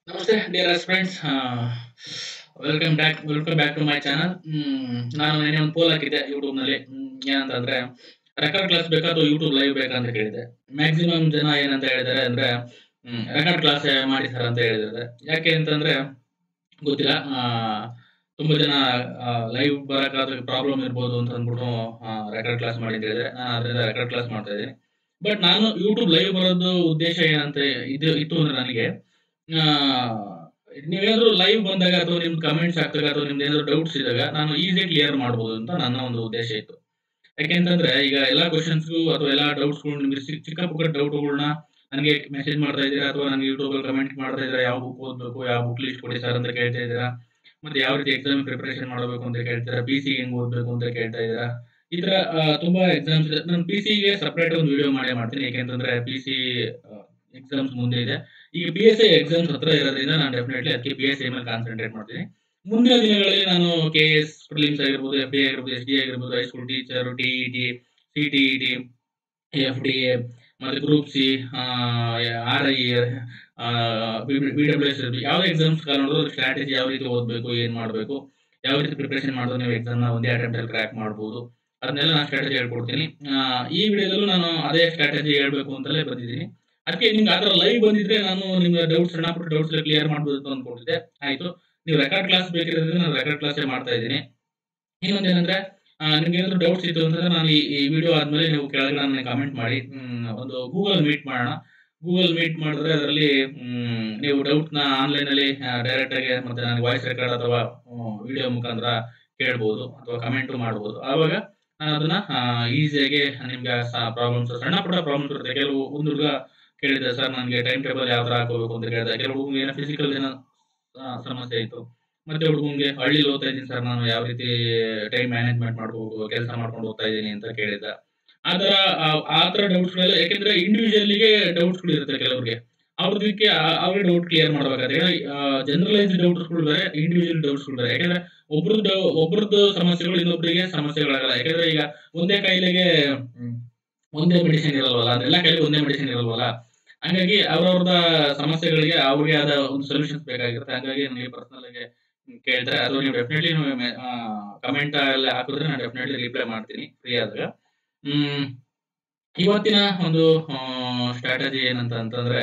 ನಮಸ್ತೆ dear friends welcome back welcome back to my channel ನಾನು ನೆನ್ನೆ ಒಂದು ಪೋಲ್ ಹಾಕಿದ್ದೆ ಯೂಟ್ಯೂಬ್ನಲ್ಲಿ ಏನಂತಂದ್ರೆ ರೆಕಾರ್ಡ್ ಕ್ಲಾಸ್ ಬೇಕಾ ಅಥವಾ ಯೂಟ್ಯೂಬ್ ಲೈವ್ ಬೇಕಾ ಅಂತ ಕೇಳಿದೆ ಮ್ಯಾಕ್ಸಿಮಮ್ ಜನ ಏನಂತ ಹೇಳಿದ್ದಾರೆ ಅಂದ್ರೆ ರೆಕಾರ್ಡ್ ಕ್ಲಾಸ್ ಮಾಡಿ ಸರ್ ಅಂತ ಹೇಳಿದ್ದಾರೆ ಯಾಕೆ ಅಂತಂದ್ರೆ ಗೊತ್ತಿಲ್ಲ ಆ, ತುಂಬಾ ಜನ ಲೈವ್ ಬರಕ್ಕಾದ್ರೆ ಪ್ರಾಬ್ಲಮ್ ಇರ್ಬೋದು ಅಂತ ಅಂದ್ಬಿಟ್ಟು ರೆಕಾರ್ಡ್ ಕ್ಲಾಸ್ ಮಾಡಿ ಅಂತ ಹೇಳಿದ್ರೆ ನಾನು ಅದರಿಂದ ರೆಕಾರ್ಡ್ ಕ್ಲಾಸ್ ಮಾಡ್ತಾ ಇದ್ದೀನಿ ಬಟ್ ನಾನು ಯೂಟ್ಯೂಬ್ ಲೈವ್ ಬರೋದು ಉದ್ದೇಶ ಏನಂತ ಇದು ಇತ್ತು ಅಂದ್ರೆ ನನಗೆ ಆ, ನೀವೇನಾದ್ರು ಲೈವ್ ಬಂದಾಗ ಅಥವಾ ನಿಮ್ದು ಕಮೆಂಟ್ಸ್ ಹಾಕ್ದಾಗ ಅಥವಾ ನಿಮ್ದು ಏನಾದ್ರು ಡೌಟ್ಸ್ ಇದ್ದಾಗ ನಾನು ಈಸಿ ಕ್ಲಿಯರ್ ಮಾಡ್ಬೋದು ಅಂತ ನನ್ನ ಒಂದು ಉದ್ದೇಶ ಇತ್ತು ಯಾಕೆಂತಂದ್ರೆ ಈಗ ಎಲ್ಲಾ ಕ್ವಶನ್ಸ್ಗೂ ಅಥವಾ ಎಲ್ಲಾ ಡೌಟ್ಸ್ಗಳು ನಿಮ್ಗೆ ಚಿಕ್ಕ ಚಿಕ್ಕ ಪುಕ್ಕ ಡೌಟ್ಗಳನ್ನ ನನಗೆ ಮೆಸೇಜ್ ಮಾಡ್ತಾ ಇದ್ದೀರಾ ಅಥವಾ ನನಗೆ ಯೂಟ್ಯೂಬ್ ಅಲ್ಲಿ ಕಮೆಂಟ್ ಮಾಡ್ತಾ ಇದ್ದೀರಾ ಯಾವ ಬುಕ್ ಓದಬೇಕು ಯಾವ ಬುಕ್ ಲಿಸ್ಟ್ ಕೊಡಿ ಸರ್ ಅಂತ ಕೇಳ್ತಾ ಇದ್ದೀರಾ ಮತ್ತೆ ಯಾವ ರೀತಿ ಎಕ್ಸಾಮ್ ಪ್ರಿಪರೇಷನ್ ಮಾಡಬೇಕು ಅಂತ ಕೇಳ್ತೀರಾ ಪಿ ಸಿ ಹೆಂಗ್ ಓದಬೇಕು ಅಂತ ಕೇಳ್ತಾ ಇದ್ದೀರಾ ಈ ತರ ಆ, ತುಂಬಾ ಎಕ್ಸಾಮ್ಸ್ ಇದೆ ನಾನು ಪಿ ಗೆ ಸಪರೇಟ್ ಒಂದು ವಿಡಿಯೋ ಮಾಡೇ ಮಾಡ್ತೀನಿ ಯಾಕೆಂತಂದ್ರೆ ಪಿ ಸಿ ಎಕ್ಸಾಮ್ಸ್ ಮುಂದೆ ಇದೆ ಈಗ ಪಿ ಎಸ್ ಐ ಎಕ್ಸಾಮ್ಸ್ ಹತ್ರ ಇರೋದ್ರಿಂದ ನಾನು ಡೆಫಿನೆಟ್ಲಿ ಅದಕ್ಕೆ ಪಿ ಎಸ್ ಐ ಮೇಲೆ ಕಾನ್ಸಂಟ್ರೇಟ್ ಮಾಡ್ತೀನಿ ಮುಂದಿನ ದಿನಗಳಲ್ಲಿ ನಾನು ಕೆ ಎಸ್ ಪ್ರಿಲಿಮ್ಸ್ ಆಗಿರ್ಬೋದು ಎಫ್ ಡಿ ಆಗಿರ್ಬೋದು ಎಸ್ ಡಿ ಆಗಿರ್ಬೋದು high school teacher T E T C T E T F D A ಮತ್ತೆ group C R I B W S ಯಾವುದೇ ಎಕ್ಸಾಮ್ಸ್ ಕಾಲ್ ನೋಡಿದ್ರು ಸ್ಟ್ರಾಟಜಿ ಯಾವ ರೀತಿ ಓದಬೇಕು ಏನ್ ಮಾಡಬೇಕು ಯಾವ ರೀತಿ ಪ್ರಿಪರೇಷನ್ ಮಾಡಿದ್ರೆ ನೀವು ಎಕ್ಸಾಮ್ ನ ಒಂದೇ ಅಟೆಂಪ್ಟ್ ಅಲ್ಲಿ ಕ್ರ್ಯಾಕ್ ಮಾಡ್ಬೋದು ಅದನ್ನೆಲ್ಲ ನಾನು ಸ್ಟ್ರಾಟಜಿ ಹೇಳ್ಕೊಡ್ತೀನಿ ಆ, ಈ ವಿಡಿಯೋದಲ್ಲೂ ನಾನು ಅದೇ ಸ್ಟ್ರಾಟಜಿ ಹೇಳ್ಬೇಕು ಅಂತಲೇ ಬಂದಿದ್ದೀನಿ ಅದಕ್ಕೆ ನಿಮ್ಗೆ ಆ ಥರ ಲೈವ್ ಬಂದಿದ್ರೆ ನಾನು ನಿಮ್ಮ ಡೌಟ್ಸ್ ಸಣ್ಣ ಪುಟ್ಟ ಡೌಟ್ಸ್ ಕ್ಲಿಯರ್ ಮಾಡ್ಬೋದು ಅಂತ ಅನ್ಕೊಂಡಿದ್ದೆ ಆಯ್ತು ನೀವು ರೆಕಾರ್ಡ್ ಕ್ಲಾಸ್ ಬೇಕಿರೋದ್ರಿಂದ ನಾನು ರೆಕಾರ್ಡ್ ಕ್ಲಾಸೇ ಮಾಡ್ತಾ ಇದ್ದೀನಿ ಇನ್ನೊಂದೇನಂದ್ರೆ ಆ, ನಿಮ್ಗೆ ಏನಾದ್ರು ಡೌಟ್ಸ್ ಇತ್ತು ಅಂತಂದ್ರೆ ನಾನು ಈ ಈ ವಿಡಿಯೋ ಆದ್ಮೇಲೆ ನೀವು ಕೆಳಗಡೆ ನನಗೆ ಕಮೆಂಟ್ ಮಾಡಿ ಹ್ಮ್, ಒಂದು ಗೂಗಲ್ ಮೀಟ್ ಮಾಡೋಣ ಗೂಗಲ್ ಮೀಟ್ ಮಾಡಿದ್ರೆ ಅದರಲ್ಲಿ ಹ್ಮ್, ನೀವು ಡೌಟ್ ನ ಆನ್ಲೈನ್ ಅಲ್ಲಿ ಡೈರೆಕ್ಟ್ ಆಗಿ ಮತ್ತೆ ನನಗೆ ವಾಯ್ಸ್ ರೆಕಾರ್ಡ್ ಅಥವಾ ವಿಡಿಯೋ ಮುಖಾಂತರ ಕೇಳ್ಬೋದು ಅಥವಾ ಕಮೆಂಟ್ ಮಾಡ್ಬೋದು ಆವಾಗ ನಾನು ಅದನ್ನ ಈಸಿಯಾಗಿ ನಿಮ್ಗೆ ಪ್ರಾಬ್ಲಮ್ಸ್ ಸಣ್ಣ ಪುಟ್ಟ ಪ್ರಾಬ್ಲಮ್ಸ್ ಇರುತ್ತೆ ಕೆಲವು ಒಂದು ಹುಡುಗ ಕೇಳಿದೆ ಸರ್ ನನಗೆ ಟೈಮ್ ಟೇಬಲ್ ಯಾವ ತರ ಹಾಕೋಬೇಕು ಅಂತ ಕೇಳಿದೆ ಕೆಲವು ಹುಡುಗ ಏನೋ ಫಿಸಿಕಲ್ ಏನೋ ಆ, ಸಮಸ್ಯೆ ಇತ್ತು ಮತ್ತೆ ಹುಡುಗಂಗೆ ಹಳ್ಳಿ ಓದ್ತಾ ಇದ್ದೀನಿ ಸರ್ ನಾನು ಯಾವ ರೀತಿ ಟೈಮ್ ಮ್ಯಾನೇಜ್ಮೆಂಟ್ ಮಾಡ್ಬೇಕು ಕೆಲಸ ಮಾಡ್ಕೊಂಡು ಓದ್ತಾ ಇದ್ದೀನಿ ಅಂತ ಕೇಳಿದ ಆ ತರ ಆ- ಆ ತರ ಡೌಟ್ಸ್ ಗಳೆಲ್ಲ ಯಾಕೆಂದ್ರೆ ಇಂಡಿವಿಜುವಲ್ಗೆ ಡೌಟ್ಸ್ ಗಳು ಇರುತ್ತೆ ಕೆಲವರಿಗೆ ಅವ್ರದಕ್ಕೆ ಅವ್ರಿಗೆ ಡೌಟ್ ಕ್ಲಿಯರ್ ಮಾಡ್ಬೇಕಾದ್ರೆ ಜನರಲೈಸ್ ಡೌಟ್ಸ್ ಗಳು ಬೇರೆ ಇಂಡಿವಿಜುವಲ್ ಡೌಟ್ಸ್ ಗಳು ಬೇರೆ ಯಾಕಂದ್ರೆ ಒಬ್ರದ್ದು ಒಬ್ರದ್ದು ಸಮಸ್ಯೆಗಳು ಇನ್ನೊಬ್ರಿಗೆ ಸಮಸ್ಯೆಗಳಾಗಲ್ಲ ಯಾಕಂದ್ರೆ ಈಗ ಒಂದೇ ಕಾಯಿಲೆಗೆ ಹ್ಮ್, ಒಂದೇ ಮೆಡಿಸಿನ್ ಇರಲ್ವಲ್ಲ ಅದೆಲ್ಲ ಕಾಯಿಲೆಗೆ ಒಂದೇ ಮೆಡಿಸಿನ್ ಇರಲ್ವಲ್ಲ ಹಂಗಾಗಿ ಅವ್ರವ್ರದ ಸಮಸ್ಯೆಗಳಿಗೆ ಅವ್ರಿಗೆ ಆದ ಒಂದು ಸೊಲ್ಯೂಷನ್ಸ್ ಬೇಕಾಗಿರುತ್ತೆ ಹಂಗಾಗಿ ನನಗೆ ಪರ್ಸನಲ್ ಆಗಿ ಕೇಳ್ತಾರೆ ಅದು ನೀವು ಡೆಫಿನೆಟ್ಲಿ ಕಮೆಂಟ್ ಎಲ್ಲ ಹಾಕಿದ್ರೆ ನಾನು ಡೆಫಿನೆಟ್ಲಿ ರಿಪ್ಲೈ ಮಾಡ್ತೀನಿ ಫ್ರೀ ಆದಾಗ ಹ್ಮ್ ಇವತ್ತಿನ ಒಂದು ಸ್ಟ್ರಾಟಜಿ ಏನಂತ ಅಂತಂದ್ರೆ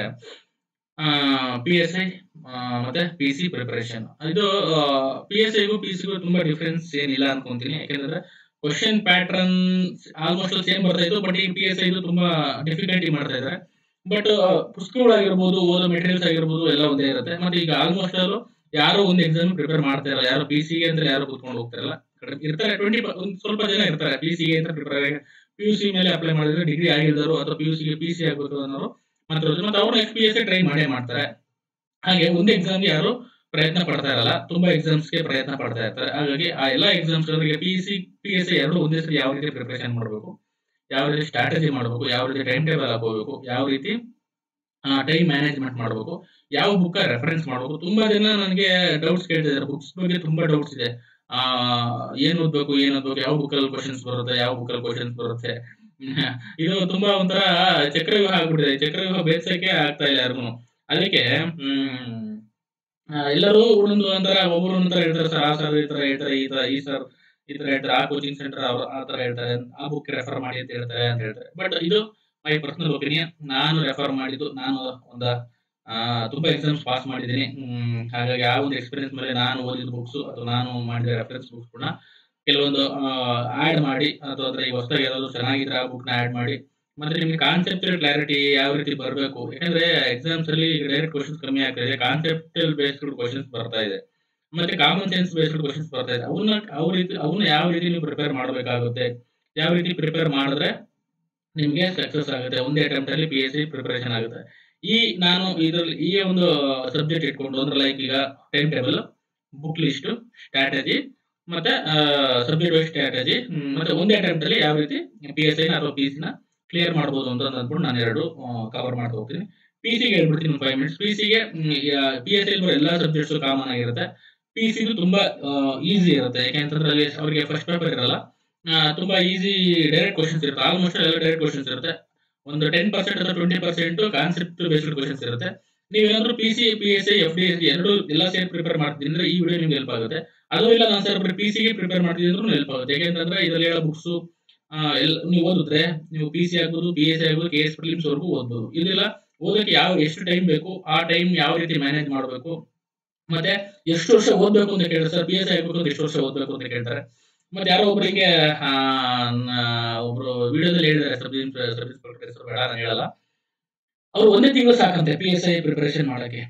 ಪಿ ಎಸ್ ಐ ಮತ್ತೆ ಪಿ ಸಿ ಪ್ರಿಪರೇಷನ್ ಇದು ಪಿ ಎಸ್ ಐಗೂ ಪಿ ಸಿಗೂ ತುಂಬಾ ಡಿಫ್ರೆನ್ಸ್ ಏನಿಲ್ಲ ಅನ್ಕೊಂತೀನಿ ಯಾಕೆಂದ್ರೆ ಕ್ವಶನ್ ಪ್ಯಾಟ್ರನ್ ಆಲ್ಮೋಸ್ಟ್ ಸೇಮ್ ಬರ್ತಾ ಇತ್ತು ಬಟ್ ಈ ಪಿ ಎಸ್ ಐ ತುಂಬಾ ಡಿಫಿಕಲ್ಟಿ ಮಾಡ್ತಾ ಇದ್ದಾರೆ ಬಟ್ ಪುಸ್ತಕಗಳಾಗಿರ್ಬೋದು ಓದೋ ಮೆಟೀರಿಯಲ್ಸ್ ಆಗಿರ್ಬೋದು ಎಲ್ಲ ಒಂದೇ ಇರುತ್ತೆ ಮತ್ತೆ ಈಗ ಆಲ್ಮೋಸ್ಟ್ ಆಲ್ ಯಾರು ಒಂದು ಎಕ್ಸಾಮ್ ಪ್ರಿಪೇರ್ ಮಾಡ್ತಾ ಇರಲ್ಲ ಯಾರು ಪಿ ಸಿ ಅಂತ ಯಾರು ಕೂತ್ಕೊಂಡು ಹೋಗ್ತಾರಲ್ಲ ಕಡಿಮೆ ಇರ್ತಾರೆ ಟ್ವೆಂಟಿ ಒಂದು ಸ್ವಲ್ಪ ಜನ ಇರ್ತಾರೆ ಪಿ ಸಿ ಅಂತ ಪ್ರಿಪೇರ್ ಆಗಿ ಪಿ ಯು ಸಿ ಮೇಲೆ ಅಪ್ಲೈ ಮಾಡಿದ್ರೆ ಡಿಗ್ರಿ ಆಗಿಲ್ದರು ಅಥವಾ ಪಿ ಯು ಸಿಗೆ ಪಿ ಸಿ ಆಗಬೇಕು ಅನ್ನೋರು ಮಾತ್ರ ಇರ್ತಾರೆ. ಮತ್ತೆ ಅವ್ರು ಎಕ್ಸ್ ಪಿ ಎಸ್ ಟ್ರೈ ಮಾಡೇ ಮಾಡ್ತಾರೆ ಹಾಗೆ ಒಂದು ಎಕ್ಸಾಮ್ಗೆ ಯಾರು ಪ್ರಯತ್ನ ಪಡ್ತಾ ಇರಲ್ಲ ತುಂಬಾ ಎಕ್ಸಾಮ್ಸ್ಗೆ ಪ್ರಯತ್ನ ಪಡ್ತಾ ಇರ್ತಾರೆ ಹಾಗಾಗಿ ಆ ಎಲ್ಲಾ ಎಕ್ಸಾಮ್ಸ್ ಅವರಿಗೆ P C P S C ಎರಡು ಒಂದೇ ಸರಿ ಯಾವ ರೀತಿ ಪ್ರಿಪರೇಷನ್ ಮಾಡಬೇಕು ಯಾವ ರೀತಿ ಸ್ಟ್ರಾಟಜಿ ಮಾಡಬೇಕು ಯಾವ ರೀತಿ ಟೈಮ್ ಟೇಬಲ್ ಹಾಕೋಬೇಕು ಯಾವ ರೀತಿ ಟೈಮ್ ಮ್ಯಾನೇಜ್ಮೆಂಟ್ ಮಾಡಬೇಕು ಯಾವ ಬುಕ್ ರೆಫರೆನ್ಸ್ ಮಾಡಬೇಕು ತುಂಬಾ ಜನ ನನಗೆ ಡೌಟ್ಸ್ ಕೇಳ್ತಿದ್ದಾರೆ ಬುಕ್ಸ್ ಬಗ್ಗೆ ತುಂಬಾ ಡೌಟ್ಸ್ ಇದೆ ಆ ಏನ್ ಓದ್ಬೇಕು ಏನ್ ಓದ್ಬೇಕು ಯಾವ ಬುಕ್ ಅಲ್ಲಿ ಕ್ವಶನ್ಸ್ ಬರುತ್ತೆ ಯಾವ ಬುಕ್ ಅಲ್ಲಿ ಕ್ವಶನ್ಸ್ ಬರುತ್ತೆ ಇದು ತುಂಬಾ ಒಂಥರ ಚಕ್ರವ್ಯೂಹ ಆಗ್ಬಿಟ್ಟಿದೆ ಚಕ್ರವ್ಯೂಹ ಬೇಸಕ್ಕೆ ಆಗ್ತಾ ಇಲ್ಲ ಯಾರಿಗೂ ಅದಕ್ಕೆ ಹ್ಮ್ ಆ, ಎಲ್ಲರೂ ಒಂದೊಂದು ಒಂಥರ ಒಬ್ಬರು ಒಂಥರ ಹೇಳ್ತಾರೆ ಸರ್ ಆ ಸರ್ ಈ ತರ ಹೇಳ್ತಾರೆ ಈ ತರ ಈ ಸರ್ ಈ ತರ ಹೇಳ್ತಾರೆ ಆ ಕೋಚಿಂಗ್ ಸೆಂಟರ್ ಅವ್ರು ಆ ತರ ಹೇಳ್ತಾರೆ ಆ ಬುಕ್ ರೆಫರ್ ಮಾಡಿ ಅಂತ ಹೇಳ್ತಾರೆ ಅಂತ ಹೇಳ್ತಾರೆ ಬಟ್ ಇದು ಮೈ ಪರ್ಸನಲ್ ಒಪಿನಿಯನ್ ನಾನು ರೆಫರ್ ಮಾಡಿದ್ದು ನಾನು ಒಂದ ಆ, ತುಂಬಾ ಎಕ್ಸಾಮ್ಸ್ ಪಾಸ್ ಮಾಡಿದ್ದೀನಿ ಹ್ಮ್, ಹಾಗಾಗಿ ಆ ಒಂದು ಎಕ್ಸ್ಪೀರಿಯನ್ಸ್ ಮೇಲೆ ನಾನು ಓದಿದ ಬುಕ್ಸ್ ಅಥವಾ ನಾನು ಮಾಡಿದ ರೆಫರೆನ್ಸ್ ಬುಕ್ಸ್ ಕೂಡ ಕೆಲವೊಂದು ಆಡ್ ಮಾಡಿ ಅಥವಾ ಅದ್ರ ಈಗ ಹೊಸದಾಗಿ ಯಾವ್ದಾದ್ರು ಚೆನ್ನಾಗಿದ್ರೆ ಆ ಬುಕ್ ನ ಆಡ್ ಮಾಡಿ ಮತ್ತೆ ನಿಮ್ಗೆ ಕಾನ್ಸೆಪ್ಟಲ್ ಕ್ಲಾರಿಟಿ ಯಾವ ರೀತಿ ಬರಬೇಕು ಯಾಕಂದ್ರೆ ಎಕ್ಸಾಮ್ಸ್ ಅಲ್ಲಿ ಡೈರೆಕ್ಟ್ ಕ್ವಶನ್ಸ್ ಕಮ್ಮಿ ಆಗ್ತಿದೆ ಕಾನ್ಸೆಪ್ಟಲ್ ಬೇಸ್ಡ್ ಕ್ವಶನ್ಸ್ ಬರ್ತಾ ಇದೆ ಮತ್ತೆ ಕಾಮನ್ ಸೆನ್ಸ್ ಬೇಸ್ಡ್ ಕ್ವಶನ್ಸ್ ಬರ್ತಾ ಇದೆ ಅವನ್ನ ಅವ್ರ ರೀತಿ ಅವನ್ನ ಯಾವ ರೀತಿ ನೀವು ಪ್ರಿಪೇರ್ ಮಾಡಬೇಕಾಗುತ್ತೆ ಯಾವ ರೀತಿ ಪ್ರಿಪೇರ್ ಮಾಡಿದ್ರೆ ನಿಮ್ಗೆ ಸಕ್ಸಸ್ ಆಗುತ್ತೆ ಒಂದೇ ಅಟೆಂಪ್ಟ್ ಅಲ್ಲಿ ಪಿ ಎಸ್ ಸಿ ಪ್ರಿಪರೇಷನ್ ಆಗುತ್ತೆ ಈ ನಾನು ಇದರಲ್ಲಿ ಈ ಒಂದು ಸಬ್ಜೆಕ್ಟ್ ಇಟ್ಕೊಂಡು ಅಂದ್ರೆ ಲೈಕ್ ಈಗ time table book list strategy ಮತ್ತೆ ಸಬ್ಜೆಕ್ಟ್ ವೈಸ್ ಸ್ಟ್ರಾಟಜಿ ಮತ್ತೆ ಒಂದೇ ಅಟೆಂಪ್ಟ್ ಅಲ್ಲಿ ಯಾವ ರೀತಿ ಪಿ ಎಸ್ ಐ ಅಥವಾ ಪಿ ನ ಕ್ಲಿಯರ್ ಮಾಡ್ಬೋದು ಅಂತ ಅಂದ್ಬಿಟ್ಟು ನಾನು ಎರಡು ಕವರ್ ಮಾಡ್ತಾ ಹೋಗ್ತೀನಿ ಪಿ ಸಿಗೆ ಹೇಳ್ಬಿಡ್ತೀನಿ ಫೈವ್ ಮಿನಿಟ್ಸ್ ಪಿ ಸಿಗೆ ಪಿ ಎಸ್ ಐ ಎಲ್ಲಾ ಸಬ್ಜೆಕ್ಟ್ಸ್ ಕಾಮನ್ ಆಗಿರುತ್ತೆ ಪಿ ಸಿ ತುಂಬಾ ಈಸಿ ಇರುತ್ತೆ ಯಾಕೆಂತಂದ್ರೆ ಅಲ್ಲಿ ಅವರಿಗೆ ಫಸ್ಟ್ ಪೇಪರ್ ಇರಲ್ಲ ಆ, ತುಂಬಾ ಈಸಿ ಡೈರೆಕ್ಟ್ ಕ್ವಶನ್ಸ್ ಇರುತ್ತೆ ಆಲ್ಮೋಸ್ಟ್ ಎಲ್ಲ ಡೈರೆಕ್ಟ್ ಕ್ವಶನ್ಸ್ ಇರುತ್ತೆ ಒಂದು ಟೆನ್ ಪರ್ಸೆಂಟ್ ಅಥವಾ twenty percent concept based questions ಇರುತ್ತೆ ನೀವೇನಾದ್ರೂ P C P S I F D S ಎರಡು ಎಲ್ಲ ಸೇರಿ ಪ್ರಿಪೇರ್ ಮಾಡ್ತೀನಿ ಅಂದ್ರೆ ಈ ವಿಡಿಯೋ ನಿಮ್ಗೆ ಹೆಲ್ಪ್ ಆಗುತ್ತೆ ಅದು ಇಲ್ಲ ನಾನು ಸರ್ ಪಿ ಸಿಗೆ ಪ್ರಿಪೇರ್ ಮಾಡ್ತೀನಿ ಅಂದ್ರೂ ಹೆಲ್ಪ್ ಆಗುತ್ತೆ ಯಾಕೆಂತಂದ್ರೆ ಇದರಲ್ಲಿ ಹೇಳೋ ಬುಕ್ಸ್ ಎಲ್ಲ ನೀವು ಓದಿದ್ರೆ ನೀವು ಪಿ ಸಿ ಆಗ್ಬೋದು ಪಿ ಎಸ್ ಐ ಆಗ್ಬೋದು ಕೆ ಎಸ್ ಪ್ರಿಲಿಮ್ಸ್ ವರೆಗೂ ಓದ್ಬೋದು ಇದೆಲ್ಲ ಓದಕ್ಕೆ ಯಾವ ಎಷ್ಟು ಟೈಮ್ ಬೇಕು ಆ ಟೈಮ್ ಯಾವ ರೀತಿ ಮ್ಯಾನೇಜ್ ಮಾಡಬೇಕು ಮತ್ತೆ ಎಷ್ಟು ವರ್ಷ ಓದ್ಬೇಕು ಅಂತ ಕೇಳ್ತಾರೆ ಸರ್ ಪಿ ಎಸ್ ಐ ಆಗ್ಬೇಕು ಅಂತ ಎಷ್ಟು ವರ್ಷ ಓದ್ಬೇಕು ಅಂತ ಕೇಳ್ತಾರೆ ಮತ್ತೆ ಯಾರೋ ಒಬ್ರು ಹಿಂಗೆ ಆ, ನ- ಒಬ್ರು ವಿಡಿಯೋದಲ್ಲಿ ಹೇಳಿದ್ದಾರೆ ಸಬ್ ಸಬ್ ಇನ್ಸ್ಪೆಕ್ಟರ್ ಹೆಸರು ಬೇಡ ನಾನು ಹೇಳಲ್ಲ ಅವ್ರು ಒಂದೇ ತಿಂಗಳು ಸಾಕಂತೆ ಪಿ ಎಸ್ ಐ ಪ್ರಿಪರೇಷನ್ ಮಾಡಕ್ಕೆ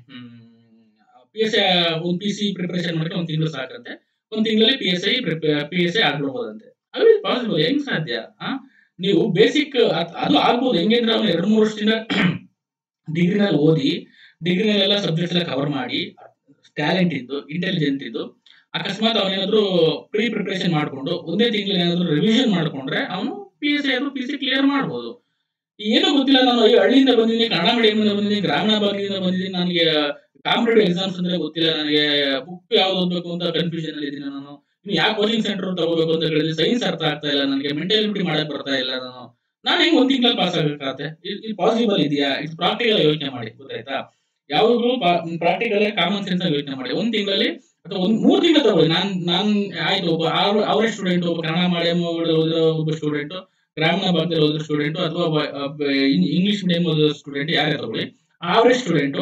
ಪಿ ಎಸ್ ಐ ಒಂದು ಪಿ ಸಿ ಪ್ರಿಪರೇಷನ್ ಮಾಡಕ್ಕೆ ಒಂದು ತಿಂಗಳು ಸಾಕಂತೆ ಒಂದು ತಿಂಗಳಲ್ಲಿ P S I P S I ಆಗ್ಬಿಡ್ಬೋದಂತೆ ಅದು ಪಾಸಿಬಲ್ ಹೆಂಗ್ ಸಾಧ್ಯ ಆ? ನೀವು ಬೇಸಿಕ್ ಅದು ಆಗ್ಬೋದು ಹೆಂಗಂದ್ರೆ ಅವ್ನು ಎರಡು ಮೂರು ವರ್ಷದಿಂದ ಡಿಗ್ರಿನಲ್ಲಿ ಓದಿ ಡಿಗ್ರಿನಲ್ಲೆಲ್ಲ ಸಬ್ಜೆಕ್ಟ್ಸ್ ಎಲ್ಲ ಕವರ್ ಮಾಡಿ ಟ್ಯಾಲೆಂಟ್ ಇದ್ದು ಇಂಟೆಲಿಜೆಂಟ್ ಇದ್ದು ಅಕಸ್ಮಾತ್ ಅವನೇನಾದ್ರೂ ಪ್ರೀ ಪ್ರಿಪರೇಷನ್ ಮಾಡ್ಕೊಂಡು ಒಂದೇ ತಿಂಗಳು ಏನಾದ್ರು ರಿವಿಷನ್ ಮಾಡ್ಕೊಂಡ್ರೆ ಅವನು P S I P C clear ಮಾಡ್ಬೋದು ಏನೂ ಗೊತ್ತಿಲ್ಲ ನಾನು ಅಯ್ಯೋ ಹಳ್ಳಿಯಿಂದ ಬಂದಿದ್ದೀನಿ ಕನ್ನಡ ಮೀಡಿಯಂನಿಂದ ಬಂದಿದ್ದೀನಿ ಗ್ರಾಮೀಣ ಭಾಗದಿಂದ ಬಂದಿದ್ದೀನಿ ನನಗೆ ಕಾಂಪಿಟೇಟಿವ್ ಎಕ್ಸಾಮ್ಸ್ ಅಂದ್ರೆ ಗೊತ್ತಿಲ್ಲ ನನಗೆ ಬುಕ್ ಯಾವ್ದು ಓದ್ಬೇಕು ಅಂತ ಕನ್ಫ್ಯೂಷನ್ ಅಲ್ಲಿ ಇದ್ದೀನಿ ನಾನು ಇನ್ನು ಯಾವ ಕೋಚಿಂಗ್ ಸೆಂಟರ್ ತಗೋಬೇಕು ಅಂತ ಹೇಳಿದ್ರೆ ಸೈನ್ಸ್ ಅರ್ಥ ಆಗ್ತಾ ಇಲ್ಲ ನನಗೆ ಮೆಂಟಾಲಿಟಿ ಮಾಡಕ್ ಬರ್ತಾ ಇಲ್ಲ ನಾನು ನಾನು ಹೆಂಗ್ ಒಂದ್ ತಿಂಗಳಲ್ಲಿ ಪಾಸ್ ಆಗಕ್ಕಾಗತ್ತೆ ಇದು ಪಾಸಿಬಲ್ ಇದೆಯಾ ಇದು ಪ್ರಾಕ್ಟಿಕಲ್ ಯೋಚನೆ ಮಾಡಿ ಗೊತ್ತಾಯ್ತಾ ಯಾವಾಗಲೂ ಪ್ರಾಕ್ಟಿಕಲ್ ಕಾಮನ್ ಸೆನ್ಸ್ ಆಗಿ ಯೋಚನೆ ಮಾಡಿ ಒಂದ್ ತಿಂಗಳಲ್ಲಿ ಅಥವಾ ಒಂದ್ ಮೂರ್ ತಿಂಗಳು ತಗೊಳ್ಳಿ ನಾನ್ ನಾನ್ ಆಯ್ತು ಒಬ್ಬ ಅವರೇ ಸ್ಟೂಡೆಂಟ್ ಒಬ್ಬ ಕನ್ನಡ ಮಾಧ್ಯಮ ಓದಿರೋ ಒಬ್ಬ ಸ್ಟೂಡೆಂಟ್ ಗ್ರಾಮೀಣ ಭಾಗದಲ್ಲಿ ಓದಿರೋ ಸ್ಟೂಡೆಂಟ್ ಅಥವಾ ಇಂಗ್ಲಿಷ್ ಮೀಡಿಯಂ ಓದಿರೋ ಸ್ಟೂಡೆಂಟ್ ಯಾರೇ ತಗೊಳ್ಳಿ ಆವರೇಜ್ ಸ್ಟೂಡೆಂಟ್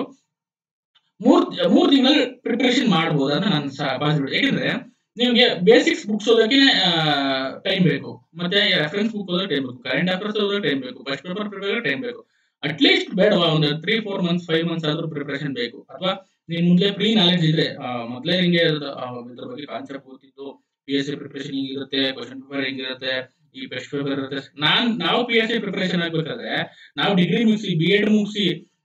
ಮೂರ್ ಮೂರ್ ತಿಂಗಳಲ್ಲಿ ಪ್ರಿಪರೇಷನ್ ಮಾಡ್ಬೋದು ಅಂತ ನಾನು ಪಾಸಿಬಿಲಿಟಿ ಯಾಕಂದ್ರೆ ನಿಮಗೆ ಬೇಸಿಕ್ಸ್ ಬುಕ್ಸ್ ಓದಕ್ಕೆ ಟೈಮ್ ಬೇಕು ಮತ್ತೆ ರೆಫರೆನ್ಸ್ ಬುಕ್ ಓದೋಕೆ ಟೈಮ್ ಬೇಕು ಕರೆಂಟ್ ಅಫೇರ್ಸ್ ಓದೋಕೆ ಟೈಮ್ ಬೇಕು ಫಸ್ಟ್ ಪೇಪರ್ ಪ್ರಿಪೇರ್ ಟೈಮ್ ಬೇಕು ಅಟ್ಲೀಸ್ಟ್ ಬೇಡವಾ ಒಂದು three four months five months ಆದ್ರೂ ಪ್ರಿಪರೇಷನ್ ಬೇಕು ಅಥವಾ ನೀನ್ ಮೊದಲೇ ಪ್ರೀ ನಾಲೆಜ್ ಇದ್ರೆ ಆ, ಮೊದ್ಲೇ ನಿಂಗೆ ಅದ್ರ- ಆ, ಇದ್ರ ಬಗ್ಗೆ ಕಾನ್ಸೆಪ್ಟ್ ಗೊತ್ತಿತ್ತು ಪಿ ಎಸ್ ಸಿ ಪ್ರಿಪರೇಷನ್ ಹಿಂಗಿರುತ್ತೆ ಕ್ವಶನ್ ಪೇಪರ್ ಹಿಂಗಿರುತ್ತೆ ಈ ಬೆಸ್ಟ್ ಪೇಪರ್ ಇರುತ್ತೆ ನಾನ್ ನಾವು ಪಿ ಎಸ್ ಸಿ ಪ್ರಿಪರೇಷನ್ ಆಗ್ಬೇಕಾದ್ರೆ ನಾವು ಡಿಗ್ರಿ ಮುಗಿಸಿ ಬಿ ಎಡ್ ಮುಗಿಸಿ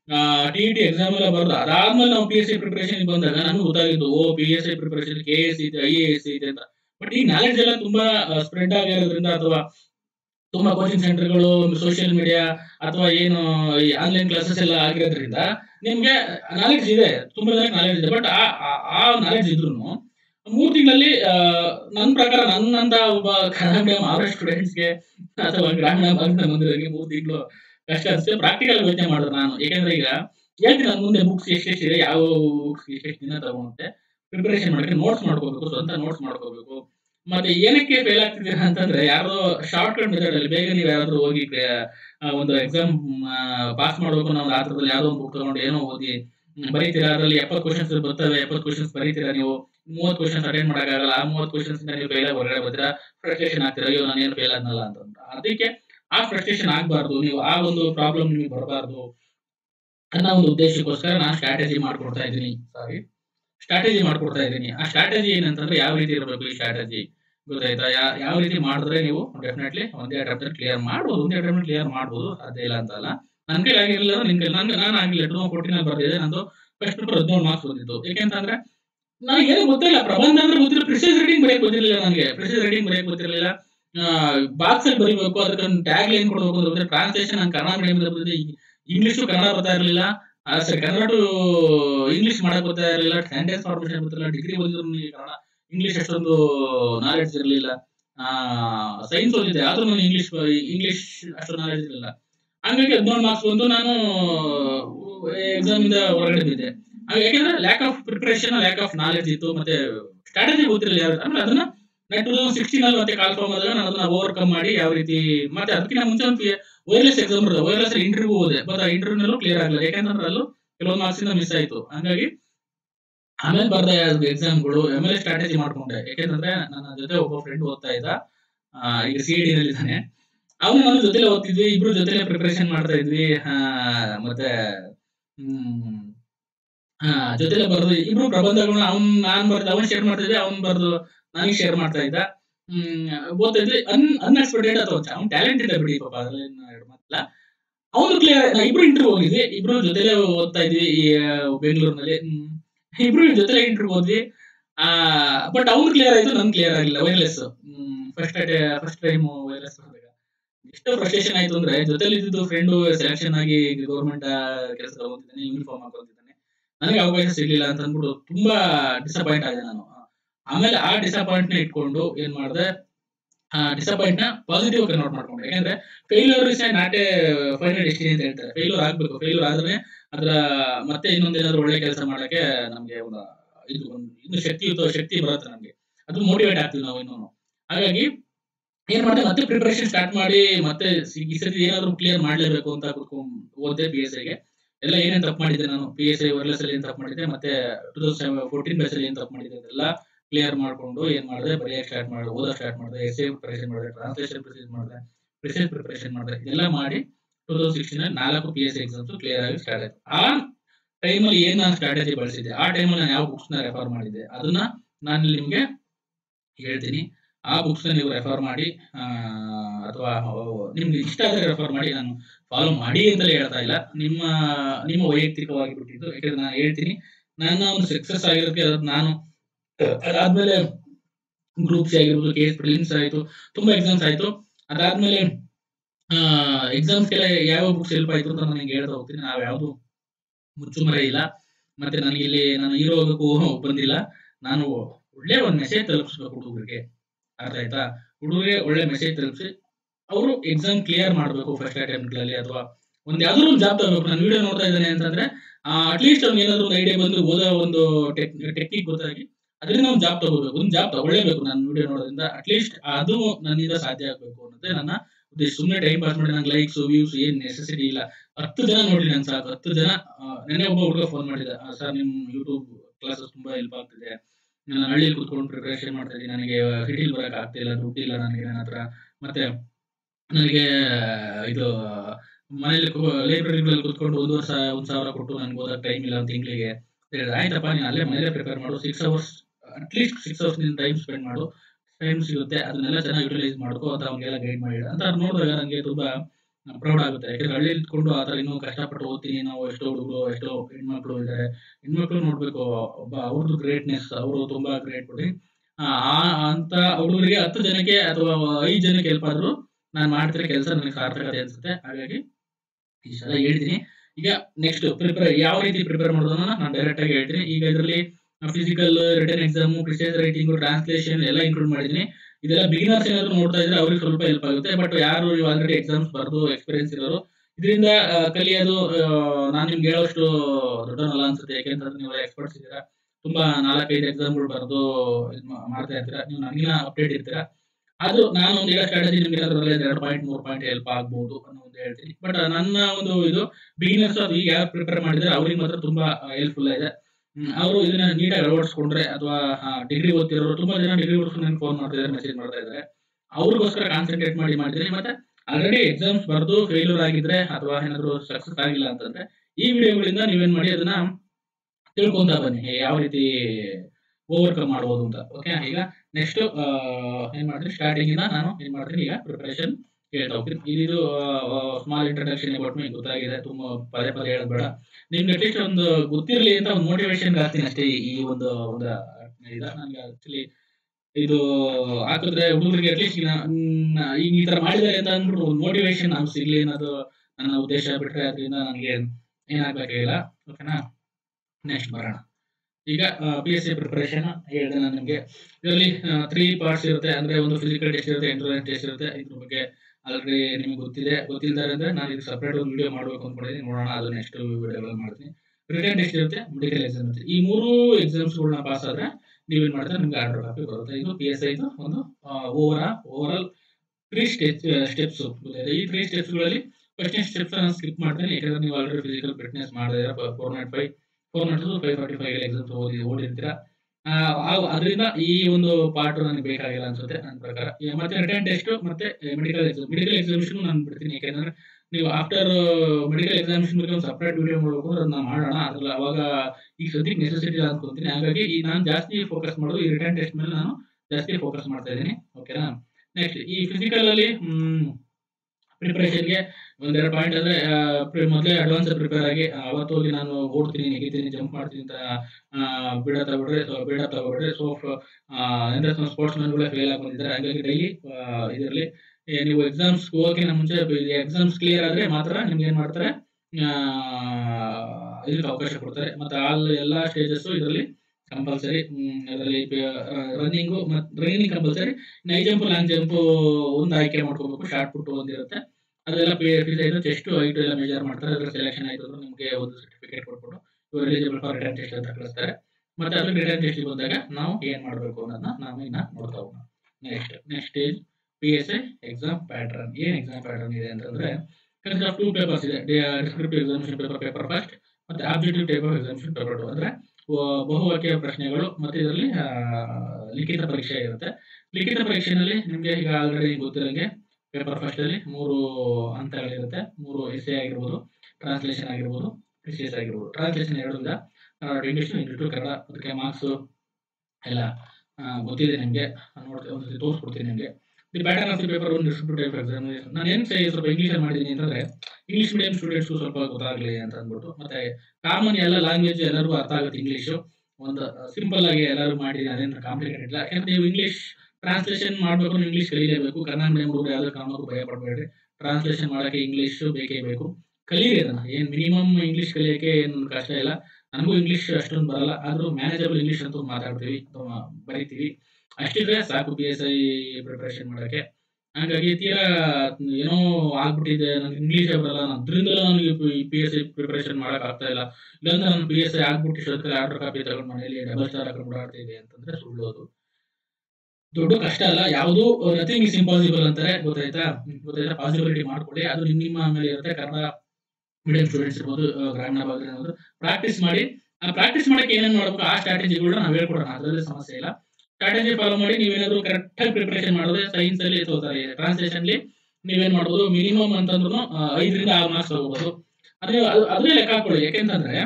ಟಿ ಇ ಟಿ ಎಕ್ಸಾಮ್ ಎಲ್ಲ ಬರೋದು ಅದಾದ್ಮೇಲೆ ನಾವು ಪಿ ಎಸ್ ಸಿ ಪ್ರಿಪರೇಷನ್ ಬಂದಾಗ ನಮ್ಗೆ ಗೊತ್ತಾಗಿತ್ತು ಓ P S C preparation K S ಇದೆ ಐ ಎ ಎಸ್ ಇದೆ ಅಂತ ಬಟ್ ಈ ನಾಲೆಡ್ಜ್ ಎಲ್ಲ ತುಂಬಾ ಸ್ಪ್ರೆಡ್ ಆಗಿರೋದ್ರಿಂದ ಅಥವಾ ತುಂಬಾ ಕೋಚಿಂಗ್ ಸೆಂಟರ್ಗಳು ಸೋಷಿಯಲ್ ಮೀಡಿಯಾ ಅಥವಾ ಏನು ಈ ಆನ್ಲೈನ್ ಕ್ಲಾಸಸ್ ಎಲ್ಲ ಆಗಿರೋದ್ರಿಂದ ನಿಮ್ಗೆ ನಾಲೆಡ್ಜ್ ಇದೆ ತುಂಬಾ ಜನಕ್ಕೆ ನಾಲೆಡ್ಜ್ ಇದೆ ಬಟ್ ಆ ನಾಲೆಡ್ಜ್ ಇದ್ರು ಮೂರ್ ತಿಂಗಳಲ್ಲಿ ನನ್ನ ಪ್ರಕಾರ ನನ್ನಂತ ಒಬ್ಬ ಕನ್ನಡ ಮೀಡಿಯಂ ಅವರ ಸ್ಟೂಡೆಂಟ್ಸ್ಗೆ ಅಥವಾ ಗ್ರಾಮೀಣ ಭಾಗದ ಬಂದಿರೋರಿಗೆ ಮೂರ್ ತಿಂಗಳು ಕಷ್ಟ ಅನ್ಸುತ್ತೆ ಪ್ರಾಕ್ಟಿಕಲ್ ಯೋಚನೆ ಮಾಡಿದ್ರೆ ನಾನು ಯಾಕಂದ್ರೆ ಈಗ ಹೇಳ್ತೀನಿ ನಾನು ಮುಂದೆ ಬುಕ್ಸ್ ಎಷ್ಟೆಷ್ಟಿದೆ ಯಾವ ಬುಕ್ಸ್ ಎಷ್ಟೆಷ್ಟು ದಿನ ತಗೊಳುತ್ತೆ ಪ್ರಿಪರೇಷನ್ ಮಾಡಕ್ಕೆ ನೋಟ್ಸ್ ಮಾಡ್ಕೋಬೇಕು ಸ್ವಂತ ನೋಟ್ಸ್ ಮಾಡ್ಕೋಬೇಕು ಮತ್ತೆ ಏನಕ್ಕೆ ಫೇಲ್ ಆಗ್ತಿದ್ದೀರಾ ಅಂತಂದ್ರೆ ಯಾರೋ ಶಾರ್ಟ್ ಕಟ್ ಮೆಥಡ್ ಅಲ್ಲಿ ಬೇಗ ನೀವು ಯಾರಾದ್ರೂ ಹೋಗಿ ಆ, ಒಂದು ಎಕ್ಸಾಮ್ ಪಾಸ್ ಮಾಡ್ಬೇಕು ಅನ್ನೋ ಒಂದು ಆತರದಲ್ಲಿ ಯಾವ್ದೋ ಒಂದು ಬುಕ್ ತಗೊಂಡು ಏನೋ ಓದಿ ಹ್ಮ್, ಬರೀತೀರಾ ಅದರಲ್ಲಿ ಎಪ್ಪತ್ತು ಕ್ವಶನ್ಸ್ ಬರ್ತವೆ ಎಪ್ಪತ್ತು ಕ್ವಶನ್ಸ್ ಬರೀತೀರಾ ನೀವು ಮೂವತ್ತು ಕ್ವಶನ್ಸ್ ಅಟೆಂಡ್ ಮಾಡೋಕ್ಕಾಗಲ್ಲ ಆ ಮೂವತ್ತು ಕ್ವಶನ್ಸ್ ನೀವು ಫೇಲ್ ಆಗಿ ಹೊರಗಡೆ ಬರ್ತೀರಾ ಫ್ರಸ್ಟ್ರೇಷನ್ ಆಗ್ತೀರಾ ಅಯ್ಯೋ ನಾನು ಏನು ಫೇಲ್ ಆದ್ನಲ್ಲ ಅಂತ ಅದಕ್ಕೆ ಆ ಫ್ರಸ್ಟ್ರೇಷನ್ ಆಗಬಾರ್ದು ನೀವು ಆ ಒಂದು ಪ್ರಾಬ್ಲಮ್ ನಿಮಗೆ ಬರಬಾರ್ದು ಅನ್ನೋ ಒಂದು ಉದ್ದೇಶಕ್ಕೋಸ್ಕರ ನಾನು ಸ್ಟ್ರಾಟಜಿ ಮಾಡ್ಕೊಡ್ತಾ ಇದ್ದೀನಿ ಸಾರಿ ಸ್ಟ್ರಾಟಜಿ ಮಾಡ್ಕೊಡ್ತಾ ಇದ್ದೀನಿ ಆ ಸ್ಟ್ರಾಟಜಿ ಏನಂತಂದ್ರೆ ಯಾವ ರೀತಿ ಇರಬೇಕು ಈ ಸ್ಟ್ರಾಟಜಿ ಗೊತ್ತಾಯ್ತಾ ಯಾ ಯಾವ ರೀತಿ ಮಾಡಿದ್ರೆ ನೀವು ಡೆಫಿನೆಟ್ಲಿ ಒಂದೇ ಅಟೆಂಪ್ಟ್ ಕ್ಲಿಯರ್ ಮಾಡ್ಬೋದು ಒಂದೇ ಅಟೆಂಪ್ಟ್ ಕ್ಲಿಯರ್ ಮಾಡ್ಬೋದು ಸಾಧ್ಯ ಇಲ್ಲ ಅಂತಲ್ಲ ನನ್ ಕೈಲಿ ಆಗಿರಲಿಲ್ಲ ಅಂದ್ರೆ ನಿನ್ ಕೈಲಿ ನನ್ಗೆ ನಾನು ಆಗಿಲ್ಲ ಟೂ ಫೋರ್ಟಿನಲ್ಲಿ ಬರ್ದಿದೆ ನಂದು ಫಸ್ಟ್ ಪೇಪರ್ ಹದಿನೇಳು ಮಾರ್ಕ್ಸ್ ಬಂದಿತ್ತು ಯಾಕೆಂತಂದ್ರೆ ನನಗೆ ಏನು ಗೊತ್ತಿಲ್ಲ ಪ್ರಬಂಧ ಅಂದ್ರೆ ಗೊತ್ತಿಲ್ಲ ಪ್ರಿಸೈಸ್ ರೈಟಿಂಗ್ ಬರೆಯಕ್ ಗೊತ್ತಿರಲಿಲ್ಲ ನನಗೆ ಪ್ರಿಸೈಸ್ ರೈಟಿಂಗ್ ಬರೆಯಕ್ ಗೊತ್ತಿರಲಿಲ್ಲ ಬಾಕ್ಸ್ ಅಲ್ಲಿ ಬರೀಬೇಕು ಅದಕ್ಕೆ ಒಂದು ಟ್ಯಾಗ್ ಲೈನ್ ಕೊಡಬೇಕು ಅಂತ ಗೊತ್ತಿಲ್ಲ ಟ್ರಾನ್ಸ್ಲೇಷನ್ ನಾನು ಕನ್ನಡ ಮೀಡಿಯಂ ಬಂದಿದೆ ಇಂಗ್ಲಿಷು ಕನ್ನಡ ಬರ್ತಾ ಇರಲಿಲ್ಲ ಸರಿ ಕನ್ನಡ ಟು ಇಂಗ್ಲಿಷ್ ಮಾಡಕ್ ಗೊತ್ತಾ ಇರಲಿಲ್ಲ ಸೆಂಟೆನ್ಸ್ ಫಾರ್ಮೇಷನ್ ಗೊತ್ತಿಲ್ಲ ಡಿಗ್ರಿ ಓದಿದ್ರು ನನಗೆ ಕನ್ನಡ ಇಂಗ್ಲಿಷ್ ಅಷ್ಟೊಂದು ನಾಲೆಡ್ಜ್ ಇರಲಿಲ್ಲ ಸೈನ್ಸ್ ಓದಿದ್ದೆ ಆದ್ರೂ ನಾನು ಇಂಗ್ಲಿಷ್ ಇಂಗ್ಲಿಷ್ ಅಷ್ಟು ನಾಲೆಡ್ಜ್ ಇರಲಿಲ್ಲ ಹಂಗಾಗಿ ಹದಿನೇಳು ಮಾರ್ಕ್ಸ್ ಬಂದು ನಾನು ಎಕ್ಸಾಮ್ ಇಂದ ಹೊರಗಡೆ ಬಿದ್ದೆ ಹಾಗೆ ಯಾಕೆಂದ್ರೆ lack of preparation lack of knowledge ಇತ್ತು ಮತ್ತೆ ಸ್ಟ್ರಾಟಜಿ ಗೊತ್ತಿರಲಿಲ್ಲ ಯಾವ್ದು ಆಮೇಲೆ ಅದನ್ನ ನಾನು ಟೂ ತೌಸಂಡ್ ಸಿಕ್ಸ್ಟೀನ್ ಅಲ್ಲಿ ಮತ್ತೆ ಕಾಲ್ಫಾರ್ಮ್ ಆದಾಗ ನಾನು ಅದನ್ನ ಓವರ್ಕಮ್ ಮಾಡಿ ಯಾವ ರೀತಿ ಮತ್ತೆ ಅದಕ್ಕಿಂತ ಮುಂಚೆ ಒಂದು ವೈರ್ಲೆಸ್ ಎಕ್ಸಾಮ್ ಬರ್ತದೆ ವೈರ್ಲೆಸ್ ಇಂಟರ್ವ್ಯೂ ಹೋದೆ ಬಟ್ ಆ ಇಂಟರ್ವ್ಯೂನಲ್ಲೂ ಕ್ಲಿಯರ್ ಆಗಲಿಲ್ಲ ಯಾಕಂದ್ರೆ ಅಲ್ಲೂ ಕೆಲವೊಂದು ಮಾರ್ಕ್ಸ್ ಇಂದ ಮಿಸ್ ಆಯ್ತು ಹಂಗಾಗಿ ಆಮೇಲೆ ಬರ್ದೆ ಎಕ್ಸಾಮ್ಗಳು ಎಮ್ ಎಲ್ ಸ್ಟ್ರಾಟಜಿ ಮಾಡ್ಕೊಂಡೆ ಯಾಕೆಂದ್ರೆ ನನ್ನ ಜೊತೆ ಒಬ್ಬ ಫ್ರೆಂಡ್ ಓದ್ತಾ ಇದ್ದ ಆ, ಈಗ ಸಿ ಡಿ ನಲ್ಲಿ ಇದ್ದಾನೆ ಅವನು ನನ್ನ ಜೊತೆಲೆ ಓದ್ತಿದ್ವಿ ಇಬ್ರು ಜೊತೆಲೆ ಪ್ರಿಪರೇಷನ್ ಮಾಡ್ತಾ ಇದ್ವಿ ಆ, ಮತ್ತೆ ಹ್ಮ್ ಹಾ ಜೊತೆಲೆ ಬರ್ದು ಇಬ್ರು ಪ್ರಬಂಧಗಳನ್ನ ಅವ್ನ್ ನಾನ್ ಬರ್ದು ಅವನ್ ಶೇರ್ ಮಾಡ್ತಿದ್ದೆ ಅವ್ನ್ ಬರ್ದು ನನಗೆ ಶೇರ್ ಮಾಡ್ತಾ ಇದ್ದ ಹ್ಮ್ ಓದ್ತಾ ಇದ್ವಿ ಅನ್ ಅನ್ಎಕ್ಸ್ಪೆಕ್ಟೆಡ್ ಅಥವಾ ಅವ್ನ್ ಟ್ಯಾಲೆಂಟ್ ಇದೆ ಬಿಡಿ ಪಾಪ ಅದ್ರಲ್ಲಿ ಎರಡು ಮಾತಿಲ್ಲ ಅವನು ಕ್ಲಿಯರ್ ಇಬ್ರು ಇಂಟರ್ವ್ಯೂ ಹೋಗಿದ್ವಿ ಇಬ್ರು ಜೊತೆಲೆ ಓದ್ತಾ ಇದ್ವಿ ಈ ಆ, ಬೆಂಗಳೂರಿನಲ್ಲಿ ಹ್ಮ್. ಇಬ್ರು ಜೊತೆಲೆ ಇಂಟರ್ವ್ಯೂ ಹೋದ್ವಿ ಆ ಬಟ್ ಅವ್ನು ಕ್ಲಿಯರ್ ಆಯ್ತು ನನ್ ಕ್ಲಿಯರ್ ಆಗಿಲ್ಲ wireless first first time wireless ಬಂದಾಗ ಎಷ್ಟು ಫ್ರಸ್ಟ್ರೇಷನ್ ಆಯ್ತು ಅಂದ್ರೆ ಜೊತೆಲಿ ಇದ್ದಿದ್ದು ಫ್ರೆಂಡ್ ಸೆಲೆಕ್ಷನ್ ಆಗಿ ಗೌರ್ಮೆಂಟ್ ಕೆಲಸ ತಗೊಂತಿದ್ದಾನೆ ಯೂನಿಫಾರ್ಮ್ ಹಾಕೊಂತಿದ್ದಾನೆ ನನಗೆ ಅವಕಾಶ ಸಿಗ್ಲಿಲ್ಲ ಅಂತ ಅಂದ್ಬಿಟ್ಟು ತುಂಬಾ ಡಿಸಪಾಯಿಂಟ್ ಆಗಿದೆ ನಾನು ಆಮೇಲೆ ಆ ಡಿಸಪಾಯಿಂಟ್ ನ ಇಟ್ಕೊಂಡು ಏನ್ ಮಾಡಿದೆ ಡಿಸಪಾಯಿಂಟ್ ನ ಪಾಸಿಟಿವ್ ಕನ್ವರ್ಟ್ ಮಾಡ್ಕೊಂಡು ಯಾಕಂದ್ರೆ failure is not a final destiny ಅಂತ ಹೇಳ್ತಾರೆ ಫೇಲ್ಯೂರ್ ಆಗ್ಬೇಕು ಫೇಲ್ಯೂರ್ ಆದ್ರೆ ಅದರ ಮತ್ತೆ ಇನ್ನೊಂದೇನಾದ್ರು ಒಳ್ಳೆ ಕೆಲಸ ಮಾಡಕ್ಕೆ ನಮ್ಗೆ ಒಂದು ಇದು ಒಂದು ಇನ್ನು ಶಕ್ತಿಯುತ ಶಕ್ತಿ ಬರುತ್ತೆ ನಮ್ಗೆ ಅದು ಮೋಟಿವೇಟ್ ಆಗ್ತೀವಿ ನಾವು ಇನ್ನೂ ಹಾಗಾಗಿ ಏನ್ ಮಾಡಿದೆ ಮತ್ತೆ ಪ್ರಿಪರೇಷನ್ ಸ್ಟಾರ್ಟ್ ಮಾಡಿ ಮತ್ತೆ ಸಿ- ಈ ಸತಿ ಏನಾದ್ರು ಕ್ಲಿಯರ್ ಮಾಡ್ಲೇಬೇಕು ಅಂತ ಕುತ್ಕೊಂಡ್ ಓದ್ದೆ ಪಿ ಎಸ್ ಐಗೆ ಎಲ್ಲ ಏನೇನ್ ತಪ್ಪು ಮಾಡಿದ್ದೆ ನಾನು ಪಿ ಎಸ್ ಐ ವರ್ಲೆಸ್ ಅಲ್ಲಿ ಏನ್ ತಪ್ಪು ಮಾಡಿದ್ದೆ ಮತ್ತೆ ಟೂ ತೌಸಂಡ್ ಫೋರ್ಟೀನ್ ಬೇಸ್ ಅಲ್ಲಿ ಏನ್ ತಪ್ಪು ಮಾಡಿದ್ದೆ ಅದೆಲ್ಲ ಕ್ಲಿಯರ್ ಮಾಡ್ಕೊಂಡು ಏನ್ ಮಾಡಿದೆ ಬರೆಯಕ್ಕೆ ಸ್ಟಾರ್ಟ್ ಮಾಡಿದೆ ಓದೋ ಸ್ಟಾರ್ಟ್ ಮಾಡಿದೆ ಎಸ್ ಎ ಪ್ರಿಪರೇಷನ್ ಮಾಡಿದೆ ಟ್ರಾನ್ಸ್ಲೇಷನ್ ಪ್ರಿಪರೇಷನ್ ಮಾಡಿದೆ ಪ್ರಿಸೆಸ್ ಪ್ರಿಪರೇಷನ್ ಮಾಡಿದೆ ಇದೆಲ್ಲ ಮಾಡಿ ಟೂ ತೌಸಂಡ್ ಸಿಕ್ಸ್ಟೀನ್ ನಾಲ್ಕು ಪಿ ಎಸ್ ಎಕ್ಸಾಮ್ಸ್ ಕ್ಲಿಯರ್ ಆಗಿ ಸ್ಟಾರ್ಟ್ ಆಯ್ತು ಆ ಟೈಮಲ್ಲಿ ಏನ್ ನಾನು ಸ್ಟ್ರಾಟಜಿ ಬಳಸಿದ್ದೆ ಆ ಟೈಮಲ್ಲಿ ನಾನು ಯಾವ ಬುಕ್ಸ್ ನ ರೆಫರ್ ಮಾಡಿದ್ದೆ ಅದನ್ನ ನಾನು ಇಲ್ಲಿ ನಿಮ್ಗೆ ಹೇಳ್ತೀನಿ ಆ ಬುಕ್ಸ್ ನೀವು ರೆಫರ್ ಮಾಡಿ ಆ, ಅಥವಾ ನಿಮ್ಗೆ ಇಷ್ಟ ಆದರೆ ರೆಫರ್ ಮಾಡಿ ನಾನು ಫಾಲೋ ಮಾಡಿ ಅಂತಲೇ ಹೇಳ್ತಾ ಇಲ್ಲ ನಿಮ್ಮ ನಿಮ್ಮ ವೈಯಕ್ತಿಕವಾಗಿ ಬಿಟ್ಟಿದ್ದು ಯಾಕಂದ್ರೆ ನಾನು ಹೇಳ್ತೀನಿ ನನ್ನ ಒಂದು ಸಕ್ಸಸ್ ಆಗಿರೋದಕ್ಕೆ ಅದು ನಾನು ಅದಾದ್ಮೇಲೆ ಗ್ರೂಪ್ಸ್ ಆಗಿರ್ಬೋದು ಕೆ ಎಸ್ ಪ್ರಿಲಿಮ್ಸ್ ಆಯ್ತು ತುಂಬಾ ಎಕ್ಸಾಮ್ಸ್ ಆಯ್ತು ಅದಾದ್ಮೇಲೆ ಎಕ್ಸಾಮ್ಸ್ಗೆಲ್ಲ ಯಾವ ಬುಕ್ಸ್ ಹೆಲ್ಪ್ ಆಯ್ತು ಅಂತ ನಾನು ನಿಮ್ಗೆ ಹೇಳ್ತಾ ಹೋಗ್ತೀನಿ ನಾವು ಯಾವುದು ಮುಚ್ಚುಮರೆ ಇಲ್ಲ ಮತ್ತೆ ನನಗೆ ಇಲ್ಲಿ ನಾನು ಹೀರೋಗಕ್ಕೂ ಬಂದಿಲ್ಲ ನಾನು ಒಳ್ಳೆ ಒಂದು ಮೆಸೇಜ್ ತಲುಪಿಸ್ಬೇಕು ಹುಡುಗರಿಗೆ ಅರ್ಥ ಆಯ್ತಾ ಹುಡುಗರಿಗೆ ಒಳ್ಳೆ ಮೆಸೇಜ್ ತಲುಪಿಸಿ ಅವರು ಎಕ್ಸಾಮ್ ಕ್ಲಿಯರ್ ಮಾಡಬೇಕು ಫಸ್ಟ್ ಅಟೆಂಪ್ಟ್ಗಳಲ್ಲಿ ಅಥವಾ ಒಂದು ಯಾವ್ದಾದ್ರು ಒಂದು ಜಾಬ್ ತಗೋಬೇಕು ನಾನು ವಿಡಿಯೋ ನೋಡ್ತಾ ಇದ್ದೇನೆ ಅಂತಂದ್ರೆ ಅಟ್ಲೀಸ್ಟ್ ಅವ್ನಿಗೆ ಏನಾದ್ರು ಒಂದು ಐಡಿಯಾ ಬಂದು ಓದೋ ಒಂದು ಟೆಕ್ನಿಕ್ ಗೊತ್ತಾಗಿ ಅದರಿಂದ ಒಂದು ಜಾಬ್ ತಗೋಬೇಕು ಒಂದು ಜಾಬ್ ತಗೊಳ್ಳೇಬೇಕು ನಾನು ವಿಡಿಯೋ ನೋಡೋದ್ರಿಂದ ಅಟ್ಲೀಸ್ಟ್ ಅದು ನನ್ನಿಂದ ಸಾಧ್ಯ ಆಗಬೇಕು ಅನ್ನೋದೇ ನನ್ನ ಉದ್ದೇಶ ಸುಮ್ಮನೆ ಟೈಮ್ ಪಾಸ್ ಮಾಡಿ ನಂಗೆ ಲೈಕ್ಸ್ ವ್ಯೂಸ್ ಏನ್ ನೆಸೆಸಿಟಿ ಇಲ್ಲ ಹತ್ತು ಜನ ನೋಡಿ ನನ್ ಸಾಕು ಹತ್ತು ಜನ ಆ, ನೆನ್ನೆ ಒಬ್ಬ ಹುಡುಗ ಫೋನ್ ಮಾಡಿದ ಸರ್ ನಿಮ್ ಯೂಟ್ಯೂಬ್ ಕ್ಲಾಸಸ್ ತುಂಬಾ ಹೆಲ್ಪ್ ಆಗ್ತಿದೆ ನಾನು ಹಳ್ಳಿಯಲ್ಲಿ ಕುತ್ಕೊಂಡು ಪ್ರಿಪರೇಷನ್ ಮಾಡ್ತಾ ಇದ್ದೀನಿ ನನಗೆ ಸಿಟಿಲಿ ಬರಕ್ ಆಗ್ತಿಲ್ಲ ದುಡ್ಡಿಲ್ಲ ನನಗೆ ನನ್ನ ಹತ್ರ ಮತ್ತೆ ನನಗೆ ಇದು ಮನೇಲಿ ಲೈಬ್ರರಿಗಳಲ್ಲಿ ಕುತ್ಕೊಂಡು ಒಂದು ವರ್ಷ ಒಂದ್ ಸಾವಿರ ಕೊಟ್ಟು ನನ್ಗೆ ಓದಕ್ ಟೈಮ್ ಇಲ್ಲ ತಿಂಗಳಿಗೆ ಹೇಳಿದ್ರೆ ಆಯ್ತಪ್ಪ ನೀನು ಅಲ್ಲೇ ಮನೇಲೆ ಪ್ರಿಪೇರ್ ಮಾಡು six hours at least six hours ನೀನು ಟೈಮ್ ಸ್ಪೆಂಡ್ ಮಾಡು ಟೈಮ್ ಸಿಗುತ್ತೆ ಅದನ್ನೆಲ್ಲ ಚೆನ್ನಾಗಿ ಯುಟಿಲೈಸ್ ಮಾಡ್ಕೋ ಅಂತ ಅವ್ನಿಗೆಲ್ಲ ಗೈಡ್ ಮಾಡಿ ಅಂತ ನೋಡಿದಾಗ ನನಗೆ ತುಂಬಾ ಪ್ರೌಡ್ ಆಗುತ್ತೆ ಯಾಕಂದ್ರೆ ಹಳ್ಳಿಲಿ ಇಟ್ಕೊಂಡು ಆ ಥರ ಇನ್ನೂ ಕಷ್ಟಪಟ್ಟು ಓದ್ತೀನಿ ನಾವು ಎಷ್ಟೋ ಹುಡುಗರು ಎಷ್ಟೋ ಹೆಣ್ಮಕ್ಳು ಇದ್ದಾರೆ ಹೆಣ್ಮಕ್ಳು ನೋಡ್ಬೇಕು ಒಬ್ಬ ಅವ್ರದ್ದು ಗ್ರೇಟ್ನೆಸ್ ಅವರು ತುಂಬಾ ಗ್ರೇಟ್ ಬಿಡಿ ಆ ಆ- ಅಂತ ಹುಡುಗರಿಗೆ ಹತ್ತು ಜನಕ್ಕೆ ಅಥವಾ ಐದು ಜನಕ್ಕೆ ಹೆಲ್ಪ್ ಆದ್ರೂ ನಾನು ಮಾಡ್ತಿರೋ ಕೆಲಸ ನನಗೆ ಸಾರ್ಥಕತೆ ಅನ್ಸುತ್ತೆ ಹಾಗಾಗಿ ಇಷ್ಟೆಲ್ಲ ಹೇಳ್ತೀನಿ ಈಗ ನೆಕ್ಸ್ಟ್ ಪ್ರಿಪೇರ್ ಯಾವ ರೀತಿ ಪ್ರಿಪೇರ್ ಮಾಡೋದನ್ನ ನಾನು ಡೈರೆಕ್ಟ್ ಆಗಿ ಹೇಳ್ತೀನಿ ಈಗ ಇದರಲ್ಲಿ physical written exam precis writing translation ಎಲ್ಲ ಇನ್ಕ್ಲೂಡ್ ಮಾಡಿದ್ದೀನಿ ಇದೆಲ್ಲ ಬಿಗಿನರ್ಸ್ ಏನಾದ್ರು ನೋಡ್ತಾ ಇದ್ರೆ ಅವ್ರಿಗೆ ಸ್ವಲ್ಪ ಹೆಲ್ಪ್ ಆಗುತ್ತೆ ಬಟ್ ಯಾರು ಆಲ್ರೆಡಿ ಎಕ್ಸಾಮ್ಸ್ ಬರೆದು ಎಕ್ಸ್ಪೀರಿಯನ್ಸ್ ಇರೋರು ಇದರಿಂದ ಕಲಿಯೋದು ನಾನು ನಿಮ್ಗೆ ಹೇಳೋಷ್ಟು ದೊಡ್ಡನಲ್ಲ ಅನ್ಸುತ್ತೆ ಯಾಕೆಂತಂದ್ರೆ ನೀವು ಎಕ್ಸ್ಪರ್ಟ್ಸ್ ಇದ್ದೀರಾ ತುಂಬಾ ನಾಲ್ಕೈದು ಎಕ್ಸಾಮ್ಗಳು ಬರೆದು ಮಾಡ್ತಾ ಇರ್ತೀರಾ ನೀವು ನನಗಿನ ಅಪ್ಡೇಟ್ ಇರ್ತೀರಾ ಆದ್ರೂ ನಾನು ಒಂದು ಹೇಳೋ ಸ್ಟ್ರಾಟಜಿ ನಿಮ್ಗೆ ಏನಾದ್ರು ಎರಡು ಪಾಯಿಂಟ್ ಮೂರು ಪಾಯಿಂಟ್ ಹೆಲ್ಪ್ ಆಗ್ಬೋದು ಅನ್ನೋ ಒಂದು ಹೇಳ್ತೀನಿ ಬಟ್ ನನ್ನ ಒಂದು ಇದು ಬಿಗಿನರ್ಸ್ ಅದು ಈಗ ಯಾರು ಪ್ರಿಪೇರ್ ಮಾಡಿದ್ರೆ ಅವ್ರಿಗೆ ಮಾತ್ರ ತುಂಬಾ ಹೆಲ್ಪ್ಫುಲ್ ಇದೆ ಅವರು ಇದನ್ನ ನೀಟಾಗಿ ಅಳವಡಿಸ್ಕೊಂಡ್ರೆ ಅಥವಾ ಡಿಗ್ರಿ ಓದ್ತಿರೋರು ತುಂಬಾ ಜನ ಡಿಗ್ರಿ ಓದಿಸ್ಕೊಂಡು ನನಗೆ ಫೋನ್ ಮಾಡ್ತಿದ್ದಾರೆ ಮೆಸೇಜ್ ಮಾಡ್ತಾ ಇದ್ದಾರೆ ಅವ್ರಿಗೋಸ್ಕರ ಕಾನ್ಸಂಟ್ರೇಟ್ ಮಾಡಿ ಮಾಡಿದ್ದೀನಿ ಮತ್ತೆ ಆಲ್ರೆಡಿ ಎಕ್ಸಾಮ್ಸ್ ಬರೆದು ಫೇಲ್ಯೂರ್ ಆಗಿದ್ರೆ ಅಥವಾ ಏನಾದ್ರು ಸಕ್ಸಸ್ ಆಗಿಲ್ಲ ಅಂತಂದ್ರೆ ಈ ವಿಡಿಯೋಗಳಿಂದ ನೀವೇನ್ ಮಾಡಿ ಅದನ್ನ ತಿಳ್ಕೊಂತ ಬನ್ನಿ ಯಾವ ರೀತಿ ಓವರ್ಕಮ್ ಮಾಡ್ಬೋದು ಅಂತ ಓಕೆ ಈಗ ನೆಕ್ಸ್ಟ್ ಏನ್ ಮಾಡ್ತೀನಿ ಸ್ಟಾರ್ಟಿಂಗ್ ಇಂದ ನಾನು ಏನ್ ಮಾಡ್ತೀನಿ ಈಗ ಪ್ರಿಪರೇಷನ್ ಹೇಳ್ತಾ ಹೋಗ್ತೀನಿ ಇದು ಸ್ಮಾಲ್ ಇಂಟ್ರಡಕ್ಷನ್ ಅಬೌಟ್ ಮೀ ಗೊತ್ತಾಗಿದೆ ತುಂಬಾ ಪದೇ ಪದೇ ಹೇಳೋದ್ ಬೇಡ ನಿಮ್ಗೆ ಅಟ್ಲೀಸ್ಟ್ ಒಂದು ಗೊತ್ತಿರಲಿ ಅಂತ ಒಂದು ಮೋಟಿವೇಶನ್ ಹಾಕ್ತೀನಿ ಅಷ್ಟೇ ಈ ಈ ಒಂದು ಒಂದು ಇದ ನನಗೆ ಆಕ್ಚುಲಿ ಇದು ಹಾಕಿದ್ರೆ ಹುಡುಗರಿಗೆ ಅಟ್ಲೀಸ್ಟ್ ಈಗ ಈ ತರ ಮಾಡಿದ್ದಾರೆ ಅಂತ ಅಂದ್ಬಿಟ್ಟು ಒಂದು ಮೋಟಿವೇಶನ್ ನಮ್ಗೆ ಸಿಗ್ಲಿ ಅನ್ನೋದು ನನ್ನ ಉದ್ದೇಶ ಬಿಟ್ರೆ ಅದರಿಂದ ನನಗೆ ಏನಾಗಬೇಕಾಗಿಲ್ಲ ಓಕೆನಾ ನೆಕ್ಸ್ಟ್ ಬರೋಣ ಈಗ ಪಿ ಎಸ್ ಸಿ ಪ್ರಿಪರೇಷನ್ ಹೇಳಿದೆ ನಾನು ನಿಮಗೆ ಇದರಲ್ಲಿ ತ್ರೀ ಪಾರ್ಟ್ಸ್ ಇರುತ್ತೆ ಅಂದ್ರೆ ಒಂದು ಫಿಸಿಕಲ್ ಟೆಸ್ಟ್ ಇರುತ್ತೆ ಎಂಟ್ರನ್ಸ್ ಟೆಸ್ಟ್ ಇರುತ್ತೆ ಇದ್ರ ಬಗ್ಗೆ ಆಲ್ರೆಡಿ ನಿಮ್ಗೆ ಗೊತ್ತಿದೆ ಗೊತ್ತಿಲ್ಲದೆ ಅಂದ್ರೆ ನಾನು ಇದು ಸಪ್ರೇಟ್ ಒಂದು ವಿಡಿಯೋ ಮಾಡಬೇಕು ಅನ್ಕೊಂಡಿದ್ದೀನಿ ನೋಡೋಣ ಅದು ನೆಕ್ಸ್ಟ್ ವಿಡಿಯೋಗಳಲ್ಲಿ ಮಾಡ್ತೀನಿ ರಿಟರ್ನ್ ಟೆಸ್ಟ್ ಇರುತ್ತೆ ಮೆಡಿಕಲ್ ಎಕ್ಸಾಮ್ ಇರುತ್ತೆ ಈ ಮೂರು ಎಕ್ಸಾಮ್ಸ್ಗಳನ್ನ ಪಾಸ್ ಆದ್ರೆ ನೀವೇನ್ ಮಾಡ್ತಾರೆ ನಿಮ್ಗೆ ಆರ್ಡರ್ ಕಾಪಿ ಬರುತ್ತೆ ಇದು ಪಿ ಎಸ್ ಐದು ಒಂದು over over all three step steps ಈ ತ್ರೀ ಸ್ಟೆಪ್ಸ್ಗಳಲ್ಲಿ ಫಸ್ಟ್ ಸ್ಟೆಪ್ಸ್ ನಾನು ಸ್ಕಿಪ್ ಮಾಡ್ತೀನಿ ಯಾಕಂದ್ರೆ ನೀವು ಆಲ್ರೆಡಿ ಫಿಸಿಕಲ್ ಫಿಟ್ನೆಸ್ ಮಾಡಿದ್ರೆ four not five four not five forty five exams ಓದಿ ಓದಿರ್ತೀರಾ ಅದರಿಂದ ಈ ಒಂದು ಪಾರ್ಟ್ ನನಗೆ ಬೇಕಾಗಿಲ್ಲ ಅನ್ಸುತ್ತೆ ನನ್ನ ಪ್ರಕಾರ ಈ ಮತ್ತೆ ರಿಟರ್ನ್ ಟೆಸ್ಟ್ ಮತ್ತೆ ಮೆಡಿಕಲ್ ಎಕ್ಸಾಮ್ ಮೆಡಿಕಲ್ ಎಕ್ಸಾಮಿಷನ್ ನಾನು ಬಿಡ್ತೀನಿ ಯಾಕೆಂದ್ರೆ ನೀವು ಆಫ್ಟರ್ ಮೆಡಿಕಲ್ ಎಕ್ಸಾಮಿಷನ್ ಬಗ್ಗೆ ಒಂದು ಸಪ್ರೇಟ್ ವಿಡಿಯೋ ಮಾಡಬೇಕು ಅಂದ್ರೆ ಅದನ್ನ ಮಾಡೋಣ ಅದ್ರಲ್ಲಿ ಅವಾಗ ಈಗ ಸದ್ಯಕ್ಕೆ ನೆಸೆಸಿಟಿ ಅನ್ಕೊಂತೀನಿ ಹಾಗಾಗಿ ಈ ನಾನು ಜಾಸ್ತಿ ಫೋಕಸ್ ಮಾಡೋದು ಈ ರಿಟರ್ನ್ ಟೆಸ್ಟ್ ಮೇಲೆ ನಾನು ಜಾಸ್ತಿ ಫೋಕಸ್ ಮಾಡ್ತಾ ಇದ್ದೀನಿ ಓಕೆನಾ ನೆಕ್ಸ್ಟ್ ಈ ಫಿಸಿಕಲ್ ಅಲ್ಲಿ ಪ್ರಿಪರೇಷನ್ಗೆ ಒಂದೆರಡು ಪಾಯಿಂಟ್ ಅಂದ್ರೆ ಮೊದಲೇ ಅಡ್ವಾನ್ಸ್ ಪ್ರಿಪೇರ್ ಆಗಿ ಅವತ್ತು ಹೋಗಿ ನಾನು ಓಡ್ತೀನಿ ನೆಗಿತೀನಿ ಜಂಪ್ ಮಾಡ್ತೀನಿ ಅಂತ ಬಿಡ ತಗೊಬಿಡ್ರೆ ಬಿಡ ತಗೊಬಿಡ್ರೆ ಸೊ ಅಂದ್ರೆ ಸ್ಪೋರ್ಟ್ಸ್ ಮ್ಯಾನ್ಗಳೇ ಫೇಲ್ ಆಗಿ ಬಂದಿದ್ದಾರೆ ಹಾಗಾಗಿ ಡೈಲಿ ಇದರಲ್ಲಿ ನೀವು ಎಕ್ಸಾಮ್ಸ್ ಹೋಗೋಕ್ಕಿಂತ ಮುಂಚೆ ಎಕ್ಸಾಮ್ಸ್ ಕ್ಲಿಯರ್ ಆದ್ರೆ ಮಾತ್ರ ನಿಮ್ಗೆ ಏನ್ ಮಾಡ್ತಾರೆ ಇದಕ್ಕೆ ಅವಕಾಶ ಕೊಡ್ತಾರೆ ಮತ್ತೆ ಆಲ್ ಎಲ್ಲಾ ಸ್ಟೇಜಸ್ ಇದರಲ್ಲಿ ಕಂಪಲ್ಸರಿ ಅದರಲ್ಲಿ ರನ್ನಿಂಗು ಮತ್ತು ರನ್ನಿಂಗ್ ಕಂಪಲ್ಸರಿ ನೈ ಜಂಪ್ ಲಾಂಗ್ ಜಂಪ್ ಒಂದು ಆಯ್ಕೆ ಮಾಡ್ಕೋಬೇಕು ಶಾರ್ಟ್ ಪುಟ್ ಒಂದಿರುತ್ತೆ ಅದೆಲ್ಲ ಫೀಸ್ ಆಯಿತು ಚೆಸ್ಟ್ ಹೈಟ್ ಎಲ್ಲ ಮೆಜರ್ ಮಾಡ್ತಾರೆ ಅದ್ರ ಸೆಲೆಕ್ಷನ್ ಆಯಿತು ಅಂದ್ರೆ ನಿಮಗೆ ಒಂದು ಸರ್ಟಿಫಿಕೇಟ್ ಕೊಟ್ಬಿಟ್ಟು ಇವರು ಎಲಿಜಿಬಲ್ ಫಾರ್ ರಿಟರ್ನ್ ಟೆಸ್ಟ್ ಅಂತ ಕಳಿಸ್ತಾರೆ ಮತ್ತೆ ಅದ್ರ ರಿಟರ್ನ್ ಟೆಸ್ಟ್ ಬಂದಾಗ ನಾವು ಏನು ಮಾಡಬೇಕು ಅನ್ನೋದನ್ನ ನಾವು ಇನ್ನ ನೋಡ್ತಾ ಹೋಗೋಣ next next is P S A exam pattern ಏನು ಎಕ್ಸಾಮ್ ಪ್ಯಾಟರ್ನ್ ಇದೆ ಅಂತಂದ್ರೆ ಕನ್ಸಿಸ್ಟ್ ಆಫ್ ಟೂ ಪೇಪರ್ಸ್ ಇದೆ descriptive examination paper paper first ಮತ್ತೆ objective type of examination paper two ಅಂದ್ರೆ ವ- ಬಹುವಾಕ್ಯ ಪ್ರಶ್ನೆಗಳು ಮತ್ತೆ ಇದರಲ್ಲಿ ಆ, ಲಿಖಿತ ಪರೀಕ್ಷೆ ಇರುತ್ತೆ ಲಿಖಿತ ಪರೀಕ್ಷೆಯಲ್ಲಿ ನಿಮಗೆ ಈಗ ಆಲ್ರೆಡಿ ಗೊತ್ತಿರಂಗೆ ಪೇಪರ್ ಫಸ್ಟ್ ಅಲ್ಲಿ ಮೂರು ಹಂತಗಳಿರುತ್ತೆ ಮೂರು ಎಸ್ ಆಗಿರ್ಬೋದು ಟ್ರಾನ್ಸ್ಲೇಷನ್ ಆಗಿರ್ಬೋದು ಪ್ರಿಸಿಯಸ್ ಆಗಿರ್ಬೋದು ಟ್ರಾನ್ಸ್ಲೇಷನ್ ಎರಡು ವಿಧ ಇಂಗ್ಲಿಷ್ ಇಂಗ್ಲಿಷ್ ಟು ಕನ್ನಡ ಅದಕ್ಕೆ ಮಾರ್ಕ್ಸ್ ಎಲ್ಲ ಆ, ಗೊತ್ತಿದೆ ನಿಮಗೆ ನೋಡ್ತೀವಿ ಒಂದ್ಸತಿ ತೋರಿಸ್ಕೊಡ್ತೀನಿ ನಿಮಗೆ the pattern of the paper ಒಂದು ಡಿಸ್ಟ್ರಿಬ್ಯೂಟ್ ಟೈಪ್ ಎಕ್ಸಾಮಿನೇಷನ್ ನಾನು ಏನು ಸ್ವಲ್ಪ ಇಂಗ್ಲೀಷಲ್ಲಿ ಮಾಡಿದ್ದೀನಿ ಅಂತಂದ್ರೆ ಇಂಗ್ಲೀಷ್ ಮೀಡಿಯಂ ಸ್ಟೂಡೆಂಟ್ಸ್ಗೂ ಸ್ವಲ್ಪ ಗೊತ್ತಾಗಲಿ ಅಂತ ಅಂದ್ಬಿಟ್ಟು ಮತ್ತೆ ಕಾಮನ್ ಎಲ್ಲ ಲ್ಯಾಂಗ್ವೇಜ್ ಎಲ್ಲರಿಗೂ ಅರ್ಥ ಆಗುತ್ತೆ ಇಂಗ್ಲೀಷು ಒಂದು ಸಿಂಪಲ್ ಆಗಿ ಎಲ್ಲರೂ ಮಾಡಿದ್ದೀನಿ ಅದೇನು ಕಾಂಪ್ಲಿಕೇಟೆಡ್ ಇಲ್ಲ ಯಾಕಂದ್ರೆ ನೀವು ಇಂಗ್ಲೀಷ್ ಟ್ರಾನ್ಸ್ಲೇಷನ್ ಮಾಡಬೇಕು ಇಂಗ್ಲೀಷ್ ಕಲಿಲೇಬೇಕು ಕನ್ನಡ ಮೀಡಿಯಂ ಹುಡುಗರು ಯಾವುದೇ ಕಾರಣಕ್ಕೂ ಭಯ ಪಡಬೇಡ್ರಿ ಟ್ರಾನ್ಸ್ಲೇಷನ್ ಮಾಡೋಕ್ಕೆ ಇಂಗ್ಲೀಷ್ ಬೇಕೇ ಬೇಕು ಕಲೀರಿ ಅದನ್ನ ಏನು ಮಿನಿಮಮ್ ಇಂಗ್ಲೀಷ್ ಕಲಿಯೋಕ್ಕೆ ಏನು ಕಷ್ಟ ಇಲ್ಲ ನನಗೂ ಇಂಗ್ಲೀಷ್ ಅಷ್ಟೊಂದು ಬರಲ್ಲ ಆದರೂ ಮ್ಯಾನೇಜಬಲ್ ಇಂಗ್ಲೀಷ್ ಅಂತೂ ಮಾತಾಡ್ತೀವಿ ಅಥವಾ ಬರಿತೀವಿ ಅಷ್ಟಿದ್ರೆ ಸಾಕು ಪಿ ಎಸ್ ಐ ಪ್ರಿಪ್ರೇಷನ್ ಮಾಡೋಕ್ಕೆ ಹಾಗಾಗಿ ತೀರಾ ಏನೋ ಆಗ್ಬಿಟ್ಟಿದೆ ನನಗೆ ಇಂಗ್ಲೀಷೇ ಬರಲ್ಲ ಅದರಿಂದಲೇ ನನಗೆ ಪಿ ಎಸ್ ಐ ಪ್ರಿಪ್ರೇಷನ್ ಮಾಡಕ್ ಆಗ್ತಾ ಇಲ್ಲ ಇಲ್ಲಾಂದ್ರೆ ನಾನು ಪಿ ಎಸ್ ಐ ಆಗ್ಬಿಟ್ಟು ಇಷ್ಟೊತ್ತಿಗೆ ಆರ್ಡರ್ ಕಾಪಿ ತಗೊಂಡು ಮನೇಲಿ ಡಬಲ್ ಸ್ಟಾರ್ ಹಾಕೊಂಡು ಓಡಾಡ್ತಿದ್ದೆ ಅಂತಂದ್ರೆ ಸುಳ್ಳು ಅದು ದೊಡ್ಡ ಕಷ್ಟ ಅಲ್ಲ ಯಾವುದು ನಥಿಂಗ್ ಇಸ್ ಇಂಪಾಸಿಬಲ್ ಅಂತಾರೆ ಗೊತ್ತಾಯ್ತಾ ಹ್ಮ್, ಗೊತ್ತಾಯ್ತಾ ಪಾಸಿಬಿಲಿಟಿ ಮಾಡ್ಕೊಳ್ಳಿ ಅದು ನಿಮ್ಮ ನಿಮ್ಮ ಮೇಲೆ ಇರುತ್ತೆ ಕನ್ನಡ ಮೀಡಿಯಂ ಸ್ಟೂಡೆಂಟ್ಸ್ ಇರ್ಬೋದು ಆ, ಗ್ರಾಮೀಣ ಭಾಗದ ಇರ್ಬೋದು ಪ್ರಾಕ್ಟೀಸ್ ಮಾಡಿ ಆ ಪ್ರಾಕ್ಟೀಸ್ ಮಾಡಕ್ಕೆ ಏನೇನು ಮಾಡಬೇಕು ಆ ಸ್ಟ್ರಾಟಜಿಗಳನ್ನ ನಾವು ಹೇಳ್ಕೊಡೋಣ ಅದರಲ್ಲಿ ಸಮಸ್ಯೆ ಇಲ್ಲ ಸ್ಟ್ರಾಟಜಿ ಫಾಲೋ ಮಾಡಿ ನೀವೇನಾದ್ರು ಕರೆಕ್ಟ್ ಆಗಿ ಪ್ರಿಪರೇಷನ್ ಮಾಡಿದ್ರೆ ಸೈನ್ಸ್ ಅಲ್ಲಿ ತಗೋತಾರೆ ಟ್ರಾನ್ಸ್ಲೇಷನ್ ಅಲ್ಲಿ ನೀವೇನ್ ಮಾಡ್ಬೋದು ಮಿನಿಮಮ್ ಅಂತಂದ್ರು ಐದರಿಂದ ಆರು ಮಾರ್ಕ್ಸ್ ತಗೋಬಹುದು ಅದೇ ಅದು- ಅದೇ ಲೆಕ್ಕ ಹಾಕೊಳ್ಳಿ ಯಾಕೆಂತಂದ್ರೆ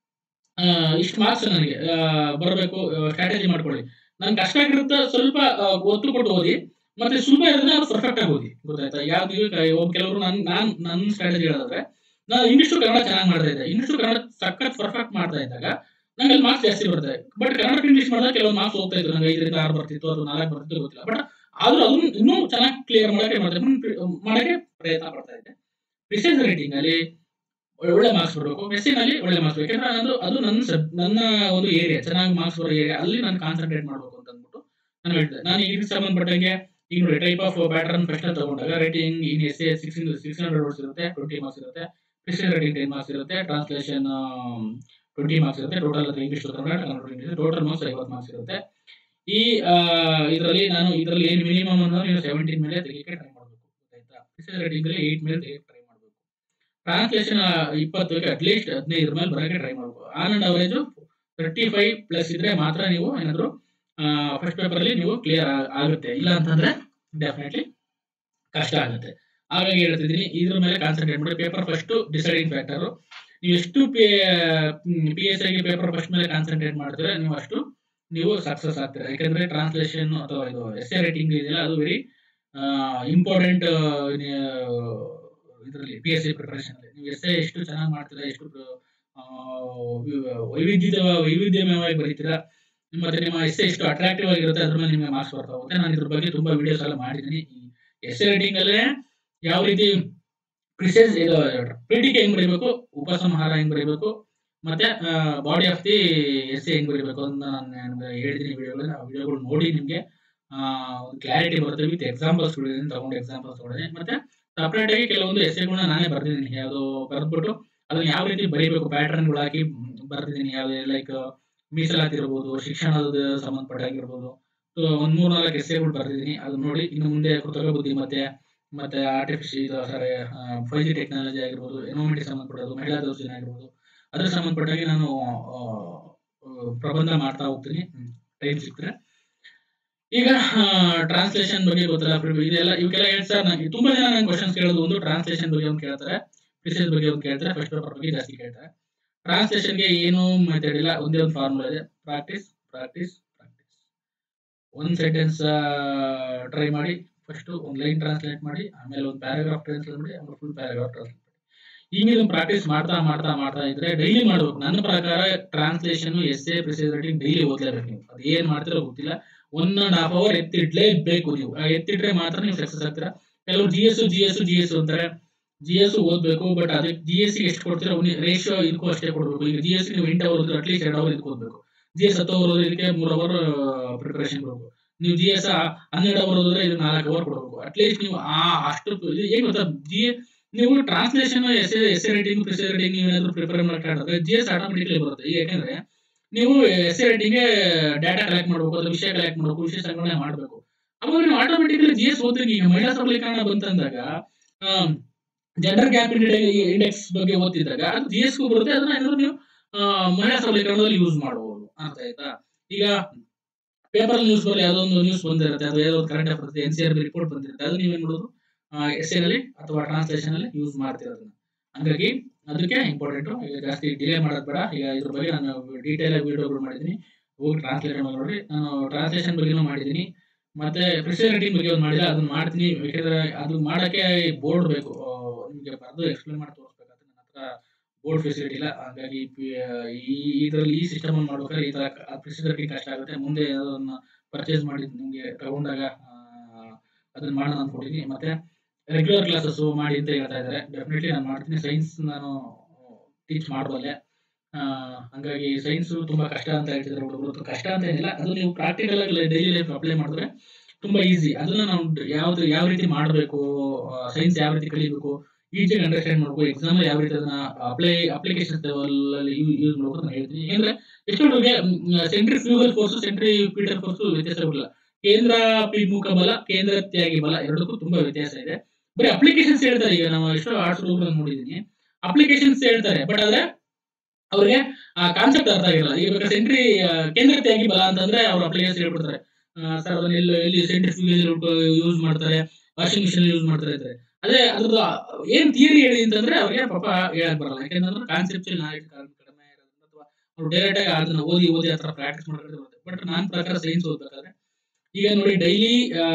ಇಷ್ಟು ಮಾರ್ಕ್ಸ್ ನನಗೆ ಬರಬೇಕು ಸ್ಟ್ರಾಟಜಿ ಮಾಡ್ಕೊಳ್ಳಿ ನನ್ಗೆ ಕಷ್ಟ ಆಗಿರುತ್ತೆ ಸ್ವಲ್ಪ ಆ, ಒತ್ತು ಕೊಟ್ಟು ಓದಿ ಮತ್ತೆ ಸುಲಭ ಇರೋದ್ರೆ ಅದು ಪರ್ಫೆಕ್ಟ್ ಆಗಿ ಓದಿ ಗೊತ್ತಾಯ್ತಾ ಯಾವ್ದು ಒಬ್ಬ ಕೆಲವರು ನನ್ ನಾನ್ ನನ್ನ ಸ್ಟ್ರಾಟಜಿ ಹೇಳಿದ್ರೆ ನಾನು ಇಂಗ್ಲಿಷ್ ಕನ್ನಡ ಚೆನ್ನಾಗಿ ಮಾಡ್ತಾ ಇದ್ದೆ ಇಂಗ್ಲಿಷ್ ಕನ್ನಡ ಸಖತ್ ಪರ್ಫೆಕ್ಟ್ ಮಾಡ್ತಾ ಇದ್ದಾಗ ನಂಗೆ ಅಲ್ಲಿ ಮಾರ್ಕ್ಸ್ ಜಾಸ್ತಿ ಬರುತ್ತೆ ಬಟ್ ಕನ್ನಡ ಇಂಗ್ಲಿಷ್ ಮಾಡಿದಾಗ ಕೆಲವೊಂದು ಮಾರ್ಕ್ಸ್ ಹೋಗ್ತಾ ಇತ್ತು ನಂಗೆ ಐದರಿಂದ ಆರು ಬರ್ತಿತ್ತು ಅಥವಾ ನಾಲ್ಕು ಬರ್ತಿತ್ತು ಗೊತ್ತಿಲ್ಲ ಬಟ್ ಆದ್ರೂ ಅದನ್ನ ಇನ್ನೂ ಚೆನ್ನಾಗಿ ಕ್ಲಿಯರ್ ಮಾಡಕ್ಕೆ ಮಾಡ್ತಾ ಮಾಡಕ್ಕೆ ಪ್ರಯತ್ನ ಪಡ್ತಾ ಇದ್ದೆ ಪ್ರಿಸೈಸ್ ರೈಟಿಂಗ್ ಅಲ್ಲಿ ಒಳ್ಳೆ ಮಾರ್ಕ್ಸ್ ಬರಬೇಕು ಮೆಸ್ಸಿನಲ್ಲಿ ಒಳ್ಳೆ ಮಾರ್ಕ್ಸ್ ಬೇಕು ಯಾಕಂದ್ರೆ ಅದು ಅದು ನನ್ನ ಸಬ್ ನನ್ನ ಒಂದು ಏರಿಯಾ ಚೆನ್ನಾಗಿ ಮಾರ್ಕ್ಸ್ ಬರೋ ಏರಿಯಾ ಅಲ್ಲಿ ನಾನು ಕಾನ್ಸಂಟ್ರೇಟ್ ಮಾಡಬೇಕು ಅಂತ ಅಂದ್ಬಿಟ್ಟು ನಾನು ಹೇಳ್ದೆ ನಾನು ಇದಕ್ಕೆ ಸಂಬಂಧಪಟ್ಟಂಗೆ ಈಗ ನೋಡಿ ಟೈಪ್ ಆಫ್ ಪ್ಯಾಟರ್ನ್ ಫಸ್ಟ್ ತಗೊಂಡಾಗ writing in essay six six hundred words ಇರುತ್ತೆ ಟ್ವೆಂಟಿ ಮಾರ್ಕ್ಸ್ ಇರುತ್ತೆ ಪ್ರಿಸೈಸ್ ರೈಟಿಂಗ್ ಟೆನ್ ಮಾರ್ಕ್ಸ್ ಇರುತ್ತೆ ಟ್ರಾನ್ಸ್ಲೇಷನ್ ಟ್ವೆಂಟಿ ಮಾರ್ಕ್ಸ್ ಇರುತ್ತೆ ಟೋಟಲ್ ಅದು English Kannada Kannada English total marks ಐವತ್ತು ಮಾರ್ಕ್ಸ್ ಇರುತ್ತೆ ಈ ಇದರಲ್ಲಿ ನಾನು ಇದರಲ್ಲಿ ಏನು ಮಿನಿಮಮ್ ಅನ್ನೋ ನೀವು ಸೆವೆಂಟೀನ್ ಮೇಲೆ ತೆಗಿಯಕ್ಕೆ ಟ್ರೈ ಮಾಡಬೇಕು ಆಯ್ತಾ ಪ್ರಿಸೈಸ್ ರೈಟಿಂಗ್ ಅಲ್ಲಿ ಏಟ್ ಮೇಲೆ ತೆಗಿಯಕ್ಕೆ ಟ್ರೈ ಮಾಡಬೇಕು ಟ್ರಾನ್ಸ್ಲೇಷನ್ ಇಪ್ಪತ್ತಕ್ಕೆ ಅಟ್ಲೀಸ್ಟ್ ಹದಿನೈದರ ಮೇಲೆ ಬರೋಕ್ಕೆ ಟ್ರೈ ಮಾಡಬೇಕು on and average thirty five plus ಇದ್ರೆ ಮಾತ್ರ ನೀವು ಏನಾದ್ರು ಫಸ್ಟ್ ಪೇಪರ್ ಅಲ್ಲಿ ನೀವು ಕ್ಲಿಯರ್ ಆಗುತ್ತೆ ಇಲ್ಲ ಅಂತಂದ್ರೆ ಡೆಫಿನೆಟ್ಲಿ ಕಷ್ಟ ಆಗುತ್ತೆ ಹಾಗಾಗಿ ಹೇಳ್ತಿದ್ದೀನಿ ಇದ್ರ ಮೇಲೆ ಕಾನ್ಸಂಟ್ರೇಟ್ ಮಾಡಿ ಪೇಪರ್ ಫಸ್ಟ್ ಡಿಸೈಡಿಂಗ್ ಫ್ಯಾಕ್ಟರ್ ನೀವು ಎಷ್ಟು ಪಿ ಎಸ್ ಐಗೆ ಪೇಪರ್ ಫಸ್ಟ್ ಮೇಲೆ ಕಾನ್ಸಂಟ್ರೇಟ್ ಮಾಡ್ತೀರಾ ನೀವು ಅಷ್ಟು ನೀವು ಸಕ್ಸಸ್ ಆಗ್ತೀರಾ ಯಾಕಂದ್ರೆ ಟ್ರಾನ್ಸ್ಲೇಷನ್ ಅಥವಾ ಇದು ಎಸ್ ಎ ರೈಟಿಂಗ್ ಇದೆಯಲ್ಲ ಅದು ವೆರಿ ಇಂಪಾರ್ಟೆಂಟ್ ಇದರಲ್ಲಿ ಪಿ ಎಸ್ ಸಿ ಪ್ರಿಪರೇಷನ್ ಅಲ್ಲಿ ನೀವು ಎಸ್ ಎ ಎಷ್ಟು ಚೆನ್ನಾಗಿ ಮಾಡ್ತೀರಾ ಎಷ್ಟು ಆ, ವಿ- ವೈವಿಧ್ಯದ ವೈವಿಧ್ಯಮಯವಾಗಿ ಬರೀತೀರಾ ಮತ್ತೆ ನಿಮ್ಮ ಎಸ್ ಎಷ್ಟು ಅಟ್ರಾಕ್ಟಿವ್ ಆಗಿರುತ್ತೆ ಅದ್ರ ಮೇಲೆ ನಿಮಗೆ ಮಾರ್ಕ್ಸ್ ಬರ್ತಾ ಹೋಗುತ್ತೆ ನಾನು ಇದ್ರ ಬಗ್ಗೆ ತುಂಬಾ ವಿಡಿಯೋಸ್ ಎಲ್ಲ ಮಾಡಿದ್ದೀನಿ ಎಸ್ ಎ ರೈಟಿಂಗ್ ಅಲ್ಲೇ ಯಾವ ರೀತಿ ಪ್ರಿಸೈಸ್ ಇದು ಪೀಠಿಕೆ ಹೆಂಗ್ ಬರೀಬೇಕು ಉಪಸಂಹಾರ ಹೆಂಗ್ ಬರೀಬೇಕು ಮತ್ತೆ ಬಾಡಿ ಆಫ್ ದಿ ಎಸ್ ಹೆಂಗ್ ಬರೀಬೇಕು ಅಂತ ನಾನು ನಿಮ್ಗೆ ಹೇಳಿದ್ದೀನಿ ವಿಡಿಯೋಗಳು ಆ ವಿಡಿಯೋಗಳು ನೋಡಿ ನಿಮಗೆ ಕ್ಲಾರಿಟಿ ಬರುತ್ತೆ ವಿತ್ ಎಕ್ಸಾಂಪಲ್ಸ್ ತಗೊಂಡು ಎಕ್ಸಾಂಪಲ್ಸ್ ತಗೊಂಡಿದ್ದೀನಿ ಮತ್ತೆ ಸಪ್ರೇಟ್ ಆಗಿ ಕೆಲವೊಂದು ಎಸ್ಸೆಗಳನ್ನ ನಾನೇ ಬರ್ದಿದ್ದೀನಿ ಯಾವುದು ಬರೆದ್ಬಿಟ್ಟು ಅದನ್ನ ಯಾವ ರೀತಿ ಬರೀಬೇಕು ಪ್ಯಾಟರ್ನ್ಗಳು ಹಾಕಿ ಬರ್ದಿದ್ದೀನಿ ಯಾವ್ದು ಲೈಕ್ ಮೀಸಲಾತಿ ಇರ್ಬೋದು ಶಿಕ್ಷಣದ ಸಂಬಂಧಪಟ್ಟಾಗಿರ್ಬೋದು ಸೊ ಒಂದ್ ಮೂರ್ ನಾಲ್ಕು ಎಸ್ಸೆಗಳು ಬರ್ದಿದ್ದೀನಿ ಅದನ್ನ ನೋಡಿ ಇನ್ನು ಮುಂದೆ ಕೃತಕ ಬುದ್ಧಿ ಮತ್ತೆ ಮತ್ತೆ artificial sorry five G technology ಆಗಿರ್ಬೋದು ಎನ್ವೈರನ್ಮೆಂಟ್ ಸಂಬಂಧಪಟ್ಟದ್ದು ಮಹಿಳಾ ದೌರ್ಜನ್ಯ ಆಗಿರ್ಬೋದು ಅದ್ರ ಸಂಬಂಧಪಟ್ಟಾಗಿ ನಾನು ಆ, ಆ, ಪ್ರಬಂಧ ಮಾಡ್ತಾ ಹೋಗ್ತೀನಿ ಟೈಮ್ ಸಿಕ್ತರೆ ಈಗ ಟ್ರಾನ್ಸ್ಲೇಷನ್ ಬಗ್ಗೆ ಗೊತ್ತಲ್ಲ ಪ್ರಿವ್- ಇದೆಲ್ಲ ಇವಕ್ಕೆಲ್ಲ ಹೇಳಿ ಸರ್ ನಂಗೆ ತುಂಬಾ ಜನ ನಂಗೆ ಕ್ವಶನ್ಸ್ ಕೇಳೋದು ಒಂದು ಟ್ರಾನ್ಸ್ಲೇಷನ್ ಬಗ್ಗೆ ಒಂದು ಕೇಳ್ತಾರೆ ಪ್ರಿಸೈಸ್ ಬಗ್ಗೆ ಒಂದು ಕೇಳ್ತಾರೆ ಫಸ್ಟ್ ಪೇಪರ್ ಬಗ್ಗೆ ಜಾಸ್ತಿ ಕೇಳ್ತಾರೆ ಟ್ರಾನ್ಸ್ಲೇಷನ್ಗೆ ಏನು ಮೆಥಡ್ ಇಲ್ಲ ಒಂದೇ ಒಂದು ಫಾರ್ಮುಲಾ ಇದೆ ಪ್ರಾಕ್ಟೀಸ್ ಪ್ರಾಕ್ಟೀಸ್ ಪ್ರಾಕ್ಟೀಸ್ ಒಂದು ಸೆಂಟೆನ್ಸ್ ಟ್ರೈ ಮಾಡಿ ಫಸ್ಟ್ ಒಂದು ಲೈನ್ ಟ್ರಾನ್ಸ್ಲೇಟ್ ಮಾಡಿ ಆಮೇಲೆ ಒಂದು ಪ್ಯಾರಾಗ್ರಾಫ್ ಟ್ರಾನ್ಸ್ಲೇಟ್ ಮಾಡಿ ಆಮೇಲೆ ಫುಲ್ ಪ್ಯಾರಾಗ್ರಾಫ್ ಟ್ರಾನ್ಸ್ಲೇಟ್ ಮಾಡಿ ಈಗ ಇದನ್ನ ಪ್ರಾಕ್ಟೀಸ್ ಮಾಡ್ತಾ ಮಾಡ್ತಾ ಮಾಡ್ತಾ ಇದ್ರೆ ಡೈಲಿ ಮಾಡ್ಬೇಕು ನನ್ನ ಪ್ರಕಾರ translation essay precis writing daily ಓದ್ಲೇಬೇಕು ನೀವು ಅದು ಏನ್ ಮಾಡ್ತಿರೋ ಗೊತ್ತಿಲ್ಲ ಒನ್ ಅಂಡ್ ಹಾಫ್ ಅವರ್ ಎತ್ತಿಡ್ಲೇಬೇಕು ನೀವು ಆ ಎತ್ತಿಟ್ರೆ ಮಾತ್ರ ನೀವು ಸಕ್ಸಸ್ ಆಗ್ತೀರಾ ಕೆಲವರು G S G S G S ಅಂತಾರೆ ಜಿ ಎಸ್ ಓದ್ಬೇಕು ಬಟ್ ಅದಕ್ಕೆ ಜಿ ಎಸ್ ಎಷ್ಟು ಕೊಡ್ತೀರಾ ರೇಷಿಯೋ ಇದಕ್ಕೂ ಅಷ್ಟೇ ಕೊಡಬೇಕು ಈಗ ಜಿ ಎಸ್ ನೀವು ಎಂಟು ಅವರ್ ಅಟ್ಲೀಸ್ಟ್ ಎರಡು ಅವರ್ ಇದಕ್ಕೆ ಓದ್ಬೇಕು ಜಿ ಎಸ್ ಹತ್ತು ಅವರ್ ಓದಿದ್ರೆ ಇದಕ್ಕೆ ಮೂರ್ ಅವರ್ ಪ್ರಿಪರೇಷನ್ ಕೊಡಬೇಕು ನೀವು ಜಿ ಎಸ್ ಹನ್ನೆರಡು ಅವರ್ ಓದಿದ್ರೆ ಇದು ನಾಲ್ಕು ಅವರ್ ಕೊಡಬೇಕು ಅಟ್ಲೀಸ್ಟ್ ನೀವು ಆ ಅಷ್ಟು ಇದು ಏನ್ ಗೊತ್ತಾ ಜಿ ನೀವು translation essay writing precis writing ನೀವು ಏನಾದ್ರು ಪ್ರಿಪೇರ್ ಮಾಡ್ಕೊಂಡ್ರೆ ಜಿ ಎಸ್ ಆಟೋಮೆಟಿಕ್ಲಿ ಬರುತ್ತೆ ಈಗ ಯಾಕಂದ್ರೆ ನೀವು ಎಸ್ ರೈಟಿಂಗ್ ಡಾಟಾ ಕಲೆಕ್ಟ್ ಮಾಡಬೇಕು ಅದ್ರ ವಿಷಯ ಕಲೆಕ್ಟ್ ಮಾಡಬೇಕು ವಿಷಯ ಸಂಗ್ರಹಣೆ ಮಾಡಬೇಕು ಅವಾಗ ನೀವು ಆಟೋಮೆಟಿಕ್ಲಿ ಜಿ ಎಸ್ ಓದ್ತೀರಿ ಈಗ ಮಹಿಳಾ ಸಬಲೀಕರಣ ಬಂತಂದಾಗ ಜೆಂಡರ್ ಗ್ಯಾಪ್ ಇಂಡೆಕ್ಸ್ ಬಗ್ಗೆ ಓದ್ತಿದ್ದಾಗ ಅದು ಜಿ ಎಸ್ ಬರುತ್ತೆ ಅದನ್ನ ಏನಾದ್ರು ನೀವು ಆ, ಮಹಿಳಾ ಸಬಲೀಕರಣದಲ್ಲಿ ಯೂಸ್ ಮಾಡಬಹುದು ಅರ್ಥ ಆಯ್ತಾ ಈಗ ಪೇಪರ್ ನ್ಯೂಸ್ ಬರಲಿ ಯಾವುದೋ ಒಂದು ನ್ಯೂಸ್ ಬಂದಿರುತ್ತೆ ಅದು ಯಾವುದೋ ಒಂದು current affairs N C R B report ಬಂದಿರುತ್ತೆ ಅದು ನೀವೇನ್ ಮಾಡೋದು ಎಸ್ ನಲ್ಲಿ ಅಥವಾ ಟ್ರಾನ್ಸ್ಲೇಷನ್ ಅಲ್ಲಿ ಯೂಸ್ ಮಾಡ್ತಿರೋದನ್ನ ಹಂಗಾಗಿ ಅದಕ್ಕೆ ಇಂಪಾರ್ಟೆಂಟ್ ಈಗ ಜಾಸ್ತಿ ಡಿಲೇ ಮಾಡೋದು ಬೇಡ ಈಗ ಇದ್ರ ಬಗ್ಗೆ ನಾನು ಡೀಟೇಲ್ ಆಗಿ ವಿಡಿಯೋಗಳು ಮಾಡಿದ್ದೀನಿ ಹೋಗಿ ಟ್ರಾನ್ಸ್ಲೇಟ್ ನೋಡಿ ನಾನು ಟ್ರಾನ್ಸ್ಲೇಷನ್ ಬಗ್ಗೆನೂ ಮಾಡಿದ್ದೀನಿ ಮತ್ತೆ ಪ್ರಿಸೈಸ್ ರೈಟಿಂಗ್ ಬಗ್ಗೆ ಒಂದು ಮಾಡಿಲ್ಲ ಅದನ್ನ ಮಾಡ್ತೀನಿ ಯಾಕಂದ್ರೆ ಅದು ಮಾಡಕ್ಕೆ ಬೋರ್ಡ್ ಬೇಕು ಆ, ನಿಮ್ಗೆ ಬರೆದು ಎಕ್ಸ್ಪ್ಲೇನ್ ಮಾಡಿ ತೋರಿಸ್ಬೇಕಾದ್ರೆ ನನ್ನ ಹತ್ರ ಬೋರ್ಡ್ ಫೆಸಿಲಿಟಿ ಇಲ್ಲ ಹಾಗಾಗಿ ಪಿ- ಈ ಇದರಲ್ಲಿ ಈ ಸಿಸ್ಟಮ್ ಅನ್ನು ಮಾಡ್ಬೇಕಾದ್ರೆ ಈ ತರ ಪ್ರಿಸೈಸ್ ರೈಟಿಂಗ್ ಕಷ್ಟ ಆಗುತ್ತೆ ಮುಂದೆ ಅದನ್ನ ಪರ್ಚೇಸ್ ಮಾಡಿ ನಿಮ್ಗೆ ತಗೊಂಡಾಗ ಆ, ಅದನ್ನ ಮಾಡೋಣ ಅನ್ಕೊಂಡಿದ್ದೀನಿ ಮತ್ತೆ ರೆಗ್ಯುಲರ್ ಕ್ಲಾಸಸ್ ಮಾಡಿ ಅಂತ ಹೇಳ್ತಾ ಇದ್ದಾರೆ ಡೆಫಿನೆಟ್ಲಿ ನಾನು ಮಾಡ್ತೀನಿ ಸೈನ್ಸ್ ನಾನು ಟೀಚ್ ಮಾಡಬಲ್ಲೆ ಆ, ಹಂಗಾಗಿ ಸೈನ್ಸ್ ತುಂಬಾ ಕಷ್ಟ ಅಂತ ಹೇಳ್ತಿದ್ದಾರೆ ಹುಡುಗರು ಕಷ್ಟ ಅಂತ ಏನಿಲ್ಲ ಅದು ನೀವು ಪ್ರಾಕ್ಟಿಕಲ್ ಆಗಿ ಡೈಲಿ ಲೈಫ್ ಅಪ್ಲೈ ಮಾಡಿದ್ರೆ ತುಂಬಾ ಈಸಿ ಅದನ್ನ ನಾವು ಯಾವ್ದು ಯಾವ ರೀತಿ ಮಾಡಬೇಕು ಸೈನ್ಸ್ ಯಾವ ರೀತಿ ಕಲಿಬೇಕು ಈಜಿಯಾಗಿ ಅಂಡರ್ಸ್ಟ್ಯಾಂಡ್ ಮಾಡ್ಬೇಕು ಎಕ್ಸಾಮ್ ಯಾವ ರೀತಿ ಅದನ್ನ ಅಪ್ಲೈ ಅಪ್ಲಿಕೇಶನ್ ಅಲ್ಲಿ ಯೂಸ್ ಮಾಡ್ಬೇಕು ಅಂತ ಹೇಳ್ತೀನಿ ಯಾಕಂದ್ರೆ ಎಷ್ಟೊಂದಿಗೆ centrifugal force centripetal force ವ್ಯತ್ಯಾಸ ಇರಲ್ಲ ಕೇಂದ್ರ ಪಿಮುಖ ಬಲ ಕೇಂದ್ರ ತ್ಯಾಗಿ ಬಲ ಎರಡಕ್ಕೂ ತುಂಬಾ ವ್ಯತ್ಯಾಸ ಇದೆ ಬರೀ ಅಪ್ಲಿಕೇಶನ್ಸ್ ಹೇಳ್ತಾರೆ ಈಗ ನಾವು ಎಷ್ಟೋ ಆರ್ಟ್ಸ್ ಹುಡುಗರನ್ನ ನೋಡಿದೀನಿ ಅಪ್ಲಿಕೇಶನ್ಸ್ ಹೇಳ್ತಾರೆ ಬಟ್ ಆದ್ರೆ ಅವ್ರಿಗೆ ಆ ಕಾನ್ಸೆಪ್ಟ್ ಅರ್ಥ ಆಗಿರಲ್ಲ ಈಗ ಬೇಕಾದ್ರೆ ಸೆಂಟ್ರಿ ಕೇಂದ್ರ ತ್ಯಾಗಿ ಬಲ ಅಂತಂದ್ರೆ ಅವ್ರ ಅಪ್ಲಿಕೇಶನ್ ಹೇಳ್ಬಿಡ್ತಾರೆ ಸರ್ ಅದನ್ನ ಎಲ್ಲಿ ಎಲ್ಲಿ ಸೆಂಟ್ರಿಫ್ಯೂಗಲ್ ಯೂಸ್ ಮಾಡ್ತಾರೆ ವಾಷಿಂಗ್ ಮಿಷಿನ್ ಯೂಸ್ ಮಾಡ್ತಾರೆ ಅಂತಾರೆ ಅದೇ ಅದ್ರದ್ದು ಏನ್ ಥಿಯರಿ ಹೇಳಿ ಅಂತಂದ್ರೆ ಅವ್ರಿಗೆ ಪಾಪ ಹೇಳಕ್ ಬರಲ್ಲ ಯಾಕಂದ್ರೆ ಕಾನ್ಸೆಪ್ಚುಯಲ್ ನಾಲೆಜ್ ಕಡಿಮೆ ಇರೋದ್ರಿಂದ ಅಥವಾ ಅವ್ರು ಡೈರೆಕ್ಟ್ ಆಗಿ ಅದನ್ನ ಓದಿ ಓದಿ ಆ ಥರ ಪ್ರಾಕ್ಟೀಸ್ ಮಾಡ್ಕೊಂಡು ಬರುತ್ತೆ ಬಟ್ ನಾನ್ ಪ್ರಕಾರ ಸೈನ್ಸ್ ಓದ್ಬೇಕಾದ್ರೆ ಈಗ ನೋಡಿ ಡೈಲಿ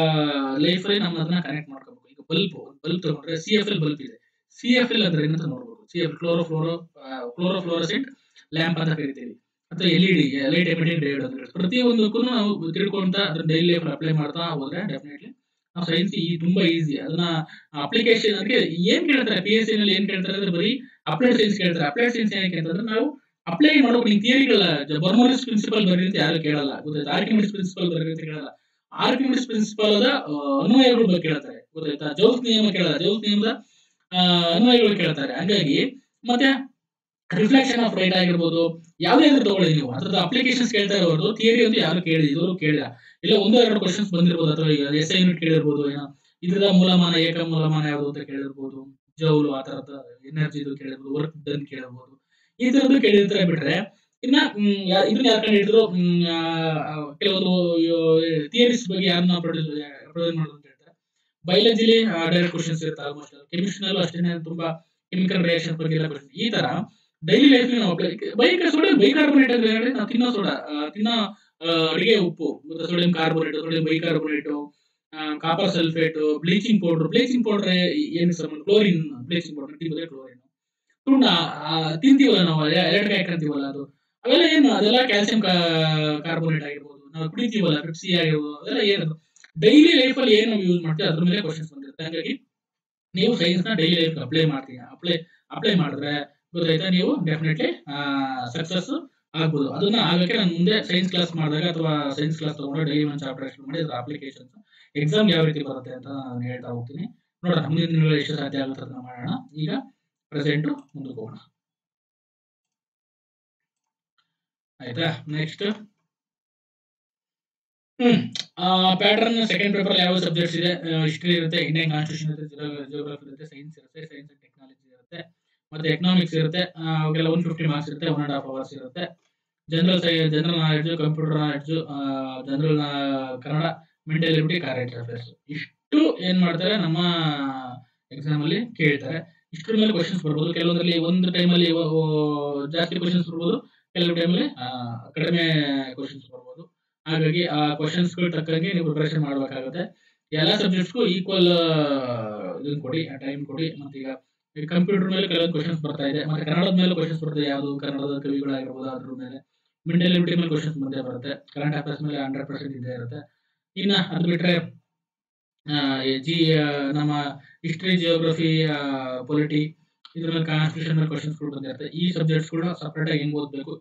ಲೈಫ್ ಅಲ್ಲಿ ನಮ್ಮ ಅದನ್ನ ಕನೆಕ್ಟ್ ಮಾಡ್ಕೋಬೇಕು ಈಗ ಬಲ್ಬ್ ಬಲ್ಬ್ ತಗೊಂಡ್ರೆ ಸಿ ಎಫ್ ಎಲ್ ಬಲ್ಬ್ ಇದೆ ಸಿ ಎಫ್ ಎಲ್ ಅಂದ್ರೆ ಏನಂತ ನೋಡ್ಬೇಕು C F chlorofluoro chlorofluorescent lamp ಅಂತ ಕರಿತೀವಿ ಅಥವಾ L E D light emitting diode ಅಂತ ಹೇಳಿ ಪ್ರತಿಯೊಂದಕ್ಕೂ ನಾವು ತಿಳ್ಕೊಂತ ಅದ್ರ ಡೈಲಿ ಲೈಫ್ ಅಪ್ಲೈ ಮಾಡ್ತಾ ಹೋದ್ರೆ ಡೆಫಿನೆಟ್ಲಿ ನಾವು ಸೈನ್ಸ್ ಈ ತುಂಬಾ ಈಸಿ ಅದನ್ನ ಅಪ್ಲಿಕೇಶನ್ ಅದಕ್ಕೆ ಏನ್ ಕೇಳ್ತಾರೆ ಪಿ ಎಸ್ ಸಿ ನಲ್ಲಿ ಏನ್ ಕೇಳ್ತಾರೆ ಅಂದ್ರೆ ಬರೀ ಅಪ್ಲೈಡ್ ಸೈನ್ಸ್ ಕೇಳ್ತಾರೆ ಅಪ್ಲೈಡ್ ಸೈನ್ಸ್ ಏನಕ್ಕೆ ಅಂತಂದ್ರೆ ನಾವು ಅಪ್ಲೈ ಮಾಡೋಕೆ ನಿನ್ ಥಿಯರಿಗಳ ಬರ್ಮೋಲಿಸ್ ಪ್ರಿನ್ಸಿಪಲ್ ಬರೀ ಅಂತ ಯಾರು ಕೇಳಲ್ಲ ಗೊತ್ತಾಯ್ತಾ ಆರ್ಕಿಮಿಡಿಸ್ ಪ್ರಿನ್ಸಿಪಲ್ ಬರೀ ಅಂತ ಕೇಳಲ್ಲ ಆರ್ಕಿಮಿಡಿಸ್ ಪ್ರಿನ್ಸಿಪಲ್ ಅದ ಆ, ಅನ್ವಯಗಳ ಬಗ್ಗೆ ಕೇಳ್ತಾರೆ ಗೊತ್ತಾಯ್ತಾ ಜೌಸ್ ನಿಯಮ ಕೇಳಲ್ಲ ಜೌಸ್ ನಿಯಮದ ಆ, ಅನ್ವಯಗಳು ಕೇಳ್ತಾರೆ ಹಂಗಾಗಿ ಮತ್ತೆ ರಿಫ್ಲೆಕ್ಷನ್ ಆಫ್ ರೈಟ್ ಆಗಿರ್ಬೋದು ಯಾವುದೇ ಇದ್ರು ತಗೊಳ್ಳಿ ನೀವು ಅದ್ರದ್ದು ಅಪ್ಲಿಕೇಶನ್ಸ್ ಕೇಳ್ತಾ ಇರೋದು ಥಿಯರಿ ಅಂತೂ ಯಾರು ಕೇಳಿ ಇದುವರೆಗೂ ಕೇಳಿಲ್ಲ ಇಲ್ಲ ಒಂದು ಎರಡು ಕ್ವಶನ್ಸ್ ಬಂದಿರ್ಬೋದು ಅಥವಾ ಈಗ ಎಸ್ ಐ ಯೂನಿಟ್ ಕೇಳಿರ್ಬೋದು ಏನೋ ಇದ್ರ ಮೂಲಮಾನ ಏಕ ಮೂಲಮಾನ ಯಾವುದು ಅಂತ ಕೇಳಿರ್ಬೋದು ಜೌಲು ಆ ತರದ ಎನರ್ಜಿದು ಕೇಳಿರ್ಬೋದು ವರ್ಕ್ ಡನ್ ಕೇಳಿರ್ಬೋದು ಈ ತರದ್ದು ಕೇಳಿರ್ತಾರೆ ಬಿಟ್ರೆ ಇನ್ನ ಮ್, ಯಾ- ಇದನ್ನ ಯಾರು ಕಂಡು ಹಿಡಿದ್ರು ಕೆಲವೊಂದು ಥಿಯರೀಸ್ ಬಗ್ಗೆ ಯಾರನ್ನ ಪ್ರೊಡ್ಯೂಸ್ ಪ್ರೊಡ್ಯೂಸ್ ಮಾಡೋದು ಅಂತ ಹೇಳ್ತಾರೆ ಬಯಾಲಜಿಲಿ ಡೈರೆಕ್ಟ್ ಕ್ವಶನ್ಸ್ ಇರುತ್ತೆ ಆಲ್ಮೋಸ್ಟ್ ಕೆಮಿಸ್ಟ್ರಿನಲ್ಲೂ ಅಷ್ಟೇ ತುಂಬಾ ಕೆಮಿಕಲ್ ರಿಯಾಕ್ಷನ್ ಬಗ್ಗೆ ಎಲ್ಲ ಕ್ವಶನ್ ಈ ತರ ಡೈಲಿ ಲೈಫ್ ನಾವು ಅಪ್ಲೈ ಬೈಕ್ ಸೋಡಿಯಂ ಬೈಕಾರ್ಬೋನೇಟ್ ಅಂದ್ರೆ ಹೇಳಿ ನಾವು ತಿನ್ನೋ ಸೋಡಾ ಆ, ತಿನ್ನೋ ಆ, ಅಡಿಗೆ ಉಪ್ಪು sodium carbonate sodium bicarbonate copper sulphate bleaching powder bleaching powder ಏನು ಸಂಬಂಧ ಕ್ಲೋರಿನ್ ಬ್ಲೀಚಿಂಗ್ ಪೌಡರ್ ಟೀ ಬದಲು ಕ್ಲೋರಿನ್ ಸುಣ್ಣ ಆ, ತಿಂತೀವಲ್ಲ ನಾವು ಎಲೆಕ್ಟ್ರಿಕ್ ಹಾಕಂತೀವಲ್ಲ ಅದು ಅವೆಲ್ಲ ಏನು ಅದೆಲ್ಲ ಕ್ಯಾಲ್ಸಿಯಂ ಕಾರ್ಬೋನೇಟ್ ಆಗಿರ್ಬೋದು ನಾವು ಕುಡಿತೀವಲ್ಲ ಪೆಪ್ಸಿ ಆಗಿರ್ಬೋದು ಅದೆಲ್ಲ ಏನದು ಡೈಲಿ ಲೈಫಲ್ಲಿ ಏನು ನಾವು ಯೂಸ್ ಮಾಡ್ತೀವಿ ಅದ್ರ ಮೇಲೆ ಕ್ವಶನ್ಸ್ ಬಂದಿರುತ್ತೆ ಹಾಗಾಗಿ ನೀವು ಸೈನ್ಸ್ ನ ಡೈಲಿ ಲೈಫ್ ಅಪ್ಲೈ ಮಾಡ್ತೀವಿ ಅಪ್ಲೈ ಅಪ್ಲೈ ಮಾಡಿದ್ರೆ ಗೊತ್ತಾಯ್ತಾ ನೀವು ಡೆಫಿನೆಟ್ಲಿ ಸಕ್ಸಸ್ ಆಗ್ಬೋದು ಅದನ್ನ ಆಗಕ್ಕೆ ನಾನು ಮುಂದೆ ಸೈನ್ಸ್ ಕ್ಲಾಸ್ ಮಾಡಿದಾಗ ಅಥವಾ ಸೈನ್ಸ್ ಕ್ಲಾಸ್ ತಗೊಂಡು ಡೈಲಿ ಒಂದು ಚಾಪ್ಟರ್ ಎಕ್ಸ್ಪ್ಲೇನ್ ಮಾಡಿ ಅದ್ರ ಅಪ್ಲಿಕೇಶನ್ಸ್ ಎಕ್ಸಾಮ್ ಯಾವ ರೀತಿ ಬರುತ್ತೆ ಅಂತ ನಾನು ಹೇಳ್ತಾ ಹೋಗ್ತೀನಿ ನೋಡೋಣ ಮುಂದಿನ ದಿನಗಳಲ್ಲಿ ಎಷ್ಟು ಸಾಧ್ಯ ಆಗುತ್ತೆ ಅದನ್ನ ಮಾಡೋಣ ಈಗ ಪ್ರೆಸೆಂಟ್ ಮುಂದಕ್ಕೆ ಹೋಗೋಣ ಆಯ್ತಾ next hmm pattern second paper ಯಾವ ಸಬ್ಜೆಕ್ಟ್ಸ್ ಇದೆ ಹಿಸ್ಟ್ರಿ ಇರುತ್ತೆ ಇಂಡಿಯನ್ ಕಾನ್ಸ್ಟಿಟ್ಯೂಷನ್ ಇರುತ್ತೆ ಜಿಯೋಗ್ರಫಿ ಇರುತ್ತೆ ಸೈನ್ಸ್ ಇರುತ್ತೆ ಸೈನ್ಸ್ ಅಂಡ್ ಟೆಕ್ನಾಲಜಿ ಇರುತ್ತೆ ಮತ್ತೆ ಎಕನಾಮಿಕ್ಸ್ ಇರುತ್ತೆ ಆ, ಅವಾಗೆಲ್ಲ ಒನ್ ಫಿಫ್ಟಿ ಮಾರ್ಕ್ಸ್ ಇರುತ್ತೆ ಒನ್ ಅಂಡ್ ಹಾಫ್ ಅವರ್ಸ್ ಇರುತ್ತೆ general general knowledge computer knowledge general Kannada mental ability current affairs ಇಷ್ಟು ಏನ್ ಮಾಡ್ತಾರೆ ನಮ್ಮ ಎಕ್ಸಾಮ್ ಅಲ್ಲಿ ಕೇಳ್ತಾರೆ ಇಷ್ಟ್ರ ಮೇಲೆ ಕ್ವಶನ್ಸ್ ಬರ್ಬೋದು ಕೆಲವೊಂದ್ರಲ್ಲಿ ಒಂದು ಟೈಮಲ್ಲಿ ಜಾಸ್ತಿ ಕ್ವಶನ್ಸ್ ಬರ್ಬೋದು ಕೆಲವು ಟೈಮಲ್ಲಿ ಕಡಿಮೆ ಕ್ವಶನ್ಸ್ ಬರ್ಬೋದು ಹಾಗಾಗಿ ಆ ಕ್ವಶನ್ಸ್ಗಳು ತಕ್ಕಂಗೆ ನೀವು ಪ್ರಿಪರೇಷನ್ ಮಾಡಬೇಕಾಗುತ್ತೆ ಎಲ್ಲ ಸಬ್ಜೆಕ್ಟ್ಸ್ಗೂ ಈಕ್ವಲ್ ಇದನ್ನ ಕೊಡಿ ಟೈಮ್ ಕೊಡಿ ಮತ್ತೆ ಈಗ ಈ ಕಂಪ್ಯೂಟರ್ ಮೇಲೆ ಕೆಲವೊಂದು ಕ್ವಶನ್ಸ್ ಬರ್ತಾ ಇದೆ ಮತ್ತೆ ಕನ್ನಡದ ಮೇಲೆ ಕ್ವಶನ್ಸ್ ಬರ್ತದೆ ಯಾವುದು ಕನ್ನಡದ ಕವಿಗಳಾಗಿರ್ಬೋದು ಅದ್ರ ಮೇಲೆ ಮೆಂಟಲ್ ಎಬಿಲಿಟಿ ಮೇಲೆ ಕ್ವಶನ್ಸ್ ಬಂದೇ ಬರುತ್ತೆ ಕರೆಂಟ್ ಅಫೇರ್ಸ್ ಮೇಲೆ ಹಂಡ್ರೆಡ್ ಪರ್ಸೆಂಟ್ ಇದ್ದೇ ಇರುತ್ತೆ ಇನ್ನ ಅದು ಬಿಟ್ರೆ ಆ, ಈ ಜಿ ಆ, ನಮ್ಮ ಹಿಸ್ಟ್ರಿ ಜಿಯೋಗ್ರಫಿ ಪೊಲಿಟಿ ಇದ್ರ ಮೇಲೆ ಕಾನ್ಸ್ಟಿಟ್ಯೂಷನ್ ಮೇಲೆ ಕ್ವಶನ್ಸ್ ಬಂದಿರುತ್ತೆ ಈ ಸಬ್ಜೆಕ್ಟ್ಸ್ ಕೂಡ ಸಪ್ರೇಟ್ ಆಗಿ ಹೆಂಗ್ ಓದ್ಬೇಕು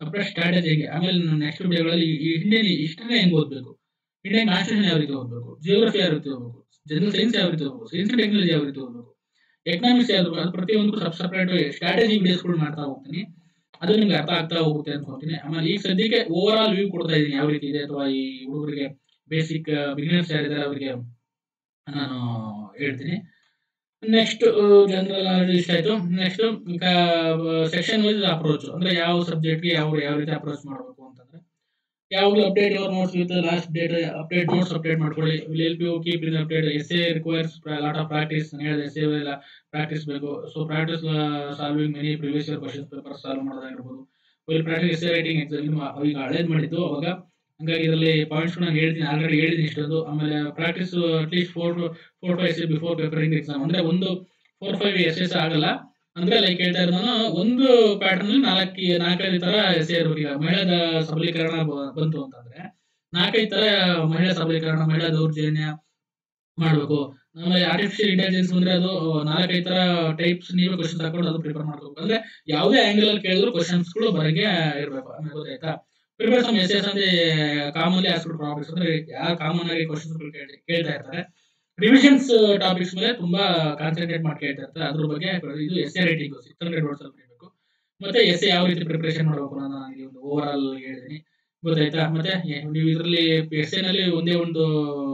ಸಪ್ರೇಟ್ ಸ್ಟ್ರಾಟಜಿ ಹೇಗೆ ಆಮೇಲೆ ನೆಕ್ಸ್ಟ್ ವಿಡಿಯೋಗಳಲ್ಲಿ ಈ ಇಂಡಿಯನ್ ಹಿಸ್ಟ್ರಿನೇ ಹೆಂಗೆ ಓದಬೇಕು ಇಂಡಿಯನ್ ಕಾನ್ಸ್ಟಿಟ್ಯೂಷನ್ ಯಾವ ರೀತಿ ಓದಬೇಕು ಜಿಯೋಗ್ರಫಿ ಯಾವ ರೀತಿ ಓದಬೇಕು ಜನರಲ್ ಸೈನ್ಸ್ ಯಾವ ರೀತಿ ಓದಬೇಕು ಸೈನ್ಸ್ ಟೆಕ್ನಾಲಜಿ ಯಾವ ರೀತಿ ಓದಬೇಕು ಎಕನಾಮಿಕ್ಸ್ ಯಾವ್ದು ಅದು ಪ್ರತಿಯೊಂದಕ್ಕೂ ಸಬ್ ಸಪ್ರೇಟ್ ಸ್ಟ್ರಾಟಜಿ ವಿಡಿಯೋಸ್ಗಳು ಮಾಡ್ತಾ ಹೋಗ್ತೀನಿ ಅದು ನಿಮ್ಗೆ ಅರ್ಥ ಆಗ್ತಾ ಹೋಗುತ್ತೆ ಅನ್ಕೊಂತೀನಿ ಆಮೇಲೆ ಈಗ ಸದ್ಯಕ್ಕೆ ಓವರ್ ಆಲ್ ವ್ಯೂ ಕೊಡ್ತಾ ಇದ್ದೀನಿ ಯಾವ ರೀತಿ ಇದೆ ಅಥವಾ ಈ ಹುಡುಗರಿಗೆ ಬೇಸಿಕ್ ಬಿಗಿನರ್ಸ್ ಯಾರಿದ್ದಾರೆ ಅವರಿಗೆ ನಾನು ಹೇಳ್ತೀನಿ ನೆಕ್ಸ್ಟ್ ಜನರಲ್ ನಾಲೆಜ್ ಇಷ್ಟ ಆಯ್ತು ನೆಕ್ಸ್ಟ್ ಸೆಕ್ಷನ್ ವೈಸ್ ಅಪ್ರೋಚ್ ಅಂದ್ರೆ ಯಾವ ಸಬ್ಜೆಕ್ಟ್ಗೆ ಯಾವ ಯಾವ ರೀತಿ ಅಪ್ರೋಚ್ ಮಾಡಬೇಕು ಅಂತಂದ್ರೆ ಯಾವಾಗಲೂ update your notes with last date update notes update ಮಾಡ್ಕೊಳ್ಳಿ will help you keep in update essay requires lot of practice ಹೇಳಿದೆ ಎಸ್ ಎಲ್ಲ ಪ್ರಾಕ್ಟೀಸ್ ಬೇಕು so practice solving many previous year questions paper solve ಮಾಡೋದಾಗಿರ್ಬೋದು will practice essay writing exam ಈಗ ಹಳೇದು ಮಾಡಿದ್ದು ಅವಾಗ ಹಂಗಾಗಿ ಇದರಲ್ಲಿ ಪಾಯಿಂಟ್ಸ್ ನಾನು ಹೇಳ್ತೀನಿ ಆಲ್ರೆಡಿ ಹೇಳಿದ್ದೀನಿ ಇಷ್ಟೊಂದು ಆಮೇಲೆ practice at least four four five S before appearing exam ಅಂದ್ರೆ ಒಂದು ಫೋರ್ ಫೈವ್ ಎಸ್ ಎಸ್ ಆಗಲ್ಲ ಅಂದ್ರೆ ಲೈಕ್ ಹೇಳ್ತಾ ಇರೋದು ನಾನು ಒಂದು ಪ್ಯಾಟರ್ನ್ ಅಲ್ಲಿ ನಾಲ್ಕು ನಾಲ್ಕೈದು ತರ ಎಸ್ ಇರ್ಬೇಕು ಈಗ ಮಹಿಳಾ ಸಬಲೀಕರಣ ಬ- ಬಂತು ಅಂತಂದ್ರೆ ನಾಲ್ಕೈದು ತರ ಮಹಿಳಾ ಸಬಲೀಕರಣ ಮಹಿಳಾ ದೌರ್ಜನ್ಯ ಮಾಡ್ಬೇಕು ಆಮೇಲೆ ಆರ್ಟಿಫಿಷಿಯಲ್ ಇಂಟೆಲಿಜೆನ್ಸ್ ಅಂದ್ರೆ ಅದು ನಾಲ್ಕೈದು ತರ ಟೈಪ್ಸ್ ನೀವೇ ಕ್ವಶನ್ಸ್ ಹಾಕೊಂಡು ಅದು ಪ್ರಿಪೇರ್ ಮಾಡ್ಕೋಬೇಕು ಅಂದ್ರೆ ಯಾವುದೇ ಆಂಗಲ್ ಅಲ್ಲಿ ಕೇಳಿದ್ರು ಕ್ವಶನ್ಸ್ ಗಳು ಬರಂಗೆ ಇರ್ಬೇಕು ಆಮೇಲೆ ಗೊತ್ತಾಯ್ತಾ ಪ್ರಿಪೇರ್ ಸಮ್ ಎಸ್ ಎಸ್ ಅಂದ್ರೆ ಕಾಮನ್ಲಿ ಆಸ್ಪಿಡ್ ಪ್ರಾಬ್ಲಮ್ಸ್ ಅಂದ್ರೆ ಯಾರು ಕಾಮನ್ ಆಗಿ ಕ್ವಶನ್ಸ್ ಕೇಳ್ತಾ ಇರ್ತಾರೆ ರಿವಿಷನ್ಸ್ ಟಾಪಿಕ್ಸ್ ಮೇಲೆ ತುಂಬಾ ಕಾನ್ಸಂಟ್ರೇಟ್ ಮಾಡಿ ಕೇಳ್ತಾ ಇರ್ತಾರೆ ಅದ್ರ ಬಗ್ಗೆ ಇದು essay writing six hundred words ಅಲ್ಲಿ ಬರೀಬೇಕು ಮತ್ತೆ ಎಸ್ ಎ ಯಾವ ರೀತಿ ಪ್ರಿಪರೇಷನ್ ಮಾಡಬೇಕು ನಾನು ನನಗೆ ಒಂದು ಓವರ್ ಆಲ್ ಹೇಳಿದ್ದೀನಿ ಗೊತ್ತಾಯ್ತಾ ಮತ್ತೆ ಏ- ನೀವು ಇದರಲ್ಲಿ ಎಸ್ ನಲ್ಲಿ ಒಂದೇ ಒಂದು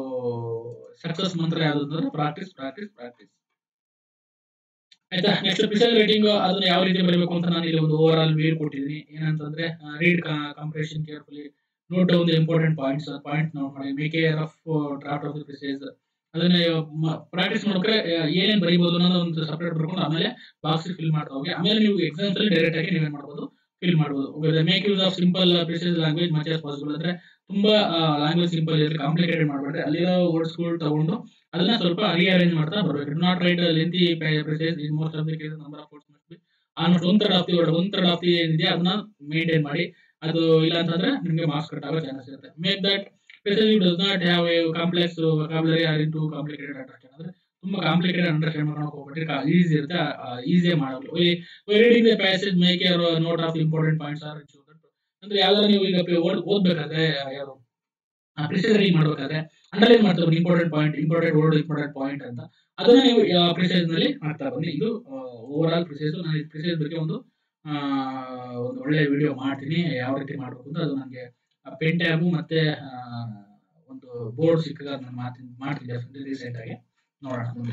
ಸಕ್ಸಸ್ ಮಂತ್ರ ಯಾವುದು ಅಂತಂದ್ರೆ ಪ್ರಾಕ್ಟೀಸ್ ಪ್ರಾಕ್ಟೀಸ್ ಪ್ರಾಕ್ಟೀಸ್ ಆಯ್ತಾ ನೆಕ್ಸ್ಟ್ ಪ್ರಿಸೈಸ್ ರೈಟಿಂಗ್ ಅದನ್ನ ಯಾವ ರೀತಿ ಬರಬೇಕು ಅಂತ ನಾನು ಇಲ್ಲಿ ಒಂದು ಓವರ್ ಆಲ್ ವ್ಯೂ ಕೊಟ್ಟಿದ್ದೀನಿ ಏನಂತಂದ್ರೆ read comprehension carefully note down the important points point note ಮಾಡಿ make care of draft of the precis ಅದನ್ನ ಪ್ರಾಕ್ಟೀಸ್ ಮಾಡ್ರೆ ಏನೇನ್ ಬರೀಬಹುದು ಅನ್ನೋದು ಒಂದು ಸಪರೇಟ್ ಬರ್ಕೊಂಡು ಆಮೇಲೆ ಬಾಕ್ಸ್ ಫಿಲ್ ಮಾಡ್ತಾ ಹೋಗಿ ಆಮೇಲೆ ನೀವು ಎಕ್ಸಾಮ್ಸ್ ಅಲ್ಲಿ ಡೈರೆಕ್ಟ್ ಆಗಿ ನೀವೇನ್ ಮಾಡ್ಬೋದು ಫಿಲ್ ಮಾಡ್ಬೋದು make use of simple precise language much as possible ಅಂದ್ರೆ ತುಂಬಾ ಲ್ಯಾಂಗ್ವೇಜ್ ಸಿಂಪಲ್ ಇದ್ರೆ ಕಾಂಪ್ಲಿಕೇಟೆಡ್ ಮಾಡಬೇಡ್ರಿ ಅಲ್ಲಿರೋ ವರ್ಡ್ಸ್ಗಳು ತಗೊಂಡು ಅದನ್ನ ಸ್ವಲ್ಪ ರೀಅರೇಂಜ್ ಮಾಡ್ತಾ ಬರ್ಬೇಕು not write lengthy precis in most of the case number of words must be almost one third of the word one third of the ಏನಿದೆ ಅದನ್ನ ಮೇಂಟೈನ್ ಮಾಡಿ ಅದು ಇಲ್ಲ ಅಂತಂದ್ರೆ ನಿಮಗೆ ಮಾರ್ಕ್ಸ್ ಕಟ್ ಆಗೋ ಚಾನ್ಸಸ್ ಇರುತ್ತೆ make that specially does not have a complex vocabulary or in too complicated understand ಅಂದ್ರೆ ತುಂಬಾ ಕಾಂಪ್ಲಿಕೇಟೆಡ್ ಅಂಡರ್ಸ್ಟ್ಯಾಂಡ್ ಮಾಡ್ಕೊಂಡು ಹೋಗ್ಬಿಟ್ರೆ ಈಸಿ ಇರುತ್ತೆ ಈಸಿಯಾಗಿ ಮಾಡಬಹುದು reading the passage make your note of important points or ಅಂದ್ರೆ ಯಾವ್ದಾದ್ರು ನೀವು ಈಗ ಪೇ- ಓದ್- ಓದ್ಬೇಕಾದ್ರೆ ಯಾರು ಪ್ರಿಸೈಸ್ ರೀಡಿಂಗ್ ಮಾಡ್ಬೇಕಾದ್ರೆ ಅಂಡರ್ಲೈನ್ ಮಾಡ್ತಾ ಬನ್ನಿ important point important word important point ಅಂತ ಅದನ್ನ ನೀವು ಪ್ರಿಸೈಸ್ ನಲ್ಲಿ ಮಾಡ್ತಾ ಬನ್ನಿ ಇದು ಓವರ್ ಆಲ್ ಪ್ರಿಸೈಸ್ ನಾನು ಪ್ರಿಸೈಸ್ ಬಗ್ಗೆ ಒಂದು ಆ, ಒಂದು ಒಳ್ಳೆ ವಿಡಿಯೋ ಮಾಡ್ತೀನಿ ಯಾವ ರೀತಿ ಮಾಡ್ಬೇಕು ಅಂತ ಅದು ನನಗೆ ಪೆನ್ ಟ್ಯಾಬು ಮತ್ತೆ ಆ, ಒಂದು ಬೋರ್ಡ್ ಸಿಕ್ಕಾಗ ನಾನು ಮಾಡ್ತೀನಿ ಮಾಡ್ತೀನಿ ರೀಸೆಂಟ್ ಆಗಿ ನೋಡೋಣ ಮುಂದೆ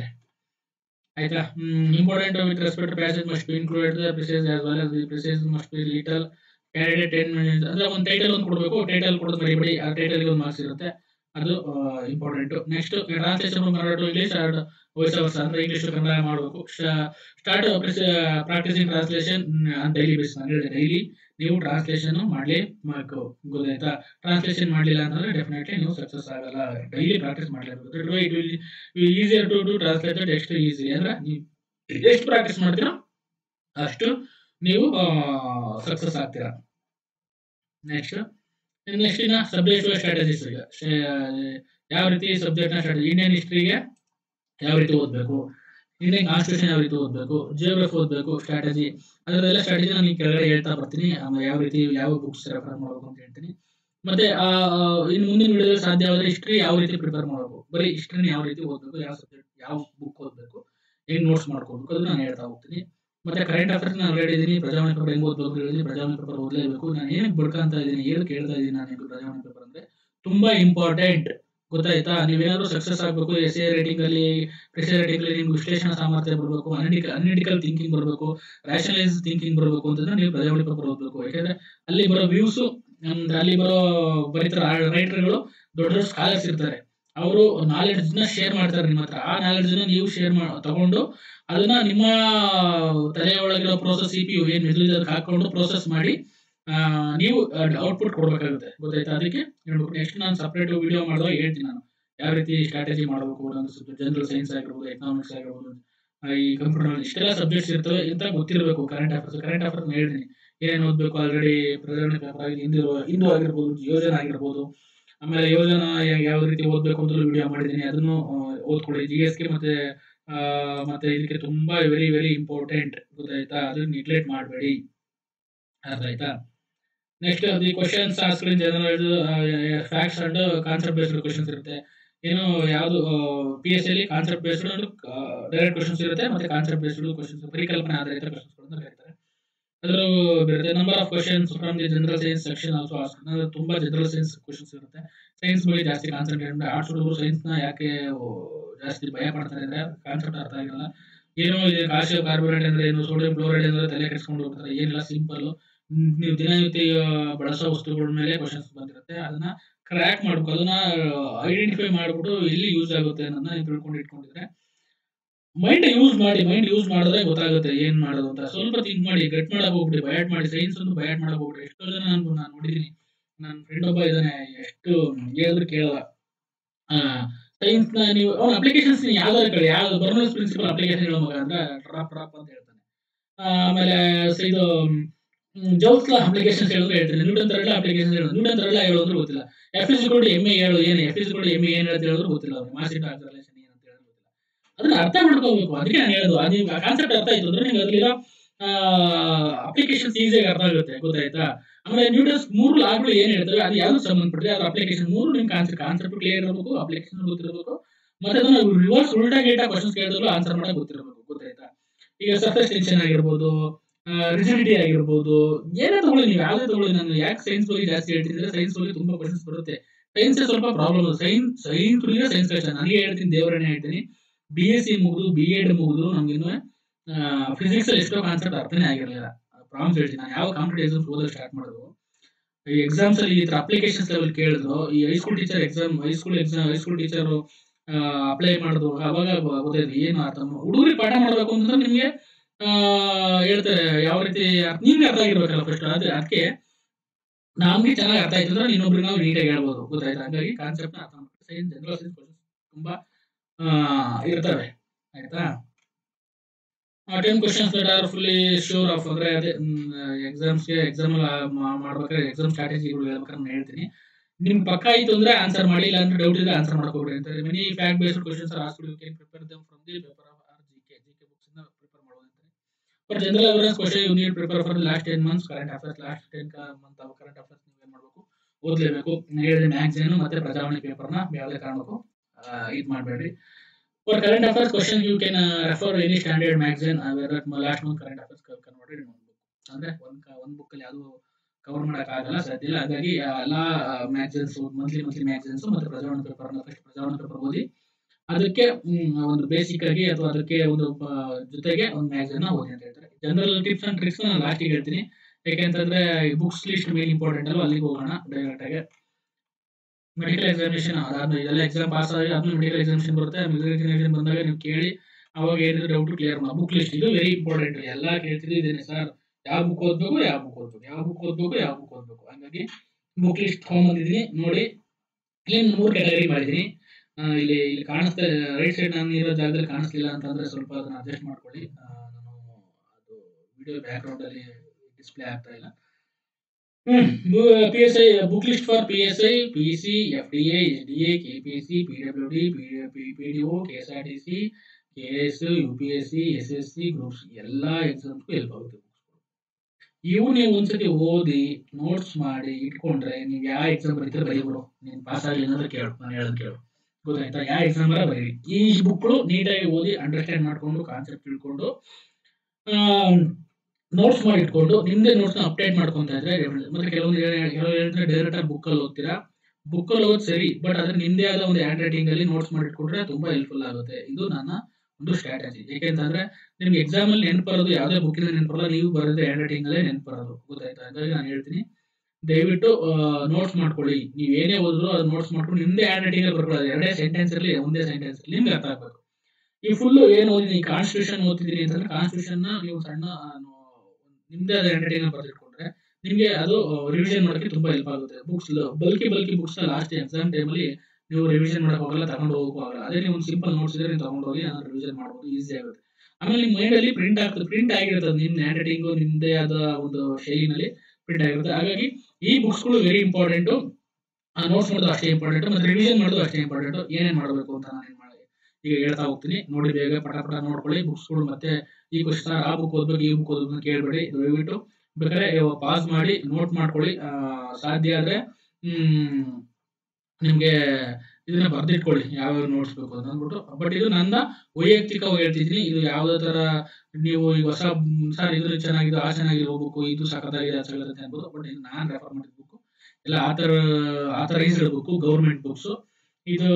ಆಯ್ತಾ important with respect passage must be included the precise as well as the precise must be little candidate ten minutes ಅಂದ್ರೆ ಒಂದು ಟೈಟಲ್ ಒಂದು ಕೊಡಬೇಕು ಟೈಟಲ್ ಕೊಡೋದು ಬರೀಬೇಡಿ ಆ ಟೈಟಲ್ಗೆ ಒಂದು ಮಾರ್ಕ್ಸ್ ಇರುತ್ತೆ ಅದು important next translation Kannada to English and vice versa ಅಂದ್ರೆ ಇಂಗ್ಲಿಷ್ ಕನ್ನಡ ಮಾಡಬೇಕು start practising translation daily base ಅಂದ್ರೆ ಡೈಲಿ ನೀವು ಟ್ರಾನ್ಸ್ಲೇಷನ್ ಮಾಡಲಿ ಗೊತ್ತಾಯ್ತಾ ಟ್ರಾನ್ಸ್ಲೇಷನ್ ಮಾಡಲಿಲ್ಲ ಅಂತಂದ್ರೆ ಡೆಫಿನೆಟ್ಲಿ ನೀವು ಸಕ್ಸಸ್ ಆಗಲ್ಲ ಡೈಲಿ ಪ್ರಾಕ್ಟೀಸ್ ಮಾಡಲೇಬೇಕು it will easier to to translated ಎಷ್ಟು ಈಸಿ ಅಂದ್ರೆ ನೀವು ಎಷ್ಟು ಪ್ರಾಕ್ಟೀಸ್ ಮಾಡ್ತೀರೋ ಅಷ್ಟು ನೀವು ಸಕ್ಸಸ್ ಆಗ್ತೀರಾ ನೆಕ್ಸ್ಟ್ ನೆಕ್ಸ್ಟ್ ಇನ್ನ ಸಬ್ಜೆಕ್ಟ್ ಸ್ಟ್ರಾಟಜಿಸ್ ಈಗ ಶೇ- ಯಾವ ರೀತಿ ಸಬ್ಜೆಕ್ಟ್ ನ ಸ್ಟ್ರಾಟಜಿ ಇಂಡಿಯನ್ ಹಿಸ್ಟ್ರಿಗೆ ಯಾವ ರೀತಿ ಓದಬೇಕು ಇಂಡಿಯನ್ ಕಾನ್ಸ್ಟಿಟ್ಯೂಷನ್ ಯಾವ ರೀತಿ ಓದಬೇಕು ಜಿಯೋಗ್ರಫಿ ಓದಬೇಕು ಸ್ಟ್ರಾಟಜಿ ಅದರದೆಲ್ಲ ಸ್ಟ್ರಾಟಜಿ ನಾನು ಈಗ ಕೆಳಗಡೆ ಹೇಳ್ತಾ ಬರ್ತೀನಿ ಆಮೇಲೆ ಯಾವ ರೀತಿ ಯಾವ ಬುಕ್ಸ್ ರೆಫರ್ ಮಾಡಬೇಕು ಅಂತ ಹೇಳ್ತೀನಿ ಮತ್ತೆ ಆ ಇನ್ನು ಮುಂದಿನ ವಿಡಿಯೋದಲ್ಲಿ ಸಾಧ್ಯವಾದ್ರೆ ಹಿಸ್ಟ್ರಿ ಯಾವ ರೀತಿ ಪ್ರಿಪೇರ್ ಮಾಡಬೇಕು ಬರೀ ಹಿಸ್ಟ್ರಿನ ಯಾವ ರೀತಿ ಓದಬೇಕು ಯಾವ ಸಬ್ಜೆಕ್ಟ್ ಯಾವ ಬುಕ್ ಓದಬೇಕು ಹೆಂಗ್ ನೋಟ್ಸ್ ಮಾಡ್ಕೋಬೇಕು ಅದನ್ನ ನಾನು ಹೇಳ್ತಾ ಹೋಗ್ತೀನಿ ಮತ್ತೆ ಕರೆಂಟ್ ಅಫೇರ್ಸ್ ನಾನು ಹೇಳಿದ್ದೀನಿ ಪ್ರಜಾವಾಣಿ ಪೇಪರ್ ಹೆಂಗ್ ಓದಬೇಕು ಹೇಳಿದ್ದೀನಿ ಪ್ರಜಾವಾಣಿ ಪೇಪರ್ ಓದಲೇಬೇಕು ನಾನು ಏನಕ್ಕೆ ಬಡ್ಕಂತ ಇದ್ದೀನಿ ಏನಕ್ಕೆ ಹೇಳ್ತಾ ಇದ್ದೀನಿ ನಾನು ಇದು ಪ್ರಜಾವಾಣಿ ಪೇಪರ್ ಅಂದ್ರೆ ತುಂಬಾ ಇಂಪಾರ್ಟೆಂಟ್ ಗೊತ್ತಾಯ್ತಾ ನೀವೇನಾದ್ರೂ ಸಕ್ಸಸ್ ಆಗಬೇಕು ಎಸ್ ಎ ರೇಟಿಂಗ್ ಅಲ್ಲಿ ಪ್ರೆಷರ್ ರೇಟಿಂಗ್ ಅಲ್ಲಿ ನಿಮ್ಗೆ ವಿಶ್ಲೇಷಣಾ ಸಾಮರ್ಥ್ಯ ಬರಬೇಕು ಅನಲಿಟಿಕಲ್ ಅನಲಿಟಿಕಲ್ ಥಿಂಕಿಂಗ್ ಬರಬೇಕು ರ್ಯಾಷನಲೈಸ್ ಥಿಂಕಿಂಗ್ ಬರಬೇಕು ಅಂತಂದ್ರೆ ನೀವು ಪ್ರಜಾವಾಣಿ ಪೇಪರ್ ಓದಬೇಕು ಯಾಕಂದ್ರೆ ಅಲ್ಲಿ ಬರೋ ವ್ಯೂಸ್ ಅಲ್ಲಿ ಬರೋ ಬರೀತಾರ ರೈಟರ್ಗಳು ದೊಡ್ಡ ದೊಡ್ಡ ಸ್ಕಾಲರ್ಸ್ ಇರ್ತಾರೆ ಅವರು ನಾಲೆಡ್ಜ್ ನ ಶೇರ್ ಮಾಡ್ತಾರೆ ನಿಮ್ಮ ಹತ್ರ ಆ ನಾಲೆಡ್ಜ್ ನ ನೀವು ಶೇರ್ ತಗೊಂಡು ಅದನ್ನ ನಿಮ್ಮ ತಲೆ ಒಳಗಿರೋ ಪ್ರೋಸೆಸ್ ಸಿ ಪಿ ಯು ಏನ್ ಮಿಡ್ಲ್ ಅದಕ್ಕೆ ಹಾಕೊಂಡು ಪ್ರೋಸೆಸ್ ಮಾಡಿ ಆ, ನೀವು ಔಟ್ಪುಟ್ ಕೊಡ್ಬೇಕಾಗುತ್ತೆ ಗೊತ್ತಾಯ್ತಾ ಅದಕ್ಕೆ ಹೇಳ್ಬೇಕು ನೆಕ್ಸ್ಟ್ ನಾನು ಸಪ್ರೇಟ್ ವಿಡಿಯೋ ಮಾಡುವಾಗ ಹೇಳ್ತೀನಿ ನಾನು ಯಾವ ರೀತಿ ಸ್ಟ್ರಾಟಜಿ ಮಾಡಬೇಕು ಒಂದೊಂದು ಜನರಲ್ ಸೈನ್ಸ್ ಆಗಿರ್ಬೋದು ಎಕನಾಮಿಕ್ಸ್ ಆಗಿರ್ಬೋದು ಆ, ಈ ಕಂಪ್ಯೂಟರ್ ಇಷ್ಟೆಲ್ಲ ಸಬ್ಜೆಕ್ಟ್ಸ್ ಇರ್ತವೆ ಅಂತ ಗೊತ್ತಿರಬೇಕು ಕರೆಂಟ್ ಅಫೇರ್ಸ್ ಕರೆಂಟ್ ಅಫೇರ್ಸ್ ಹೇಳ್ತೀನಿ ಏನೇನು ಓದಬೇಕು ಆಲ್ರೆಡಿ ಪ್ರಧಾನ ಪೇಪರ್ ಆಗಿ ಹಿಂದಿ ಹಿಂದೂ ಆಗಿರ್ಬೋದು ಯೋಜನೆ ಆಗಿರ್ಬೋದು ಆಮೇಲೆ ಯೋಜನಾ ಯಾ- ಯಾವ ರೀತಿ ಓದಬೇಕು ಅಂತಲೂ ವಿಡಿಯೋ ಮಾಡಿದ್ದೀನಿ ಅದನ್ನು ಆ, ಓದ್ಕೊಳ್ಳಿ ಜಿ ಎಸ್ ಗೆ ಮತ್ತೆ ಆ, ಮತ್ತೆ ಇದಕ್ಕೆ ತುಂಬಾ ವೆರಿ ವೆರಿ ಇಂಪಾರ್ಟೆಂಟ್ ಗೊತ್ತಾಯ್ತಾ ಅದನ್ನ ನೆಗ್ಲೆಕ್ಟ್ ಮಾಡಬೇಡಿ ಅರ್ಥ ಆಯ್ತಾ next the questions asked in general facts and concept based questions ಇರುತ್ತೆ ಏನು ಯಾವುದು ಪಿ ಎಸ್ ಅಲ್ಲಿ ಕಾನ್ಸೆಪ್ಟ್ ಬೇಸ್ಡ್ ಡೈರೆಕ್ಟ್ ಕ್ವಶನ್ಸ್ ಇರುತ್ತೆ ಮತ್ತೆ ಕಾನ್ಸೆಪ್ಟ್ ಬೇಸ್ಡ್ ಕ್ವಶನ್ಸ್ ಪರಿಕಲ್ಪನೆ ಆಧಾರಿತ ಕ್ವಶನ್ಸ್ಗಳನ್ನು ಕರೀತಾರೆ ಅದರ ಬರುತ್ತೆ number of questions from the general science section also asked ಅಂದ್ರೆ ತುಂಬಾ ಜನರಲ್ ಸೈನ್ಸ್ ಕ್ವಶನ್ಸ್ ಇರುತ್ತೆ ಸೈನ್ಸ್ ಬಗ್ಗೆ ಜಾಸ್ತಿ ಕಾನ್ಸಂಟ್ರೇಟ್ ಮಾಡಿ ಆರ್ಟ್ಸ್ ಹುಡುಗರು ಸೈನ್ಸ್ ನ ಯಾಕೆ ಓ, ಜಾಸ್ತಿ ಭಯ ಪಡ್ತಾರೆ ಅಂದ್ರೆ ಕಾನ್ಸೆಪ್ಟ್ ಅರ್ಥ ಆಗಿರಲ್ಲ ಏನೋ ಇದೆ ಕಾಲ್ಸಿಯಂ ಕಾರ್ಬೋನೇಟ್ ಅಂದ್ರೆ ಏನು ಸೋಡಿಯಂ ಕ್ಲೋರೈಡ್ ಅಂದ್ರೆ ತಲೆ ಕೆಡಿಸ್ಕೊಂಡು ಹೋಗ್ತಾರೆ ಏನಿಲ್ಲ ಸಿಂಪಲ್ ನೀವು ದಿನನಿತ್ಯ ಬಳಸೋ ವಸ್ತುಗಳ ಮೇಲೆ ಕ್ವಶನ್ಸ್ ಬಂದಿರುತ್ತೆ ಅದನ್ನ ಕ್ರ್ಯಾಕ್ ಮಾಡ್ಬೇಕು ಅದನ್ನ ಐಡೆಂಟಿಫೈ ಮಾಡ್ಬಿಟ್ಟು ಎಲ್ಲಿ ಯೂಸ್ ಆಗುತ್ತೆ ಅನ್ನೋದನ್ನ ನೀವು ತಿಳ್ಕೊಂಡು ಇಟ್ಕೊಂಡಿದ್ರೆ ಮೈಂಡ್ ಯೂಸ್ ಮಾಡಿ ಮೈಂಡ್ ಯೂಸ್ ಮಾಡಿದ್ರೆ ಗೊತ್ತಾಗುತ್ತೆ ಏನ್ ಮಾಡೋದು ಅಂತ ಸ್ವಲ್ಪ ಥಿಂಕ್ ಮಾಡಿ ಗಟ್ ಮಾಡಕ್ ಹೋಗ್ಬಿಡಿ ಬಯಾಟ್ ಮಾಡಿ ಸೈನ್ಸ್ ಒಂದು ಬಯಾಟ್ ಮಾಡಕ್ ಹೋಗ್ಬಿಡಿ ಎಷ್ಟೋ ಜನ ನಾನು ನಾನು ನೋಡಿದೀನಿ ನನ್ನ ಫ್ರೆಂಡ್ ಒಬ್ಬ ಇದ್ದಾನೆ ಎಷ್ಟು ಹೇಳಿದ್ರು ಕೇಳಲ್ಲ ಸೈನ್ಸ್ ನ ನೀವು ಅವ್ನ ಅಪ್ಲಿಕೇಶನ್ಸ್ ಯಾವ್ದಾದ್ರು ಕಡೆ ಯಾವ್ದು ಬರ್ನರ್ಸ್ ಪ್ರಿನ್ಸಿಪಲ್ ಅಪ್ಲಿಕೇಶನ್ ಹೇಳೋ ಮಗ ಅಂದ್ರೆ ಡ್ರಾಪ್ ಡ್ರಾಪ್ ಅಂತ ಹೇಳ್ತಾನೆ ಆ, ಆಮೇಲೆ ಸ ಇದು ಜೌಸ್ ಅಪ್ಲಿಕೇಶನ್ಸ್ ಹೇಳಿದ್ರೆ ಹೇಳ್ತೀನಿ ನ್ಯೂಟನ್ ತರಲ್ಲ ಅಪ್ಲಿಕೇಶನ್ ಹೇಳೋದು ನ್ಯೂಟನ್ ತರಲ್ಲ ಹೇಳೋದ್ರು ಗೊತ್ತಿಲ್ಲ ಎಫ್ ಇಸ್ ಕೂಡ ಎಮ್ ಎ ಹೇಳು ಏನು ಎಫ್ ಇಸ್ ಕೂಡ ಎಮ್ ಎ ಏನು ಅಂತ ಹೇಳಿದ್ರು ಗೊತ್ತಿಲ್ಲ ಅವ್ರಿಗೆ ಮಾಸಿಟ್ ರಿಲೇಷನ್ ಏನು ಅಂತ ಹೇಳಿದ್ರು ಗೊತ್ತಿಲ್ಲ ಅದನ್ನ ಅರ್ಥ ಮಾಡ್ಕೋಬೇಕು ಅದಕ್ಕೆ ನಾನು ಹೇಳೋದು ಅದು ನಿಮ್ಗೆ ಕಾನ್ಸೆಪ್ಟ್ ಅರ್ಥ ಆಯ್ತು ಅಂದ್ರೆ ನಿಮ್ಗೆ ಅದ್ರಲ್ಲಿರೋ ಅಪ್ಲಿಕೇಶನ್ಸ್ ಈಸಿಯಾಗಿ ಅರ್ಥ ಆಗುತ್ತೆ ಗೊತ್ತಾಯ್ತಾ ಆಮೇಲೆ ನ್ಯೂಟನ್ಸ್ ಮೂರು ಲಾಗಳು ಏನ್ ಹೇಳ್ತವೆ ಅದು ಯಾವ್ದು ಸಂಬಂಧಪಟ್ಟಿದೆ ಅದ್ರ ಅಪ್ಲಿಕೇಶನ್ ಮೂರು ನಿಮ್ ಕಾನ್ಸೆಪ್ಟ್ ಕಾನ್ಸೆಪ್ಟ್ ಕ್ಲಿಯರ್ ಇರಬೇಕು ಅಪ್ಲಿಕೇಶನ್ ಗೊತ್ತಿರಬೇಕು ಮತ್ತೆ ಅದನ್ನ ರಿವರ್ಸ್ ಉಲ್ಟಾ ಗೇಟಾ ಕ್ವಶನ್ಸ್ ಕೇಳಿದ್ರು ಆನ್ಸರ್ ಮಾಡಕ್ ಗೊತ್ತಿರಬೇಕು ಗೊತ್ತಾಯ್ತಾ ಈಗ ಸರ್ಫೇಸ್ ಟೆನ್ಷನ್ ಆಗಿರ್ಬೋದು ರಿಜಿಡಿಟಿ ಆಗಿರ್ಬೋದು ಏನೇ ತಗೊಳ್ಳಿ ನೀವು ಯಾವ್ದೇ ತಗೊಳ್ಳಿ ನಾನು ಯಾಕೆ ಸೈನ್ಸ್ ಬಗ್ಗೆ ಜಾಸ್ತಿ ಹೇಳ್ತಿದ್ರೆ ಸೈನ್ಸ್ ಬಗ್ಗೆ ತುಂಬಾ ಕ್ವಶನ್ಸ್ ಬರುತ್ತೆ ಸೈನ್ಸ್ ಸ್ವಲ್ಪ ಪ್ರಾಬ್ಲಮ್ ಸೈನ್ಸ್ ಸೈನ್ಸ್ ಸೈನ್ಸ್ ಕಷ್ಟ ನನಗೆ ಹೇಳ್ತೀನಿ ದೇವರನ್ನೇ ಹೇಳ್ತೀನಿ ಬಿ ಎಸ್ ಸಿ ಮುಗಿದು ಬಿ ಎಡ್ ಮುಗಿದು ನಮ್ಗಿನ್ನು ಫಿಸಿಕ್ಸ್ ಅಲ್ಲಿ ಎಷ್ಟೋ ಕಾನ್ಸೆಪ್ಟ್ ಅರ್ಥನೇ ಆಗಿರಲಿಲ್ಲ ಪ್ರಾಬ್ಲಮ್ಸ್ ಹೇಳ್ತೀನಿ ನಾನು ಯಾವ ಕಾಂಪಿಟೇಟಿವ್ ಎಕ್ಸಾಮ್ಸ್ ಓದೋದು ಸ್ಟಾರ್ಟ್ ಮಾಡೋದು ಈ ಎಕ್ಸಾಮ್ಸ್ ಅಲ್ಲಿ ಈ ತರ ಅಪ್ಲಿಕೇಶನ್ಸ್ ಲೆವೆಲ್ ಕೇಳಿದ್ರು ಈ high school teacher exam high school exam high school teacher apply ಮಾಡಿದ್ರು ಅವಾಗ ಗೊತ್ತಾಯ್ತು ಏನು ಅರ್ಥ ಹುಡುಗರಿಗೆ ಪಾಠ ಮಾಡಬೇಕು ಅಂತಂದ್ರೆ ನಿಮ್ಗೆ ಆ, ಹೇಳ್ತಾರೆ ಯಾವ ರೀತಿ ಅರ್ಥ- ನಿಮ್ಗೆ ಅರ್ಥ ಆಗಿರ್ಬೇಕಲ್ಲ ಫಸ್ಟ್ ಅದು ಅದಕ್ಕೆ ನಮ್ಗೆ ಚೆನ್ನಾಗಿ ಅರ್ಥ ಆಯ್ತು ಅಂದ್ರೆ ಇನ್ನೊಬ್ರಿಗೆ ನಾವು ನೀಟಾಗಿ ಹೇಳ್ಬೋದು ಗೊತ್ತಾಯ್ತು ಹಾಗಾಗಿ ಕಾನ್ಸೆಪ್ಟ್ ಅರ್ಥ ಮಾಡ್ಕೊಂಡು ಸೈನ್ಸ್ ಜನರಲ್ ಸೈನ್ಸ್ ತುಂಬಾ ಆ, ಇರ್ತವೆ ಆಯ್ತಾ ten questions that are fully sure of ಅಂದ್ರೆ ಅದೇ ಎಕ್ಸಾಮ್ಸ್ಗೆ ಎಕ್ಸಾಮ್ ಮಾಡ್ಬೇಕಾದ್ರೆ ಎಕ್ಸಾಮ್ ಸ್ಟ್ರಾಟಜಿಗಳು ಹೇಳ್ಬೇಕಾದ್ರೆ ನಾನು ಹೇಳ್ತೀನಿ ನಿಮ್ ಪಕ್ಕ ಆಯ್ತು ಅಂದ್ರೆ ಆನ್ಸರ್ ಮಾಡಿ ಇಲ್ಲ ಅಂದ್ರೆ ಡೌಟ್ ಇದ್ರೆ ಆನ್ಸರ್ ಮಾಡ್ಕೋಬೇಡಿ ಅಂತ many fact based questions are asked you can prepare them from the paper or G K G K ಕೆ ಬುಕ್ಸ್ ಇಂದ ಪ್ರಿಪೇರ್ ಮಾಡೋದು ಅಂತಾರೆ for general awareness question you need prepare for last ten months current affairs last ten month current affairs ನೀವು ಏನ್ ಮಾಡ್ಬೇಕು ಓದ್ಲೇಬೇಕು ಹೇಳಿದ magazine ಮತ್ತೆ ಪ್ರಜಾವಾಣಿ ಪೇಪರ್ನ ಯಾವುದೇ ಕಾರಣಕ್ಕೂ ಇದು ಮಾಡಬೇಡಿ for current affairs question you can refer any standard magazine last month current affairs converted in ಒಂದು ಬುಕ್ ಅಂದ್ರೆ ಒಂದ್ ಕ- ಒಂದ್ ಬುಕ್ ಅಲ್ಲಿ ಯಾವುದು ಕವರ್ ಮಾಡಕ್ ಆಗಲ್ಲ ಸಾಧ್ಯ ಇಲ್ಲ ಹಾಗಾಗಿ ಆ ಎಲ್ಲಾ ಮ್ಯಾಗ್ಝಿನ್ಸ್ ಮಂತ್ಲಿ ಮಂತ್ಲಿ ಮ್ಯಾಗ್ಝಿನ್ಸ್ ಮತ್ತೆ Prajavani paper first Prajavani paper ಓದಿ ಅದಕ್ಕೆ ಮ್, ಒಂದು ಬೇಸಿಕ್ ಆಗಿ ಅಥವಾ ಅದಕ್ಕೆ ಒಂದು ಆ, ಜೊತೆಗೆ ಒಂದು ಮ್ಯಾಗ್ಝಿನ್ ಓದಿ ಅಂತ ಹೇಳ್ತಾರೆ ಜನರಲ್ ಟಿಪ್ಸ್ ಅಂಡ್ ಟ್ರಿಕ್ಸ್ ನಾನು ಲಾಸ್ಟಿಗೆ ಹೇಳ್ತೀನಿ ಯಾಕೆಂತಂದ್ರೆ ಬುಕ್ಸ್ ಲಿಸ್ಟ್ ಮೇನ್ ಇಂಪಾರ್ಟೆಂಟ್ ಅಲ್ವಾ ಅಲ್ಲಿಗೆ ಹೋಗೋಣ ಡೈರೆಕ್ಟ್ ಆಗಿ ಮೆಡಿಕಲ್ ಎಕ್ಸಾಮಿನೇಷನ್ ಅದಾದ್ಮೇಲೆ ಇದೆಲ್ಲ ಎಕ್ಸಾಮ್ ಪಾಸ್ ಆಗಿ ಆದ್ಮೇಲೆ ಮೆಡಿಕಲ್ ಎಕ್ಸಾಮಿನೇಷನ್ ಬರುತ್ತೆ ಮೆಡಿಕಲ್ ಎಕ್ಸಾಮಿನೇಷನ್ ಬಂದಾಗ ನೀವು ಕೇಳಿ ಅವಾಗ ಏನಿದ್ರು ಡೌಟ್ ಕ್ಲಿಯರ್ ಮಾಡಿ ಬುಕ್ ಲಿಸ್ಟ್ ಇದು ವೆರಿ ಇಂಪಾರ್ಟೆಂಟ್ ಎಲ್ಲ ಕೇಳ್ತಿದ್ದು ಇದೇನೆ ಸರ್ ಯಾವ ಬುಕ್ ಓದ್ಬೇಕು ಯಾವ ಬುಕ್ ಓದ್ಬೇಕು ಯಾವ ಬುಕ್ ಓದ್ಬೇಕು ಯಾವ ಬುಕ್ ಓದ್ಬೇಕು ಹಂಗಾಗಿ ಬುಕ್ ಲಿಸ್ಟ್ ತಗೊಂಡ್ಬಂದಿದ್ದೀನಿ ನೋಡಿ ಇಲ್ಲಿ ಮೂರು ಕ್ಯಾಟಗರಿ ಮಾಡಿದ್ದೀನಿ ಆ, ಇಲ್ಲಿ ಇಲ್ಲಿ ಕಾಣಿಸ್ತಾ ರೈಟ್ ಸೈಡ್ ನಾನು ಇರೋ ಜಾಗದಲ್ಲಿ ಕಾಣಿಸ್ಲಿಲ್ಲ ಅಂತಂದ್ರೆ ಸ್ವಲ್ಪ ಅದನ್ನ ಅಡ್ಜಸ್ಟ್ ಮಾಡ್ಕೊಳ್ಳಿ ಆ, ನಾನು ಅದು ವಿಡಿಯೋ ಬ್ಯಾಕ್ ಗ್ರೌಂಡ್ ಅಲ್ಲಿ ಡಿಸ್ಪ್ಲೇ ಆಗ್ತಾ ಇಲ್ಲ P S I book list for P S I P C F D A S D A K P S C P W D P D O K S R T C K S U P S C S S C groups ಎಲ್ಲ ಎಕ್ಸಾಮ್ಸ್ಗೂ help ಆಗುತ್ತೆ ಇವು ನೀವು ಒಂದ್ಸತಿ ಓದಿ notes ಮಾಡಿ ಇಟ್ಕೊಂಡ್ರೆ ನೀವು ಯಾವ ಎಕ್ಸಾಮ್ ಬರೀತೀರ ಬರೀಬಿಡು ನೀನು ಪಾಸ್ ಆಗಲಿಲ್ಲ ಅಂದ್ರೆ ಕೇಳು ನಾನು ಹೇಳೋದು ಕೇಳು ಗೊತ್ತಾಯ್ತಾ ಯಾವ ಎಕ್ಸಾಮ್ ಬರ ಬರೀರಿ ಈ ಬುಕ್ಗಳು ನೀಟಾಗಿ ಓದಿ ಅಂಡರ್ಸ್ಟ್ಯಾಂಡ್ ಮಾಡ್ಕೊಂಡು ಕಾನ್ಸೆಪ್ಟ್ ತಿಳ್ಕೊಂಡು ನೋಟ್ಸ್ ಮಾಡಿ ಇಟ್ಕೊಂಡು ನಿಮ್ದೇ ನೋಟ್ಸ್ನ ಅಪ್ಡೇಟ್ ಮಾಡ್ಕೊಂತ ಇದ್ರೆ ಮತ್ತೆ ಕೆಲವೊಂದು ಏನ್- ಕೆಲವು ಹೇಳಿದ್ರೆ ಡೈರೆಕ್ಟ್ ಆಗಿ ಬುಕ್ಕಲ್ಲಿ ಓದ್ತೀರಾ ಬುಕ್ಕಲ್ಲಿ ಓದ್ ಸರಿ ಬಟ್ ಅದ್ರ ನಿಮ್ದೇ ಆದ ಒಂದು ಹ್ಯಾಂಡ್ ರೈಟಿಂಗ್ ಅಲ್ಲಿ ನೋಟ್ಸ್ ಮಾಡಿ ಇಟ್ಕೊಂಡ್ರೆ ತುಂಬಾ ಹೆಲ್ಪ್ಫುಲ್ ಆಗುತ್ತೆ ಇದು ನನ್ನ ಒಂದು ಸ್ಟ್ರಾಟಜಿ ಯಾಕೆಂತಂದ್ರೆ ನಿಮ್ಗೆ ಎಕ್ಸಾಮ್ ಅಲ್ಲಿ ನೆನಪು ಬರೋದು ಯಾವುದೇ ಬುಕ್ಕಿನ ನೆನಪು ಬರಲ್ಲ ನೀವು ಬರೋದು ಹ್ಯಾಂಡ್ ರೈಟಿಂಗ್ ಅಲ್ಲೇ ನೆನಪು ಬರೋದು ಗೊತ್ತಾಯ್ತಾ ಹಾಗಾಗಿ ನಾನು ಹೇಳ್ತೀನಿ ದಯವಿಟ್ಟು ನೋಟ್ಸ್ ಮಾಡ್ಕೊಳ್ಳಿ ನೀವು ಏನೇ ಓದಿದ್ರು ಅದು ನೋಟ್ಸ್ ಮಾಡ್ಕೊಂಡು ನಿಮ್ದೇ ಹ್ಯಾಂಡ್ ರೈಟಿಂಗ್ ಅಲ್ಲಿ ಬರ್ಕೊಳ್ಳೋದು ಎರಡೇ ಸೆಂಟೆನ್ಸ್ ಇರಲಿ ಒಂದೇ ಸೆಂಟೆನ್ಸ್ ಇರಲಿ ನಿಮ್ಗೆ ಅರ್ಥ ಆಗ್ಬೇಕು ಈ ಫುಲ್ ಏನು ಓದಿದ್ದೀನಿ ಕಾನ್ಸ್ಟಿಟ್ಯೂಷನ್ ಓದ್ತಿದ್ದೀನಿ ಅಂತಂದ್ರೆ ಕಾನ್ಸ್ಟಿಟ್ಯೂಷನ್ ನ ನೀವು ಸಣ್ಣ ಆ, ನು- ನಿಮ್ದೇ ಆದ ಹ್ಯಾಂಡ್ ರೈಟಿಂಗ್ ಬರ್ದಿಟ್ಕೊಂಡ್ರೆ ನಿಮ್ಗೆ ಅದು ರಿವಿಷನ್ ಮಾಡೋಕ್ಕೆ ತುಂಬಾ ಹೆಲ್ಪ್ ಆಗುತ್ತೆ books bulky bulky books last exam ಟೈಮಲ್ಲಿ ನೀವು ರಿವಿಷನ್ ಮಾಡಕ್ ಹೋಗಲ್ಲ ತಗೊಂಡು ಹೋಗಕ್ಕೂ ಆಗಲ್ಲ ಅದೇ ನೀವು ಒಂದು ಸಿಂಪಲ್ ನೋಟ್ಸ್ ಇದ್ರೆ ನೀವು ತಗೊಂಡು ಹೋಗಿ ರಿವಿಷನ್ ಮಾಡ್ಬೋದು ಈಸಿ ಆಗುತ್ತೆ ಆಮೇಲೆ ನಿಮ್ಮ ಮೈಂಡ್ ಅಲ್ಲಿ ಪ್ರಿಂಟ್ ಆಗ್ತದೆ ಪ್ರಿಂಟ್ ಆಗಿರುತ್ತೆ ನಿಮ್ಮ ಹ್ಯಾಂಡ್ ರೈಟಿಂಗು ನಿಮ್ದೇ ಆದ ಒಂದು ಶೈಲಿನಲ್ಲಿ ಪ್ರಿಂಟ್ ಆಗಿರುತ್ತೆ ಹಾಗಾಗಿ ಈ ಬುಕ್ಸ್ಗಳು ವೆರಿ ಇಂಪಾರ್ಟೆಂಟು ನೋಟ್ಸ್ ಮಾಡೋದು ಅಷ್ಟೇ ಇಂಪಾರ್ಟೆಂಟ್ ಮತ್ತೆ ರಿವಿಷನ್ ಮಾಡೋದು ಅಷ್ಟೇ ಇಂಪಾರ್ಟೆಂಟ್ ಏನೇನ್ ಮಾಡಬೇಕು ಅಂತ ನಾನು ಏನ್ ಮಾಡಿ ಈಗ ಹೇಳ್ತಾ ಹೋಗ್ತೀನಿ ನೋಡಿ ಬೇಗ ಪಟ ಪಟ ನೋಡ್ಕೊಳ್ಳಿ ಬುಕ್ಸ್ಗಳು ಮತ್ತೆ ಈ ಕ್ವಶನ್ ಆ ಬುಕ್ ಓದ್ಬೇಕು ಈ ಬುಕ್ ಓದ್ಬೇಕು ಅಂತ ಕೇಳ್ಬೇಡಿ ದಯವಿಟ್ಟು ಬೇಕಾದ್ರೆ ಪಾಸ್ ಮಾಡಿ ನೋಟ್ ಮಾಡ್ಕೊಳ್ಳಿ ಆ, ಸಾಧ್ಯ ಆದ್ರೆ ಹ್ಮ್ ನಿಮ್ಗೆ ಇದನ್ನ ಬರ್ದಿಟ್ಕೊಳ್ಳಿ ಯಾವ ನೋಟ್ಸ್ ಬೇಕು ಅಂತ ಅಂದ್ಬಿಟ್ಟು ಬಟ್ ಇದು ನನ್ನ ವೈಯಕ್ತಿಕವಾಗಿ ಹೇಳ್ತಿದ್ದೀನಿ ಇದು ಯಾವುದೇ ತರ ನೀವು ಈಗ ಹೊಸ ಸರ್ ಇದು ಚೆನ್ನಾಗಿದೆ ಆ ಚೆನ್ನಾಗಿದೆ ಬುಕ್ ಇದು ಸಖತ್ತಾಗಿದೆ ಅದು ಸಖತ್ತಾಗಿದೆ ಅನ್ಬೋದು ಬಟ್ ಇದು ನಾನು ರೆಫರ್ ಮಾಡಿದ ಬುಕ್ ಎಲ್ಲ author authorised book government books ಇದು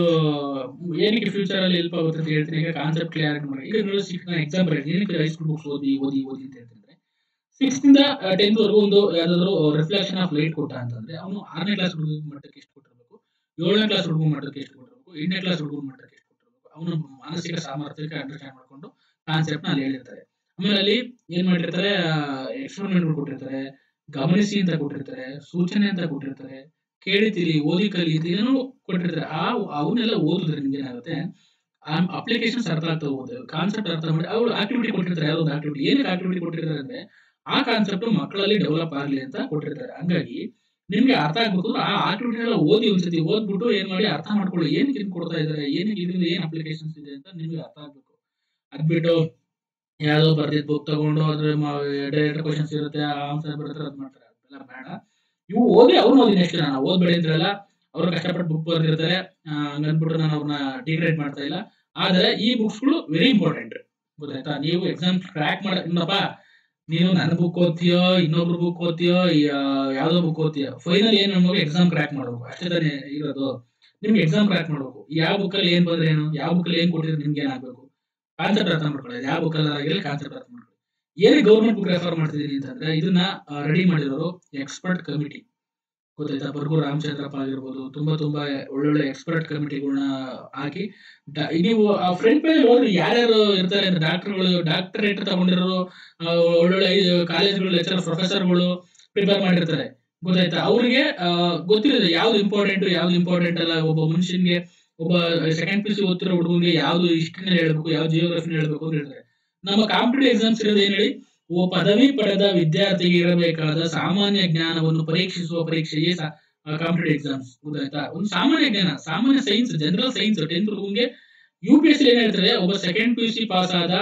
ಏನಕ್ಕೆ ಫ್ಯೂಚರ್ ಅಲ್ಲಿ ಹೆಲ್ಪ್ ಆಗುತ್ತೆ ಅಂತ ಹೇಳ್ತೀನಿ ಈಗ ಕಾನ್ಸೆಪ್ಟ್ ಕ್ಲಿಯರ್ ಮಾಡಿ ಈಗ ನೋಡಿ ಸಿಕ್ಸ್ ನಾನು ಎಕ್ಸಾಂಪಲ್ ಹೇಳ್ತೀನಿ ಏನಕ್ಕೆ ಹೈಸ್ಕೂಲ್ ಬುಕ್ಸ್ ಓದಿ ಓದಿ ಓದಿ ಅಂತ ಹೇಳ್ತಿದ್ರೆ ಸಿಕ್ಸ್ ಇಂದ ಟೆಂತ್ ವರೆಗೂ ಒಂದು ಯಾವ್ದಾದ್ರು ರಿಫ್ಲೆಕ್ಷನ್ ಆಫ್ ಲೈಟ್ ಕೊಟ್ಟ ಅಂತಂದ್ರೆ ಅವನು ಆರನೇ ಕ್ಲಾಸ್ ಹುಡುಗ ಮಟ್ಟಕ್ಕೆ ಎಷ್ಟು ಕೊಟ್ಟಿರ್ಬೇಕು ಏಳನೇ ಕ್ಲಾಸ್ ಹುಡುಗ ಮಟ್ಟಕ್ಕೆ ಎಷ್ಟು ಕೊಟ್ಟಿರ್ಬೇಕು ಎಂಟನೇ ಕ್ಲಾಸ್ ಹುಡುಗ ಮಟ್ಟಕ್ಕೆ ಎಷ್ಟು ಕೊಟ್ಟಿರ್ಬೇಕು ಅವನು ಮಾನಸಿಕ ಸಾಮರ್ಥ್ಯಕ್ಕೆ ಅಂಡರ್ಸ್ಟ್ಯಾಂಡ್ ಮಾಡ್ಕೊಂಡು ಕಾನ್ಸೆಪ್ಟ್ ನ ಅಲ್ಲಿ ಹೇಳಿರ್ತಾರೆ ಆಮೇಲೆ ಅಲ್ಲಿ ಏನ್ ಮಾಡಿರ್ತಾರೆ ಎಕ್ಸ್ಪೆರಿಮೆಂಟ್ ಕೊಟ್ಟಿರ್ತಾರೆ ಗಮನಿಸಿ ಅಂತ ಕೊಟ್ಟಿರ್ತಾರೆ ಸೂಚನೆ ಅಂತ ಕೊಟ್ಟಿರ್ತಾರೆ ಕೇಳಿ ತಿಳಿ ಓದಿ ಕಲಿ ಅಂತ ಏನೋ ಕೊಟ್ಟಿರ್ತಾರೆ ಆ ಅವನ್ನೆಲ್ಲ ಓದಿದ್ರೆ ನಿಮ್ಗೆ ಏನಾಗುತ್ತೆ ಅಪ್ಲಿಕೇಶನ್ಸ್ ಅರ್ಥ ಆಗ್ತಾ ಹೋಗುತ್ತೆ ಕಾನ್ಸೆಪ್ಟ್ ಅರ್ಥ ಮಾಡಿ ಅವ್ರು ಆಕ್ಟಿವಿಟಿ ಕೊಟ್ಟಿರ್ತಾರೆ ಯಾವ್ದೋ ಒಂದು ಆಕ್ಟಿವಿಟಿ ಏನಕ್ಕೆ ಆಕ್ಟಿವಿಟಿ ಕೊಟ್ಟಿರ್ತಾರೆ ಅಂದ್ರೆ ಆ ಕಾನ್ಸೆಪ್ಟ್ ಮಕ್ಕಳಲ್ಲಿ ಡೆವಲಪ್ ಆಗ್ಲಿ ಅಂತ ಕೊಟ್ಟಿರ್ತಾರೆ ಹಂಗಾಗಿ ನಿಮ್ಗೆ ಅರ್ಥ ಆಗ್ಬೇಕು ಅಂದ್ರೆ ಆ ಆಕ್ಟಿವಿಟಿ ಎಲ್ಲ ಓದಿ ಒಂದ್ಸತಿ ಓದ್ಬಿಟ್ಟು ಏನ್ ಮಾಡಿ ಅರ್ಥ ಮಾಡ್ಕೊಳ್ಳಿ ಏನಕ್ಕೆ ಇದನ್ನ ಕೊಡ್ತಾ ಇದಾರೆ ಏನಕ್ಕೆ ಇದರಿಂದ ಏನ್ ಅಪ್ಲಿಕೇಶನ್ಸ್ ಇದೆ ಅಂತ ನಿಮ್ಗೆ ಅರ್ಥ ಆಗ್ಬೇಕು ಅದ್ಬಿಟ್ಟು ಯಾವ್ದೋ ಬರ್ದಿದ್ ಬುಕ್ ತಗೊಂಡು ಅದ್ರ ಡೈರೆಕ್ಟ್ ಕ್ವಶನ್ಸ್ ಇರುತ್ತೆ ಆನ್ಸರ್ ಬರುತ್ತೆ ಅದ್ ಮಾಡ್ತಾರೆ ಅದೆಲ್ಲ ಬೇಡ ಇವು ಓದಿ ಅವ್ರು ಓದಿ ನೆಕ್ಸ್ಟ್ ನಾನು ಓದ್ಬೇಡಿ ಅಂದ್ರಲ್ಲ ಅವ್ರು ಕಷ್ಟಪಟ್ಟು ಬುಕ್ ಬರ್ದಿರ್ತಾರೆ ಆ, ಹಂಗನ್ಬಿಟ್ಟು ನಾನು ಅವ್ರನ್ನ ಡಿಗ್ರೇಡ್ ಮಾಡ್ತಾ ಇಲ್ಲ ಆದ್ರೆ ಈ ಬುಕ್ಸ್ಗಳು ವೆರಿ ಇಂಪಾರ್ಟೆಂಟ್ ಗೊತ್ತಾಯ್ತಾ ನೀವು ಎಕ್ಸಾಮ್ ಕ್ರ್ಯಾಕ್ ಮಾಡ ಇನ್ನಪ್ಪ ನೀನು ನನ್ನ ಬುಕ್ ಓದ್ತೀಯೋ ಇನ್ನೊಬ್ರು ಬುಕ್ ಓದ್ತೀಯೋ ಯಾ- ಯಾವ್ದೋ ಬುಕ್ ಓದ್ತೀಯೋ ಫೈನಲ್ ಏನ್ ನಮಗೆ ಎಕ್ಸಾಮ್ ಕ್ರ್ಯಾಕ್ ಮಾಡ್ಬೇಕು ಅಷ್ಟೇ ತಾನೇ ಇರೋದು ನಿಮ್ಗೆ ಎಕ್ಸಾಮ್ ಕ್ರ್ಯಾಕ್ ಮಾಡ್ಬೇಕು ಯಾವ ಬುಕ್ಕಲ್ಲಿ ಏನ್ ಬಂದ್ರೆ ಏನು ಯಾವ ಬುಕ್ಕಲ್ಲಿ ಏನ್ ಕೊಟ್ಟಿದ್ರೆ ನಿಮ್ಗೆ ಏನಾಗಬೇಕು ಕಾನ್ಸೆಪ್ಟ್ ಅರ್ಥ ಮಾಡ್ಕೊಳ್ಳಿ ಯಾವ ಬುಕ್ಕಲ್ಲಿ ಆಗಿರಲಿ ಕಾನ್ಸೆಪ್ಟ್ ಅರ್ಥ ಮಾಡ್ಕೊಳ್ಳಿ ಏನಕ್ಕೆ ಗೌರ್ಮೆಂಟ್ ಬುಕ್ ರೆಫರ್ ಮಾಡ್ತಿದ್ದೀನಿ ಅಂತಂದ್ರೆ ಇದನ್ನ ರೆಡಿ ಮಾಡಿರೋರು ಎಕ್ಸ್ಪರ್ಟ್ ಕಮಿಟಿ ಗೊತ್ತಾಯ್ತಾ ಬರ್ಗು ರಾಮಚಂದ್ರಪ್ಪ ಆಗಿರ್ಬೋದು ತುಂಬಾ ತುಂಬಾ ಒಳ್ಳೊಳ್ಳೆ ಎಕ್ಸ್ಪರ್ಟ್ ಕಮಿಟಿಗಳನ್ನ ಹಾಕಿ ಡ- ನೀವು ಆ ಫ್ರಂಟ್ ಪೇಜ್ ಹೋದ್ರೆ ಯಾರ್ಯಾರು ಇರ್ತಾರೆ ಅಂದ್ರೆ ಡಾಕ್ಟರ್ಗಳು ಡಾಕ್ಟರೇಟ್ ತಗೊಂಡಿರೋರು ಆ, ಒಳ್ಳೊಳ್ಳೆ ಕಾಲೇಜ್ಗಳು ಲೆಕ್ಚರ್ ಪ್ರೊಫೆಸರ್ಗಳು ಪ್ರಿಪೇರ್ ಮಾಡಿರ್ತಾರೆ ಗೊತ್ತಾಯ್ತಾ ಅವ್ರಿಗೆ ಆ, ಗೊತ್ತಿರುತ್ತೆ ಯಾವ್ದು ಇಂಪಾರ್ಟೆಂಟ್ ಯಾವ್ದು ಇಂಪಾರ್ಟೆಂಟ್ ಅಲ್ಲ ಒಬ್ಬ ಮನುಷ್ಯನ್ಗೆ ಒಬ್ಬ ಸೆಕೆಂಡ್ ಪಿ ಸಿ ಓದ್ತಿರೋ ಹುಡುಗನಿಗೆ ಯಾವ್ದು ಹಿಸ್ಟ್ರಿನ ಹೇಳ್ಬೇಕು ಯಾವ ಜಿಯೋಗ್ರಫಿನ ಹೇಳ್ಬೇಕು ಅಂತ ಹೇಳ್ತಾರೆ ನಮ್ಮ ಕಾಂಪಿಟೇಟಿವ್ ಎಕ್ಸಾಮ್ಸ್ ಇರೋದು ಏನ್ ಹೇಳಿ ಒಬ್ಬ ಪದವಿ ಪಡೆದ ವಿದ್ಯಾರ್ಥಿಗೆ ಇರಬೇಕಾದ ಸಾಮಾನ್ಯ ಜ್ಞಾನವನ್ನು ಪರೀಕ್ಷಿಸುವ ಪರೀಕ್ಷೆಯೇ ಕಾಂಪಿಟೇಟಿವ್ ಎಕ್ಸಾಮ್ಸ್ ಗೊತ್ತಾಯ್ತಾ ಒಂದು ಸಾಮಾನ್ಯ ಜ್ಞಾನ ಸಾಮಾನ್ಯ ಸೈನ್ಸ್ ಜನರಲ್ ಸೈನ್ಸ್ ಟೆಂತ್ ಹುಡುಗಂಗೆ ಯು ಪಿ ಎಸ್ ಏನ್ ಹೇಳ್ತಾರೆ ಒಬ್ಬ second P U C pass ಆದ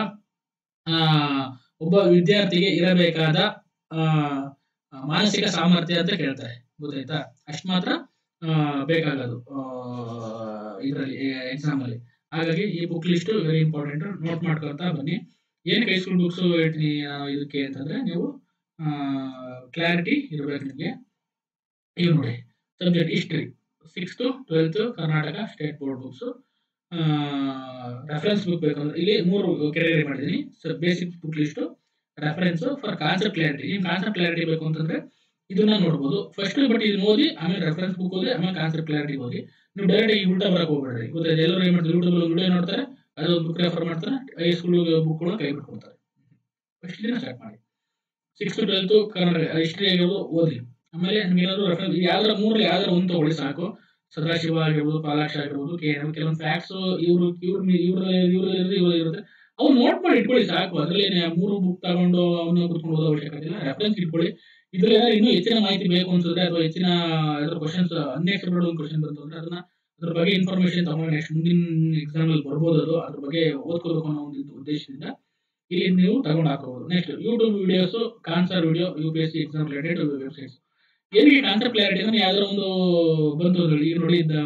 ಆ, ಒಬ್ಬ ವಿದ್ಯಾರ್ಥಿಗೆ ಇರಬೇಕಾದ ಆ, ಮಾನಸಿಕ ಸಾಮರ್ಥ್ಯ ಅಂತ ಕೇಳ್ತಾರೆ ಗೊತ್ತಾಯ್ತಾ ಅಷ್ಟು ಮಾತ್ರ ಆ, ಬೇಕಾಗೋದು ಇದರಲ್ಲಿ ಎಕ್ಸಾಮ್ ಅಲ್ಲಿ ಹಾಗಾಗಿ ಈ book list very important note ಮಾಡ್ಕೊಳ್ತಾ ಬನ್ನಿ ಏನಕ್ಕೆ ಹೈಸ್ಕೂಲ್ ಬುಕ್ಸ್ ಹೇಳ್ತೀನಿ ನಾನು ಇದಕ್ಕೆ ಅಂತಂದ್ರೆ ನೀವು ಕ್ಲಾರಿಟಿ ಇರಬೇಕು ನಿಮಗೆ ಇವು ನೋಡಿ subject history sixth twelfth Karnataka state board books reference book ಬೇಕಂದ್ರೆ ಇಲ್ಲಿ ಮೂರು ಕೆಟಗರಿ ಮಾಡಿದ್ದೀನಿ basic book list reference for concept clarity ನಿಮ್ ಕಾನ್ಸೆಪ್ಟ್ ಕ್ಲಾರಿಟಿ ಬೇಕು ಅಂತಂದ್ರೆ ಇದನ್ನ ನೋಡ್ಬೋದು ಫಸ್ಟ್ ಬಟ್ ಇದನ್ನ ಓದಿ ಆಮೇಲೆ ರೆಫರೆನ್ಸ್ ಬುಕ್ ಓದಿ ಆಮೇಲೆ ಕಾನ್ಸೆಪ್ಟ್ ಕ್ಲಾರಿಟಿ ಓದಿ ನೀವು ಡೈರೆಕ್ಟ್ ಆಗಿ ಉಲ್ಟಾ ಬರಕ್ ಹೋಗ್ಬೇಡ್ರಿ ಗೊತ್ತಾಯ್ತು ಎಲ್ಲರೂ ಏನ್ ಮಾಡ್ತಾರೆ ಯೂಟ್ಯೂಬ್ ವಿಡಿಯೋ ನೋಡ್ತಾರೆ ಅದು ಬುಕ್ ರೆಫರ್ ಮಾಡ್ತಾರೆ ಹೈ ಸ್ಕೂಲ್ ಬುಕ್ಗಳು ಕೈ ಬಿಟ್ಕೊಡ್ತಾರೆ ಫಸ್ಟ್ ದಿನ ಸ್ಟಾರ್ಟ್ ಮಾಡಿ ಸಿಕ್ಸ್ ಟ್ವೆಲ್ತ್ ಕನ್ನಡ ಹಿಸ್ಟ್ರಿ ಆಗಿರೋದು ಓದಿ ಆಮೇಲೆ ನಿಮ್ಗೆ ಏನಾದ್ರು ರೆಫರೆನ್ಸ್ ಯಾವ್ದಾರ ಮೂರಲ್ಲಿ ಯಾವ್ದಾರ ಒಂದು ತಗೊಳ್ಳಿ ಸಾಕು ಸದಾಶಿವ ಆಗಿರ್ಬೋದು ಪಾಲಾಕ್ಷ ಆಗಿರ್ಬೋದು ಕೆ ಕೆಲವೊಂದು ಫ್ಯಾಕ್ಟ್ಸ್ ಇವರು ಇವ್ರ ಇವ್ರ ಇವ್ರಲ್ಲಿ ಇವ್ರ ಇರುತ್ತೆ ಅವ್ರು ನೋಟ್ ಮಾಡಿ ಇಟ್ಕೊಳ್ಳಿ ಸಾಕು ಅದ್ರಲ್ಲಿ ಮೂರು ಬುಕ್ ತಗೊಂಡು ಅವನ್ನ ಕುತ್ಕೊಂಡು ಓದೋ ಅವಶ್ಯಕತೆ ಇಲ್ಲ ರೆಫರೆನ್ಸ್ ಇಟ್ಕೊಳ್ಳಿ ಇದ್ರಲ್ಲಿ ಏನಾದ್ರು ಇನ್ನೂ ಹೆಚ್ಚಿನ ಮಾಹಿತಿ ಬೇಕು ಅನ್ಸಿದ್ರೆ ಅಥವಾ ಹೆಚ್ಚಿನ ಅದ್ರ ಕ್ವಶನ್ಸ್ ಅನ್ಎಕ್ಸ್ಪೆಕ್ಟೆಡ್ ಒಂದು ಕ್ವಶನ್ ಬಂತು ಅಂದ್ರೆ ಅದನ್ನ ಅದ್ರ ಬಗ್ಗೆ ಇನ್ಫಾರ್ಮೇಶನ್ ತಗೊಂಡು ನೆಕ್ಸ್ಟ್ ಮುಂದಿನ ಎಕ್ಸಾಮ್ ಅಲ್ಲಿ ಬರ್ಬೋದು ಅದು ಅದ್ರ ಬಗ್ಗೆ ಓದ್ಕೋಬೇಕು ಅನ್ನೋ ಒಂದು ಉದ್ದೇಶದಿಂದ ಇಲ್ಲಿ ನೀವು ತಗೊಂಡು ಹಾಕೋಬಹುದು next YouTube videos concern video U P S C exam related websites ಏನಕ್ಕೆ ಕಾನ್ಸೆಪ್ಟ್ ಕ್ಲಾರಿಟಿ ಅಂದ್ರೆ ಯಾವ್ದಾರ ಒಂದು ಬಂತು ಅಂದ್ರೆ ಈಗ ನೋಡಿ ಇದ್ದ,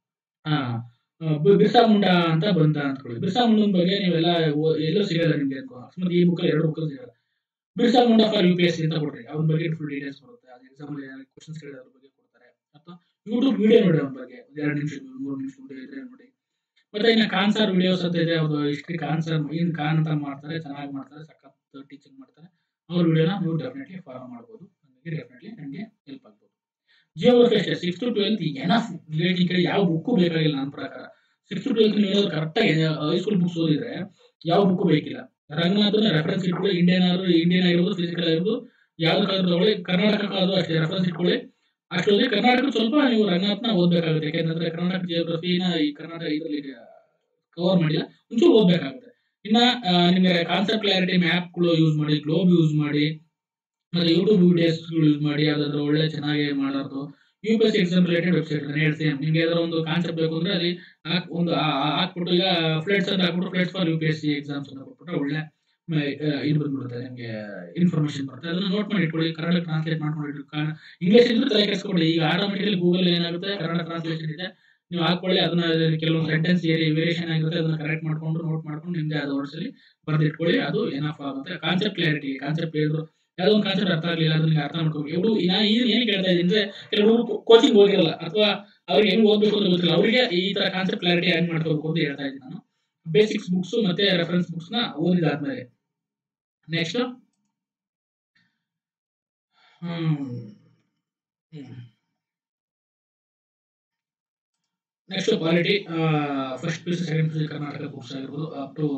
ಆ, ಆ, ಬಿ- ಬಿರ್ಸಾ ಮುಂಡಾ ಅಂತ ಬಂತ ಅಂದ್ಕೊಳ್ಳಿ ಬಿರ್ಸಾ ಮುಂಡನ್ ಬಗ್ಗೆ ನೀವೆಲ್ಲ ಓ- ಎಲ್ಲೂ ಸಿಗಲ್ಲ ನಿಮ್ಗೆ ಅನ್ಕೋ ಅಕಸ್ಮಾತ್ ಈ ಬುಕ್ ಎರಡು ಬುಕ್ ಸಿಗಲ್ಲ Birsa Munda for U P S C ಅಂತ ಕೊಡ್ರಿ ಅವ್ನ ಬಗ್ಗೆ ಫುಲ್ ಡೀಟೇಲ್ಸ್ ಬರುತ್ತೆ ಅದು ಎಕ್ಸಾಮ್ ಕ್ವಶನ್ಸ್ ಕೇಳಿದ್ರೆ ಅದ್ರ ಬಗ್ಗೆ ಕೊಡ್ತಾರೆ ಅಥವಾ ಯೂಟ್ಯೂಬ್ ವಿಡಿಯೋ ನೋಡಿ ಅವ್ನ ಬಗ್ಗೆ ಒಂದ್ ಎರಡು ನಿಮಿಷ ಮೂರು ನಿಮಿಷ ವಿಡಿಯೋ ಇದ್ರೆ ನೋಡಿ ಮತ್ತೆ ಇನ್ನು ಕಾನ್ಸರ್ ವಿಡಿಯೋಸ್ ಅಂತ ಇದೆ ಅವ್ರು ಹಿಸ್ಟ್ರಿ ಕಾನ್ಸರ್ ಏನ್ ಕಾನ್ ಅಂತ ಮಾಡ್ತಾರೆ ಚೆನ್ನಾಗಿ ಮಾಡ್ತಾರೆ ಸಖತ್ ಟೀಚಿಂಗ್ ಮಾಡ್ತಾರೆ ಅವ್ರ ವಿಡಿಯೋನ ನೀವು ಡೆಫಿನೆಟ್ಲಿ ಫಾಲೋ ಮಾಡ್ಬೋದು ನನಗೆ ಡೆಫಿನೆಟ್ಲಿ ನನಗೆ ಹೆಲ್ಪ್ ಆಗ್ಬೋದು ಜಿಯೋಗ್ರಫಿ ಅಷ್ಟೇ ಸಿಕ್ಸ್ ಟು ಟ್ವೆಲ್ತ್ ಎನಫ್ ಈ ಕಡೆ ಯಾವ ಬುಕ್ಕು ಬೇಕಾಗಿಲ್ಲ ನನ್ನ ಪ್ರಕಾರ ಸಿಕ್ಸ್ ಟು ಟ್ವೆಲ್ತ್ ನೀವು ಕರೆಕ್ಟಾಗಿ ಹೈಸ್ಕೂಲ್ ಬುಕ್ಸ್ ಓದಿದ್ರೆ ಯಾವ ಬುಕ್ಕು ಬೇಕಿಲ್ಲ ರಂಗನಾಥನ ರೆಫರೆನ್ಸ್ ಇಟ್ಕೊಳ್ಳಿ ಇಂಡಿಯನ್ ಆದ್ರೂ ಇಂಡಿಯನ್ ಆಗಿರ್ಬೋದು ಫಿಸಿಕಲ್ ಆಗಿರ್ಬೋದು ಯಾವ್ದಕ್ಕಾದ್ರೂ ತಗೊಳ್ಳಿ ಕರ್ನಾಟಕಕ್ಕಾದ್ರೂ ಅಷ್ಟೇ ರೆಫರೆನ್ಸ್ ಇಟ್ಕೊಳ್ಳಿ ಅಷ್ಟೊಂದೇ ಕರ್ನಾಟಕ ಸ್ವಲ್ಪ ನೀವು ರಂಗನಾಥನ ಓದ್ಬೇಕಾಗುತ್ತೆ ಯಾಕೆಂದ್ರೆ ಕರ್ನಾಟಕ ಜಿಯೋಗ್ರಫಿನ ಈ ಕರ್ನಾಟಕ ಇದರಲ್ಲಿ ಕವರ್ ಮಾಡಿಲ್ಲ ಒಂಚೂರು ಓದ್ಬೇಕಾಗುತ್ತೆ ಇನ್ನ ಆ, ನಿಮಗೆ ಕಾನ್ಸೆಪ್ಟ್ ಕ್ಲಾರಿಟಿ ಮ್ಯಾಪ್ಗಳು ಯೂಸ್ ಮಾಡಿ ಗ್ಲೋಬ್ ಯೂಸ್ ಮಾಡಿ ಮತ್ತೆ ಯೂಟ್ಯೂಬ್ ವಿಡಿಯೋಸ್ ಯೂಸ್ ಮಾಡಿ ಯಾವ್ದಾದ್ರು ಒಳ್ಳೆ ಚೆನ್ನಾಗಿ ಮಾಡೋದು U P S exam related website ಹೇಳ್ತೀನಿ ನಿಮ್ಗೆ ಯಾವ್ದಾದ್ರು ಒಂದು ಕಾನ್ಸೆಪ್ಟ್ ಬೇಕು ಅಂದ್ರೆ ಅಲ್ಲಿ ಹಾಕ್- ಒಂದು ಆ- ಆ- ಹಾಕ್ಬಿಟ್ಟು ಈಗ ಫ್ಲೆಟ್ಸ್ ಅಂತ ಹಾಕ್ಬಿಟ್ಟು flats for U P S C exams ಅಂತ ಕೊಟ್ಬಿಟ್ರೆ ಒಳ್ಳೆ ಮ- ಆ, ಇದು ಬಂದ್ಬಿಡುತ್ತೆ ನಿಮಗೆ ಇನ್ಫಾರ್ಮೇಶನ್ ಬರುತ್ತೆ ಅದನ್ನ ನೋಟ್ ಮಾಡಿ ಇಟ್ಕೊಳ್ಳಿ ಕನ್ನಡ ಟ್ರಾನ್ಸ್ಲೇಟ್ ಮಾಡ್ಕೊಂಡು ಇಂಗ್ಲಿಷ್ ಇದ್ರೆ ತಲೆ ಕೆಡಿಸ್ಕೊಳ್ಳಿ ಈಗ ಆಟೋಮೆಟಿಕಲಿ ಗೂಗಲ್ ಏನಾಗುತ್ತೆ ಕನ್ನಡ ಟ್ರಾನ್ಸ್ಲೇಷನ್ ಇದೆ ನೀವು ಹಾಕೊಳ್ಳಿ ಅದನ್ನ ಕೆಲವೊಂದು ಸೆಂಟೆನ್ಸ್ ವೇರಿಯೇಷನ್ ಆಗಿರುತ್ತೆ ಅದನ್ನ ಕರೆಕ್ಟ್ ಮಾಡ್ಕೊಂಡು ನೋಟ್ ಮಾಡ್ಕೊಂಡು ನಿಮ್ಗೆ ಅದು ವರ್ಡ್ಸಲ್ಲಿ ಬರ್ದಿಟ್ಕೊಳ್ಳಿ ಅದು ಏನಫ್ ಆಗುತ್ತೆ ಕಾನ್ಸೆಪ್ಟ್ ಕ್ಲಾರಿಟಿ ಕಾನ್ಸೆಪ್ಟ್ ಹೇಳಿದ್ರು ಯಾವುದೋ ಒಂದು ಕಾನ್ಸೆಪ್ಟ್ ಅರ್ಥ ಆಗಲಿಲ್ಲ ಅದನ್ನ ಅರ್ಥ ಮಾಡ್ಕೋಬೇಕು ಇವರು ನಾನು ಏನು ಏನು ಕೇಳ್ತಾ ಇದ್ದೀನಿ ಅಂದ್ರೆ ಕೆಲವರು ಕೋಚಿಂಗ್ ಹೋಗಿರಲ್ಲ ಅಥವಾ ಅವ್ರಿಗೆ ಹೆಂಗ್ ಓದ್ಬೇಕು ಅಂತ ಗೊತ್ತಿಲ್ಲ ಅವರಿಗೆ ಈ ತರ ಕಾನ್ಸೆಪ್ಟ್ ಕ್ಲಾರಿಟಿ ಹೆಂಗ್ ಮಾಡ್ಕೋಬೇಕು ಅಂತ ಹೇಳ್ತಾ ಇದ್ದೀನಿ ನಾನು ಬೇಸಿಕ್ಸ್ ಬುಕ್ಸ್ ಮತ್ತೆ ರೆಫರೆನ್ಸ್ ಬುಕ್ಸ್ ನ ಓದಿದಾದ್ಮೇಲೆ next next quality first P C second P C Karnataka books ಆಗಿರ್ಬೋದು up to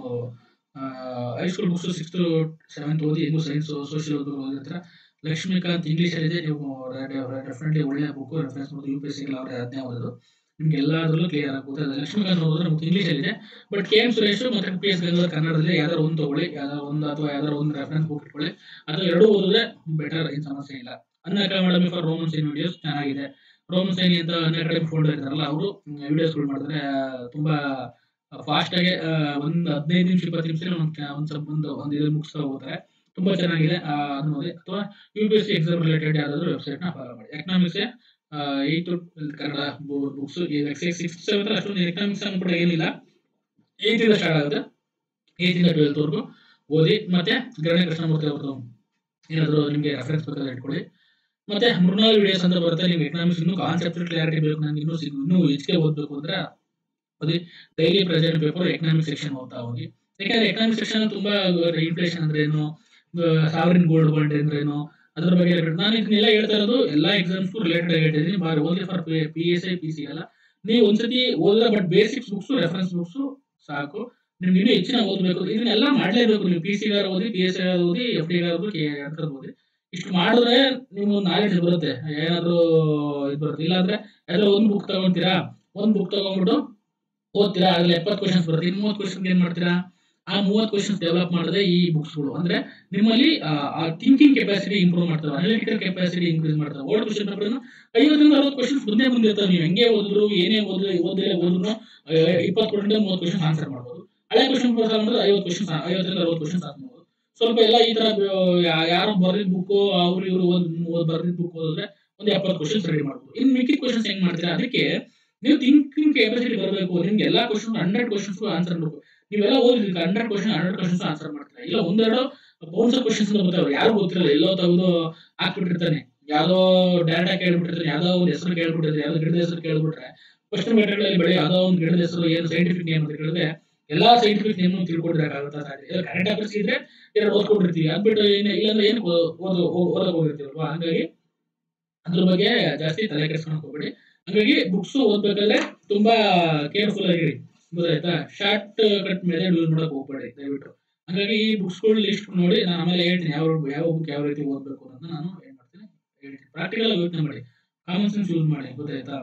high school books sixth seventh ಓದಿ ಹೆಂಗು ಸೈನ್ಸ್ ಸೋಷಿಯಲ್ ಓದಿರ್ತಾರೆ ಲಕ್ಷ್ಮೀಕಾಂತ್ ಇಂಗ್ಲೀಷ್ ಇದೆ ನೀವು ಡೆಫಿನೆಟ್ಲಿ ಒಳ್ಳೆಯ ಬುಕ್ ರೆಫರೆನ್ಸ್ ಮತ್ತು ಯು ಪಿ ಎಸ್ ಸಿ ಅವರೇ ಅದನ್ನೇ ಓದೋದು ನಿಮ್ಗೆ ಎಲ್ಲಾದ್ರಲ್ಲೂ ಕ್ಲಿಯರ್ ಆಗುತ್ತೆ ಅದು ಲಕ್ಷ್ಮೀಕಾಂತ್ ಓದಿದ್ರೆ ನಮ್ಗೆ ಇಂಗ್ಲೀಷ್ ಇದೆ ಬಟ್ ಕೆ ಎಂ ಸುರೇಶ್ ಮತ್ತೆ ಪಿ ಎಸ್ ಗಂಗಾಧರ್ ಕನ್ನಡದಲ್ಲಿ ಯಾವ್ದಾರು ಒಂದು ತಗೊಳ್ಳಿ ಯಾವ್ದಾರು ಒಂದು ಅಥವಾ ಯಾವ್ದಾರು ಒಂದು ರೆಫರೆನ್ಸ್ ಬುಕ್ ಇಟ್ಕೊಳ್ಳಿ ಅಥವಾ ಎರಡು ಓದಿದ್ರೆ ಬೆಟರ್ ಏನು ಸಮಸ್ಯೆ ಇಲ್ಲ Unacademy for Roman Saini videos ಚೆನ್ನಾಗಿದೆ ರೋಮನ್ ಸೈನ್ ಅಂತ ಅನ್ನ ಅಕಾಡೆಮಿ ಫೋಲ್ಡರ್ ಇದ್ದಾರಲ್ಲ ಅವರು ವಿಡಿಯೋಸ್ಗಳು ಮಾಡಿದ್ರೆ ಆ, ತುಂಬಾ ಫಾಸ್ಟ್ ಆಗಿ ಆ, ಒಂದ್ ಹದಿನೈದು ನಿಮಿಷ ಇಪ್ಪತ್ತು ನಿಮಿಷ ಒಂದು ಸ್ವಲ್ಪ ಒಂದು ಒಂದು ಇದು ಮುಗಿಸ್ತಾ ಹೋಗ್ತಾರೆ ತುಂಬಾ ಚೆನ್ನಾಗಿದೆ ಆ, ಅದ್ ನೋಡಿ ಅಥವಾ U P S C exam related ಯಾವ್ದಾದ್ರು ವೆಬ್ಸೈಟ್ ನ ಫಾಲೋ ಮಾಡಿ economics eighth Kannada books six seventh ಅಷ್ಟೊಂದು ಎಕನಾಮಿಕ್ಸ್ ಕೂಡ ಏನಿಲ್ಲ ಏಯ್ತ್ ಇಂದ ಸ್ಟಾರ್ಟ್ ಆಗುತ್ತೆ ಏಯ್ತ್ ಇಂದ ಟ್ವೆಲ್ತ್ ವರೆಗೂ ಓದಿ ಮತ್ತೆ ಗರಣ್ಯ ಕೃಷ್ಣಮೂರ್ತಿ ಅವ್ರದ್ದು ಏನಾದ್ರು ನಿಮಗೆ ರೆಫರೆನ್ಸ್ ಬೇಕಾದ್ರೆ ಇಟ್ಕೊಳ್ಳಿ ಮತ್ತೆ ಮೃಣಾಲ್ ವಿಡಿಯೋಸ್ ಅಂತ ಬರುತ್ತೆ ನಿಮ್ಗೆ ಎಕನಾಮಿಕ್ಸ್ ಇನ್ನೂ ಕಾನ್ಸೆಪ್ಟ್ ಕ್ಲಾರಿಟಿ ಬೇಕು ನನಗೆ ಇನ್ನೂ ಸಿಗ್- ಇನ್ನೂ ಹೆಚ್ಚಿಗೆ ಓದಬೇಕು ಅಂದ್ರೆ ಓದಿ daily present paper economic section ಓದ್ತಾ ಹೋಗಿ ಯಾಕಂದ್ರೆ ಎಕನಾಮಿಕ್ ಸೆಕ್ಷನ್ ತುಂಬಾ ಇನ್ಫ್ಲೇಷನ್ ಅಂದ್ರೆ ಏನು ಸಾವರಿನ್ ಗೋಲ್ಡ್ ಬಾಂಡ್ ಅಂದ್ರೆ ಏನು ಅದ್ರ ಬಗ್ಗೆ ಹೇಳ್ಬಿಟ್ಟು ನಾನು ಇದನ್ನೆಲ್ಲ ಹೇಳ್ತಾ ಇರೋದು ಎಲ್ಲಾ ಎಕ್ಸಾಮ್ಸ್ಗೂ ರಿಲೇಟೆಡ್ ಆಗಿ ಹೇಳ್ತಿದ್ದೀನಿ ಬಾರಿ only for P S I P C ಅಲ್ಲ ನೀವು ಒಂದ್ಸತಿ ಓದಿದ್ರೆ but basics books reference books ಸಾಕು ನಿಮ್ಗೆ ಇನ್ನೂ ಹೆಚ್ಚಿನ ಓದಬೇಕು ಇದನ್ನೆಲ್ಲ ಮಾಡ್ಲೇಬೇಕು ನೀವು ಪಿ ಸಿ ಗಾರ ಓದಿ ಪಿ ಎಸ್ ಐ ಓದಿ ಎಫ್ ಡಿ ಗಾರ ಓದಿ ಅಂತ ಓದಿ ಇಷ್ಟು ಮಾಡಿದ್ರೆ ನೀವು ನಾಲೆಡ್ಜ್ ಬರುತ್ತೆ ಏನಾದ್ರು ಇದು ಬರುತ್ತೆ ಇಲ್ಲಾಂದ್ರೆ ಯಾವ್ದೋ ಒಂದು ಬುಕ್ ತಗೊಂತೀರಾ ಒಂದ್ ಬುಕ್ ತಗೊಂಡ್ಬಿಟ್ಟು ಓದ್ತೀರಾ ಅದ್ರಲ್ಲಿ ಎಪ್ಪತ್ತು ಕ್ವಶನ್ಸ್ ಬರುತ್ತೆ ಇನ್ನು ಮೂವತ್ತು ಕ್ವಶನ್ ಏನ್ ಮಾಡ್ತೀರಾ ಆ ಮೂವತ್ತು ಕ್ವಶನ್ಸ್ ಡೆವಲಪ್ ಮಾಡಿದ್ರೆ ಈ ಬುಕ್ಸ್ಗಳು ಅಂದ್ರೆ ನಿಮ್ಮಲ್ಲಿ ಥಿಂಕಿಂಗ್ ಕೆಪಾಸಿಟಿ ಇಂಪ್ರೂವ್ ಮಾಡ್ತವೆ ಅನಾಲಿಟಿಕಲ್ ಕೆಪಾಸಿಟಿ ಇನ್ಕ್ರೀಸ್ ಮಾಡ್ತವೆ ಓಲ್ಡ್ ಕ್ವಶನ್ ಪೇಪರ್ ಐವತ್ತರಿಂದ ಅರವತ್ತು ಕ್ವಶನ್ಸ್ ಮುಂದೆ ಬಂದಿರ್ತಾವೆ ನೀವು ಹೆಂಗೆ ಓದಿದ್ರು ಏನೇ ಓದಿದ್ರು ಓದಿದ್ರೆ ಓದಿದ್ರು ಇಪ್ಪತ್ತು ಕ್ವಶನ್ ಮೂವತ್ತು ಕ್ವಶನ್ ಆನ್ಸರ್ ಮಾಡ್ಬೋದು ಹಳೆ ಕ್ವಶನ್ ಪೇಪರ್ ಅಂದ್ರೆ ಐವತ್ತು ಕ್ವಶನ್ಸ್ ಐವತ್ತರಿಂದ ಅರವತ್ತು ಕ್ವಶನ್ಸ್ ಮಾಡ್ಬೋದು ಸ್ವಲ್ಪ ಎಲ್ಲ ಈ ತರ ಯಾ- ಯಾರು ಬರೆದಿದ್ದ ಬುಕ್ ಅವ್ರು ಇವರು ಓದ್ ಬರೆದಿದ್ದ ಬುಕ್ ಓದಿದ್ರೆ ಒಂದು ಎಪ್ಪತ್ತು ಕ್ವಶನ್ಸ್ ರೆಡಿ ಮಾಡ್ಬೋದು ಇನ್ನು ಮಿಕ್ಕಿದ ಕ್ವಶನ್ಸ್ ಹೆಂಗ್ ಮಾಡ್ತೀರಾ ಅದಕ್ಕೆ ನೀವು ಥಿಂಕಿಂಗ್ ಕೆಪಾಸಿಟಿ ಬರಬೇಕು ನಿಮ್ಗೆ ಎಲ್ಲಾ ಕ್ವಶನ್ ಹಂಡ್ರೆಡ್ ಕ್ವಶನ್ಸ್ ಆನ್ಸರ್ ಮಾಡಬೇಕು ನೀವೆಲ್ಲ ಓದಿದ್ರೆ hundred question hundred questions answer ಮಾಡ್ತೀರಾ ಇಲ್ಲ ಒಂದೆರಡು ಬೌನ್ಸರ್ ಕ್ವಶನ್ಸ್ ಬರ್ತಾವೆ ಯಾರು ಗೊತ್ತಿರಲ್ಲ ಎಲ್ಲೋ ತೆಗೆದು ಹಾಕ್ಬಿಟ್ಟಿರ್ತಾನೆ ಯಾವ್ದೋ ಡೈರೆಕ್ಟ್ ಕೇಳ್ಬಿಟ್ಟಿರ್ತಾನೆ ಯಾವ್ದೋ ಒಂದು ಹೆಸರು ಕೇಳ್ಬಿಟ್ಟಿರ್ತಾರೆ ಯಾವ್ದೋ ಗಿಡದ ಹೆಸರು ಕೇಳ್ಬಿಟ್ರೆ ಕ್ವಶನ್ ಪೇಪರ್ಗಳಲ್ಲಿ ಬೆಳೆ ಯಾವ್ದೋ ಒಂದು ಗಿಡದ ಹೆಸರು ಏನು ಸೈಂಟಿಫಿಕ್ ನೇಮ್ ಅಂತ ಕೇಳಿದ್ರೆ ಎಲ್ಲಾ ಸೈಂಟಿಫಿಕ್ ನೇಮ್ ತಿಳ್ಕೊಂಡಿರಕ್ಕಾಗುತ್ತಾ ಸಾಧ್ಯ ಕರೆಂಟ್ ಅಫೇರ್ಸ್ ಇದ್ರೆ ಎರಡು ಓದ್ಕೊಂಡಿರ್ತೀವಿ ಅದ್ಬಿಟ್ಟು ಏನು ಇಲ್ಲಾಂದ್ರೆ ಏನು ಓದು ಓದಕ್ ಹೋಗಿರ್ತೀವಲ್ವಾ ಹಂಗಾಗಿ ಅದ್ರ ಬಗ್ಗೆ ಜಾಸ್ತಿ ತಲೆ ಕೆಡಿಸ್ಕೊಳಕ್ ಹೋಗ್ಬೇಡಿ ಹಂಗಾಗಿ ಬುಕ್ಸ್ ಓದ್ಬೇಕಾದ್ರೆ ತುಂಬಾ ಕೇರ್ಫುಲ್ ಆಗಿರಿ ಗೊತ್ತಾಯ್ತಾ ಶಾರ್ಟ್ ಕಟ್ ಮೆಥಡ್ ಯೂಸ್ ಮಾಡಕ್ ಹೋಗ್ಬೇಡಿ ದಯವಿಟ್ಟು ಹಂಗಾಗಿ ಈ ಬುಕ್ಸ್ಗಳ ಲಿಸ್ಟ್ ನೋಡಿ ನಾನು ಆಮೇಲೆ ಹೇಳ್ತೀನಿ ಯಾವ ಯಾವ ಬುಕ್ ಯಾವ ರೀತಿ ಓದ್ಬೇಕು ಅಂತ ನಾನು ಏನ್ ಮಾಡ್ತೀನಿ ಹೇಳ್ತೀನಿ ಪ್ರಾಕ್ಟಿಕಲ್ ಆಗಿ ಯೋಚನೆ ಮಾಡಿ ಕಾಮನ್ ಸೆನ್ಸ್ ಯೂಸ್ ಮಾಡಿ ಗೊತ್ತಾಯ್ತಾ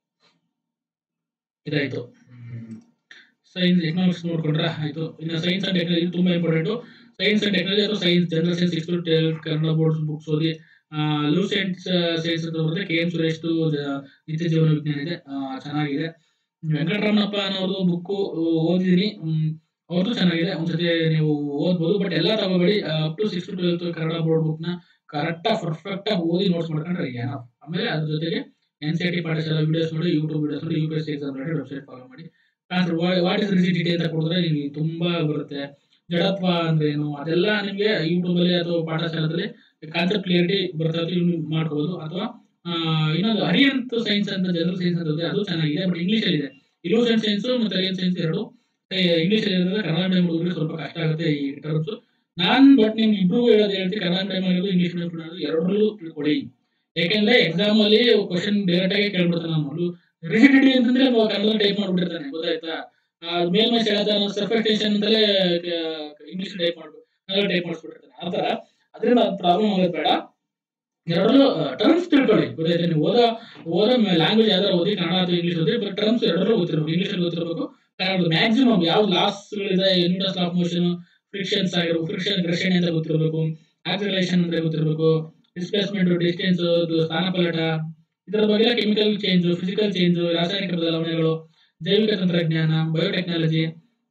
ಇದಾಯ್ತು ಸೈನ್ಸ್ ಎಕನಾಮಿಕ್ಸ್ ನೋಡ್ಕೊಂಡ್ರೆ ಆಯ್ತು ಇನ್ನು ಸೈನ್ಸ್ ಅಂಡ್ ಟೆಕ್ನಾಲಜಿ ತುಂಬಾ ಇಂಪಾರ್ಟೆಂಟ್ ಸೈನ್ಸ್ ಅಂಡ್ ಟೆಕ್ನಾಲಜಿ ಅಥವಾ science general science six Kannada board books ಓದಿ ಲೂ ಸೈನ್ಸ್ ಸೈನ್ಸ್ ಅಂತ ಬರುತ್ತೆ ಕೆ ಎಂ ಸುರೇಶ್ ನಿತ್ಯ ಜೀವನ ವಿಜ್ಞಾನ ಇದೆ ಆ, ಚೆನ್ನಾಗಿದೆ ವೆಂಕಟರಮಣಪ್ಪ ಅನ್ನೋದು ಬುಕ್ಕು ಓದಿದೀನಿ ಹ್ಮ್, ಅವ್ರದ್ದು ಚೆನ್ನಾಗಿದೆ ಒಂದ್ಸತಿ ನೀವು ಓದ್ಬೋದು ಬಟ್ ಎಲ್ಲ ತಗೋಬೇಡಿ up to six to twelfth Kannada board book ನ ಕರೆಕ್ಟ್ ಪರ್ಫೆಕ್ಟ್ ಆಗಿ ಓದಿ ನೋಟ್ಸ್ ಮಾಡ್ಕೊಂಡ್ರೆ ಏನೋ ಆಮೇಲೆ ಅದ್ರ ಜೊತೆಗೆ N C T Pathashala videos ನೋಡಿ ಯೂಟ್ಯೂಬ್ ವಿಡಿಯೋಸ್ ನೋಡಿ U P S C exam related website follow ಮಾಡಿ ಆನ್ಸರ್ ವಾಟ್ ಇಸ್ ರಿಜಿಡಿಟಿ ಅಂತ ಕೊಡಿದ್ರೆ ನಿಮಗೆ ತುಂಬಾ ಬರುತ್ತೆ ಜಡತ್ವ ಅಂದ್ರೆ ಏನು ಅದೆಲ್ಲ ನಿಮಗೆ ಯೂಟ್ಯೂಬ್ ಅಲ್ಲಿ ಅಥವಾ ಪಾಠಶಾಲದಲ್ಲಿ ಕಾನ್ಸೆಪ್ಟ್ ಕ್ಲಿಯರಿಟಿ ಬರ್ತದೆ ನೀವು ಮಾಡ್ಕೋಬಹುದು ಅಥವಾ ಆ, ಇನ್ನೊಂದು ಹರಿಯಂತ್ ಸೈನ್ಸ್ ಅಂತ ಜನರಲ್ ಸೈನ್ಸ್ ಅಂತ ಇದೆ ಅದು ಚೆನ್ನಾಗಿದೆ ಬಟ್ ಇಂಗ್ಲಿಷ್ ಅಲ್ಲಿ ಇದೆ ಇಲೋಷನ್ ಸೈನ್ಸ್ ಮತ್ತೆ ಹರಿಯನ್ ಸೈನ್ಸ್ ಎರಡು ಇಂಗ್ಲಿಷ್ ಅಲ್ಲಿ ಇರೋದ್ರೆ ಕನ್ನಡ ಮೀಡಿಯಂ ಹುಡುಗರಿಗೆ ಸ್ವಲ್ಪ ಕಷ್ಟ ಆಗುತ್ತೆ ಈ ಟರ್ಮ್ಸ್ ನಾನ್ ಬಟ್ ನಿಮ್ಗೆ ಇಬ್ರು ಹೇಳೋದು ಹೇಳ್ತೀನಿ ಕನ್ನಡ ಮೀಡಿಯಂ ಆಗಿರೋದು ಇಂಗ್ಲಿಷ್ ಮೀಡಿಯಂ ಆಗಿರೋದು ಎರಡರಲ್ಲೂ ತಿಳ್ಕೊಳ್ಳಿ ಯಾಕೆಂದ್ರೆ ಎಕ್ಸಾಮ್ ಅಲ್ಲಿ ಕ್ವಶನ್ ಡೈರೆಕ್ಟ್ ಆಗಿ ಕೇಳ್ಬಿಡ್ತಾನೆ ನಾನು ರಿಜಿಡಿಟಿ ಅಂತಂದ್ರೆ ಕನ್ನಡ ಟೈಪ್ ಮಾಡ್ಬಿಟ್ಟಿರ್ತಾನೆ ಗೊತ್ತಾಯ್ತಾ ಆ ಮೇಲ್ಮೈ ಸೆಳೆತ ಸರ್ಫ್ ಎಕ್ಸ್ಟೆನ್ಷನ್ ಅಂತಲೇ ಇಂಗ್ಲಿಷ್ ಟೈಪ್ ಮಾಡ್ಬೇಕು ಕನ್ನಡ ಟೈಪ್ ಮಾಡಿಸ್ಬಿಟ್ಟಿರ್ತಾನೆ ಆ ತರ ಅದರಿಂದ ಪ್ರಾಬ್ಲಮ್ ಆಗೋದು ಬೇಡ ಎರಡರಲ್ಲೂ ಟರ್ಮ್ಸ್ ತಿಳ್ಕೊಳ್ಳಿ ಗೊತ್ತಾಯ್ತಾ ನೀವು ಓದೋ ಓದೋ ಲ್ಯಾಂಗ್ವೇಜ್ ಯಾವ್ದಾರು ಓದಿ ಕನ್ನಡ ಅಥವಾ ಇಂಗ್ಲಿಷ್ ಓದಿ ಬಟ್ ಟರ್ಮ್ಸ್ ಎರಡರಲ್ಲೂ ಗೊತ್ತಿರಬೇಕು ಇಂಗ್ಲಿಷ್ ಅಲ್ಲಿ ಗೊತ್ತಿರಬೇಕು ಕನ್ನಡ ಮ್ಯಾಕ್ಸಿಮಮ್ ಯಾವ ಲಾಸ್ಗಳಿದೆ ಯೂನಿಟಸ್ ಆಫ್ ಮೋಷನ್ ಫ್ರಿಕ್ಷನ್ಸ್ ಆಗಿರ್ಬೇಕು ಫ್ರಿಕ್ಷನ್ ಘರ್ಷಣೆ ಅಂತ ಗೊತ್ತಿರಬೇಕು ಆಕ್ಸಿಲರೇಷನ್ ಅಂತ ಗೊತ್ತಿರಬೇಕು ಡಿಸ್ಪ್ಲೇಸ್ಮೆಂಟ್ ಡಿಸ್ಟೆನ್ಸ್ ಸ್ಥಾನಪಲ್ಲಟ ಇದರ ಬಗ್ಗೆ ಕೆಮಿಕಲ್ ಚೇಂಜ್ ಫಿಸಿಕಲ್ ಚೇಂಜ್ ರಾಸಾಯನಿಕ ಬದಲಾವಣೆಗಳು ಜೈವಿಕ ತಂತ್ರಜ್ಞಾನ ಬಯೋಟೆಕ್ನಾಲಜಿ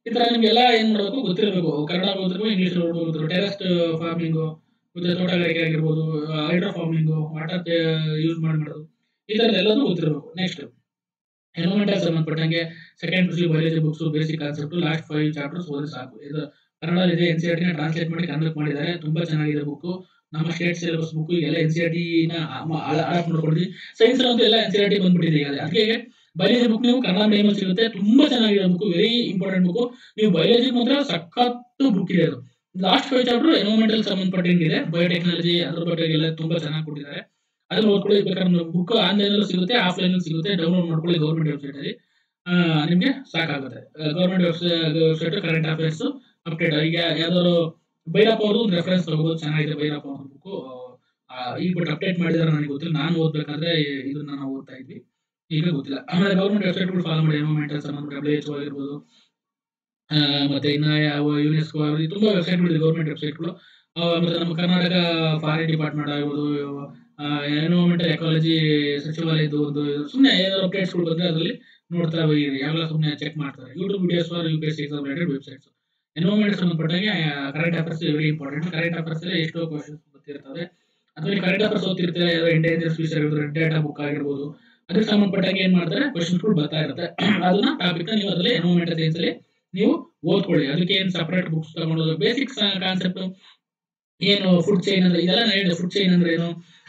ಈ ತರ ನಿಮ್ಗೆಲ್ಲ ಏನ್ ಮಾಡಬೇಕು ಗೊತ್ತಿರಬೇಕು ಕನ್ನಡ ಗೊತ್ತಿರಬೇಕು ಇಂಗ್ಲಿಷ್ ಗೊತ್ತಿರಬೇಕು ಟೆರೆಸ್ಟ್ ಫಾರ್ಮಿಂಗು ಮತ್ತೆ ತೋಟಗಾರಿಕೆ ಆಗಿರ್ಬೋದು ಹೈಡ್ರೋ ಫಾರ್ಮಿಂಗು ವಾಟರ್ ಯೂಸ್ ಮಾಡಿ ಮಾಡೋದು ಈ ಥರದ್ದು ಎಲ್ಲದೂ ಗೊತ್ತಿರಬೇಕು ನೆಕ್ಸ್ಟ್ ಎನ್ವೈರನ್ಮೆಂಟಲ್ ಸಂಬಂಧಪಟ್ಟಂಗೆ second P biology books basic concept last five chapters ಓದಿ ಸಾಕು ಇದು ಕನ್ನಡದಲ್ಲಿ ಎನ್ ಸಿ ಆರ್ ಟಿನ ಟ್ರಾನ್ಸ್ಲೇಟ್ ಮಾಡಿ ಕನ್ನಡಕ್ಕೆ ಮಾಡಿದ್ದಾರೆ ತುಂಬಾ ಚೆನ್ನಾಗಿದೆ ಬುಕ್ ನಮ್ಮ ಸ್ಟೇಟ್ ಸಿಲೆಬಸ್ ಬುಕ್ ಎಲ್ಲ ಎನ್ ಸಿ ಆರ್ ಟಿನ ಅಡಾಪ್ಟ್ ಮಾಡ್ಕೊಂಡಿದ್ವಿ ಸೈನ್ಸ್ ಅಂತೂ ಎಲ್ಲ ಎನ್ ಸಿ ಆರ್ ಟಿ ಬಂದ್ಬಿಟ್ಟಿದೆ ಈಗ ಅದಕ್ಕೆ ಬಯಾಲಜಿ ಬುಕ್ ನೀವು ಕನ್ನಡ ಮೀಡಿಯಂ ಸಿಗುತ್ತೆ ತುಂಬಾ ಚೆನ್ನಾಗಿದೆ ಬುಕ್ ವೆರಿ ಇಂಪಾರ್ಟೆಂಟ್ ಬುಕ್ ನೀವು ಬಯಾಲಜಿ ಮಾತ್ರ ಸಖತ್ತು ಬುಕ್ ಇದೆ ಅದು ಲಾಸ್ಟ್ ಫೈವ್ ಚಾಪ್ಟರ್ ಎನ್ವೈರನ್ಮೆಂಟಲ್ ಸಂಬಂಧಪಟ್ಟಂಗಿದೆ ಬಯೋಟೆಕ್ನಾಲಜಿ ಅದ್ರ ಬಗ್ಗೆ ಎಲ್ಲ ತುಂಬಾ ಚೆನ್ನಾಗಿ ಕೊಟ್ಟಿದ್ದಾರೆ ಅದನ್ನ ಓದ್ಕೊಳ್ಳಿ ಬೇಕಾದ್ರೆ ಬುಕ್ ಆನ್ಲೈನ್ ಸಿಗುತ್ತೆ ಆಫ್ಲೈನ್ ಸಿಗುತ್ತೆ ಡೌನ್ಲೋಡ್ ಮಾಡ್ಕೊಳ್ಳಿ ಗೌರ್ಮೆಂಟ್ ವೆಬ್ಸೈಟ್ ಅಲ್ಲಿ ಆ, ನಿಮ್ಗೆ ಸಾಕಾಗುತ್ತೆ government website current affairs update ಈಗ ಯಾವ್ದಾದ್ರು ಭೈರಪ್ಪ ಅವ್ರದ್ದು ಒಂದು ರೆಫರೆನ್ಸ್ ತಗೋಬಹುದು ಚೆನ್ನಾಗಿದೆ ಭೈರಪ್ಪ ಅವ್ರ ಬುಕ್ ಈಗ ಬಟ್ ಅಪ್ಡೇಟ್ ಮಾಡಿದಾರೆ ನನಗೆ ಗೊತ್ತಿಲ್ಲ ನಾನು ಓದ್ಬೇಕಾದ್ರೆ ಇದನ್ನ ನಾವು ಓದ್ತಾ ಇದ್ವಿ ಈಗ ಗೊತ್ತಿಲ್ಲ ಆಮೇಲೆ ಗೌರ್ಮೆಂಟ್ ವೆಬ್ಸೈಟ್ಗಳು ಫಾಲೋ ಮಾಡಿ ಎನ್ವೈರನ್ಮೆಂಟಲ್ ಸಂಬಂಧ ಡಬ್ಲ್ಯೂ ಎಚ್ ಆಗಿರ್ಬೋದು ಆ, ಮತ್ತೆ ಇನ್ನ ಯಾವ ಯುನೆಸ್ಕೋ ಆಗಲಿ ತುಂಬಾ ವೆಬ್ಸೈಟ್ಗಳು ಇದೆ ಗೌರ್ಮೆಂಟ್ ವೆಬ್ಸೈಟ್ಗಳು ಮತ್ತೆ ನಮ್ಮ ಕರ್ನಾಟಕ ಫಾರಿನ್ ಡಿಪಾರ್ಟ್ಮೆಂಟ್ ಆಗಿರ್ಬೋದು ಎನ್ವೈರನ್ಮೆಂಟಲ್ ಎಕಾಲಜಿ ಸಚಿವಾಲಯದ ಒಂದು ಸುಮ್ಮನೆ ಏನಾದ್ರು ಅಪ್ಡೇಟ್ಸ್ಗಳು ಬಂದ್ರೆ ಅದರಲ್ಲಿ ನೋಡ್ತಾ ಹೋಗಿರಿ ಯಾವೆಲ್ಲ ಸುಮ್ಮನೆ ಚೆಕ್ ಮಾಡ್ತಾರೆ YouTube videos for U P S exam related websites environment ಸಂಬಂಧಪಟ್ಟಾಗೆ current affairs very important current affairs ಅಲ್ಲಿ ಎಷ್ಟೋ ಕ್ವಶನ್ಸ್ ಗೊತ್ತಿರ್ತವೆ ಅಥವಾ ಕರೆಂಟ್ ಅಫೇರ್ಸ್ ಓದ್ತಿರ್ತಾರೆ ಯಾವ್ದೋ ಎಂಡೇಂಜರ್ ಸ್ಪೀಸ್ ಆಗಿರ್ಬೋದು ಡೇಟಾ ಬುಕ್ ಆಗಿರ್ಬೋದು ಅದಕ್ಕೆ ಸಂಬಂಧಪಟ್ಟಾಗ ಏನ್ ಮಾಡ್ತಾರೆ ಕ್ವಶನ್ಸ್ಗಳು ಬರ್ತಾ ಇರುತ್ತೆ ಅದನ್ನ ಟಾಪಿಕ್ ನೀವು ಅದರಲ್ಲಿ ಎನ್ವೈರನ್ಮೆಂಟಲ್ ಸೈನ್ಸ್ ಅಲ್ಲಿ ನೀವು ಓದ್ಕೊಳ್ಳಿ ಅದಕ್ಕೆ ಏನು ಸಪರೇಟ್ ಬುಕ್ಸ್ ತಗೊಂಡು ಬೇಸಿಕ್ಸ್ ಕಾನ್ಸೆಪ್ಟ್ ಏನು ಫುಡ್ ಚೈನ್ ಅಂದ್ರೆ ಇದೆಲ್ಲ ನಾನು ಹೇಳಿದೆ ಫುಡ್ ಚೈನ್ ಅಂದ್ರೆ ಏನು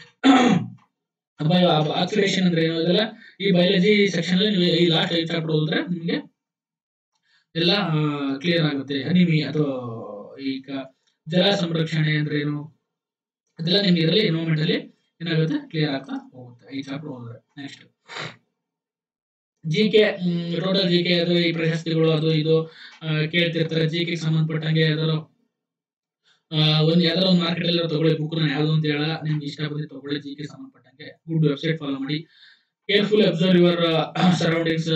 ಬಯೋ ಆಕ್ಸಿಡೇಷನ್ ಅಂದ್ರೆ ಏನು ಇದೆಲ್ಲ ಈ ಬಯಾಲಜಿ ಸೆಕ್ಷನ್ ಅಲ್ಲಿ ನೀವು ಈ ಲಾಸ್ಟ್ ಐದು ಚಾಪ್ಟರ್ ಓದಿದ್ರೆ ನಿಮಗೆ ಎಲ್ಲ ಕ್ಲಿಯರ್ ಆಗುತ್ತೆ ಅನಿಮಿ ಅಥವಾ ಈಗ ಜಲ ಸಂರಕ್ಷಣೆ ಅಂದ್ರೆ ಏನು ಅದೆಲ್ಲ ನಿಮ್ಗೆ ಇದರಲ್ಲಿ ಎನ್ವೈರನ್ಮೆಂಟ್ ಅಲ್ಲಿ ಏನಾಗುತ್ತೆ ಕ್ಲಿಯರ್ ಆಗ್ತಾ ಹೋಗುತ್ತೆ ಈ ಚಾಪ್ಟರ್ ಓದಿದ್ರೆ next G K total G K ಅದು ಈ ಪ್ರಶಸ್ತಿಗಳು ಅದು ಇದು ಆ, ಕೇಳ್ತಿರ್ತಾರೆ ಜಿ ಗೆ ಸಂಬಂಧಪಟ್ಟಂಗೆ ಯಾವ್ದಾರು ಆ, ಒಂದ್ ಯಾವ್ದಾರ ಒಂದು ಮಾರ್ಕೆಟ್ ಅಲ್ಲಿ ತಗೊಳ್ಳಿ ಬುಕ್ ನಾನು ಯಾವ್ದು ಅಂತ ಹೇಳಲ್ಲ ನಿಮ್ಗೆ ಇಷ್ಟ ಬಂದ್ರೆ ತಗೊಳ್ಳಿ ಜಿ ಗೆ ಸಂಬಂಧಪಟ್ಟಂಗೆ ಗುಡ್ ವೆಬ್ಸೈಟ್ ಫಾಲೋ ಮಾಡಿ ಕೇರ್ಫುಲ್ ಅಬ್ಸರ್ವ್ ಯುವರ್ ಸರೌಂಡಿಂಗ್ಸ್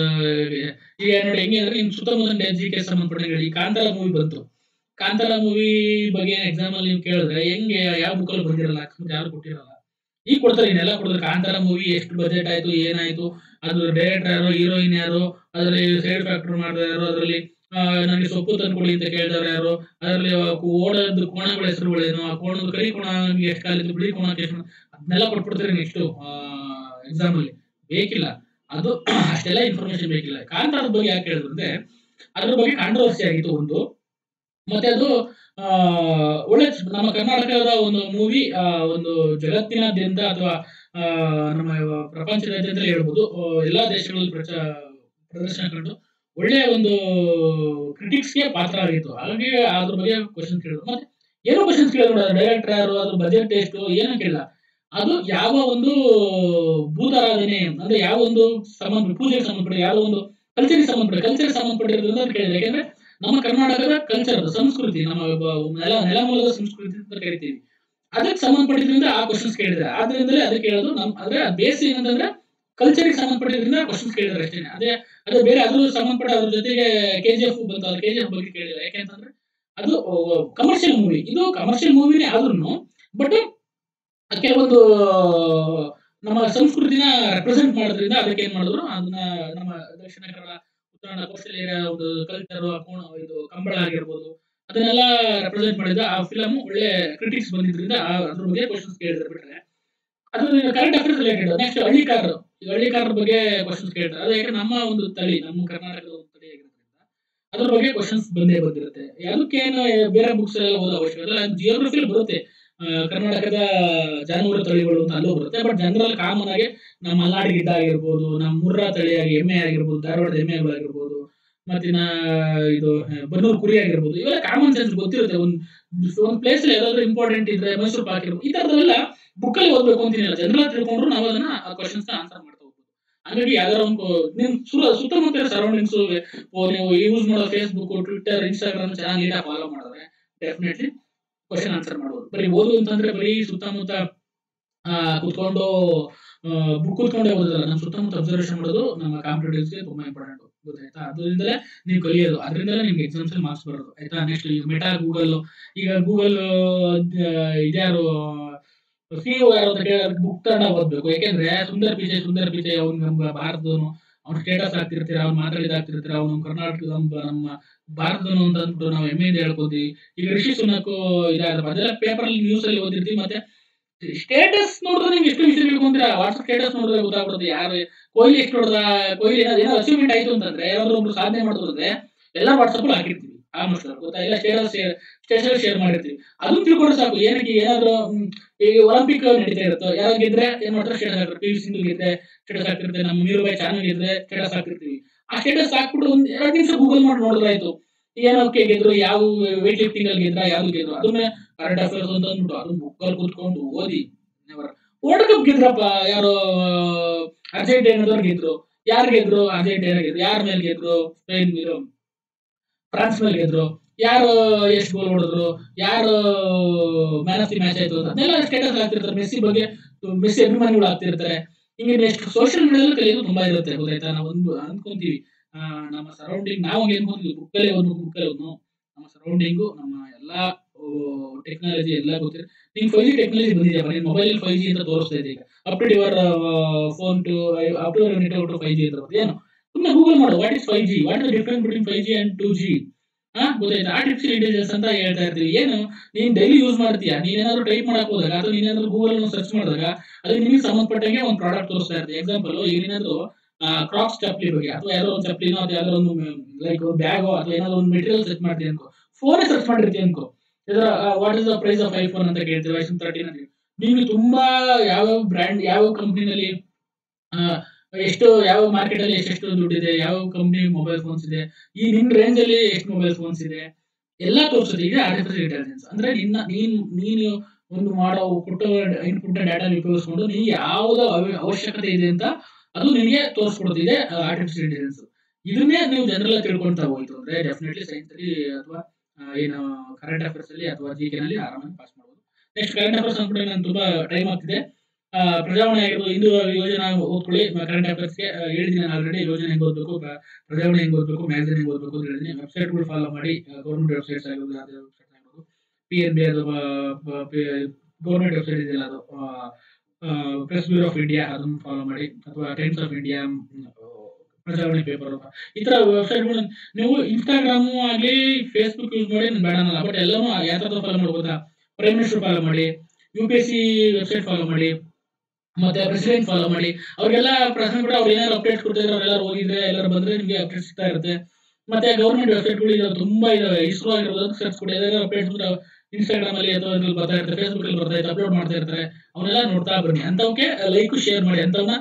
ಈಗ ನೋಡಿ ಹೆಂಗೆ ಅಂದ್ರೆ ನಿಮ್ ಸುತ್ತಮುತ್ತ ಜಿ ಕೆ ಸಂಬಂಧಪಟ್ಟಂಗೆ ಈ ಕಾಂತಾರ ಮೂವಿ ಬಂತು ಕಾಂತಾರ ಮೂವಿ ಬಗ್ಗೆ ಎಕ್ಸಾಮ್ ಅಲ್ಲಿ ನೀವು ಕೇಳಿದ್ರೆ ಹೆಂಗೆ ಯಾವ ಬುಕ್ ಅಲ್ಲಿ ಬಂದಿರಲ್ಲ ಅಕಸ್ಮಾತ್ ಯಾರು ಕೊಟ್ಟಿರಲ್ಲ ಈಗ ಕೊಡ್ತಾರೆ ಇನ್ನೆಲ್ಲ ಕೊಡ್ತಾರೆ ಕಾಂತಾರ ಮೂವಿ ಎಷ್ಟು ಬಜೆಟ್ ಆಯ್ತು ಏನಾಯ್ತು ಅದು ಡೈರೆಕ್ಟರ್ ಯಾರು ಹೀರೋಯಿನ್ ಯಾರು ಅದರಲ್ಲಿ ಸೈಡ್ ಫ್ಯಾಕ್ಟರ್ ಮಾಡಿದ ಯಾರು ಅದರಲ್ಲಿ ನನಗೆ ಸೊಪ್ಪು ತಂದ್ಕೊಡಿ ಅಂತ ಕೇಳಿದವ್ರು ಯಾರು ಅದರಲ್ಲಿ ಓಡೋದು ಕೋಣಗಳ ಹೆಸರುಗಳೇನು ಆ ಕೋಣದ ಕರಿ ಕೋಣ ಎಷ್ಟು ಕಾಲಿದ್ದು ಬಿಳಿ ಕೋಣಕ್ಕೆ ಎಷ್ಟು ಅದನ್ನೆಲ್ಲ ಕೊಟ್ಬಿಡ್ತಾರೆ ನೆಕ್ಸ್ಟ್ ಎಕ್ಸಾಮ್ ಅಲ್ಲಿ ಬೇಕಿಲ್ಲ ಅದು ಅಷ್ಟೆಲ್ಲ ಇನ್ಫಾರ್ಮೇಶನ್ ಬೇಕಿಲ್ಲ ಕಾಂತಾರದ ಬಗ್ಗೆ ಯಾಕೆ ಹೇಳಿದ್ರು ಅಂದ್ರೆ ಅದ್ರ ಬಗ್ಗೆ ಕಾಂಟ್ರವರ್ಸಿ ಆಗಿತ್ತು ಒಂದು ಮತ್ತೆ ಅದು ಆ, ಒಳ್ಳೆ ನಮ್ಮ ಕರ್ನಾಟಕದ ಒಂದು ಮೂವಿ ಒಂದು ಜಗತ್ತಿನಾದ್ಯಂತ ಅಥವಾ ಆ, ನಮ್ಮ ಪ್ರಪಂಚದಾದ್ಯಂತ ಹೇಳ್ಬೋದು ಆ, ಎಲ್ಲಾ ದೇಶಗಳಲ್ಲಿ ಪ್ರಚ ಪ್ರದರ್ಶನ ಕಂಡು ಒಳ್ಳೆಯ ಒಂದು ಕ್ರಿಟಿಕ್ಸ್ಗೆ ಪಾತ್ರ ಆಗಿತ್ತು ಹಾಗಾಗಿ ಅದ್ರ ಬಗ್ಗೆ ಕ್ವಶನ್ ಕೇಳಿದ್ರು ಮತ್ತೆ ಏನೋ ಕ್ವಶನ್ಸ್ ಕೇಳಿದ್ರು ಡೈರೆಕ್ಟರ್ ಯಾರು ಅದ್ರ ಬಜೆಟ್ ಎಷ್ಟು ಏನೋ ಕೇಳಿಲ್ಲ ಅದು ಯಾವ ಒಂದು ಭೂತಾರಾಧನೆ ಅಂದ್ರೆ ಯಾವ ಒಂದು ಸಂಬಂಧ ಪೂಜೆಗೆ ಸಂಬಂಧಪಟ್ಟ ಯಾವ ಒಂದು ಕಲ್ಚರ್ಗೆ ಸಂಬಂಧಪಟ್ಟ ಕಲ್ಚರ್ ಸಂಬಂಧಪಟ್ಟಿರೋದ್ರಿಂದ ಅಂತ ಕೇಳಿದ್ರೆ ಯಾಕಂದ್ರೆ ನಮ್ಮ ಕರ್ನಾಟಕದ ಕಲ್ಚರ್ ಸಂಸ್ಕೃತಿ ನಮ್ಮ ಬ- ನೆಲ ನೆಲಮೂಲದ ಸಂಸ್ಕೃತಿ ಅಂತ ಕರಿತೀವಿ ಅದಕ್ಕೆ ಸಂಬಂಧಪಟ್ಟಿದ್ರಿಂದ ಆ ಕ್ವಶನ್ಸ್ ಕೇಳಿದ್ರೆ ಆದ್ರಿಂದಲೇ ಅದಕ್ಕೆ ಹೇಳೋದು ನಮ್ ಅಂದ್ರೆ ಬೇಸ್ ಏನಂತಂದ್ರೆ ಕಲ್ಚರ್ಗೆ ಸಂಬಂಧಪಟ್ಟಿದ್ರಿಂದ ಕ್ವಶನ್ಸ್ ಕೇಳಿದ್ರೆ ಅಷ್ಟೇ ಅದೇ ಅದೇ ಬೇರೆ ಅದ್ರ ಸಂಬಂಧಪಟ್ಟ ಅದ್ರ ಜೊತೆಗೆ ಕೆ ಜಿ ಎಫ್ ಬಂತು ಕೆ ಜಿ ಎಫ್ ಬಗ್ಗೆ ಕೇಳಿಲ್ಲ ಯಾಕೆಂತಂದ್ರೆ ಅದು ಕಮರ್ಷಿಯಲ್ ಮೂವಿ ಇದು ಕಮರ್ಷಿಯಲ್ ಮೂವಿನೇ ಆದ್ರೂ ಬಟ್ ಕೆಲವೊಂದು ನಮ್ಮ ಸಂಸ್ಕೃತಿನ ರೆಪ್ರೆಸೆಂಟ್ ಮಾಡೋದ್ರಿಂದ ಅದಕ್ಕೆ ಏನ್ ಮಾಡಿದ್ರು ಅದನ್ನ ನಮ್ಮ ದಕ್ಷಿಣ ಕನ್ನಡ ಉತ್ತರ ಕೋಸ್ಟಲ್ ಏರಿಯಾ ಒಂದು ಕಲ್ಚರ್ ಇದು ಕಂಬಳ ಆಗಿರ್ಬೋದು ಅದನ್ನೆಲ್ಲ ರೆಪ್ರೆಸೆಂಟ್ ಮಾಡಿದ ಆ ಫಿಲಮ್ ಒಳ್ಳೆ ಕ್ರಿಟಿಕ್ಸ್ ಬಂದಿದ್ರಿಂದ ಆ- ಅದ್ರ ಬಗ್ಗೆ ಕ್ವಶನ್ಸ್ ಕೇಳಿದ್ರೆ ಬಿಟ್ರೆ ಅದು ಕರೆಂಟ್ ಅಫೇರ್ಸ್ ರಿಲೇಟೆಡ್ ನೆಕ್ಸ್ಟ್ ಹಳ್ಳಿಕಾರರು ಈಗ ಹಳ್ಳಿಕಾರರ ಬಗ್ಗೆ ಕ್ವಶನ್ಸ್ ಕೇಳ್ತಾರೆ ಅದು ಯಾಕೆ ನಮ್ಮ ಒಂದು ತಳಿ ನಮ್ಮ ಕರ್ನಾಟಕದ ಒಂದು ತಳಿ ಆಗಿರೋದ್ರಿಂದ ಅದ್ರ ಬಗ್ಗೆ ಕ್ವಶನ್ಸ್ ಬಂದೇ ಬಂದಿರುತ್ತೆ ಅದಕ್ಕೇನು ಬೇರೆ ಬುಕ್ಸ್ ಎಲ್ಲ ಓದೋ ಅವಶ್ಯಕತೆ ಇಲ್ಲ ಜಿಯೋಗ್ರಫಿಲಿ ಬರುತ್ತೆ ಆ, ಕರ್ನಾಟಕದ ಜಾನುವಾರು ತಳಿಗಳು ಅಂತ ಅಲ್ಲೂ ಬರುತ್ತೆ ಬಟ್ ಜನರಲ್ ಕಾಮನ್ ಆಗಿ ನಮ್ಮ ಮಲ್ನಾಡು ಗಿಡ್ಡ ಆಗಿರ್ಬೋದು ನಮ್ಮ ಮುರ್ರಾ ತಳಿಯಾಗಿ ಎಮ್ಮೆ ಆಗಿರ್ಬೋದು ಧಾರವಾಡದ ಎಮ್ಮೆಗಳಾಗಿರ್ಬೋದು ಮತ್ತಿನ್ನ ಇದು ಆ, ಬನ್ನೂರು ಕುರಿ ಆಗಿರ್ಬೋದು ಇವೆಲ್ಲ ಕಾಮನ್ ಸೆನ್ಸ್ ಗೊತ್ತಿರುತ್ತೆ ಒಂದು ಒಂದು ಪ್ಲೇಸ್ ಅಲ್ಲಿ ಯಾವ್ದಾದ್ರು ಇಂಪಾರ್ಟೆಂಟ್ ಇದ್ರೆ ಮೈಸೂರು ಪಾಕ್ ಇರ್ಬೋದು ಈ ತರದೆಲ್ಲ ಬುಕ್ ಅಲ್ಲಿ ಓದ್ಬೇಕು ಅಂತಿಲ್ಲ ಜನರಲ್ ತಿಳ್ಕೊಂಡ್ರು ನಾವು ಅದನ್ನ ಆ ಕ್ವಶನ್ಸ್ ಆನ್ಸರ್ ಮಾಡ್ತಾ ಹೋಗ್ಬೋದು ಹಾಗಾಗಿ ಯಾವ್ದಾರ ಒಂದು ನಿಮ್ ಸು- ಸುತ್ತಮುತ್ತ ಸರೌಂಡಿಂಗ್ಸ್ ನೀವು ಯೂಸ್ ಮಾಡೋ ಫೇಸ್ಬುಕ್ ಟ್ವಿಟರ್ ಇನ್ಸ್ಟಾಗ್ರಾಮ್ ಚೆನ್ನಾಗಿ ನೀಟಾಗಿ ಫಾಲೋ ಮಾಡಿದ್ರೆ ಡೆಫಿನೆಟ್ಲಿ ಕ್ವಶನ್ ಆನ್ಸರ್ ಮಾಡ್ಬೋದು ಬರೀ ಓದು ಅಂತಂದ್ರೆ ಬರೀ ಸುತ್ತಮುತ್ತ ಆ, ಕುತ್ಕೊಂಡು ಬುಕ್ ಕುತ್ಕೊಂಡೇ ಓದೋದಲ್ಲ ನಮ್ಮ ಸುತ್ತಮುತ್ತ ಅಬ್ಸರ್ವೇಷನ್ ಮಾಡೋದು ನಮ್ಮ ಕಾಂಪಿಟೇಟಿವ್ಸ್ಗೆ ತುಂಬಾ ಇಂಪಾರ್ಟೆಂಟ್ ಗೊತ್ತಾಯ್ತಾ ಅದರಿಂದಲೇ ನೀವು ಕಲಿಯೋದು ಅದರಿಂದಲೇ ನಿಮ್ಗೆ ಎಕ್ಸಾಮ್ಸ್ ಅಲ್ಲಿ ಮಾರ್ಕ್ಸ್ ಬರೋದು ಆಯ್ತಾ ನೆಕ್ಸ್ಟ್ ಈಗ ಮೆಟಾ ಗೂಗಲ್ ಈಗ ಗೂಗಲ್ ಇದ್ಯಾರು ಸಿ ಯಾರು ಅಂತ ಕೇಳಿದ್ರೆ ಬುಕ್ ತಗೊಂಡ ಓದ್ಬೇಕು ಯಾಕೆಂದ್ರೆ ಸುಂದರ್ ಪಿಚೈ ಸುಂದರ್ ಪಿಚೈ ಅವ್ನು ನಮ್ಮ ಭಾರತದವನು ಅವ್ನ ಸ್ಟೇಟಸ್ ಹಾಕ್ತಿರ್ತೀರ ಅವ್ನು ಮಾತಾಡಿದ ಹಾಕ್ತಿರ್ತೀರ ಅವ್ನು ನಮ್ಮ ಕರ್ನಾಟಕ ನಮ್ಮ ನಮ್ಮ ಭಾರತದವನು ಅಂತ ಅಂದ್ಬಿಟ್ಟು ನಾವು ಹೆಮ್ಮೆಯಿಂದ ಹೇಳ್ಕೊತೀವಿ ಈಗ ರಿಷಿ ಸುನಕ್ ಇದಾಗಪ್ಪ ಅದೆಲ್ಲ ಪೇಪರ್ ಅಲ್ಲಿ ನ್ಯೂಸ್ ಅಲ್ಲಿ ಓದಿರ್ತೀವಿ ಮತ್ತೆ ಸ್ಟೇಟಸ್ ನೋಡಿದ್ರೆ ನಿಮ್ಗೆ ಎಷ್ಟು ವಿಷಯ ತಿಳ್ಕೊಂತೀರಾ ವಾಟ್ಸ್ಆಪ್ ಸ್ಟೇಟಸ್ ನೋಡಿದ್ರೆ ಗೊತ್ತಾಗ್ಬಿಡುತ್ತೆ ಯಾರು ಕೊಹ್ಲಿ ಎಷ್ಟು ಹೊಡೆದ ಕೊಹ್ಲಿ ಏನಾದ್ರು ಏನೋ ಅಚೀವ್ಮೆಂಟ್ ಆಯ್ತು ಅಂತಂದ್ರೆ ಯಾರಾದ್ರೂ ಒಬ್ರು ಸಾಧನೆ ಮಾಡಿದ್ರು ಅಂದ್ರೆ ಎಲ್ಲ ವಾಟ್ಸ್ಆಪ್ ಅಲ್ಲಿ ಹಾಕಿರ್ತೀವಿ ಆಲ್ಮೋಸ್ಟ್ ಗೊತ್ತಾ ಇಲ್ಲ ಸ್ಟೇಟಸ್ ಸ್ಟೇಟಸ್ ಶೇರ್ ಮಾಡಿರ್ತೀವಿ ಅದನ್ನ ತಿಳ್ಕೊಂಡ್ರೆ ಸಾಕು ಏನಕ್ಕೆ ಏನಾದ್ರು ಹ್ಮ್, ಈಗ ಒಲಿಂಪಿಕ್ ನಡೀತಾ ಇರುತ್ತೋ ಯಾರೋ ಗೆದ್ರೆ ಏನ್ ಮಾಡ್ತಾರೆ ಸ್ಟೇಟಸ್ ಹಾಕ್ತಾರೆ ಪಿ ವಿ ಸಿಂಧು ಗೆದ್ರೆ ಸ್ಟೇಟಸ್ ಹಾಕಿರ್ತೀವಿ ನಮ್ಮ ಮೀರುಬಾಯಿ ಚಾನಲ್ ಗೆದ್ರೆ ಸ್ಟೇಟಸ್ ಹಾಕಿರ್ತೀವಿ ಆ ಸ್ಟೇಟಸ್ ಹಾಕ್ಬಿಟ್ಟು ಒಂದ್ ಎರಡು ನಿಮಿಷ ಗೂಗಲ್ ಮಾಡಿ ನೋಡಿದ್ರೆ ಆಯ್ತು ಏನಕ್ಕೆ ಗೆದ್ರು ಯಾವ ವೇಟ್ ಲಿಫ್ಟಿಂಗ್ ಅಲ್ಲಿ ಗೆದ್ರ ಯಾವ್ದು ಗೆದ್ರು ಅದನ್ನ ಕರೆಂಟ್ ಅಫೇರ್ಸ್ ಅಂತ ಅಂದ್ಬಿಟ್ಟು ಅದನ್ನ ಬುಕ್ಕಲ್ಲಿ ಕೂತ್ಕೊಂಡು ಓದಿ ವರ್ಲ್ಡ್ ಕಪ್ ಗೆದ್ರಪ್ಪ ಯಾರು ಅರ್ಜೆಂಟೈನಾದವ್ರು ಗೆದ್ರು ಯಾರು ಗೆದ್ರು ಅರ್ಜೆಂಟೈನಾ ಗೆದ್ರು ಯಾರ ಮೇಲೆ ಗೆದ್ರು ಸ್ಪೇನ್ ಇದು ಫ್ರಾನ್ಸ್ ಮೇಲೆ ಗೆದ್ರು ಯಾರು ಎಷ್ಟು ಗೋಲ್ ಹೊಡೆದ್ರು ಯಾರು ಮ್ಯಾನ್ ಆಫ್ ದಿ ಮ್ಯಾಚ್ ಆಯ್ತು ಅಂತ ಅದನ್ನೆಲ್ಲ ಸ್ಟೇಟಸ್ ಹಾಕ್ತಿರ್ತಾರೆ ಮೆಸ್ಸಿ ಬಗ್ಗೆ ಮೆಸ್ಸಿ ಅಭಿಮಾನಿಗಳು ಆಗ್ತಿರ್ತಾರೆ ಹಿಂಗೆ ನೆಕ್ಸ್ಟ್ ಸೋಷಿಯಲ್ ಮೀಡಿಯಾದಲ್ಲಿ ಕಲಿಯೋದು ತುಂಬಾ ಇರುತ್ತೆ ಗೊತ್ತಾಯ್ತಾ ನಾವು ಒಂದು ಅನ್ಕೊಂತೀವಿ ಆ, ನಮ್ಮ ಸರೌಂಡಿಂಗ್ ನಾವು ಹಂಗೆ ಅನ್ಕೊಂತೀವಿ ಬುಕ್ಕಲ್ಲೇ ಒಂದು ಬುಕ್ಕಲ್ಲೇ ಒಂದು ನಮ್ಮ ಸರೌಂಡಿಂಗು ನಮ್ಮ ಎಲ್ಲಾ ಟೆಕ್ನಾಲಜಿ ಎಲ್ಲ ಗೊತ್ತಿರ ನಿಂಗೆ ಫೈವ್ ಜಿ ಟೆಕ್ನಾಲಜಿ ಬಂದಿದೆಯಪ್ಪ ನಿನ್ ಮೊಬೈಲ್ ಫೈವ್ ಜಿ ಅಂತ ತೋರಿಸ್ತಾ ಇದೆ ಈಗ up to your phone to up to your network to five G ಅಂತ ಏನು ಸುಮ್ಮನೆ ಗೂಗಲ್ ಮಾಡು what is five G what is difference between five G and two G ಹಾ ಗೊತ್ತಾಯ್ತಾ ಆರ್ಟಿಫಿಷಿಯಲ್ ಇಂಟೆಲಿಜೆನ್ಸ್ ಅಂತ ಹೇಳ್ತಾ ಇರ್ತೀವಿ ಏನು ನೀನ್ ಡೈಲಿ ಯೂಸ್ ಮಾಡ್ತೀಯಾ ನೀನೇನಾದ್ರೂ ಟೈಪ್ ಮಾಡಕ್ ಹೋದಾಗ ಅಥವಾ ನೀನೇನಾದ್ರೂ ಗೂಗಲ್ ಸರ್ಚ್ ಮಾಡಿದಾಗ ಅದು ನಿಮಗೆ ಸಂಬಂಧಪಟ್ಟಂಗೆ ಒಂದು ಪ್ರಾಡಕ್ಟ್ ತೋರಿಸ್ತಾ ಇರ್ತದೆ ಎಕ್ಸಾಂಪಲ್ ಈಗ ಏನಾದ್ರು ಕ್ರಾಕ್ಸ್ ಚಪ್ಪಲಿ ಬಗ್ಗೆ ಅಥವಾ ಯಾರೋ ಒಂದು ಚಪ್ಪಲಿನೋ ಅಥವಾ ಯಾವ್ದೋ ಒಂದು ಲೈಕ್ ಬ್ಯಾಗೋ ಅಥವಾ ಏನಾದ್ರು ಒಂದು ಮೆಟೀರಿಯಲ್ ಸರ್ಚ್ ಮಾಡ್ತೀವಿ ಅನ್ಕೋ ಫೋನ್ ಸರ್ಚ್ ಮಾಡಿರ್ತೀವಿ ಅನ್ಕೋ ಇದರ what is the price of iPhone ಅಂತ ಕೇಳ್ತೀವಿ ಐಫೋನ್ ತರ್ಟೀನ್ ಅಂತ ನಿಮ್ಗೆ ತುಂಬಾ ಯಾವ್ಯಾವ ಬ್ರ್ಯಾಂಡ್ ಯಾವ ಕಂಪ್ನಿನಲ್ಲಿ ಎಷ್ಟು ಯಾವ ಮಾರ್ಕೆಟ್ ಅಲ್ಲಿ ಎಷ್ಟೆಷ್ಟು ದುಡ್ಡಿದೆ ಯಾವ ಕಂಪ್ನಿ ಮೊಬೈಲ್ ಫೋನ್ಸ್ ಇದೆ ಈ ನಿನ್ ರೇಂಜ್ ಅಲ್ಲಿ ಎಷ್ಟು ಮೊಬೈಲ್ ಫೋನ್ಸ್ ಇದೆ ಎಲ್ಲ ತೋರಿಸುತ್ತೆ ಈಗ ಆರ್ಟಿಫಿಷಿಯಲ್ ಇಂಟೆಲಿಜೆನ್ಸ್ ಅಂದ್ರೆ ನಿನ್ನ ನೀನ್ ನೀನು ಒಂದು ಮಾಡೋ ಕೊಟ್ಟ ಇನ್ಪುಟ್ ಡಾಟಾ ಉಪಯೋಗಿಸ್ಕೊಂಡು ನಿನಗೆ ಯಾವ್ದು ಅವ- ಅವಶ್ಯಕತೆ ಇದೆ ಅಂತ ಅದು ನಿನಗೆ ತೋರಿಸ್ಕೊಡುತ್ತೆ ಇದೆ ಆರ್ಟಿಫಿಷಿಯಲ್ ಇಂಟೆಲಿಜೆನ್ಸ್ ಇದನ್ನೇ ನೀವು ಜನರಲ್ ತಿಳ್ಕೊಂತಾ ಹೋಯ್ತು ಅಂದ್ರೆ ಡೆಫಿನೆಟ್ಲಿ ಸೈನ್ಸ್ ಅಲ್ಲಿ ಅಥವಾ ಆ, ಏನು ಕರೆಂಟ್ ಅಫೇರ್ಸ್ ಅಲ್ಲಿ ಅಥವಾ ಜಿ ನಲ್ಲಿ ಆರಾಮಾಗಿ ಪಾಸ್ ಮಾಡಬಹುದು ನೆಕ್ಸ್ಟ್ ಕರೆಂಟ್ ಅಫೇರ್ಸ್ ಅಂದ್ಬಿಟ್ಟು ನಾನು ತುಂಬಾ ಟೈಮ್ ಆಗ್ತಿದೆ ಆ, ಪ್ರಜಾವಾಣಿ ಆಗಿರ್ಬೋದು ಇಂದು ಯೋಜನಾ ಓದ್ಕೊಳ್ಳಿ ಕರೆಂಟ್ ಅಫೇರ್ಸ್ಗೆ ಹೇಳಿದ್ದೀನಿ ನಾನು ಆಲ್ರೆಡಿ ಯೋಜನೆ ಹೆಂಗ್ ಓದಬೇಕು ಪ್ರಜಾವಾಣಿ ಹೆಂಗ್ ಓದಬೇಕು ಮ್ಯಾಗಝಿನ್ ಹೆಂಗ್ ಓದಬೇಕು ಅಂತ ಹೇಳಿದ್ದೀನಿ ವೆಬ್ಸೈಟ್ಗಳು ಫಾಲೋ ಮಾಡಿ ಗೌರ್ಮೆಂಟ್ ವೆಬ್ಸೈಟ್ಸ್ ಆಗಿರ್ಬೋದು ಯಾವುದೇ ವೆಬ್ಸೈಟ್ ಆಗಿರ್ಬೋದು ಪಿ ಎನ್ ಬಿ ಅದು ಗೌರ್ಮೆಂಟ್ ವೆಬ್ಸೈಟ್ ಇದೆಯಲ್ಲ ಅದು ಪ್ರೆಸ್ ಬ್ಯೂರೋ ಆಫ್ ಇಂಡಿಯಾ ಅದನ್ನು ಫಾಲೋ ಮಾಡಿ ಅಥವಾ Times of India Prajavani paper ಈ ತರ ವೆಬ್ಸೈಟ್ಗಳು ನೀವು ಇನ್ಸ್ಟಾಗ್ರಾಮ್ ಆಗಲಿ ಫೇಸ್ಬುಕ್ ಯೂಸ್ ಮಾಡಿ ನಾನು ಬೇಡ ಅನ್ನಲ್ಲ ಬಟ್ ಎಲ್ಲನೂ ಯಾವ ಥರದ ಫಾಲೋ ಮಾಡ್ಬೋದಾ ಪ್ರೈಮ್ ಮಿನಿಸ್ಟರ್ ಫಾಲೋ ಮಾಡಿ U P S C website follow ಮಾಡಿ ಮತ್ತೆ ಪ್ರೆಸಿಡೆಂಟ್ ಫಾಲೋ ಮಾಡಿ ಅವ್ರಿಗೆಲ್ಲ ಪ್ರಶ್ನೆ ಕೂಡ ಅವ್ರು ಏನಾದ್ರು ಅಪ್ಡೇಟ್ ಕೊಡ್ತಿದ್ರೆ ಅವ್ರೆಲ್ಲರೂ ಹೋಗಿದ್ರೆ ಎಲ್ಲರೂ ಬಂದ್ರೆ ನಿಮಗೆ ಅಪ್ಡೇಟ್ ಸಿಗ್ತಾ ಇರುತ್ತೆ ಮತ್ತೆ ಗೌರ್ಮೆಂಟ್ ವೆಬ್ಸೈಟ್ಗಳು ಇದಾವೆ ತುಂಬಾ ಇದಾವೆ ಇಸ್ರೋ ಆಗಿರ್ಬೋದು ಸರ್ಚ್ ಕೊಡಿ ಏನಾದ್ರು ಅಪ್ಡೇಟ್ಸ್ ಅಂದ್ರೆ ಇನ್ಸ್ಟಾಗ್ರಾಮ್ ಅಲ್ಲಿ ಅಥವಾ ಇದ್ರಲ್ಲಿ ಬರ್ತಾ ಇರ್ತಾರೆ ಫೇಸ್ಬುಕ್ ಅಲ್ಲಿ ಬರ್ತಾ ಇರ್ತಾರೆ ಅಪ್ಲೋಡ್ ಮಾಡ್ತಾ ಇರ್ತಾರೆ ಅವನ್ನೆಲ್ಲ ನೋಡ್ತಾ ಬನ್ನಿ ಅಂತವಕ್ಕೆ ಲೈಕ್ ಶೇರ್ ಮಾಡಿ ಅಂತವನ್ನ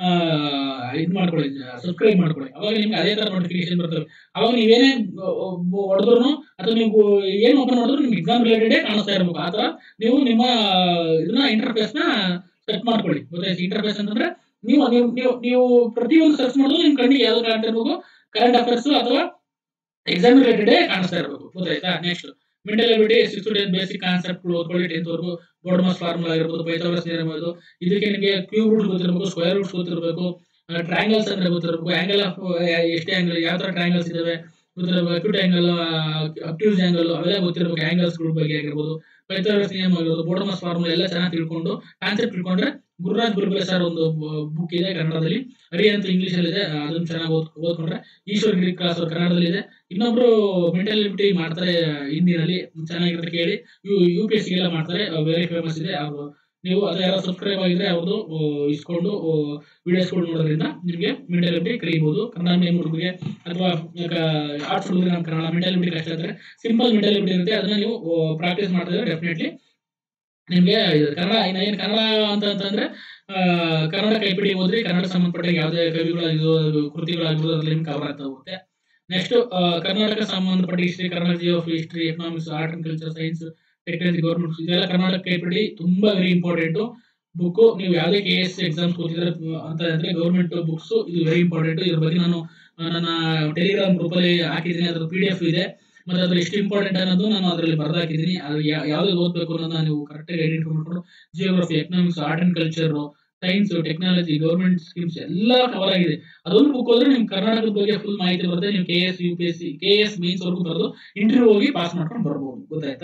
ಇದು ಮಾಡ್ಕೊಳ್ಳಿ ಸಬ್ಸ್ಕ್ರೈಬ್ ಮಾಡ್ಕೊಳ್ಳಿ ಅವಾಗ ನಿಮ್ಗೆ ಅದೇ ತರ ನೋಟಿಫಿಕೇಶನ್ ಬರ್ತವೆ ಅವಾಗ ನೀವೇನೇ ಹೊಡೆದ್ರು ಅಥವಾ ನೀವು ಏನು ಓಪನ್ ಮಾಡಿದ್ರು ನಿಮ್ಗೆ ಎಕ್ಸಾಮ್ ರಿಲೇಟೆಡ್ ಕಾಣಿಸ್ತಾ ಇರ್ಬೇಕು ಆ ತರ ನೀವು ನಿಮ್ಮ ಇದನ್ನ ಇಂಟರ್ಫೇಸ್ ನ ಸೆಟ್ ಮಾಡ್ಕೊಳ್ಳಿ ಗೊತ್ತಾಯ್ತು ಇಂಟರ್ಫೇಸ್ ಅಂತಂದ್ರೆ ನೀವು ನೀವು ನೀವು ನೀವು ಪ್ರತಿಯೊಂದು ಸರ್ಚ್ ಮಾಡಿದ್ರು ನಿಮ್ ಕಣ್ಣಿಗೆ ಯಾವ್ದು ಕಾಣ್ತಾ ಇರ್ಬೇಕು ಕರೆಂಟ್ ಅಫೇರ್ಸ್ ಅಥವಾ ಎಕ್ಸಾಮ್ ರಿಲೇಟೆಡ್ ಕಾಣಿಸ್ತಾ ಇರ್ಬೇಕು ಗೊತ್ತಾಯ್ತಾ next mental ability six days basic concept ಗಳು ಟೆಂತ್ ವರೆಗೂ ಬೋರ್ಡ್ ಮಾಸ್ ಫಾರ್ಮುಲಾ ಆಗಿರ್ಬೋದು ಪೈಥಾಗರಸ್ ಇರ್ಬೋದು ಇದಕ್ಕೆ ನಿಮಗೆ ಕ್ಯೂಬ್ ರೂಟ್ ಗೊತ್ತಿರಬೇಕು ಸ್ಕ್ವೇರ್ ರೂಟ್ಸ್ ಗೊತ್ತಿರಬೇಕು ಟ್ರಯಾಂಗಲ್ಸ್ ಅಂದ್ರೆ ಗೊತ್ತಿರಬೇಕು ಆಂಗಲ್ ಆಫ್ ಎಷ್ಟೇ ಆಂಗಲ್ ಯಾವ ತರ ಟ್ರಯಾಂಗಲ್ಸ್ ಇದಾವೆ ಗೊತ್ತಿರಬೇಕು ಅಕ್ಯೂಟ್ ಆಂಗಲ್ ಅಕ್ಯೂಸ್ ಆಂಗಲ್ ಅವೆಲ್ಲ ಗೊತ್ತಿರಬೇಕು ಆಂಗಲ್ಸ್ ಗಳ ಬಗ್ಗೆ ಆಗಿರ್ಬೋದು ಪೈಥಾಗರಸ್ ನಿಯಮ ಆಗಿರ್ಬೋದು ಬೋರ್ಡ್ ಮಾಸ್ ಫಾರ್ಮುಲಾ ಎಲ್ಲ ಚೆನ್ನಾಗಿ ತಿಳ್ಕೊಂಡು ಕಾನ್ಸೆಪ್ಟ್ ತಿಳ್ಕೊಂಡ್ರೆ ಗುರುರಾಜ್ ಗುರುಬೆ ಸರ್ ಒಂದು ಬುಕ್ ಇದೆ ಕನ್ನಡದಲ್ಲಿ ಹರಿ ಅಂತ ಇಂಗ್ಲಿಷ್ ಅಲ್ಲಿ ಇದೆ ಅದನ್ನ ಚೆನ್ನಾಗಿ ಓದ್ ಓದ್ಕೊಂಡ್ರೆ ಈಶ್ವರ್ ಗಿರಿ ಕ್ಲಾಸ್ ಅವ್ರು ಕನ್ನಡದಲ್ಲಿ ಇದೆ ಇನ್ನೊಬ್ರು ಮೆಂಟಲ್ ಎಬಿಲಿಟಿ ಮಾಡ್ತಾರೆ ಹಿಂದಿನಲ್ಲಿ ಚೆನ್ನಾಗಿರುತ್ತೆ ಕೇಳಿ ಯು ಯು ಪಿ ಎಸ್ ಎಲ್ಲ ಮಾಡ್ತಾರೆ ವೆರಿ ಫೇಮಸ್ ಇದೆ ಅವರು ನೀವು ಅದು ಯಾರೋ ಸಬ್ಸ್ಕ್ರೈಬ್ ಆಗಿದ್ರೆ ಅವ್ರದ್ದು ಇಸ್ಕೊಂಡು ವಿಡಿಯೋಸ್ಗಳು ನೋಡೋದ್ರಿಂದ ನಿಮಗೆ ಮೆಂಟಲ್ ಎಬಿಲಿಟಿ ಕಲಿಬಹುದು ಕನ್ನಡ ಮೀಡಿಯಂ ಹುಡುಗರಿಗೆ ಅಥವಾ ಆರ್ಟ್ಸ್ ಹುಡುಗರಿಗೆ ನಮ್ಮ ಕನ್ನಡ ಮೆಂಟಲ್ ಎಬಿಲಿಟಿ ಕಷ್ಟ ಇದ್ರೆ ಸಿಂಪಲ್ ಮೆಂಟಲ್ ಎಬಿಲಿಟಿ ಇರುತ್ತೆ ಅದನ್ನ ನೀವು ಪ್ರಾಕ್ಟೀಸ್ ಮಾಡ್ತಿದ್ರೆ ಡೆಫಿನೆಟ್ಲಿ ನಿಮ್ಗೆ ಇದು ಕನ್ನಡ ಇನ್ನ ಏನು ಕನ್ನಡ ಅಂತ ಅಂತಂದ್ರೆ ಆ, ಕನ್ನಡ ಕೈಪಿಡಿ ಓದ್ರಿ ಕನ್ನಡ ಸಂಬಂಧಪಟ್ಟ ಯಾವುದೇ ಕವಿಗಳಾಗಿರ್ಬೋದು ಕೃತಿಗಳಾಗಿರ್ಬೋದು ಅದ್ರಲ್ಲಿ ನಿಮ್ಗೆ ಕವರ್ ಆಗ್ತಾ ಹೋಗುತ್ತೆ ನೆಕ್ಸ್ಟ್ ಕರ್ನಾಟಕ ಸಂಬಂಧಪಟ್ಟ history Kannada geography history economics art and culture science technology government ಇದೆಲ್ಲ ಕರ್ನಾಟಕ ಕೈಪಿಡಿ ತುಂಬಾ ವೆರಿ ಇಂಪಾರ್ಟೆಂಟ್ ಬುಕ್ ನೀವು ಯಾವುದೇ ಕೆ ಎಸ್ ಎಕ್ಸಾಮ್ಸ್ ಕೂತಿದ್ರೆ ಅಂತ ಅಂದ್ರೆ ಗೌರ್ಮೆಂಟ್ ಬುಕ್ಸ್ ಇದು ವೆರಿ ಇಂಪಾರ್ಟೆಂಟ್ ಇದ್ರ ಬಗ್ಗೆ ನಾನು ಆ, ನನ್ನ ಟೆಲಿಗ್ರಾಮ್ ಗ್ರೂಪ್ ಅಲ್ಲಿ ಹಾಕಿದ್ದೀನಿ ಅದ್ರ ಪಿ ಡಿ ಎಫ್ ಇದೆ ಮತ್ತೆ ಅದ್ರ ಎಷ್ಟು ಇಂಪಾರ್ಟೆಂಟ್ ಅನ್ನೋದು ನಾನು ಅದರಲ್ಲಿ ಬರ್ದು ಹಾಕಿದ್ದೀನಿ ಅದು ಯಾವ್ದು ಓದ್ಬೇಕು ಅನ್ನೋದನ್ನ ನೀವು ಕರೆಕ್ಟಾಗಿ ಐಡೆಂಟಿಫೈ ಮಾಡ್ಕೊಂಡು geography economics art and culture science technology government schemes ಎಲ್ಲ ಕವರ್ ಆಗಿದೆ ಅದೊಂದು ಬುಕ್ ಹೋದ್ರೆ ನಿಮ್ ಕರ್ನಾಟಕದ ಬಗ್ಗೆ ಫುಲ್ ಮಾಹಿತಿ ಬರುತ್ತೆ ನೀವು K S U P S C K S means ವರ್ಗು ಬರೆದು ಇಂಟರ್ವ್ಯೂ ಹೋಗಿ ಪಾಸ್ ಮಾಡ್ಕೊಂಡು ಬರ್ಬೋದು ಗೊತ್ತಾಯ್ತಾ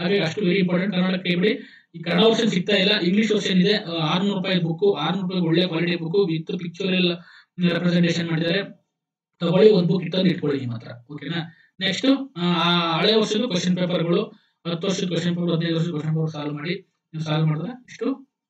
ಹಾಗಾಗಿ ಅಷ್ಟು ವೆರಿ ಇಂಪಾರ್ಟೆಂಟ್ ಕನ್ನಡ ಕೈಬಿಡಿ ಈ ಕನ್ನಡ ವರ್ಷನ್ ಸಿಗ್ತಾ ಇಲ್ಲ ಇಂಗ್ಲಿಷ್ ವರ್ಷನ್ ಇದೆ ಆರ್ನೂರು ರೂಪಾಯಿ ಬುಕ್ ಆರ್ನೂರು ರೂಪಾಯಿ ಒಳ್ಳೆ quality book with pictorial representation ಮಾಡಿದ್ದಾರೆ ತಗೊಳ್ಳಿ ಒಂದು ಬುಕ್ ಇಟ್ಟಂದು ಇಟ್ಕೊಳ್ಳಿ ನಿಮ್ಮ ಹತ್ರ ಓಕೆನಾ ನೆಕ್ಸ್ಟ್ ಹಳೆ ವರ್ಷದ ಕ್ವಶನ್ ಪೇಪರ್ಗಳು ಹತ್ತು ವರ್ಷದ ಕ್ವಶನ್ ಪೇಪರ್ ಹದಿನೈದು ವರ್ಷದ ಕ್ವಶನ್ ಪೇಪರ್ ಸಾಲ್ವ್ ಮಾಡಿ ನೀವು ಸಾಲ್ವ್ ಮಾಡಿದ್ರೆ ಇಷ್ಟು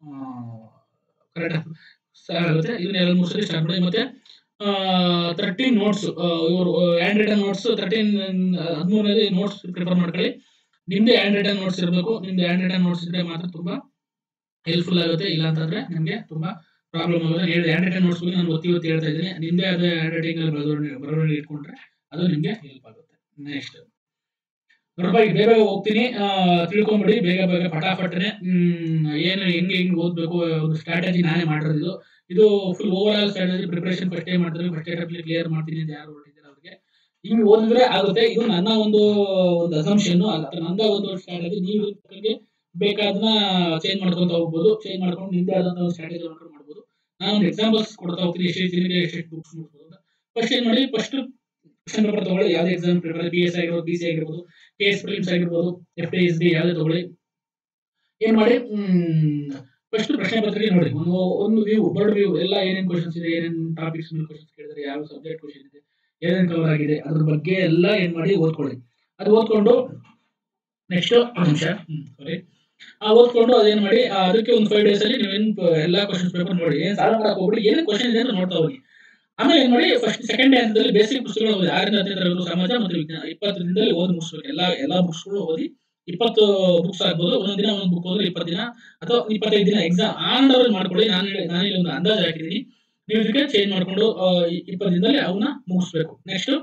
ಕರೆಕ್ಟ್ ಆಗುತ್ತೆ ಇದನ್ನ ಎರಡು ಮೂರು ಸರಿ ಸ್ಟಾರ್ಟ್ ಮಾಡಿ ಮತ್ತೆ ತರ್ಟೀನ್ ನೋಟ್ಸ್ ಇವರು ಹ್ಯಾಂಡ್ ರಿಟನ್ ನೋಟ್ಸ್ ತರ್ಟೀನ್ ಹದಿಮೂರನೇ ನೋಟ್ಸ್ ಪ್ರಿಪೇರ್ ಮಾಡ್ಕೊಳ್ಳಿ ನಿಮ್ದೇ ಹ್ಯಾಂಡ್ ರಿಟನ್ ನೋಟ್ಸ್ ಇರಬೇಕು ನಿಮ್ದು ಹ್ಯಾಂಡ್ ರಿಟನ್ ನೋಟ್ಸ್ ಇದ್ರೆ ಮಾತ್ರ ತುಂಬಾ ಹೆಲ್ಪ್ಫುಲ್ ಆಗುತ್ತೆ ಇಲ್ಲ ಅಂತಂದ್ರೆ ನಿಮಗೆ ತುಂಬಾ ಪ್ರಾಬ್ಲಮ್ ಆಗುತ್ತೆ ಹೇಳಿ ಹ್ಯಾಂಡ್ ರಿಟನ್ ನೋಟ್ಸ್ ಬಗ್ಗೆ ನಾನು ಒತ್ತಿ ಒತ್ತಿ ಹೇಳ್ತಾ ಇದ್ದೀನಿ ನಿಮ್ದೇ ಆದ ಹ್ಯಾಂಡ್ ರೈಟಿಂಗ್ ಅಲ್ಲಿ ಬರವಣಿಗೆ ಬರವಣಿಗೆ ಇಟ್ಕೊಂಡ್ರೆ ಅದು ನಿಮ್ಗೆ ಹೆಲ್ಪ್ ಆಗುತ್ತೆ ನೆಕ್ಸ್ಟ್ ನೋಡಪ್ಪ ಈಗ ಬೇಗ ಬೇಗ ಹೋಗ್ತೀನಿ ಆ, ತಿಳ್ಕೊಂಬಿಡಿ ಬೇಗ ಬೇಗ ಪಟಾಪಟನೆ ಹ್ಮ್ ಏನು ಹೆಂಗೆ ಹೆಂಗೆ ಓದ್ಬೇಕು ಒಂದು ಸ್ಟ್ರಾಟಜಿ ನಾನೇ ಮಾಡಿರೋದು ಇದು full over all strategy preparation first time ಮಾಡ್ತಾರೆ ಫಸ್ಟ್ ಅಟೆಂಪ್ಟ್ ಕ್ಲಿಯರ್ ಮಾಡ್ತೀನಿ ಅಂತ ಯಾರು ಹೊರಟಿದ್ದಾರೆ ಅವ್ರಿಗೆ ಹಿಂಗೆ ಓದಿದ್ರೆ ಆಗುತ್ತೆ ಇದು ನನ್ನ ಒಂದು ಒಂದು ಅಸಂಪ್ಷನ್ ಅಥವಾ ನಂದ ಒಂದು ಸ್ಟ್ರಾಟಜಿ ನೀವು ಇದಕ್ಕೆ ಬೇಕಾದನ್ನ ಚೇಂಜ್ ಮಾಡ್ಕೊಂತ ಹೋಗ್ಬೋದು ಚೇಂಜ್ ಮಾಡ್ಕೊಂಡು ನಿಮ್ದೇ ಆದಂತ ಒಂದು ಸ್ಟ್ರಾಟಜಿ ಮಾಡ್ಕೊಂಡು ಮಾಡ್ಬೋದು ನಾನು ಒಂದು ಎಕ್ಸಾಂಪಲ್ಸ್ ಕೊಡ್ತಾ ಹೋಗ್ತೀನಿ ಎಷ್ಟು ದಿನಕ್ಕೆ ಎಷ್ಟು ಬುಕ್ಸ್ ನೋಡ್ಬೋದು ಅಂತ ಫಸ್ಟ್ ಏನ್ ಮಾಡಿ ಫಸ್ಟ್ ಕ್ವಶನ್ ಪೇಪರ್ ತಗೊಳ್ಳಿ ಯಾವುದೇ ಎಕ್ಸಾಮ್ ಪ್ರಿಪೇರ್ ಬಿ ಎಸ್ ಆಗಿರ್ಬೋದು ಬಿ ಸಿ ಆಗಿರ್ಬೋದು ಕೆ ಎಸ್ ಪ್ರಿಲಿಮ್ಸ್ ಆಗಿರ್ಬೋದು ಎಫ್ ಡಿ ಎಸ್ ಡಿ ಯಾವುದೇ ತಗೊಳ್ಳಿ ಏನ್ ಮಾಡಿ ಫಸ್ಟ್ ಪ್ರಶ್ನೆ ಪತ್ರಿಕೆ ನೋಡಿ ಒಂದು ಒಂದು ವ್ಯೂ ಬರ್ಡ್ ವ್ಯೂ ಎಲ್ಲ ಏನೇನು ಕ್ವಶನ್ಸ್ ಇದೆ ಏನೇನು ಟಾಪಿಕ್ಸ್ ಮೇಲೆ ಕ್ವಶನ್ಸ್ ಕೇಳಿದ್ರೆ ಯಾವ ಸಬ್ಜೆಕ್ಟ್ ಕ್ವಶನ್ ಇದೆ ಏನೇನು ಕವರ್ ಆಗಿದೆ ಅದ್ರ ಬಗ್ಗೆ ಎಲ್ಲ ಏನ್ ಮಾಡಿ ಓದ್ಕೊಳ್ಳಿ ಅದು ಓದ್ಕೊಂಡು ನೆಕ್ಸ್ಟ್ ನಿಮಿಷ ಸಾರಿ ಆ ಓದ್ಕೊಂಡು ಅದೇನ್ ಮಾಡಿ ಆ, ಅದಕ್ಕೆ ಒಂದು ಫೈವ್ ಡೇಸ್ ಅಲ್ಲಿ ನೀವೇನ್ ಪ- ಎಲ್ಲಾ ಕ್ವಶನ್ಸ್ ಪೇಪರ್ ನೋಡಿ ಏನ್ ಸಾಲ್ವ್ ಮಾಡಕ್ ಹೋಗ್ಬಿಡಿ ಏನೇನು ಕ್ವಶನ್ ಇದೆ ಅಂತ ನೋಡ್ತಾ ಹೋಗಿ ಆಮೇಲೆ ಏನ್ ಮಾಡಿ ಫಸ್ಟ್ ಸೆಕೆಂಡ್ ಹಂತದಲ್ಲಿ ಬೇಸಿಕ್ ಪುಸ್ತಕಗಳು ಓದಿ ಆರರಿಂದ ಹತ್ತನೇ ತರಗತಿ ಸಮಾಜ ಮತ್ತು ವಿಜ್ಞಾನ ಇಪ್ಪತ್ತು ದಿನದಲ್ಲಿ ಓದಿ ಮುಗಿಸ್ಬೇಕು ಎಲ್ಲಾ ಎಲ್ಲಾ ಬುಕ್ಸ್ಗಳು ಓದಿ ಇಪ್ಪತ್ತು ಬುಕ್ಸ್ ಆಗ್ಬೋದು ಒಂದೊಂದು ದಿನ ಒಂದೊಂದು ಬುಕ್ ಓದಿದ್ರೆ ಇಪ್ಪತ್ತು ದಿನ ಅಥವಾ ಇಪ್ಪತ್ತೈದು ದಿನ ಎಕ್ಸಾಮ್ ಆನ್ ಅವರ್ ಮಾಡ್ಕೊಳ್ಳಿ ನಾನು ಹೇಳಿ ನಾನು ಇಲ್ಲಿ ಒಂದು ಅಂದಾಜು ಹಾಕಿದ್ದೀನಿ ನೀವು ಇದಕ್ಕೆ ಚೇಂಜ್ ಮಾಡ್ಕೊಂಡು ಆ, ಇ- ಇಪ್ಪತ್ತು ದಿನದಲ್ಲಿ ಅವನ್ನ ಮುಗಿಸ್ಬೇಕು ನೆಕ್ಸ್ಟ್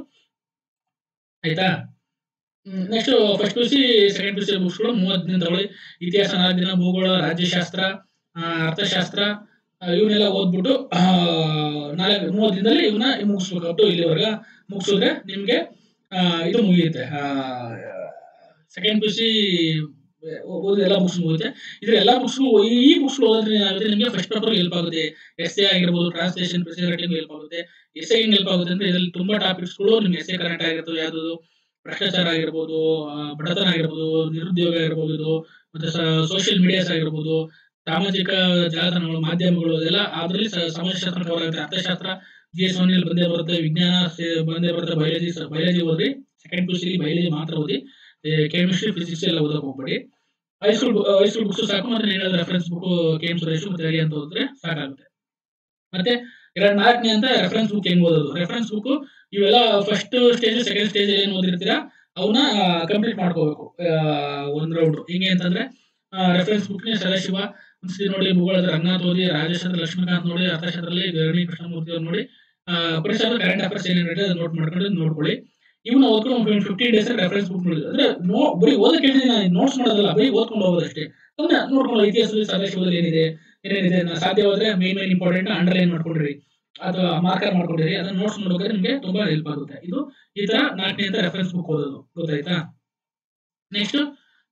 ಆಯ್ತಾ next first P C second P C ಬುಕ್ಸ್ಗಳು ಮೂವತ್ತು ದಿನ ತಗೊಳ್ಳಿ ಇತಿಹಾಸ ನಾಲ್ಕು ದಿನ ಭೂಗೋಳ ರಾಜ್ಯಶಾಸ್ತ್ರ ಆ, ಅರ್ಥಶಾಸ್ತ್ರ ಆ, ಇವನ್ನೆಲ್ಲ ಓದ್ಬಿಟ್ಟು ಆ, ನಾಲ್ಕು ಮೂವತ್ತು ದಿನದಲ್ಲಿ ಇವನ್ನ ಮುಗಿಸ್ಬೇಕು ಅಪ್ ಟು ಇಲ್ಲಿವರೆಗೆ ಮುಗಿಸಿದ್ರೆ ನಿಮಗೆ ಇದು ಮುಗಿಯುತ್ತೆ ಸೆಕೆಂಡ್ ಪಿ ಸಿ ಓದಿದ ಎಲ್ಲ ಬುಕ್ಸ್ ಮುಗಿಯುತ್ತೆ ಇದ್ರ ಎಲ್ಲ ಬುಕ್ಸ್ ಈ ಬುಕ್ಸ್ ಓದಿದ್ರೆ ಏನಾಗುತ್ತೆ ನಿಮಗೆ ಫಸ್ಟ್ ಪೇಪರ್ ಹೆಲ್ಪ್ ಆಗುತ್ತೆ ಎಸ್ ಎ ಆಗಿರ್ಬೋದು ಟ್ರಾನ್ಸ್ಲೇಷನ್ ಪ್ರೆಸೆಂಟೇಟಿವ್ ಹೆಲ್ಪ್ ಆಗುತ್ತೆ ಎಸ್ ಹೆಂಗ್ ಹೆಲ್ಪ್ ಆಗುತ್ತೆ ಅಂದ್ರೆ ಇದರಲ್ಲಿ ತುಂಬಾ ಟಾಪಿಕ್ಸ್ಗಳು ನಿಮ್ಗೆ ಎಸ್ ಎ ಕರೆಕ್ಟ್ ಆಗಿರ್ತವೆ ಯಾವ್ದು ಭ್ರಷ್ಟಾಚಾರ ಆಗಿರ್ಬೋದು ಆ, ಬಡತನ ಆಗಿರ್ಬೋದು ನಿರುದ್ಯೋಗ ಆಗಿರ್ಬೋದು ಮತ್ತೆ ಸೋಷಿಯಲ್ ಮೀಡಿಯಾಸ್ ಆಗಿರ್ಬೋದು ಸಾಮಾಜಿಕ ಜಾಲತಾಣಗಳು ಮಾಧ್ಯಮಗಳು ಅದೆಲ್ಲ ಅದರಲ್ಲಿ ಸಮಾಜಶಾಸ್ತ್ರ ಕವರ್ ಆಗುತ್ತೆ ಅರ್ಥಶಾಸ್ತ್ರ ಜಿ ಎಸ್ ಒನ್ ಬಂದೇ ಬರುತ್ತೆ ವಿಜ್ಞಾನ ಸೇ- ಬಂದೇ ಬರುತ್ತೆ ಬಯಾಲಜಿ ಬಯಾಲಜಿ ಓದ್ರಿ ಸೆಕೆಂಡ್ ಪಿ ಸಿ ಬಯಾಲಜಿ ಮಾತ್ರ ಓದಿ ಕೆಮಿಸ್ಟ್ರಿ ಫಿಸಿಕ್ಸ್ ಎಲ್ಲ ಓದಕ್ ಹೋಗ್ಬೇಡಿ ಹೈಸ್ಕೂಲ್ ಹೈಸ್ಕೂಲ್ ಬುಕ್ಸ್ ಸಾಕು ಮತ್ತೆ ನೀಡೋದು reference book K M Suresh ಮತ್ತೆ ಹರಿ ಅಂತ ಓದಿದ್ರೆ ಸಾಕಾಗುತ್ತೆ ಮತ್ತೆ ಎರಡ್ ನಾಲ್ಕನೇ ಅಂತ ರೆಫರೆನ್ಸ್ ಬುಕ್ ಹೆಂಗ್ ಓದೋದು ರೆಫರೆನ್ಸ್ ಬುಕ್ ಇವೆಲ್ಲ ಫಸ್ಟ್ ಸ್ಟೇಜ್ ಸೆಕೆಂಡ್ ಸ್ಟೇಜ್ ಏನ್ ಓದಿರ್ತೀರಾ ಅವನ್ನ ಕಂಪ್ಲೀಟ್ ಮಾಡ್ಕೋಬೇಕು ಒಂದ್ ರೌಂಡ್ ಹಿಂಗೆ ಅಂತಂದ್ರೆ ರೆಫರೆನ್ಸ್ ಬುಕ್ ಸದಾಶಿವ ಒಂದ್ಸತಿ ನೋಡಿ ಭೂಗೋಳದ ರಂಗನಾಥ್ ಓದಿ ರಾಜೇಶ್ವರ ಲಕ್ಷ್ಮೀಕಾಂತ್ ನೋಡಿ ಅರ್ಥಶಾಸ್ತ್ರದಲ್ಲಿ ಗರಣಿ ಕೃಷ್ಣಮೂರ್ತಿ ಅವ್ರು ನೋಡಿ ಆ, ಪರಿಸರದ ಕರೆಂಟ್ ಅಫೇರ್ಸ್ ಏನೇನಿದೆ ಅದನ್ನ ನೋಟ್ ಮಾಡ್ಕೊಂಡು ನೋಡ್ಕೊಳ್ಳಿ ಇವನ್ನ ಓದ್ಕೊಂಡು ಫಿಫ್ಟೀನ್ ಡೇಸ್ ರೆಫರೆನ್ಸ್ ಬುಕ್ ನೋಡಿ ಅಂದ್ರೆ ನೋ ಬರೀ ಓದಕ್ಕೆ ಹೇಳಿದ್ರೆ ನಾನು ನೋಟ್ಸ್ ಮಾಡೋದಲ್ಲ ಬರೀ ಓದ್ಕೊಂಡು ಹೋಗೋದಷ್ಟೇ ಸುಮ್ಮನೆ ನೋಡ್ಕೊಂಡು ಇತಿಹಾಸದಲ್ಲಿ ಸದಾಶಿವದಲ್ಲಿ ಏನಿದೆ ಏನೇನಿದೆ ನಾ ಸಾಧ್ಯವಾದ್ರೆ ಮೇನ್ ಮೇನ್ ಇಂಪಾರ್ಟೆಂಟ್ ಅಂಡರ್ಲೈನ್ ಮಾಡ್ಕೊಂಡಿರಿ ಅಥವಾ ಮಾರ್ಕರ್ ಮಾಡ್ಕೊಂಡಿರಿ ಅದನ್ನ ನೋಟ್ಸ್ ಮಾಡ್ಬೇಕಾದ್ರೆ ನಿಮಗೆ ತುಂಬಾ ಹೆಲ್ಪ್ ಆಗುತ್ತೆ ಇದು ಈ ತರ ನಾಲ್ಕನೇ ಅಂತ ರೆಫರೆನ್ಸ್ ಬುಕ್ ಓದೋದು ಗೊತ್ತಾಯ್ತಾ ನೆಕ್ಸ್ಟ್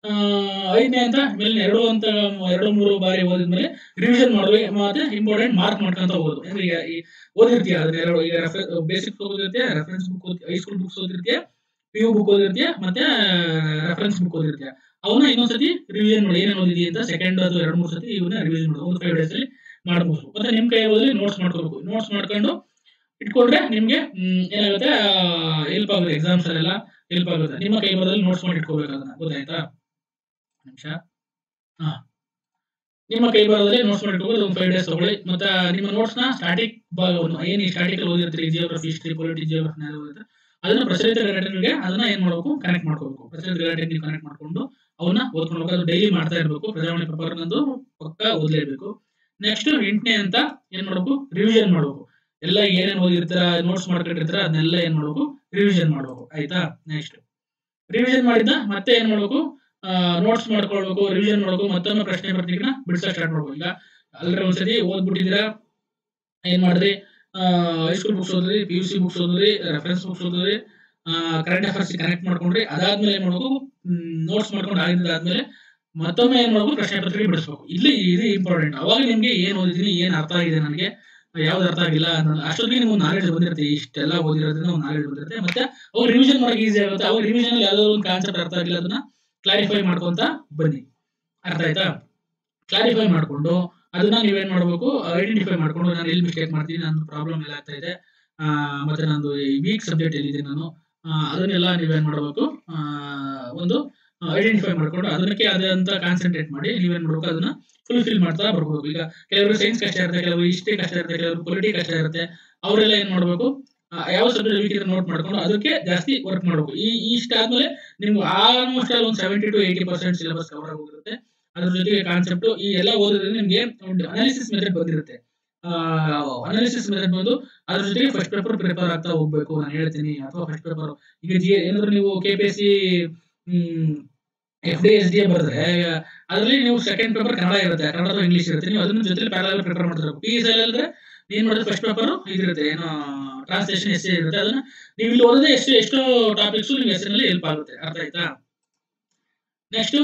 ಐದನೇ ಅಂತ ಮೇಲೆ ಎರಡು ಅಂತ ಎರಡು ಮೂರು ಬಾರಿ ಓದಿದ್ಮೇಲೆ ರಿವಿಷನ್ ಮಾಡುವ ಮತ್ತೆ ಇಂಪಾರ್ಟೆಂಟ್ ಮಾರ್ಕ್ ಮಾಡ್ಕೊಂತ ಹೋಗೋದು ಅಂದ್ರೆ ಈಗ ಈ ಓದಿರ್ತೀಯ ಅದನ್ನ ಎರಡು ಈಗ ಬೇಸಿಕ್ ಓದಿರ್ತೀಯ ರೆಫರೆನ್ಸ್ ಬುಕ್ ಹೈಸ್ಕೂಲ್ ಬುಕ್ಸ್ ಓದಿರ್ತೀಯ ಪಿ ಯು ಬುಕ್ ಓದಿರ್ತೀಯ ಮತ್ತೆ ರೆಫರೆನ್ಸ್ ಬುಕ್ ಓದಿರ್ತೀಯ ಅವನ್ನ ಇನ್ನೊಂದ್ಸತಿ ರಿವಿಷನ್ ಮಾಡಿ ಏನೇನು ಓದಿದೀಯ ಅಂತ ಸೆಕೆಂಡ್ ಅಥವಾ ಎರಡು ಮೂರು ಸತಿ ಇವನ್ನ ರಿವಿಷನ್ ಮಾಡೋದು ಒಂದು ಫೈವ್ ಡೇಸ್ ಅಲ್ಲಿ ಮಾಡ್ಬೋದು ಮತ್ತೆ ನಿಮ್ ಕೈ ಓದಿ ನೋಟ್ಸ್ ಮಾಡ್ಕೋಬೇಕು ನೋಟ್ಸ್ ಮಾಡ್ಕೊಂಡು ಇಟ್ಕೊಂಡ್ರೆ ನಿಮ್ಗೆ ಹ್ಮ್, ಏನಾಗುತ್ತೆ ಹೆಲ್ಪ್ ಆಗುತ್ತೆ ಎಕ್ಸಾಮ್ಸ್ ಅಲ್ಲೆಲ್ಲ ಹೆಲ್ಪ್ ಆಗುತ್ತೆ ನಿಮ್ಮ ಕೈ ಬರೋದ್ರಲ್ಲಿ ನೋಟ್ಸ್ ಮಾಡಿ ಇಟ್ಕೋಬೇಕು ಅದನ್ನ ಗೊತ್ತಾಯ್ತಾ ನಿಮಿಷ ಹಾ ನಿಮ್ಮ ಕೈ ಬರೋದ್ರಲ್ಲಿ ನೋಟ್ಸ್ ಮಾಡಿ ಇಟ್ಕೊಂಡು ಒಂದು ಫೈವ್ ಡೇಸ್ ತಗೊಳ್ಳಿ ಮತ್ತೆ ನಿಮ್ಮ ನೋಟ್ಸ್ ನ ಸ್ಟಾಟಿಕ್ ಭಾಗವನ್ನು ಏನು ಸ್ಟಾಟಿಕ್ ಅಲ್ಲಿ ಓದಿರ್ತೀರಿ ಜಿಯೋಗ್ರಫಿ ಹಿಸ್ಟ್ರಿ ಪೊಲಿಟಿ ಜಿಯೋಗ್ರಫಿ ಓದಿರ್ತೀರಿ ಅದನ್ನ ಪ್ರಚಲಿತ ಘಟನೆಗಳಿಗೆ ಅದನ್ನ ಏನ್ ಮಾಡ್ಬೇಕು ಕನೆಕ್ಟ್ ಮಾಡ್ಕೋಬೇಕು ಪ್ರಚಲಿತ ಘಟನೆಗೆ ಕನೆಕ್ಟ್ ಮಾಡ್ಕೊಂಡು ಅವನ್ನ ಓದ್ಕೊಂಡು ಹೋಗೋದು ಡೈಲಿ ಮಾಡ್ತಾ ಇರಬೇಕು ಪ್ರಜಾವಾಣಿ ಪೇಪರ್ ನಂದು ಪಕ್ಕ ಓದಲೇಬೇಕು ನೆಕ್ಸ್ಟ್ ಎಂಟನೇ ಅಂತ ಏನ್ ಮಾಡ್ಬೇಕು ರಿವಿಷನ್ ಮಾಡ್ಬೇಕು ಎಲ್ಲ ಏನೇನ್ ಓದಿರ್ತೀರ ನೋಟ್ಸ್ ಮಾಡ್ಕೊಂಡಿರ್ತೀರ ಅದನ್ನೆಲ್ಲ ಏನ್ ಮಾಡ್ಬೇಕು ರಿವಿಷನ್ ಮಾಡ್ಬೇಕು ಆಯ್ತಾ ನೆಕ್ಸ್ಟ್ ರಿವಿಷನ್ ಮಾಡಿದ ಮತ್ತೆ ಏನ್ ಮಾಡ್ಬೇಕು ನೋಟ್ಸ್ ಮಾಡ್ಕೊಳ್ಬೇಕು ರಿವಿಷನ್ ಮಾಡ್ಬೇಕು ಮತ್ತೊಮ್ಮೆ ಪ್ರಶ್ನೆ ಪತ್ರಿಕೆನ ಬಿಡ್ಸಕ್ ಸ್ಟಾರ್ಟ್ ಮಾಡ್ಬೇಕು ಈಗ ಅಲ್ರ ಒಂದ್ಸತಿ ಓದ್ಬಿಟ್ಟಿದ್ದೀರಾ ಏನ್ ಮಾಡಿದ್ರಿ ಹೈಸ್ಕೂಲ್ ಬುಕ್ಸ್ ಓದ್ರಿ ಪಿ ಯು ಸಿ ಬುಕ್ಸ್ ಓದ್ರಿ ರೆಫರೆನ್ಸ್ ಬುಕ್ಸ್ ಓದ್ರಿ ಕರೆಂಟ್ ಅಫೇರ್ಸ್ ಕನೆಕ್ಟ್ ಮಾಡ್ಕೊಂಡ್ರಿ ಅದಾದ್ಮೇಲೆ ಏನ್ ಮಾಡ್ಬೇಕು ನೋಟ್ಸ್ ಮಾಡ್ಕೊಂಡು ಆಗಿದ್ದಾದ್ಮೇಲೆ ಮತ್ತೊಮ್ಮೆ ಏನ್ ಮಾಡ್ಬೇಕು ಪ್ರಶ್ನೆ ಪತ್ರಿಕೆ ಬಿಡಿಸ್ಬೇಕು ಇಲ್ಲಿ ಇದು ಇಂಪಾರ್ಟೆಂಟ್ ಅವಾಗ ನಿಮ್ಗೆ ಏನ್ ಓದಿದೀನಿ ಏನ್ ಅರ್ಥ ಆಗಿದೆ ನನಗೆ ಯಾವ್ದು ಅರ್ಥ ಆಗಿಲ್ಲ ಅನ್ನೋದು ಅಷ್ಟೊತ್ತಿಗೆ ನಿಮ್ಗೆ ನಾಲೆಡ್ಜ್ ಬಂದಿರುತ್ತೆ ಇಷ್ಟೆಲ್ಲ ಓದಿರೋದ್ರಿಂದ ಒಂದು ನಾಲೆಡ್ಜ್ ಬಂದಿರುತ್ತೆ ಮತ್ತೆ ಅವಾಗ ರಿವಿಷನ್ ಮಾಡಕ್ಕೆ ಈಸಿ ಆಗುತ್ತೆ ಅವಾಗ ರಿವಿಷನ್ ಅಲ್ಲಿ ಯಾವ್ದೋ ಒಂದು ಕಾನ್ಸೆಪ್ಟ್ ಅರ್ಥ ಆಗಿಲ್ಲ ಅದನ್ನ ಕ್ಲಾರಿಫೈ ಮಾಡ್ಕೊಂತ ಬನ್ನಿ ಅರ್ಥ ಆಯ್ತಾ ಕ್ಲಾರಿಫೈ ಮಾಡ್ಕೊಂಡು ಅದನ್ನ ನೀವೇನ್ ಮಾಡ್ಬೇಕು ಐಡೆಂಟಿಫೈ ಮಾಡ್ಕೊಂಡು ನಾನು ಎಲ್ಲಿ ಮಿಸ್ಟೇಕ್ ಮಾಡ್ತೀನಿ ನನ್ನ ಪ್ರಾಬ್ಲಮ್ ಎಲ್ಲ ಆಗ್ತಾ ಇದೆ ಆ, ಮತ್ತೆ ನಂದು ವೀಕ್ ಸಬ್ಜೆಕ್ಟ್ ಎಲ್ಲಿದೆ ನಾನು ಆ, ಅದನ್ನೆಲ್ಲ ನೀವೇನ್ ಮಾಡ್ಬೇಕು ಆ, ಒಂದು ಐಡೆಂಟಿಫೈ ಮಾಡ್ಕೊಂಡು ಅದಕ್ಕೆ ಆದಂತ ಕಾನ್ಸಂಟ್ರೇಟ್ ಮಾಡಿ ನೀವೇನ್ ಮಾಡ್ಬೇಕು ಅದನ್ನ ಫುಲ್ಫಿಲ್ ಮಾಡ್ತಾ ಬರ್ಬೇಕು ಈಗ ಕೆಲವರು ಸೈನ್ಸ್ ಕಷ್ಟ ಇರುತ್ತೆ ಕೆಲವರು ಹಿಸ್ಟ್ರಿ ಕಷ್ಟ ಇರುತ್ತೆ ಕೆಲವರು ಪೊಲಿಟಿ ಕಷ್ಟ ಇರುತ್ತೆ ಅವರೆಲ್ಲ ಏನ್ ಮಾಡ್ಬೇಕು ಆ, ಯಾವ ಸಬ್ಜೆಕ್ಟ್ ವೀಕ್ ಇದೆ ನೋಟ್ ಮಾಡ್ಕೊಂಡು ಅದಕ್ಕೆ ಜಾಸ್ತಿ ವರ್ಕ್ ಮಾಡ್ಬೇಕು ಈ ಇಷ್ಟ ಆದ್ಮೇಲೆ ನಿಮ್ಗೆ ಆಲ್ಮೋಸ್ಟ್ ಅಲ್ಲಿ ಒಂದು seventy to eighty percent syllabus cover ಆಗೋಗಿರುತ್ತೆ ಅದ್ರ ಜೊತೆಗೆ ಕಾನ್ಸೆಪ್ಟ್ ಈ ಎಲ್ಲ ಓದಿದ್ರೆ ನಿಮ್ಗೆ ಒಂದು ಅನಾಲಿಸಿಸ್ ಮೆಥಡ್ ಬಂದಿರುತ್ತೆ ಅನಾಲಿಸಿಸ್ ಮೆಥಡ್ ಬಂದು ಅದ್ರ ಜೊತೆಗೆ ಫಸ್ಟ್ ಪೇಪರ್ ಪ್ರಿಪೇರ್ ಆಗ್ತಾ ಹೋಗ್ಬೇಕು ನಾನು ಹೇಳ್ತೀನಿ ಅಥವಾ ಫಸ್ಟ್ ಪೇಪರ್ ಈಗ ಜಿ ಏನಾದ್ರು ನೀವು K P S C F D S D ಬರೆದ್ರೆ ಅದರಲ್ಲಿ ನೀವು ಸೆಕೆಂಡ್ ಪೇಪರ್ ಕನ್ನಡ ಇರುತ್ತೆ ಕನ್ನಡ ಅಥವಾ ಇಂಗ್ಲಿಷ್ ಇರುತ್ತೆ ನೀವು ಅದನ್ನ ಜೊತೆ ಪ್ಯಾರಲ್ ಪ್ರಿಪೇರ್ ಮಾಡ್ತಾರೆ ಪಿ ಎಸ್ ಎಲ್ ಅಂದ್ರೆ ಏನ್ ಮಾಡಿದ್ರೆ ಫಸ್ಟ್ ಪೇಪರ್ ಇದಿರುತ್ತೆ ಏನೋ ಟ್ರಾನ್ಸ್ಲೇಷನ್ ಎಸ್ ಇರುತ್ತೆ ಅದನ್ನ ನೀವು ಇಲ್ಲಿ ಓದಿದ್ರೆ ಎಷ್ಟು ಎಷ್ಟೋ ಟಾಪಿಕ್ಸ್ ನಿಮ್ಗೆ ಹೆಸರಿನಲ್ಲಿ ಹೆಲ್ಪ್ ಆಗುತ್ತೆ ಅರ್ಥ ಆಯ್ತಾ ನೆಕ್ಸ್ಟ್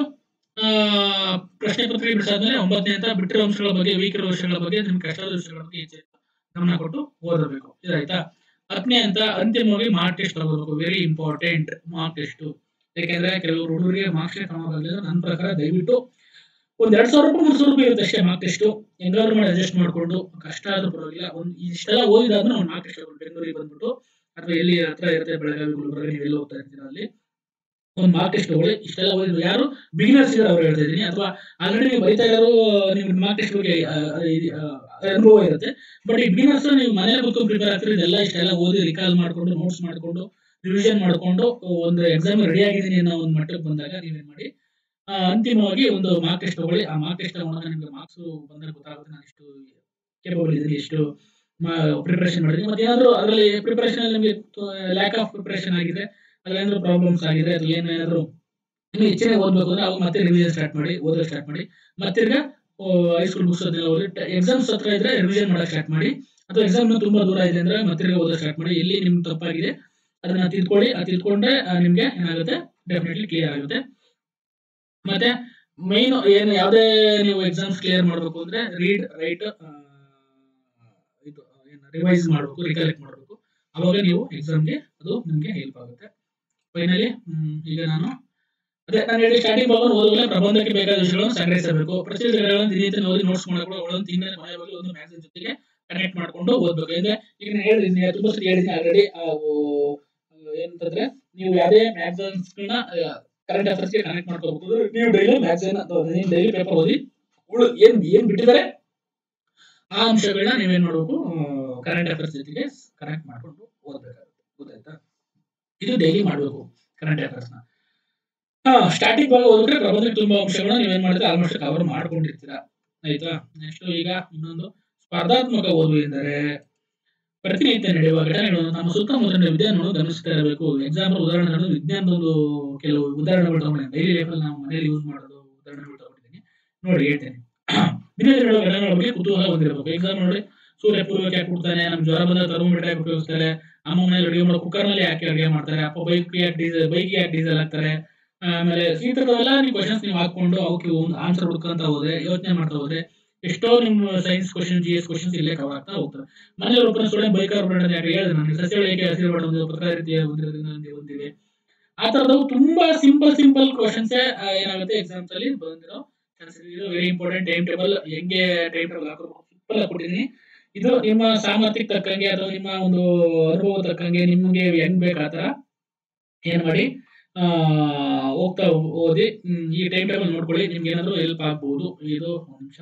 ಪ್ರಶ್ನೆ ಪತ್ರಿಕೆ ಬಿಡಿಸಾದ್ಮೇಲೆ ಒಂಬತ್ತನೇ ಅಂತ ಬಿಟ್ಟಿರೋ ಅಂಶಗಳ ಬಗ್ಗೆ ವೀಕ್ ಇರೋ ವಿಷಯಗಳ ಬಗ್ಗೆ ನಿಮ್ಗೆ ಕಷ್ಟದ ವಿಷಯಗಳ ಬಗ್ಗೆ ಹೆಚ್ಚು ಗಮನ ಕೊಟ್ಟು ಓದಬೇಕು ಇದಾಯ್ತಾ ಹತ್ತನೇ ಅಂತ ಅಂತಿಮವಾಗಿ ಮಾರ್ಕ್ ಟೆಸ್ಟ್ ತಗೋಬೇಕು ವೆರಿ ಇಂಪಾರ್ಟೆಂಟ್ ಮಾರ್ಕ್ ಟೆಸ್ಟ್ ಯಾಕೆಂದ್ರೆ ಕೆಲವರು ಹುಡುಗರಿಗೆ ಮಾರ್ಕ್ಸ್ ಕಮ್ಮಿ ನನ್ನ ಪ್ರಕಾರ ದಯವಿಟ್ಟು ಒಂದ್ ಎರಡ್ ಸಾವಿರ ರೂಪಾಯಿ ಮೂರ್ ಸಾವಿರ ರೂಪಾಯಿ ಇರುತ್ತೆ ಅಷ್ಟೇ ಮಾರ್ಕ್ ಟೆಸ್ಟ್ ಹೆಂಗಾದ್ರು ಮಾಡಿ ಅಡ್ಜಸ್ಟ್ ಮಾಡ್ಕೊಂಡು ಕಷ್ಟ ಆದ್ರೂ ಪರವಾಗಿಲ್ಲ ಒಂದ್ ಇಷ್ಟೆಲ್ಲ ಓದಿದಾದ್ಮೇಲೆ ಒಂದು ಮಾರ್ಕ್ ಟೆಸ್ಟ್ ಬೆಂಗಳೂರಿಗೆ ಬಂದ್ಬಿಟ್ಟು ಅಥವಾ ಎಲ್ಲಿ ಹತ್ರ ಇರುತ್ತೆ ಬೆಳಗಾವಿ ಗುಲ್ಬರ್ಗ ನೀವು ಎಲ್ಲಿ ಹೋಗ್ತಾ ಇರ್ತೀರ ಅಲ್ಲಿ ಒಂದು ಮಾರ್ಕ್ ಟೆಸ್ಟ್ ತಗೊಳ್ಳಿ ಇಷ್ಟೆಲ್ಲ ಓದಿದ್ರು ಯಾರು ಬಿಗಿನರ್ಸ್ ಇದ್ದಾರೆ ಅವ್ರು ಹೇಳ್ತಾ ಇದ್ದೀನಿ ಅಥವಾ ಆಲ್ರೆಡಿ ನೀವು ಬರೀತಾ ಇರೋರು ನಿಮ್ಗೆ ಮಾರ್ಕ್ ಟೆಸ್ಟ್ ಬಗ್ಗೆ ಆ, ಆ, ಇದು, ಆ, ಅನುಭವ ಇರುತ್ತೆ ಬಟ್ ಈ ಬಿಗಿನರ್ಸ್ ನೀವು ಮನೇಲಿ ಕೂತ್ಕೊಂಡು ಪ್ರಿಪೇರ್ ಆಗ್ತೀರಿ ಇದೆಲ್ಲ ಇಷ್ಟೆಲ್ಲ ಓದಿ ರಿಕಾಲ್ ಮಾಡ್ಕೊಂಡು ನೋಟ್ಸ್ ಮಾಡ್ಕೊಂಡು ರಿವಿಷನ್ ಮಾಡ್ಕೊಂಡು ಒಂದು ಎಕ್ಸಾಮ್ ರೆಡಿ ಆಗಿದ್ದೀನಿ ಅನ್ನೋ ಒಂದು ಮಟ್ಟಕ್ಕೆ ಬಂದಾಗ ನೀವೇನ್ ಮಾಡಿ ಆ, ಅಂತಿಮವಾಗಿ ಒಂದು ಮಾರ್ಕ್ ಟೆಸ್ಟ್ ತಗೊಳ್ಳಿ ಆ ಮಾರ್ಕ್ ಟೆಸ್ಟ್ ತಗೊಂಡಾಗ ನಿಮ್ಗೆ ಮಾರ್ಕ್ಸ್ ಬಂದಾಗ ಗೊತ್ತಾಗುತ್ತೆ ನಾನು ಎಷ್ಟು ಕೇಪಬಲ್ ಇದ್ದೀನಿ ಎಷ್ಟು ಪ್ರಿಪರೇಷನ್ ಮಾಡಿದ್ದೀನಿ ಮತ್ತೆ ಏನಾದ್ರು ಅದರಲ್ಲಿ ಪ್ರಿಪರೇಷನ್ ಅಲ್ಲಿ ನಿಮಗೆ ಲ್ಯಾಕ್ ಆಫ್ ಪ್ರಿಪರೇಷನ್ ಆಗಿದೆ ಅಲ್ಲೇನಾದ್ರು ಪ್ರಾಬ್ಲಮ್ಸ್ ಆಗಿದೆ ಅಥವಾ ಏನಾದ್ರು ಇನ್ನು ಹೆಚ್ಚಿನ ಓದ್ಬೇಕು ಅಂದ್ರೆ ಅವಾಗ ಮತ್ತೆ ರಿವಿಷನ್ ಸ್ಟಾರ್ಟ್ ಮಾಡಿ ಓದೋಕೆ ಸ್ಟಾರ್ಟ್ ಮಾಡಿ ಮತ್ತಿರ್ಗ ಹೈಸ್ಕೂಲ್ ಬುಕ್ಸ್ ಅದನ್ನೆಲ್ಲ ಓದಿ ಎಕ್ಸಾಮ್ಸ್ ಹತ್ರ ಇದ್ರೆ ರಿವಿಷನ್ ಮಾಡಕ್ ಸ್ಟಾರ್ಟ್ ಮಾಡಿ ಅಥವಾ ಎಕ್ಸಾಮ್ ತುಂಬಾ ದೂರ ಇದೆ ಅಂದ್ರೆ ಮತ್ತೆ ಓದೋಕೆ ಸ್ಟಾರ್ಟ್ ಮಾಡಿ ಎಲ್ಲಿ ನಿಮ್ಗೆ ತಪ್ಪಾಗಿದೆ ಅದನ್ನ ತಿಳ್ಕೊಳ್ಳಿ ಅದು ತಿಳ್ಕೊಂಡ್ರೆ ಆ, ನಿಮ್ಗೆ ಏನಾಗುತ್ತೆ ಡೆಫಿನೆಟ್ಲಿ ಕ್ಲಿಯರ್ ಆಗುತ್ತೆ ಮತ್ತೆ ಮೈನ್ ಏನು ಯಾವುದೇ ನೀವು ಎಕ್ಸಾಮ್ಸ್ ಕ್ಲಿಯರ್ ಮಾಡಬೇಕು ಅಂದ್ರೆ ರೀಡ್ ರೈಟ್ ಇದು ರಿವೈಸ್ ಮಾಡಬೇಕು ರಿಕಲೆಕ್ಟ್ ಮಾಡಬೇಕು ಅವಾಗ ನೀವು ಎಕ್ಸಾಮ್ಗೆ ಅದು ನಿಮ್ಗೆ ಹೆಲ್ಪ್ ಆಗುತ್ತೆ ಫೈನಲಿ ಈಗ ನಾನು ಅದೇ ನಾನು ಹೇಳಿ ಸ್ಟಾರ್ಟಿಂಗ್ ಭಾಗ ಓದುವಾಗ ಪ್ರಬಂಧಕ್ಕೆ ಬೇಕಾದ ವಿಷಯಗಳನ್ನು ಸಂಗ್ರಹಿಸಬೇಕು ಪ್ರತಿ ದಿನಗಳನ್ನು ದಿನನಿತ್ಯ ಓದಿ ನೋಟ್ಸ್ ಮಾಡಬೇಕು ಅವುಗಳನ್ನು ತಿಂಗಳ ಮನೆ ಬಗ್ಗೆ ಒಂದು ಮ್ಯಾಗಝಿನ್ ಜೊತೆಗೆ ಕನೆಕ್ಟ್ ಮಾಡ್ಕೊಂಡು ಓದ್ಬೇಕು ಅಂದ್ರೆ ಈಗ ನಾನು ಹೇಳಿದ್ದೀನಿ ತುಂಬಾ ಸರಿ ಹೇಳಿದ್ದೀನಿ ಆಲ್ರೆಡಿ ಏನಂತಂದ್ರೆ ನೀವು ಯಾವುದೇ ಮ್ಯಾಗಝಿನ್ಸ್ ಕರೆಂಟ್ ಅಫೇರ್ಸ್ಗೆ ಕನೆಕ್ಟ್ ಮಾಡ್ಕೋಬೇಕು ನೀವು ಡೈಲಿ ಮ್ಯಾಗಝಿನ್ ಅಥವಾ ಡೈಲಿ ಪೇಪರ್ ಓದಿ ಉಳು ಏನ್ ಏನ್ ಬಿಟ್ಟಿದ್ದಾರೆ ಆ ಅಂಶಗಳನ್ನ ನೀವೇನ್ ಮಾಡ್ಬೇಕು ಕರೆಂಟ್ ಅಫೇರ್ಸ್ ಜೊತೆಗೆ ಕನೆಕ್ಟ್ ಮಾಡ್ಕೊಂಡು ಓದ್ಬೇಕಾಗುತ್ತೆ ಗೊತ್ತಾಯ್ತಾ ಇದು ಡೈಲಿ ಮಾಡ್ಬೇಕು ಕರೆಂಟ್ ಅಫೇರ್ಸ್ ನ ಹಾ ಸ್ಟಾರ್ಟಿಂಗ್ ಭಾಗ ಓದಿದ್ರೆ ಪ್ರಬಂಧಕ್ಕೆ ತುಂಬಾ ಅಂಶಗಳನ್ನ ನೀವೇನ್ ಮಾಡಿದ್ರೆ ಆಲ್ಮೋಸ್ಟ್ ಕವರ್ ಮಾಡ್ಕೊಂಡಿರ್ತೀರಾ ಆಯ್ತಾ ನೆಕ್ಸ್ಟ್ ಈಗ ಇನ್ನೊಂದು ಸ್ಪರ್ಧಾತ್ಮಕ ಓದು ಎಂದರೆ ಪ್ರತಿನಿತ್ಯ ನಡೆಯುವ ಘಟನೆಗಳು ನಮ್ಮ ಸುತ್ತಮುತ್ತಲಿನ ವಿದ್ಯಾರ್ಥಿಗಳು ಗಮನಿಸ್ತಾ ಇರಬೇಕು ಎಕ್ಸಾಂಪಲ್ ಉದಾಹರಣೆಗಳು ವಿಜ್ಞಾನದ ಒಂದು ಕೆಲವು ಉದಾಹರಣೆಗಳು ತಗೊಂಡಿದ್ದೀನಿ ಡೈಲಿ ಲೈಫಲ್ಲಿ ನಾವು ಮನೇಲಿ ಯೂಸ್ ಮಾಡೋದು ಉದಾಹರಣೆಗಳು ತಗೊಂಡಿದ್ದೀನಿ ನೋಡಿ ಹೇಳ್ತೇನೆ ದಿನದಲ್ಲಿ ನಡೆಯುವ ಘಟನೆಗಳ ಬಗ್ಗೆ ಕುತೂಹಲ ಹೊಂದಿರಬೇಕು ಎಕ್ಸಾಮ್ ನೋಡಿ ಸೂರ್ಯ ಪೂರ್ವಕ್ಕೆ ಯಾಕೆ ಕೊಡ್ತಾನೆ ನಮ್ ಜ್ವರ ಬಂದ ಥರ್ಮೋಮೀಟರ್ ಯಾಕೆ ಉಪಯೋಗಿಸ್ತಾರೆ ಅಮ್ಮ ಮನೇಲಿ ಅಡುಗೆ ಮಾಡೋ ಕುಕ್ಕರ್ ನಲ್ಲಿ ಯಾಕೆ ಅಡುಗೆ ಮಾಡ್ತಾರೆ ಅಪ್ಪ ಬೈಕ್ ಯಾಕೆ ಡೀಸೆಲ್ ಬೈಕ್ ಯಾಕೆ ಡೀಸೆಲ್ ಹಾಕ್ತಾರೆ ಆಮೇಲೆ ಈ ಥರದೆಲ್ಲ ನೀವು ಕ್ವಶನ್ಸ್ ನೀವು ಹಾಕೊಂಡು ಅವಕ್ಕೆ ಒಂದು ಆನ್ಸರ್ ಹುಡ್ಕೊಂತ ಹೋದ್ರೆ ಯೋಚನೆ ಮಾಡ್ತಾ ಹೋದ್ರೆ ಎಷ್ಟೋ ನಿಮ್ಮ science question G S questions ಇಲ್ಲೇ ಕವರ್ ಆಗ್ತಾ ಹೋಗ್ತಾರೆ ಮನೇಲಿ ಒಬ್ಬನ ಸ್ಟೂಡೆಂಟ್ ಬೈಕರ್ ಬ್ರಾಂಡ್ ಯಾಕೆ ಹೇಳಿದೆ ನಾನು ಸಸ್ಯಗಳು ಏಕೆ ಹಸಿರು ಬಣ್ಣ ಹೊಂದಿದೆ ಪತ್ರಕಾರಿತೆಯ ಹೊಂದಿರೋದ್ರಿಂದ ಹೊಂದಿ- ಹೊಂದಿವೆ ಆ ತರದವು ತುಂಬಾ ಸಿಂಪಲ್ ಸಿಂಪಲ್ ಕ್ವಶನ್ಸ್ ಏನಾಗುತ್ತೆ ಎಕ್ಸಾಮ್ಸ್ ಅಲ್ಲಿ ಬಂದಿರೋ ಚಾನ್ಸಸ್ ಇದು ವೆರಿ ಇಂಪಾರ್ಟೆಂಟ್ ಟೈಮ್ ಟೇಬಲ್ ಹೆಂಗೆ ಟೈಮ್ ಟೇಬಲ್ ಹಾಕೋಬೇಕು ಸಿಂಪಲ್ ಕೊಟ್ಟಿದ್ದೀನಿ ಇದು ನಿಮ್ಮ ಸಾಮರ್ಥ್ಯಕ್ಕೆ ತಕ್ಕಂಗೆ ಅಥವಾ ನಿಮ್ಮ ಒಂದು ಅನುಭವ ತಕ್ಕಂಗೆ ನಿಮ್ಗೆ ಹೆಂಗ್ ಬೇಕು ಆ ತರ ಏನ್ ಮಾಡಿ ಆ ಹೋಗ್ತಾ ಓದಿ ಹ್ಮ್, ಈ ಟೈಮ್ ಟೇಬಲ್ ನೋಡ್ಕೊಳ್ಳಿ ನಿಮ್ಗೆ ಏನಾದ್ರು ಹೆಲ್ಪ್ ಆಗ್ಬಹುದು ಇದು ಒಂದ್ ನಿಮಿಷ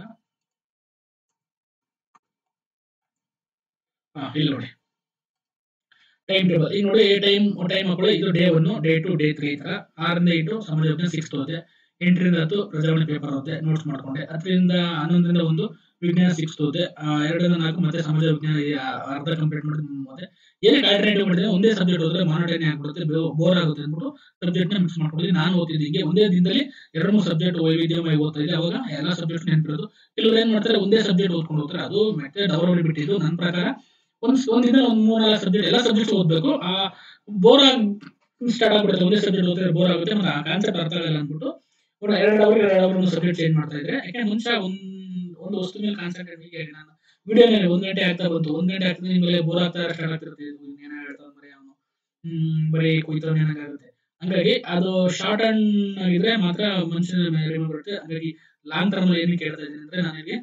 ಹಾ ಇಲ್ಲಿ ನೋಡಿ ಟೈಮ್ ಟೇಬಲ್ ಈಗ ನೋಡಿ ಟೈಮ್ ಟೈಮ್ ಹಾಕೊಳ್ಳಿ ಇದು day one day two day three ತರ ಆರರಿಂದ ಎಂಟು ಸಮಾಜ ವಿಜ್ಞಾನ ಸಿಕ್ಸ್ ಹೋಗುತ್ತೆ ಎಂಟರಿಂದ ಹತ್ತು ಪ್ರಜಾವಣೆ ಪೇಪರ್ ಹೋಗುತ್ತೆ ನೋಟ್ಸ್ ಮಾಡ್ಕೊಂಡೆ ಹತ್ತರಿಂದ ಹನ್ನೊಂದರಿಂದ ಒಂದು ವಿಜ್ಞಾನ ಸಿಕ್ಸ್ ಹೋಗುತ್ತೆ ಆ, ಎರಡರಿಂದ ನಾಲ್ಕು ಮತ್ತೆ ಸಮಾಜ ವಿಜ್ಞಾನ ಈ, ಆ, ಅರ್ಧ ಕಂಪ್ಲೀಟ್ ಮಾಡಿ ಮತ್ತೆ ಏನಕ್ಕೆ ಆಲ್ಟರ್ನೇಟಿವ್ ಮಾಡಿದ್ರೆ ಒಂದೇ ಸಬ್ಜೆಕ್ಟ್ ಹೋದ್ರೆ ಮಾನೋಟೈನ್ ಆಗ್ಬಿಡುತ್ತೆ ಬೋರ್ ಆಗುತ್ತೆ ಅಂದ್ಬಿಟ್ಟು ಸಬ್ಜೆಕ್ಟ್ ನ ಮಿಕ್ಸ್ ಮಾಡ್ಕೊಂಡಿದ್ದೀನಿ ನಾನು ಓದ್ತಿದ್ದೆ ಹಿಂಗೆ ಒಂದೇ ದಿನದಲ್ಲಿ ಎರಡು ಮೂರು ಸಬ್ಜೆಕ್ಟ್ ವೈವಿಧ್ಯಮಯ ಓದ್ತಾ ಇದ್ದೆ ಅವಾಗ ಎಲ್ಲ ಸಬ್ಜೆಕ್ಟ್ ನೆನಪಿರೋದು ಕೆಲವರು ಏನ್ ಮಾಡ್ತಾರೆ ಒಂದೇ ಸಬ್ಜೆಕ್ಟ್ ಓದ್ಕೊಂಡು ಹೋಗ್ತಾರೆ ಅದು ಮೆಥಡ್ ಅವರವರಿಗೆ ಬಿಟ್ಟಿದ್ದು ನನ್ನ ಪ್ರಕಾರ ಒಂದ್ ಒಂದ್ ದಿನ ಒಂದ್ ಮೂರ್ ನಾಲ್ಕು ಸಬ್ಜೆಕ್ಟ್ ಎಲ್ಲ ಸಬ್ಜೆಕ್ಟ್ ಓದ್ಬೇಕು ಆ ಬೋರ್ ಆಗಿ ಸ್ಟಾರ್ಟ್ ಆಗ್ಬಿಡುತ್ತೆ ಒಂದೇ ಸಬ್ಜೆಕ್ಟ್ ಓದಿದ್ರೆ ಬೋರ್ ಆಗುತ್ತೆ ಮತ್ತೆ ಆ ಕಾನ್ಸೆಪ್ಟ್ ಅರ್ಥ ಆಗಲ್ಲ ಅಂದ್ಬಿಟ್ಟು ಒಂದು ಎರಡು ಅವರ್ ಎರಡು ಅವರ್ ಒಂದು ಸಬ್ಜೆಕ್ಟ್ ಚೇಂಜ್ ಮಾಡ್ತಾ ಇದ್ರೆ ಯಾಕಂದ್ರೆ ಮುಂಚೆ ಒಂದ್ ಒಂದು ವಸ್ತು ಮೇಲೆ ಕಾನ್ಸಂಟ್ರೇಟ್ ಹೀಗೆ ನಾನು ವಿಡಿಯೋ ಮೇಲೆ ಒಂದ್ ಗಂಟೆ ಆಗ್ತಾ ಬಂತು ಒಂದ್ ಗಂಟೆ ಆಗ್ತದೆ ನಿಮ್ಗೆ ಬೋರ್ ಆಗ್ತಾ ಸ್ಟಾರ್ಟ್ ಆಗ್ತಿರುತ್ತೆ ಇದು ಏನ ಹೇಳ್ತಾವ ಮರಿ ಅವನು ಹ್ಮ್ ಬರೀ ಕುಯ್ತವ್ ಏನಾಗುತ್ತೆ ಹಂಗಾಗಿ ಅದು ಶಾರ್ಟ್ ಅಂಡ್ ಆಗಿದ್ರೆ ಮಾತ್ರ ಮನುಷ್ಯನ ಮೆಮೊರಿ ಬರುತ್ತೆ ಹಾಗಾಗಿ ಲಾಂಗ್ ಟರ್ಮ್ ಏನಕ್ಕೆ ಕೇಳ್ತಾ ಇದ್ದೀನಿ ಅಂದ್ರೆ ನನಗೆ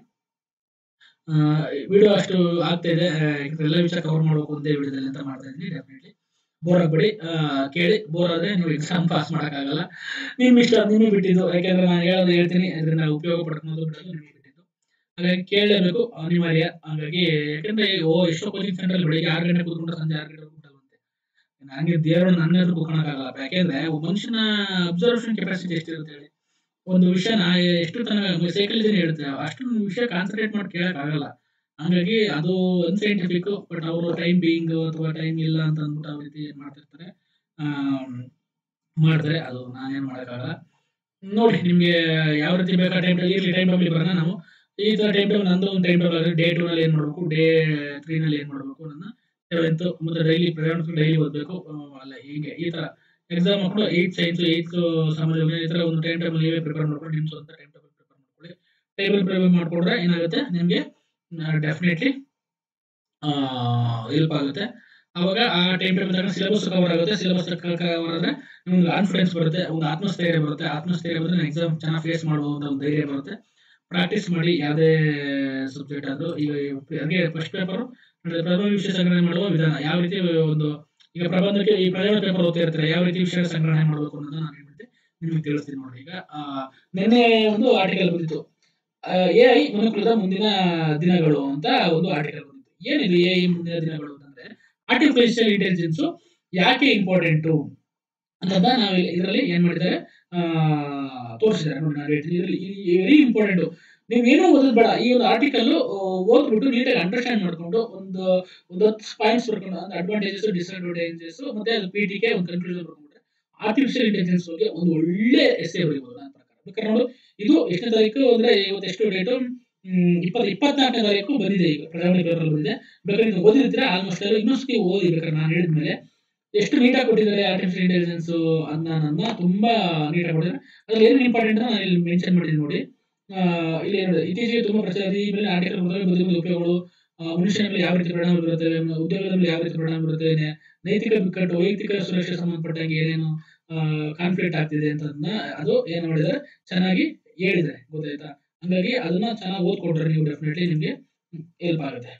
ವಿಡಿಯೋ ಅಷ್ಟು ಆಗ್ತಾ ಇದೆ ಆ, ಎಲ್ಲ ವಿಷಯ ಕವರ್ ಮಾಡಬೇಕು ಅಂತ ವಿಡಿಯೋದಲ್ಲಿ ಅಂತ ಮಾಡ್ತಾ ಇದ್ದೀನಿ ಡೆಫಿನೆಟ್ಲಿ ಬೋರ್ ಆಗ್ಬೇಡಿ ಆ, ಕೇಳಿ ಬೋರ್ ಆದ್ರೆ ನೀವು ಎಕ್ಸಾಮ್ ಪಾಸ್ ಮಾಡೋಕ್ಕಾಗಲ್ಲ ನಿಮ್ ಇಷ್ಟ ನಿಮಗೆ ಬಿಟ್ಟಿದ್ದು ಯಾಕೆಂದ್ರೆ ನಾನು ಹೇಳೋದು ಹೇಳ್ತೀನಿ ಅದರಿಂದ ಉಪಯೋಗ ಪಡ್ಕೊಳ್ಳೋದು ಬಿಡೋದು ನಿಮಗೆ ಬಿಟ್ಟಿದ್ದು ಹಾಗಾಗಿ ಕೇಳಲೇಬೇಕು ಅನಿವಾರ್ಯ ಹಾಗಾಗಿ ಯಾಕಂದ್ರೆ ಓ ಎಷ್ಟೋ ಕೋಚಿಂಗ್ ಸೆಂಟರ್ ಬೆಳಿಗ್ಗೆ ಆರು ಗಂಟೆ ಕೂತ್ಕೊಂಡು ಸಂಜೆ ಆರು ಗಂಟೆ ಕೂತ್ಕೊಂಡಂತೆ ನನಗೆ ದೇವರು ನನ್ನ ಎದುರು ಕೂತ್ಕೊಳಕ್ಕಾಗಲ್ಲ ಯಾಕೆಂದ್ರೆ ಒಬ್ಬ ಮನುಷ್ಯನ ಅಬ್ಸರ್ವೇಷನ್ ಕೆಪಾಸಿಟಿ ಎಷ್ಟಿರುತ್ತೆ ಹೇಳಿ ಒಂದು ವಿಷಯನ ಎಷ್ಟು ತನಕ ಸೈಕಲಿಜನ್ ಹೇಳುತ್ತೆ ಅಷ್ಟು ವಿಷಯ ಕಾನ್ಸಂಟ್ರೇಟ್ ಮಾಡಿ ಕೇಳಕ್ ಆಗಲ್ಲ ಹಾಗಾಗಿ ಅದು ಅನ್ಸೈಂಟಿಫಿಕ್ ಬಟ್ ಅವರು ಟೈಮ್ ಬೀಯಿಂಗ್ ಅಥವಾ ಟೈಮ್ ಇಲ್ಲ ಅಂತ ಅಂದ್ಬಿಟ್ಟು ಅವ್ರ ರೀತಿ ಏನ್ ಮಾಡ್ತಿರ್ತಾರೆ ಆಮ್, ಮಾಡ್ತಾರೆ ಅದು ನಾನೇನ್ ಮಾಡಕ್ಕಾಗಲ್ಲ ನೋಡಿ ನಿಮ್ಗೆ ಯಾವ ರೀತಿ ಬೇಕಾ ಟೈಮ್ ಟೇಬಲ್ ಇರ್ಲಿ ಟೈಮ್ ಟೇಬಲ್ ಬರೋಣ ನಾವು ಈ ತರ ಟೈಮ್ ಟೇಬಲ್ ನಂದು ಒಂದು ಟೈಮ್ ಟೇಬಲ್ ಡೇ ಟೂ ನಲ್ಲಿ ಏನ್ ಮಾಡ್ಬೇಕು ಡೇ ತ್ರೀ ನಲ್ಲಿ ಏನ್ ಮಾಡ್ಬೇಕು ನನ್ನ ಸೆವೆಂತ್ ಮತ್ತೆ ಡೈಲಿ ಪ್ರಯಾಣ ಡೈಲಿ ಓದ್ಬೇಕು ಆ, ಅಲ್ಲ ಹೀಗೆ ಈ ತರ ಎಕ್ಸಾಮ್ ಹಾಕೊಂಡು ಏಯ್ತ್ ಸೈನ್ಸ್ ಏಯ್ತ್ ಸಮಾಜ ವಿಜ್ಞಾನ ಈ ತರ ಒಂದು ಟೈಮ್ ಟೇಬಲ್ ನೀವೇ ಪ್ರಿಪೇರ್ ಮಾಡ್ಕೊಂಡು ನಿಮ್ ಸ್ವಂತ ಟೈಮ್ ಟೇಬಲ್ ಪ್ರಿಪೇರ್ ಮಾಡ್ಕೊಳ್ಳಿ ಟೇಬಲ್ ಪ್ರಿಪೇರ್ ಮಾಡ್ಕೊಂಡ್ರೆ ಏನಾಗುತ್ತೆ ನಿಮ್ಗೆ ಡೆಫಿನೆಟ್ಲಿ ಹೆಲ್ಪ್ ಆಗುತ್ತೆ ಅವಾಗ ಆ ಟೈಮ್ ಟೇಬಲ್ ತಗೊಂಡು ಸಿಲೆಬಸ್ ಕವರ್ ಆಗುತ್ತೆ ಸಿಲೆಬಸ್ ಕವರ್ ಆದ್ರೆ ನಿಮ್ಗೆ ಕಾನ್ಫಿಡೆನ್ಸ್ ಬರುತ್ತೆ ಒಂದು ಆತ್ಮಸ್ಥೈರ್ಯ ಬರುತ್ತೆ ಆತ್ಮಸ್ಥೈರ್ಯ ಬಂದ್ರೆ ಎಕ್ಸಾಮ್ ಚೆನ್ನಾಗಿ ಫೇಸ್ ಮಾಡುವ ಅಂತ ಒಂದು ಧೈರ್ಯ ಬರುತ್ತೆ ಪ್ರಾಕ್ಟೀಸ್ ಮಾಡಿ ಯಾವುದೇ ಸಬ್ಜೆಕ್ಟ್ ಆದ್ರೂ ಈಗ ಹಾಗೆ ಫಸ್ಟ್ ಪೇಪರ್ ಪ್ರಥಮ ವಿಷಯ ಸಂಗ್ರಹಣೆ ಮಾಡುವ ವಿಧಾನ ಯಾವ ರೀತಿ ಒಂದು ಈಗ ಪ್ರಬಂಧಕ್ಕೆ ಈ ಪ್ರಯೋಗ ಪೇಪರ್ ಓದ್ತಾ ಇರ್ತಾರೆ ಯಾವ ರೀತಿ ವಿಷಯ ಸಂಗ್ರಹಣೆ ಮಾಡಬೇಕು ಅನ್ನೋದನ್ನ ನಾನು ಹೇಳ್ಬಿಟ್ಟೆ ನಿಮ್ಗೆ ತಿಳಿಸ್ತೀನಿ ನೋಡಿ ಈಗ ಆ, ನಿನ್ನೆ ಒಂದು ಆರ್ಟಿಕಲ್ ಬಂದಿತ್ತು ಎ ಐ ಮನುಕುಲದ ಮುಂದಿನ ದಿನಗಳು ಅಂತ ಒಂದು ಆರ್ಟಿಕಲ್ ಬಂದಿತ್ತು ಏನಿದು ಎ ಐ ಮುಂದಿನ ದಿನಗಳು ಅಂತಂದ್ರೆ ಆರ್ಟಿಫಿಷಿಯಲ್ ಇಂಟೆಲಿಜೆನ್ಸ್ ಯಾಕೆ ಇಂಪಾರ್ಟೆಂಟು ಅಂತ ನಾವು ಇದರಲ್ಲಿ ಏನ್ ಮಾಡಿದ್ದಾರೆ ಆ, ತೋರಿಸಿದ್ದಾರೆ ನೋಡಿ ನಾನು ಹೇಳ್ತೀನಿ ಇದರಲ್ಲಿ ವೆರಿ ಇಂಪಾರ್ಟೆಂಟ್ ನೀವು ಏನೋ ಓದೋದು ಬೇಡ ಈ ಒಂದು ಆರ್ಟಿಕಲ್ ಓದ್ಬಿಟ್ಟು ನೀಟಾಗಿ ಅಂಡರ್ಸ್ಟ್ಯಾಂಡ್ ಮಾಡ್ಕೊಂಡು ಒಂದು ಒಂದು ಹತ್ತು ಪಾಯಿಂಟ್ಸ್ ಬರ್ಕೊಂಡು ಅಂದ್ರೆ ಅಡ್ವಾಂಟೇಜಸ್ ಡಿಸ್ಅಡ್ವಾಂಟೇಜಸ್ ಮತ್ತೆ ಅದು ಪಿ ಟಿಗೆ ಒಂದು ಕನ್ಕ್ಲೂಷನ್ ಬರ್ಕೊಂಡ್ರೆ ಆರ್ಟಿಫಿಷಿಯಲ್ ಇಂಟೆಲಿಜೆನ್ಸ್ ಬಗ್ಗೆ ಒಂದು ಒಳ್ಳೆ ಎಸ್ಸೆ ಬರೀಬಹುದು ನನ್ನ ಪ್ರಕಾರ ಬೇಕಾದ್ರೆ ನೋಡು ಇದು ಎಷ್ಟನೇ ತಾರೀಕು ಅಂದ್ರೆ ಇವತ್ತು ಎಷ್ಟು ಡೇಟು ಇಪ್ಪತ್ತು ಇಪ್ಪತ್ನಾಲ್ಕನೇ ತಾರೀಕು ಬಂದಿದೆ ಈಗ ಪ್ರಜಾವಾಣಿ ಪೇಪರ್ ಬಂದಿದೆ ಬೇಕಾದ್ರೆ ನೀವು ಓದಿರ್ತೀರಾ ಆಲ್ಮೋಸ್ಟ್ ಎಲ್ಲ ಇನ್ನೊಂದ್ಸತಿ ಓದಿ ಬೇಕಾದ್ರೆ ನಾನು ಹೇಳಿದ್ಮೇಲೆ ಎಷ್ಟು ನೀಟಾಗಿ ಕೊಟ್ಟಿದ್ದಾರೆ ಆರ್ಟಿಫಿಷಿಯಲ್ ಇಂಟೆಲಿಜೆನ್ಸ್ ಅನ್ನೋದನ್ನ ತುಂಬಾ ನೀಟಾಗಿ ಕೊಟ್ಟಿದ್ದಾರೆ ಅದ್ರಲ್ಲಿ ಏನು ಇಂಪಾರ್ಟೆಂಟ್ ನಾನು ಇಲ್ಲಿ ಮೆನ್ಷನ್ ಮಾಡಿದ್ದೀನಿ ನೋಡಿ ಆ, ಇಲ್ಲಿ ಏನು ಇತ್ತೀಚೆಗೆ ತುಂಬಾ ಪ್ರಚಾರ ಈ ಮೇಲೆ ಆರ್ಟಿಕಲ್ ಬದಲು ಬದುಕಿನ ಉಪಯೋಗಗಳು ಆ, ಮನುಷ್ಯನ ಮೇಲೆ ಯಾವ ರೀತಿ ಪರಿಣಾಮ ಬೀರುತ್ತೆ ಉದ್ಯೋಗದ ಮೇಲೆ ಯಾವ ರೀತಿ ಪರಿಣಾಮ ಬೀರುತ್ತೆ ನೆ- ನೈತಿಕ ಬಿಕ್ಕಟ್ಟು ವೈಯಕ್ತಿಕ ಸುರಕ್ಷೆ ಸಂಬಂಧಪಟ್ಟಂಗೆ ಏನೇನು ಕಾನ್ಫ್ಲಿಕ್ಟ್ ಆಗ್ತಿದೆ ಅಂತದನ್ನ ಅದು ಏನ್ ಮಾಡಿದ್ದಾರೆ ಚೆನ್ನಾಗಿ ಹೇಳಿದ್ದಾರೆ ಗೊತ್ತಾಯ್ತಾ ಹಂಗಾಗಿ ಅದನ್ನ ಚೆನ್ನಾಗಿ ಓದ್ಕೊಂಡ್ರೆ ನೀವು ಡೆಫಿನೆಟ್ಲಿ ನಿಮ್ಗೆ ಹೆಲ್ಪ್ ಆಗುತ್ತೆ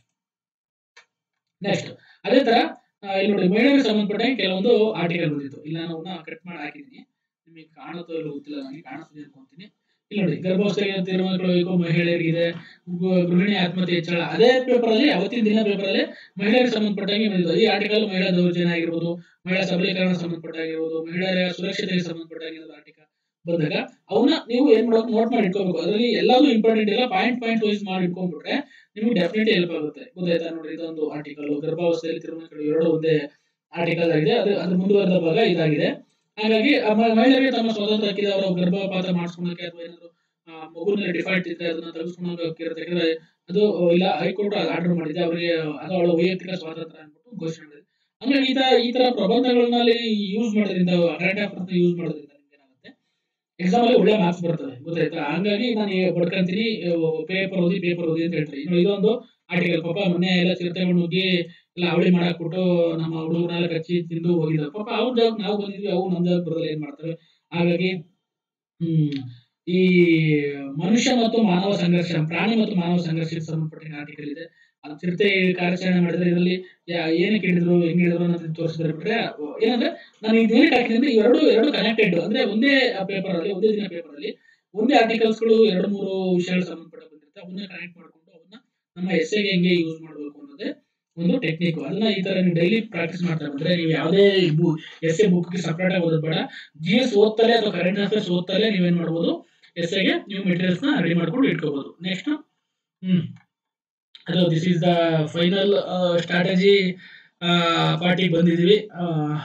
ನೆಕ್ಸ್ಟ್ ಅದೇ ತರ ಆ, ಇಲ್ಲಿ ನೋಡಿ ಮಹಿಳೆಯರಿಗೆ ಸಂಬಂಧಪಟ್ಟಂಗೆ ಕೆಲವೊಂದು ಆರ್ಟಿಕಲ್ ಬಂದಿತ್ತು ಇಲ್ಲ ನಾನು ಕಟ್ ಮಾಡಿ ಹಾಕಿದ್ದೀನಿ ನಿಮಗೆ ಕಾಣುತ್ತೋ ಇಲ್ಲೋ ಗೊತ್ತಿಲ್ಲ ನನಗೆ ಕಾಣಿಸ್ತಿದೆ ಅನ್ಕೊಂತೀನಿ ಇಲ್ಲಿ ನೋಡಿ ಗರ್ಭಾವಸ್ಥೆಗೆ ತೀರ್ಮಾನಗೊಳ್ಳಬೇಕು ಮಹಿಳೆಯರಿಗಿದೆ ಗೃ- ಗೃಹಿಣಿ ಆತ್ಮಹತ್ಯೆ ಹೆಚ್ಚಳ ಅದೇ ಪೇಪರ್ ಅಲ್ಲಿ ಅವತ್ತಿನ ದಿನ ಪೇಪರ್ ಅಲ್ಲಿ ಮಹಿಳೆಯರಿಗೆ ಸಂಬಂಧಪಟ್ಟಂಗೆ ಬಂದಿದ್ದು ಈ ಆರ್ಟಿಕಲ್ ಮಹಿಳಾ ದೌರ್ಜನ್ಯ ಆಗಿರ್ಬೋದು ಮಹಿಳಾ ಸಬಲೀಕರಣ ಸಂಬಂಧಪಟ್ಟಾಗಿರ್ಬೋದು ಮಹಿಳೆಯರ ಸುರಕ್ಷತೆಗೆ ಸಂಬಂಧಪಟ್ಟಾಗಿರೋದು ಆರ್ಟಿಕಲ್ ಬಂದಾಗ ಅವನ್ನ ನೀವು ಏನ್ ಮಾಡಬೇಕು ನೋಟ್ ಮಾಡಿ ಇಟ್ಕೋಬೇಕು ಅದರಲ್ಲಿ ಎಲ್ಲಾನು ಇಂಪಾರ್ಟೆಂಟ್ ಇಲ್ಲ ಪಾಯಿಂಟ್ ಪಾಯಿಂಟ್ ವೈಸ್ ಮಾಡಿ ಇಟ್ಕೊಂಡ್ಬಿಟ್ರೆ ನಿಮ್ಗೆ ಡೆಫಿನೆಟ್ಲಿ ಹೆಲ್ಪ್ ಆಗುತ್ತೆ ಗೊತ್ತಾಯ್ತಾ ನೋಡಿ ಇದೊಂದು ಆರ್ಟಿಕಲ್ ಗರ್ಭಾವಸ್ಥೆಯಲ್ಲಿ ತಿರುಮಲಗಳು ಎರಡು ಒಂದೇ ಆರ್ಟಿಕಲ್ ಆಗಿದೆ ಅದು ಅದ್ರ ಮುಂದುವರೆದ ಭಾಗ ಇದಾಗಿದೆ ಹಾಗಾಗಿ ಆ ಮ- ಮಹಿಳೆಯರಿಗೆ ತಮ್ಮ ಸ್ವಾತಂತ್ರ್ಯ ಹಕ್ಕಿದೆ ಅವರ ಗರ್ಭಪಾತ ಮಾಡಿಸ್ಕೊಳಕ್ಕೆ ಅಥವಾ ಏನಾದ್ರು ಆ, ಮಗುವಿನಲ್ಲಿ ಡಿಫಾಲ್ಟ್ ಇದ್ರೆ ಅದನ್ನ ತೆಗೆಸ್ಕೊಳಕ್ಕೆ ಹಕ್ಕಿರುತ್ತೆ ಯಾಕಂದ್ರೆ ಅದು ಇಲ್ಲ ಹೈಕೋರ್ಟ್ ಆರ್ಡರ್ ಮಾಡಿದೆ ಅವರಿಗೆ ಅದು ಅವಳ ವೈಯಕ್ತಿಕ ಸ್ವಾತಂತ್ರ್ಯ ಅನ್ಬಿಟ್ಟು ಘೋಷಣೆ ಮಾಡಿದೆ ಹಂಗಾಗಿ ಈ ತರ ಈ ತರ ಪ್ರಬಂಧಗಳನ್ನಲ್ಲಿ ಯೂಸ್ ಮಾಡೋದ್ರಿಂದ ಕರೆಂಟ್ ಅಫೇರ್ಸ್ ಯೂಸ್ ಮಾಡೋದ್ರಿಂದ ನಿಮ್ಗೆ ಏನಾಗುತ್ತೆ ಎಕ್ಸಾಮ್ ಅಲ್ಲಿ ಒಳ್ಳೆ ಮಾರ್ಕ್ಸ್ ಬರ್ತವೆ ಗೊತ್ತಾಯ್ತಾ ಹಂಗಾಗಿ ನಾನು ಬಡ್ಕಂತೀನಿ ಪೇಪರ್ ಓದಿ ಪೇಪರ್ ಓದಿ ಅಂತ ಹೇಳ್ತಾರೆ ಇನ್ನು ಇದೊಂದು ಆರ್ಟಿಕಲ್ ಪಾಪ ಮೊನ್ನೆ ಎಲ್ಲ ಚಿರತೆಗಳು ನುಗ್ಗಿ ಎಲ್ಲ ಅವಳಿ ಮಾಡಾಕ್ಬಿಟ್ಟು ನಮ್ಮ ಹುಡುಗರೆಲ್ಲ ಕಚ್ಚಿ ತಿಂದು ಹೋಗಿದ್ದಾರೆ ಪಾಪ ಅವ್ರ ಜಾಗ ನಾವು ಬಂದಿದ್ವಿ ಅವು ನಮ್ಮ ಜಾಗ ಬರಲ್ಲ ಏನ್ ಮಾಡ್ತವೆ ಹಾಗಾಗಿ ಹ್ಮ್ ಈ ಮನುಷ್ಯ ಮತ್ತು ಮಾನವ ಸಂಘರ್ಷ ಪ್ರಾಣಿ ಮತ್ತು ಮಾನವ ಸಂಘರ್ಷಕ್ಕೆ ಸಂಬಂಧಪಟ್ಟ ಆರ್ಟಿಕಲ್ ಇದೆ ಅದು ಚಿರತೆ ಕಾರ್ಯಾಚರಣೆ ಮಾಡಿದ್ರೆ ಇದರಲ್ಲಿ ಯಾ- ಏನಕ್ಕೆ ಹಿಡಿದ್ರು ಹೆಂಗ್ ಹಿಡಿದ್ರು ಅನ್ನೋದನ್ನ ತೋರಿಸಿದ್ರೆ ಬಿಟ್ರೆ ಅಹ್, ಏನಂದ್ರೆ ನಾನು ಇದೇನಕ್ಕೆ ಹಾಕಿದ್ರೆ ಅಂದ್ರೆ ಎರಡು ಎರಡು ಕನೆಕ್ಟೆಡ್ ಅಂದ್ರೆ ಒಂದೇ ಪೇಪರ್ ಅಲ್ಲಿ ಒಂದೇ ದಿನ ಪೇಪರ್ ಅಲ್ಲಿ ಒಂದೇ ಆರ್ಟಿಕಲ್ಸ್ ಗಳು ಎರಡು ಮೂರು ವಿಷಯಗಳು ಸಂಬಂಧಪಟ್ಟ ಬಂದಿರುತ್ತೆ ಅವನ್ನ ಕನೆಕ್ಟ್ ಮಾಡ್ಕೊಂಡು ಅವನ್ನ ನಮ್ಮ ಎಸ್ಸೆಗೆ ಹೆಂಗೆ ಯೂಸ್ ಮಾಡಬೇಕು ಅನ್ನೋದೇ ಒಂದು ಟೆಕ್ನಿಕ್ ಅದನ್ನ ಈ ತರ ನೀವು ಡೈಲಿ ಪ್ರಾಕ್ಟೀಸ್ ಮಾಡ್ತಾ ಬಂದ್ರೆ ನೀವು ಯಾವುದೇ ಎಸ್ ಎ ಬುಕ್ಗೆ ಸಪ್ರೇಟ್ ಆಗಿ ಓದೋದ್ ಬೇಡ ಜಿ ಎಸ್ ಓದ್ತಲೇ ಅಥವಾ ಕರೆಂಟ್ ಅಫೇರ್ಸ್ ಓದ್ತಲೇ ನೀವೇನ್ ಮಾಡ್ಬೋದು ಎಸ್ಸೆಗೆ ನೀವು ಮೆಟೀರಿಯಲ್ಸ್ ನ ರೆಡಿ ಮಾಡ್ಕೊಂಡು ಇಟ್ಕೋಬಹುದು ನೆಕ್ಸ್ಟ್ ಹ್ಮ್ ಅದು this is the final strategy ಪಾರ್ಟಿಗೆ ಬಂದಿದ್ವಿ ಆ,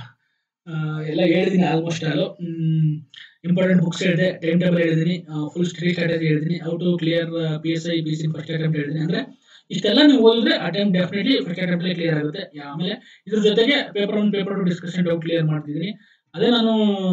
ಆ, ಎಲ್ಲ ಹೇಳಿದೀನಿ ಆಲ್ಮೋಸ್ಟ್ ಆಲು ಇಂಪಾರ್ಟೆಂಟ್ ಬುಕ್ಸ್ ಹೇಳಿದೆ ಟೈಮ್ ಟೇಬಲ್ ಹೇಳಿದೀನಿ ಫುಲ್ ಸ್ಟಡಿ ಸ್ಟ್ರಾಟಜಿ ಹೇಳಿದೀನಿ how to clear P S I B C first attempt ಹೇಳಿದೀನಿ ಅಂದ್ರೆ ಇಷ್ಟೆಲ್ಲ ನೀವು ಓದಿದ್ರೆ attempt definitely first attempt clear ಆಗುತ್ತೆ ಆಮೇಲೆ ಇದ್ರ ಜೊತೆಗೆ paper one paper two discussion doubt clear ಮಾಡ್ತಿದ್ದೀನಿ ಅದೇ ನಾನು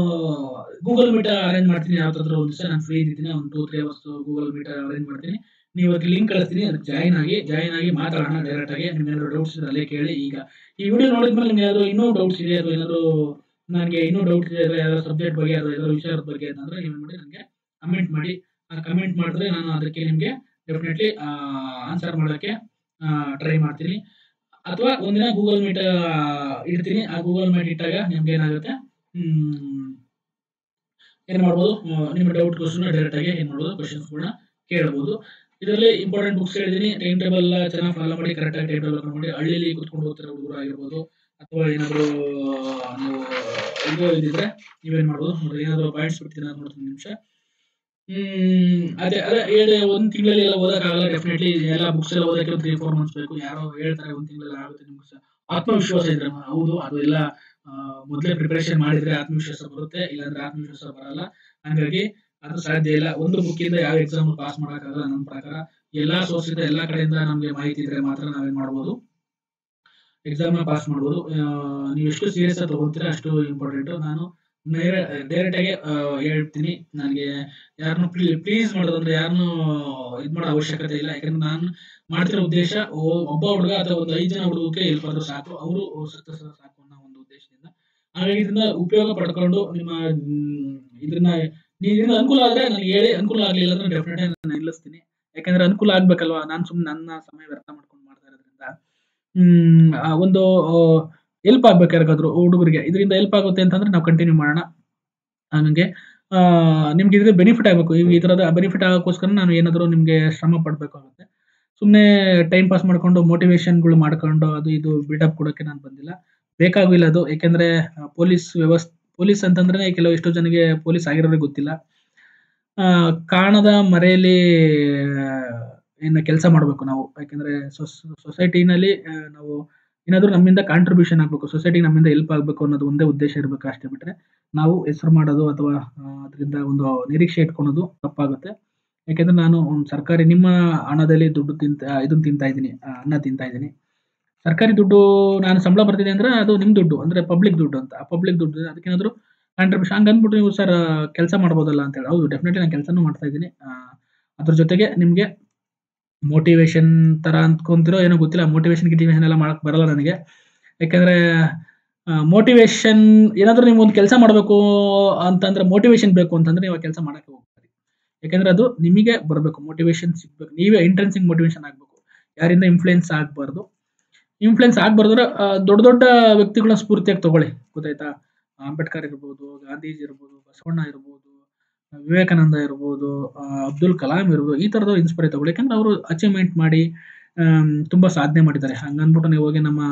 ಗೂಗಲ್ ಮೀಟ್ ಅರೇಂಜ್ ಮಾಡ್ತೀನಿ ಯಾವತ್ತಾದ್ರೂ ಒಂದು ದಿವಸ ನಾನು ಫ್ರೀ ಇದ್ದೀನಿ ಒಂದು two three hours Google Meet arrange ಮಾಡ್ತೀನಿ ನೀವು ಅದಕ್ಕೆ ಲಿಂಕ್ ಕಳಿಸ್ತೀನಿ ಅದಕ್ಕೆ ಜಾಯಿನ್ ಆಗಿ ಜಾಯಿನ್ ಆಗಿ ಮಾತಾಡೋಣ ಡೈರೆಕ್ಟ್ ಆಗಿ ನಿಮ್ಗೆ ಏನಾದ್ರು ಡೌಟ್ಸ್ ಇದ್ರೆ ಅಲ್ಲೇ ಕೇಳಿ ಈಗ ಈ ವಿಡಿಯೋ ನೋಡಿದ್ಮೇಲೆ ನಿಮ್ಗೆ ಏನಾದ್ರು ಇನ್ನೂ ಡೌಟ್ಸ್ ಇದೆ ಅಥವಾ ಏನಾದ್ರು ನನಗೆ ಇನ್ನೂ ಡೌಟ್ ಇದೆ ಯಾವ್ದಾದ್ರು ಸಬ್ಜೆಕ್ಟ್ ಬಗ್ಗೆ ಅಥವಾ ಯಾವ್ದಾದ್ರು ವಿಷಯದ ಬಗ್ಗೆ ಅಂತಂದ್ರೆ ನೀವು ಮಾಡಿ ನನಗೆ ಕಮೆಂಟ್ ಮಾಡಿ ಆ ಕಮೆಂಟ್ ಮಾಡಿದ್ರೆ ನಾನು ಅದಕ್ಕೆ ನಿಮಗೆ ಡೆಫಿನೆಟ್ಲಿ ಆನ್ಸರ್ ಮಾಡೋಕ್ಕೆ ಟ್ರೈ ಮಾಡ್ತೀನಿ ಅಥವಾ ಒಂದಿನ ಗೂಗಲ್ ಮೀಟ್ ಇಡ್ತೀನಿ ಆ ಗೂಗಲ್ ಮೀಟ್ ಇಟ್ಟಾಗ ನಿಮ್ಗೆ ಏನಾಗುತ್ತೆ ಹ್ಮ್, ಏನ್ ಮಾಡ್ಬೋದು ಆ, ನಿಮ್ಮ ಡೌಟ್ ಕ್ವಶನ್ ಡೈರೆಕ್ಟ್ ಆಗಿ ಏನ್ ಮಾಡ್ಬೋದು ಕ್ವಶನ್ಸ್ ಕೂಡ ಕೇಳಬಹುದು ಇದರಲ್ಲಿ ಇಂಪಾರ್ಟೆಂಟ್ ಬುಕ್ಸ್ ಹೇಳಿದೀನಿ ಟೈಮ್ ಟೇಬಲ್ ಚೆನ್ನಾಗಿ ಫಾಲೋ ಮಾಡಿ ಕರೆಕ್ಟ್ ಆಗಿ ಟೈಮ್ ಟೇಬಲ್ ಮಾಡಿ ಹಳ್ಳಿಲಿ ಕುತ್ಕೊಂಡು ಹೋಗ್ತಿರೋ ಹುಡುಗರು ಆಗಿರ್ಬೋದು ಅಥವಾ ಏನಾದ್ರು ನೀವು ಇದು ಇದ್ದಿದ್ರೆ ನೀವೇನ್ ಮಾಡ್ಬೋದು ನೋಡಿ ಏನಾದ್ರು ಪಾಯಿಂಟ್ಸ್ ಬಿಡ್ತೀನಿ ನಾನು ನೋಡ್ತೀನಿ ನಿಮಿಷ ಹ್ಮ್ ಅದೇ ಅದೇ ಹೇಳಿ ಒಂದ್ ತಿಂಗಳಲ್ಲಿ ಎಲ್ಲ ಓದಕ್ಕಾಗಲ್ಲ ಡೆಫಿನೆಟ್ಲಿ ಎಲ್ಲ ಬುಕ್ಸ್ ಎಲ್ಲ ಓದಕ್ಕೆ ಒಂದು ತ್ರೀ ಫೋರ್ ಮಂತ್ಸ್ ಬೇಕು ಯಾರೋ ಹೇಳ್ತಾರೆ ಒಂದ್ ತಿಂಗಳಲ್ಲಿ ಆಗುತ್ತೆ ನಿಮ್ಗೆ ಸ- ಆತ್ಮವಿಶ್ವಾಸ ಇದ್ರೆ ಮ- ಹೌದು ಅದು ಎಲ್ಲ ಆ, ಮೊದ್ಲೇ ಪ್ರಿಪರೇಷನ್ ಮಾಡಿದ್ರೆ ಆತ್ಮವಿಶ್ವಾಸ ಬರುತ್ತೆ ಇಲ್ಲಾಂದ್ರೆ ಆತ್ಮವಿಶ್ವಾಸ ಬರಲ್ಲ ಹಂಗಾಗಿ ಅದು ಸಾಧ್ಯ ಇಲ್ಲ ಒಂದು ಬುಕ್ಕಿಂದ ಯಾವ ಎಕ್ಸಾಮ್ ಪಾಸ್ ಮಾಡಕ್ಕಾಗಲ್ಲ ನನ್ನ ಪ್ರಕಾರ ಎಲ್ಲಾ ಸೋರ್ಸ್ ಇದೆ ಎಲ್ಲಾ ಕಡೆಯಿಂದ ನಮ್ಗೆ ಮಾಹಿತಿ ಇದ್ರೆ ಮಾತ್ರ ನಾವೇನ್ ಮಾಡ್ಬೋದು ಎಕ್ಸಾಮ್ ಪಾಸ್ ಮಾಡ್ಬೋದು ಆ, ನೀವು ಎಷ್ಟು ಸೀರಿಯಸ್ ಆಗಿ ತಗೊಂತೀರಾ ಅಷ್ಟು ಇಂಪಾರ್ಟೆಂಟ್ ನಾನು ಡೈರೆಕ್ಟ್ ಆಗಿ ಆ, ಹೇಳ್ತೀನಿ ನನಗೆ ಯಾರನ್ನು ಪ್ಲೀಸ್ ಮಾಡೋದಂದ್ರೆ ಯಾರನ್ನು ಇದು ಮಾಡೋ ಅವಶ್ಯಕತೆ ಇಲ್ಲ ಯಾಕಂದ್ರೆ ನಾನು ಮಾಡ್ತಿರೋ ಉದ್ದೇಶ ಒ- ಒಬ್ಬ ಹುಡುಗ ಅಥವಾ ಒಂದು ಐದು ಜನ ಹುಡುಗಕ್ಕೆ ಹೆಲ್ಪ್ ಆದ್ರೂ ಸಾಕು ಅವರು ಸಕ್ಸಸ್ ಸಾಕು ಅನ್ನೋ ಒಂದು ಉದ್ದೇಶದಿಂದ ಹಾಗಾಗಿ ಇದನ್ನ ಉಪಯೋಗ ಪಡ್ಕೊಂಡು ನಿಮ್ಮ ಮ್, ಇದನ್ನ ನೀವು ಇದರಿಂದ ಅನುಕೂಲ ಆದ್ರೆ ನನಗೆ ಹೇಳಿ ಅನುಕೂಲ ಆಗ್ಲಿಲ್ಲ ಅಂದ್ರೆ ಡೆಫಿನೆಟ್ ನಾನು ನಿಲ್ಲಿಸ್ತೀನಿ ಯಾಕಂದ್ರೆ ಅನುಕೂಲ ಆಗ್ಬೇಕಲ್ವಾ ನಾನು ಸುಮ್ಮನೆ ನನ್ನ ಸಮಯ ವ್ಯರ್ಥ ಮಾಡ್ಕೊಂಡು ಮಾಡ್ತಾ ಇರೋದ್ರಿಂದ ಹ್ಮ್ ಆ ಒಂದು ಹೆಲ್ಪ್ ಆಗ್ಬೇಕು ಯಾರಿಗಾದ್ರು ಹುಡುಗರಿಗೆ ಇದರಿಂದ ಹೆಲ್ಪ್ ಆಗುತ್ತೆ ಅಂತಂದ್ರೆ ನಾವು ಕಂಟಿನ್ಯೂ ಮಾಡೋಣ ಹಂಗೆ ಆ, ನಿಮ್ಗೆ ಇದ್ರೆ ಬೆನಿಫಿಟ್ ಆಗಬೇಕು ಈ ಥರದ ಬೆನಿಫಿಟ್ ಆಗೋಕ್ಕೋಸ್ಕರ ನಾನು ಏನಾದರೂ ನಿಮಗೆ ಶ್ರಮ ಪಡಬೇಕಾಗುತ್ತೆ ಸುಮ್ಮನೆ ಟೈಮ್ ಪಾಸ್ ಮಾಡ್ಕೊಂಡು ಮೋಟಿವೇಶನ್ಗಳು ಮಾಡ್ಕೊಂಡು ಅದು ಇದು ಬಿಲ್ಡಪ್ ಕೊಡೋಕ್ಕೆ ನಾನು ಬಂದಿಲ್ಲ ಬೇಕಾಗಿಲ್ಲ ಅದು ಯಾಕೆಂದ್ರೆ ಪೊಲೀಸ್ ವ್ಯವಸ್ಥೆ ಪೊಲೀಸ್ ಅಂತಂದ್ರೆ ಕೆಲವು ಎಷ್ಟೋ ಜನಕ್ಕೆ ಪೊಲೀಸ್ ಆಗಿರೋರಿಗೆ ಗೊತ್ತಿಲ್ಲ ಆ, ಕಾಣದ ಮರೆಯಲ್ಲಿ ಏನು ಕೆಲಸ ಮಾಡಬೇಕು ನಾವು ಯಾಕೆಂದ್ರೆ ಸೊಸೈಟಿನಲ್ಲಿ ನಾವು ಏನಾದರೂ ನಮ್ಮಿಂದ ಕಾಂಟ್ರಿಬ್ಯೂಷನ್ ಆಗಬೇಕು ಸೊಸೈಟಿಗೆ ನಮ್ಮಿಂದ ಹೆಲ್ಪ್ ಆಗಬೇಕು ಅನ್ನೋದು ಒಂದೇ ಉದ್ದೇಶ ಇರಬೇಕು ಅಷ್ಟೇ ಬಿಟ್ರೆ ನಾವು ಹೆಸರು ಮಾಡೋದು ಅಥವಾ ಅದರಿಂದ ಒಂದು ನಿರೀಕ್ಷೆ ಇಟ್ಕೊಳೋದು ತಪ್ಪಾಗುತ್ತೆ ಯಾಕೆಂದ್ರೆ ನಾನು ಒಂದು ಸರ್ಕಾರಿ ನಿಮ್ಮ ಹಣದಲ್ಲಿ ದುಡ್ಡು ತಿಂತ ಇದನ್ನ ತಿಂತಾ ಇದ್ದೀನಿ ಅನ್ನ ತಿಂತಾ ಇದ್ದೀನಿ ಸರ್ಕಾರಿ ದುಡ್ಡು ನಾನು ಸಂಬಳ ಬರ್ತಿದೆ ಅಂದ್ರೆ ಅದು ನಿಮ್ಮ ದುಡ್ಡು ಅಂದ್ರೆ ಪಬ್ಲಿಕ್ ದುಡ್ಡು ಅಂತ ಆ ಪಬ್ಲಿಕ್ ದುಡ್ಡು ಅದಕ್ಕೇನಾದರೂ ಕಾಂಟ್ರಿಬ್ಯೂಷನ್ ಹಂಗೆ ಅಂದ್ಬಿಟ್ಟು ನೀವು ಸರ್ ಕೆಲಸ ಮಾಡ್ಬೋದಲ್ಲ ಅಂತೇಳಿ ಹೌದು ಡೆಫಿನೆಟ್ಲಿ ನಾನು ಕೆಲಸನೂ ಮಾಡ್ತಾ ಇದ್ದೀನಿ ಅದ್ರ ಜೊತೆಗೆ ನಿಮಗೆ ಮೋಟಿವೇಶನ್ ತರ ಅಂದ್ಕೊಂತಿರೋ ಏನೋ ಗೊತ್ತಿಲ್ಲ ಮೋಟಿವೇಶನ್ ಗಿಟಿವೇಶನ್ ಎಲ್ಲ ಮಾಡಕ್ ಬರಲ್ಲ ನನಗೆ ಯಾಕಂದ್ರೆ ಮೋಟಿವೇಶನ್ ಏನಾದ್ರೂ ನೀವು ಒಂದು ಕೆಲಸ ಮಾಡಬೇಕು ಅಂತಂದ್ರೆ ಮೋಟಿವೇಶನ್ ಬೇಕು ಅಂತಂದ್ರೆ ನೀವು ಕೆಲಸ ಮಾಡಕ್ಕೆ ಹೋಗ್ತಾರೆ ಯಾಕಂದ್ರೆ ಅದು ನಿಮಗೆ ಬರಬೇಕು ಮೋಟಿವೇಶನ್ ಸಿಗ್ಬೇಕು ನೀವೇ ಇಂಟ್ರೆನ್ಸಿಂಗ್ ಮೋಟಿವೇಶನ್ ಆಗಬೇಕು ಯಾರಿಂದ ಇನ್ಫ್ಲುಯೆನ್ಸ್ ಆಗಬಾರ್ದು ಇನ್ಫ್ಲುಯೆನ್ಸ್ ಆಗಬಾರ್ದ್ರೆ ದೊಡ್ಡ ದೊಡ್ಡ ವ್ಯಕ್ತಿಗಳನ್ನ ಸ್ಫೂರ್ತಿಯಾಗಿ ತಗೊಳ್ಳಿ ಗೊತ್ತಾಯ್ತಾ ಅಂಬೇಡ್ಕರ್ ಇರ್ಬೋದು ಗಾಂಧೀಜಿ ಇರ್ಬೋದು ಬಸವಣ್ಣ ಇರ್ಬೋದು ವಿವೇಕಾನಂದ ಇರ್ಬೋದು ಆ, ಅಬ್ದುಲ್ ಕಲಾಂ ಇರ್ಬೋದು ಈ ಥರದವ್ರು ಇನ್ಸ್ಪೈರ್ ತಗೊಳ್ಳಿ ಯಾಕಂದ್ರೆ ಅವರು ಅಚೀವ್ಮೆಂಟ್ ಮಾಡಿ ಆಮ್, ತುಂಬಾ ಸಾಧನೆ ಮಾಡಿದ್ದಾರೆ ಹಂಗನ್ಬಿಟ್ಟು ನೀವು ಹೋಗಿ ನಮ್ಮ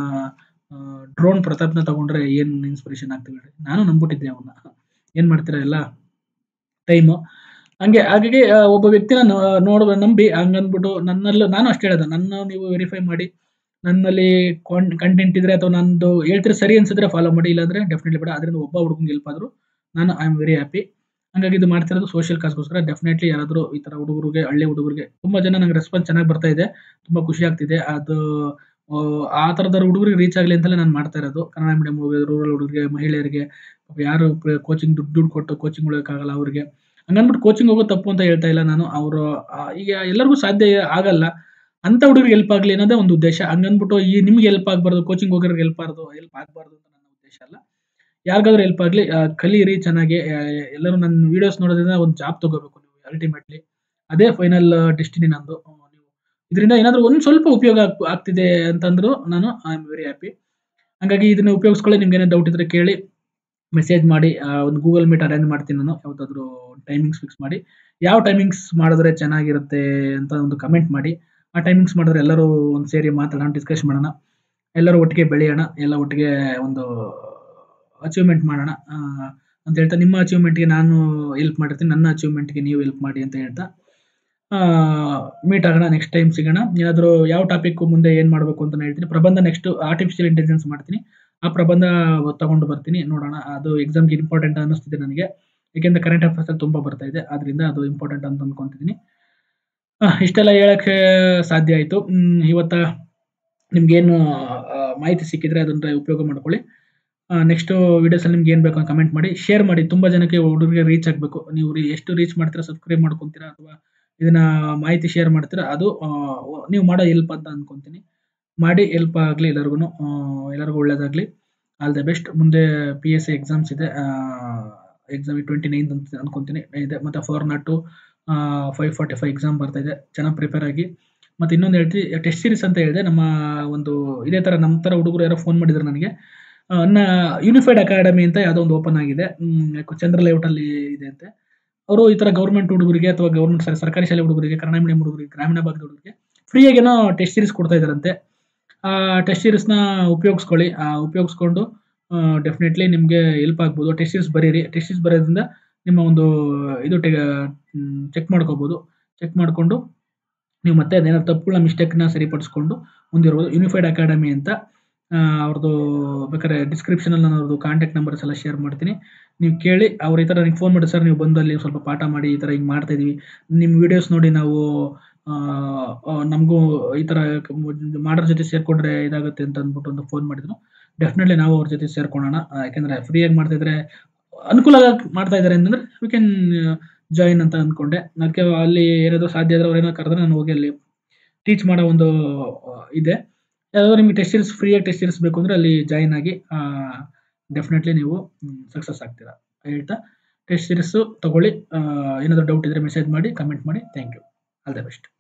ಡ್ರೋನ್ ಪ್ರತಾಪ್ನ ತಗೊಂಡ್ರೆ ಏನು ಇನ್ಸ್ಪಿರೇಷನ್ ಆಗ್ತೀವಿ ನಾನು ನಂಬಿಟ್ಟಿದ್ದೆ ಅವನ್ನ ಏನ್ ಮಾಡ್ತೀರಾ ಎಲ್ಲ ಟೈಮು ಹಂಗೆ ಹಾಗಾಗಿ ಆ, ಒಬ್ಬ ವ್ಯಕ್ತಿನ ನೋ- ನೋಡುವ ನಂಬಿ ಹಂಗಂದ್ಬಿಟ್ಟು ನನ್ನಲ್ಲೂ ನಾನು ಅಷ್ಟೇ ಹೇಳೋದು ನನ್ನ ನೀವು ವೆರಿಫೈ ಮಾಡಿ ನನ್ನಲ್ಲಿ ಕಂಟೆಂಟ್ ಇದ್ರೆ ಅಥವಾ ನಂದು ಹೇಳ್ತಿರೋ ಸರಿ ಅನ್ಸಿದ್ರೆ ಫಾಲೋ ಮಾಡಿ ಇಲ್ಲಾಂದ್ರೆ ಡೆಫಿನೆಟ್ಲಿ ಬೇಡ ಅದರಿಂದ ಒಬ್ಬ ಹುಡುಗಂಗೆ ಹೆಲ್ಪ್ ಆದ್ರು ನಾನು ಐ ಆಮ್ ವೆರಿ ಹ್ಯಾಪಿ ಹಂಗಾಗಿ ಇದು ಮಾಡ್ತಿರೋದು ಸೋಷಿಯಲ್ ಕಾಸ್ಗೋಸ್ಕರ ಡೆಫಿನೆಟ್ಲಿ ಯಾರಾದರೂ ಈ ಥರ ಹುಡುಗರಿಗೆ ಹಳ್ಳಿ ಹುಡುಗರಿಗೆ ತುಂಬಾ ಜನ ನಂಗೆ ರೆಸ್ಪಾನ್ಸ್ ಚೆನ್ನಾಗಿ ಬರ್ತಾ ಇದೆ ತುಂಬಾ ಖುಷಿ ಆಗ್ತಿದೆ ಅದು ಆ, ಆ ಥರದ ಹುಡುಗರಿಗೆ ರೀಚ್ ಆಗಲಿ ಅಂತಲೇ ನಾನು ಮಾಡ್ತಾ ಇರೋದು ಕನ್ನಡ ಮೀಡಿಯಂ ರೂರಲ್ ಹುಡುಗರಿಗೆ ಮಹಿಳೆಯರಿಗೆ ಯಾರು ಕೋಚಿಂಗ್ ದುಡ್ಡು ದುಡ್ಡು ಕೊಟ್ಟು ಕೋಚಿಂಗ್ ಉಳಿಯೋಕ್ಕಾಗಲ್ಲ ಅವ್ರಿಗೆ ಹಂಗನ್ಬಿಟ್ಟು ಕೋಚಿಂಗ್ ಹೋಗೋದು ತಪ್ಪು ಅಂತ ಹೇಳ್ತಾ ಇಲ್ಲ ನಾನು ಅವರು ಈಗ ಎಲ್ಲರಿಗೂ ಸಾಧ್ಯ ಆಗಲ್ಲ ಅಂತ ಹುಡುಗರಿಗೆ ಹೆಲ್ಪ್ ಆಗಲಿ ಅನ್ನೋದೇ ಒಂದು ಉದ್ದೇಶ ಹಂಗನ್ಬಿಟ್ಟು ಈ ನಿಮ್ಗೆ ಹೆಲ್ಪ್ ಆಗಬಾರ್ದು ಕೋಚಿಂಗ್ ಹೋಗೋರಿಗೆ ಹೆಲ್ಪ್ ಆಗಬಾರ್ದು ಹೆಲ್ಪ್ ಆಗಬಾರ್ದು ಅಂತ ನನ್ನ ಉದ್ದೇಶ ಅಲ್ಲ ಯಾರಿಗಾದ್ರೂ ಹೆಲ್ಪ್ ಆಗಲಿ ಕಲೀರಿ ಚೆನ್ನಾಗಿ ಆ, ಎಲ್ಲರೂ ನನ್ನ ವಿಡಿಯೋಸ್ ನೋಡೋದ್ರಿಂದ ಒಂದು ಜಾಬ್ ತಗೋಬೇಕು ನೀವು ಅಲ್ಟಿಮೇಟ್ಲಿ ಅದೇ ಫೈನಲ್ ಡೆಸ್ಟಿನಿ ನಂದು ಆ, ನೀವು ಇದರಿಂದ ಏನಾದರೂ ಒಂದು ಸ್ವಲ್ಪ ಉಪಯೋಗ ಆಗ್- ಆಗ್ತಿದೆ ಅಂತಂದ್ರು ನಾನು ಐ ಆಮ್ ವೆರಿ ಹ್ಯಾಪಿ ಹಾಗಾಗಿ ಇದನ್ನ ಉಪಯೋಗಿಸ್ಕೊಳ್ಳಿ ನಿಮ್ಗೆ ಏನೋ ಡೌಟ್ ಇದ್ರೆ ಕೇಳಿ ಮೆಸೇಜ್ ಮಾಡಿ ಆ, ಒಂದು ಗೂಗಲ್ ಮೀಟ್ ಅರೇಂಜ್ ಮಾಡ್ತೀನಿ ನಾನು ಯಾವುದಾದ್ರೂ ಟೈಮಿಂಗ್ಸ್ ಫಿಕ್ಸ್ ಮಾಡಿ ಯಾವ ಟೈಮಿಂಗ್ಸ್ ಮಾಡಿದ್ರೆ ಚೆನ್ನಾಗಿರುತ್ತೆ ಅಂತ ಒಂದು ಕಮೆಂಟ್ ಮಾಡಿ ಆ ಟೈಮಿಂಗ್ಸ್ ಮಾಡಿದ್ರೆ ಎಲ್ಲರೂ ಒಂದು ಸೇರಿ ಮಾತಾಡೋಣ ಡಿಸ್ಕಸ್ ಮಾಡೋಣ ಎಲ್ಲರೂ ಒಟ್ಟಿಗೆ ಬೆಳೆಯೋಣ ಎಲ್ಲ ಒಟ್ಟಿಗೆ ಒಂದು ಅಚೀವ್ಮೆಂಟ್ ಮಾಡೋಣ ಆ, ಅಂತ ಹೇಳ್ತಾ ನಿಮ್ಮ ಅಚೀವ್ಮೆಂಟ್ಗೆ ನಾನು ಹೆಲ್ಪ್ ಮಾಡಿರ್ತೀನಿ ನನ್ನ ಅಚೀವ್ಮೆಂಟ್ಗೆ ನೀವು ಹೆಲ್ಪ್ ಮಾಡಿ ಅಂತ ಹೇಳ್ತಾ ಮೀಟ್ ಆಗೋಣ ನೆಕ್ಸ್ಟ್ ಟೈಮ್ ಸಿಗೋಣ ಏನಾದರೂ ಯಾವ ಟಾಪಿಕ್ ಮುಂದೆ ಏನು ಮಾಡಬೇಕು ಅಂತ ಹೇಳ್ತೀನಿ ಪ್ರಬಂಧ ನೆಕ್ಸ್ಟ್ ಆರ್ಟಿಫಿಷಿಯಲ್ ಇಂಟೆಲಿಜೆನ್ಸ್ ಮಾಡ್ತೀನಿ ಆ ಪ್ರಬಂಧ ತಗೊಂಡು ಬರ್ತೀನಿ ನೋಡೋಣ ಅದು ಎಕ್ಸಾಮ್ಗೆ ಇಂಪಾರ್ಟೆಂಟ್ ಅನ್ನಿಸ್ತಿದೆ ನನಗೆ ಏಕೆಂದರೆ ಕರೆಂಟ್ ಅಫೇರ್ಸ್ ಅಲ್ಲಿ ತುಂಬ ಬರ್ತಾ ಇದೆ ಅದರಿಂದ ಅದು ಇಂಪಾರ್ಟೆಂಟ್ ಅಂತ ಅಂದ್ಕೊಂತಿದ್ದೀನಿ ಆ, ಇಷ್ಟೆಲ್ಲ ಹೇಳಕ್ಕೆ ಸಾಧ್ಯ ಆಯಿತು ಇವತ್ತ ನಿಮ್ಗೇನು ಆ, ಮಾಹಿತಿ ಸಿಕ್ಕಿದ್ರೆ ಅದನ್ನ ಉಪಯೋಗ ಮಾಡ್ಕೊಳ್ಳಿ ನೆಕ್ಸ್ಟ್ ವೀಡಿಯೋಸಲ್ಲಿ ನಿಮ್ಗೆ ಏನು ಬೇಕು ಅಂತ ಕಮೆಂಟ್ ಮಾಡಿ ಶೇರ್ ಮಾಡಿ ತುಂಬ ಜನಕ್ಕೆ ಹುಡುಗರಿಗೆ ರೀಚ್ ಆಗಬೇಕು ನೀವು ರೀ- ಎಷ್ಟು ರೀಚ್ ಮಾಡ್ತೀರಾ ಸಬ್ಸ್ಕ್ರೈಬ್ ಮಾಡ್ಕೊತೀರಾ ಅಥವಾ ಇದನ್ನ ಮಾಹಿತಿ ಶೇರ್ ಮಾಡ್ತೀರಾ ಅದು ಆ, ನೀವು ಮಾಡೋ ಹೆಲ್ಪ್ ಅಂತ ಅನ್ಕೊಂತೀನಿ ಮಾಡಿ ಹೆಲ್ಪ್ ಆಗಲಿ ಎಲ್ಲರಿಗೂ ಎಲ್ಲರಿಗೂ ಒಳ್ಳೇದಾಗಲಿ ಆಲ್ ದ ಬೆಸ್ಟ್ ಮುಂದೆ ಪಿ ಎಸ್ ಸಿ ಎಕ್ಸಾಮ್ಸ್ ಇದೆ ಎಕ್ಸಾಮ್ ಟ್ವೆಂಟಿ ನೈನ್ತ್ ಅಂತ ಅನ್ಕೊಂತೀನಿ ಇದೆ ಮತ್ತು four not five forty five exam ಬರ್ತಾ ಇದೆ ಚೆನ್ನಾಗಿ ಪ್ರಿಪೇರ್ ಆಗಿ ಮತ್ತು ಇನ್ನೊಂದು ಹೇಳ್ತಿ ಟೆಸ್ಟ್ ಸೀರೀಸ್ ಅಂತ ಹೇಳಿದೆ ನಮ್ಮ ಒಂದು ಇದೇ ಥರ ನಮ್ಮ ಥರ ಹುಡುಗರು ಯಾರೋ ಫೋನ್ ಮಾಡಿದ್ರು ನನಗೆ ಅನ್ನ ಯೂನಿಫೈಡ್ ಅಕಾಡೆಮಿ ಅಂತ ಯಾವುದೋ ಒಂದು ಓಪನ್ ಆಗಿದೆ ಹ್ಮ್, ಚಂದ್ರ ಲೇಔಟಲ್ಲಿ ಇದೆ ಅಂತೆ ಅವರು ಈ ಥರ ಗೌರ್ಮೆಂಟ್ ಹುಡುಗರಿಗೆ ಅಥವಾ ಗೌರ್ಮೆಂಟ್ ಸರ್ಕಾರಿ ಶಾಲೆ ಹುಡುಗರಿಗೆ ಕನ್ನಡ ಮೀಡಿಯಂ ಹುಡುಗರಿಗೆ ಗ್ರಾಮೀಣ ಭಾಗದ ಹುಡುಗರಿಗೆ ಫ್ರೀಯಾಗಿ ಏನೋ ಟೆಸ್ಟ್ ಸೀರೀಸ್ ಕೊಡ್ತಾ ಇದ್ದಾರಂತೆ ಆ ಟೆಸ್ಟ್ ಸೀರೀಸ್ನ ಉಪಯೋಗಿಸ್ಕೊಳ್ಳಿ ಆ, ಉಪಯೋಗಿಸ್ಕೊಂಡು ಡೆಫಿನೆಟ್ಲಿ ನಿಮಗೆ ಹೆಲ್ಪ್ ಆಗ್ಬೋದು ಟೆಸ್ಟ್ ಸೀರೀಸ್ ಬರೀರಿ ಟೆಸ್ಟ್ ಸೀರೀಸ್ ಬರೋದ್ರಿಂದ ನಿಮ್ಮ ಒಂದು ಇದು ಚೆಕ್ ಮಾಡ್ಕೋಬೋದು ಚೆಕ್ ಮಾಡಿಕೊಂಡು ನೀವು ಮತ್ತೆ ಅದೇನಾದ್ರು ತಪ್ಪುಗಳ ಮಿಸ್ಟೇಕ್ನ ಸರಿಪಡಿಸ್ಕೊಂಡು ಮುಂದಿರ್ಬೋದು ಯೂನಿಫೈಡ್ ಅಕಾಡೆಮಿ ಅಂತ ಆ, ಅವ್ರದ್ದು ಬೇಕಾದ್ರೆ ಡಿಸ್ಕ್ರಿಪ್ಷನಲ್ಲಿ ನಾನು ಅವ್ರದ್ದು ಕಾಂಟ್ಯಾಕ್ಟ್ ನಂಬರ್ಸ್ ಎಲ್ಲ ಶೇರ್ ಮಾಡ್ತೀನಿ ನೀವು ಕೇಳಿ ಅವ್ರು ಈ ಥರ ನನಗೆ ಫೋನ್ ಮಾಡಿ ಸರ್ ನೀವು ಬಂದು ಅಲ್ಲಿ ಸ್ವಲ್ಪ ಪಾಠ ಮಾಡಿ ಈ ಥರ ಹಿಂಗೆ ಮಾಡ್ತಾ ಇದೀವಿ ನಿಮ್ಮ ವಿಡಿಯೋಸ್ ನೋಡಿ ನಾವು ನಮಗೂ ಈ ಥರ ಮಾಡೋರ ಜೊತೆ ಸೇರಿಕೊಂಡ್ರೆ ಇದಾಗುತ್ತೆ ಅಂತ ಅಂದ್ಬಿಟ್ಟು ಒಂದು ಫೋನ್ ಮಾಡಿದ್ರು ಡೆಫಿನೆಟ್ಲಿ ನಾವು ಅವ್ರ ಜೊತೆ ಸೇರ್ಕೊಳ್ಳೋಣ ಆ, ಯಾಕೆಂದ್ರೆ ಫ್ರೀಯಾಗಿ ಮಾಡ್ತಾ ಇದ್ರೆ ಅನುಕೂಲ ಮಾಡ್ತಾ ಇದ್ದಾರೆ ಅಂತಂದ್ರೆ ವಿ ಕ್ಯಾನ್ ಜಾಯಿನ್ ಅಂತ ಅಂದ್ಕೊಂಡೆ ಅದಕ್ಕೆ ಅಲ್ಲಿ ಏನಾದರೂ ಸಾಧ್ಯ ಆದರೆ ಅವ್ರು ಏನಾದ್ರು ಕರೆದ್ರೆ ನಾನು ಹೋಗಿ ಅಲ್ಲಿ ಟೀಚ್ ಮಾಡೋ ಒಂದು ಆ, ಇದೆ ಯಾವ್ದಾದ್ರು ನಿಮಗೆ ಟೆಸ್ಟ್ ಸೀರೀಸ್ ಫ್ರೀಯಾಗಿ ಟೆಸ್ಟ್ ಸೀರೀಸ್ ಬೇಕು ಅಂದರೆ ಅಲ್ಲಿ ಜಾಯಿನ್ ಆಗಿ ಡೆಫಿನೆಟ್ಲಿ ನೀವು ಸಕ್ಸಸ್ ಆಗ್ತೀರಾ ಹೇಳ್ತಾ ಟೆಸ್ಟ್ ಸೀರೀಸು ತಗೊಳ್ಳಿ ಆ, ಏನಾದರೂ ಡೌಟ್ ಇದ್ದರೆ ಮೆಸೇಜ್ ಮಾಡಿ ಕಮೆಂಟ್ ಮಾಡಿ thank you all the best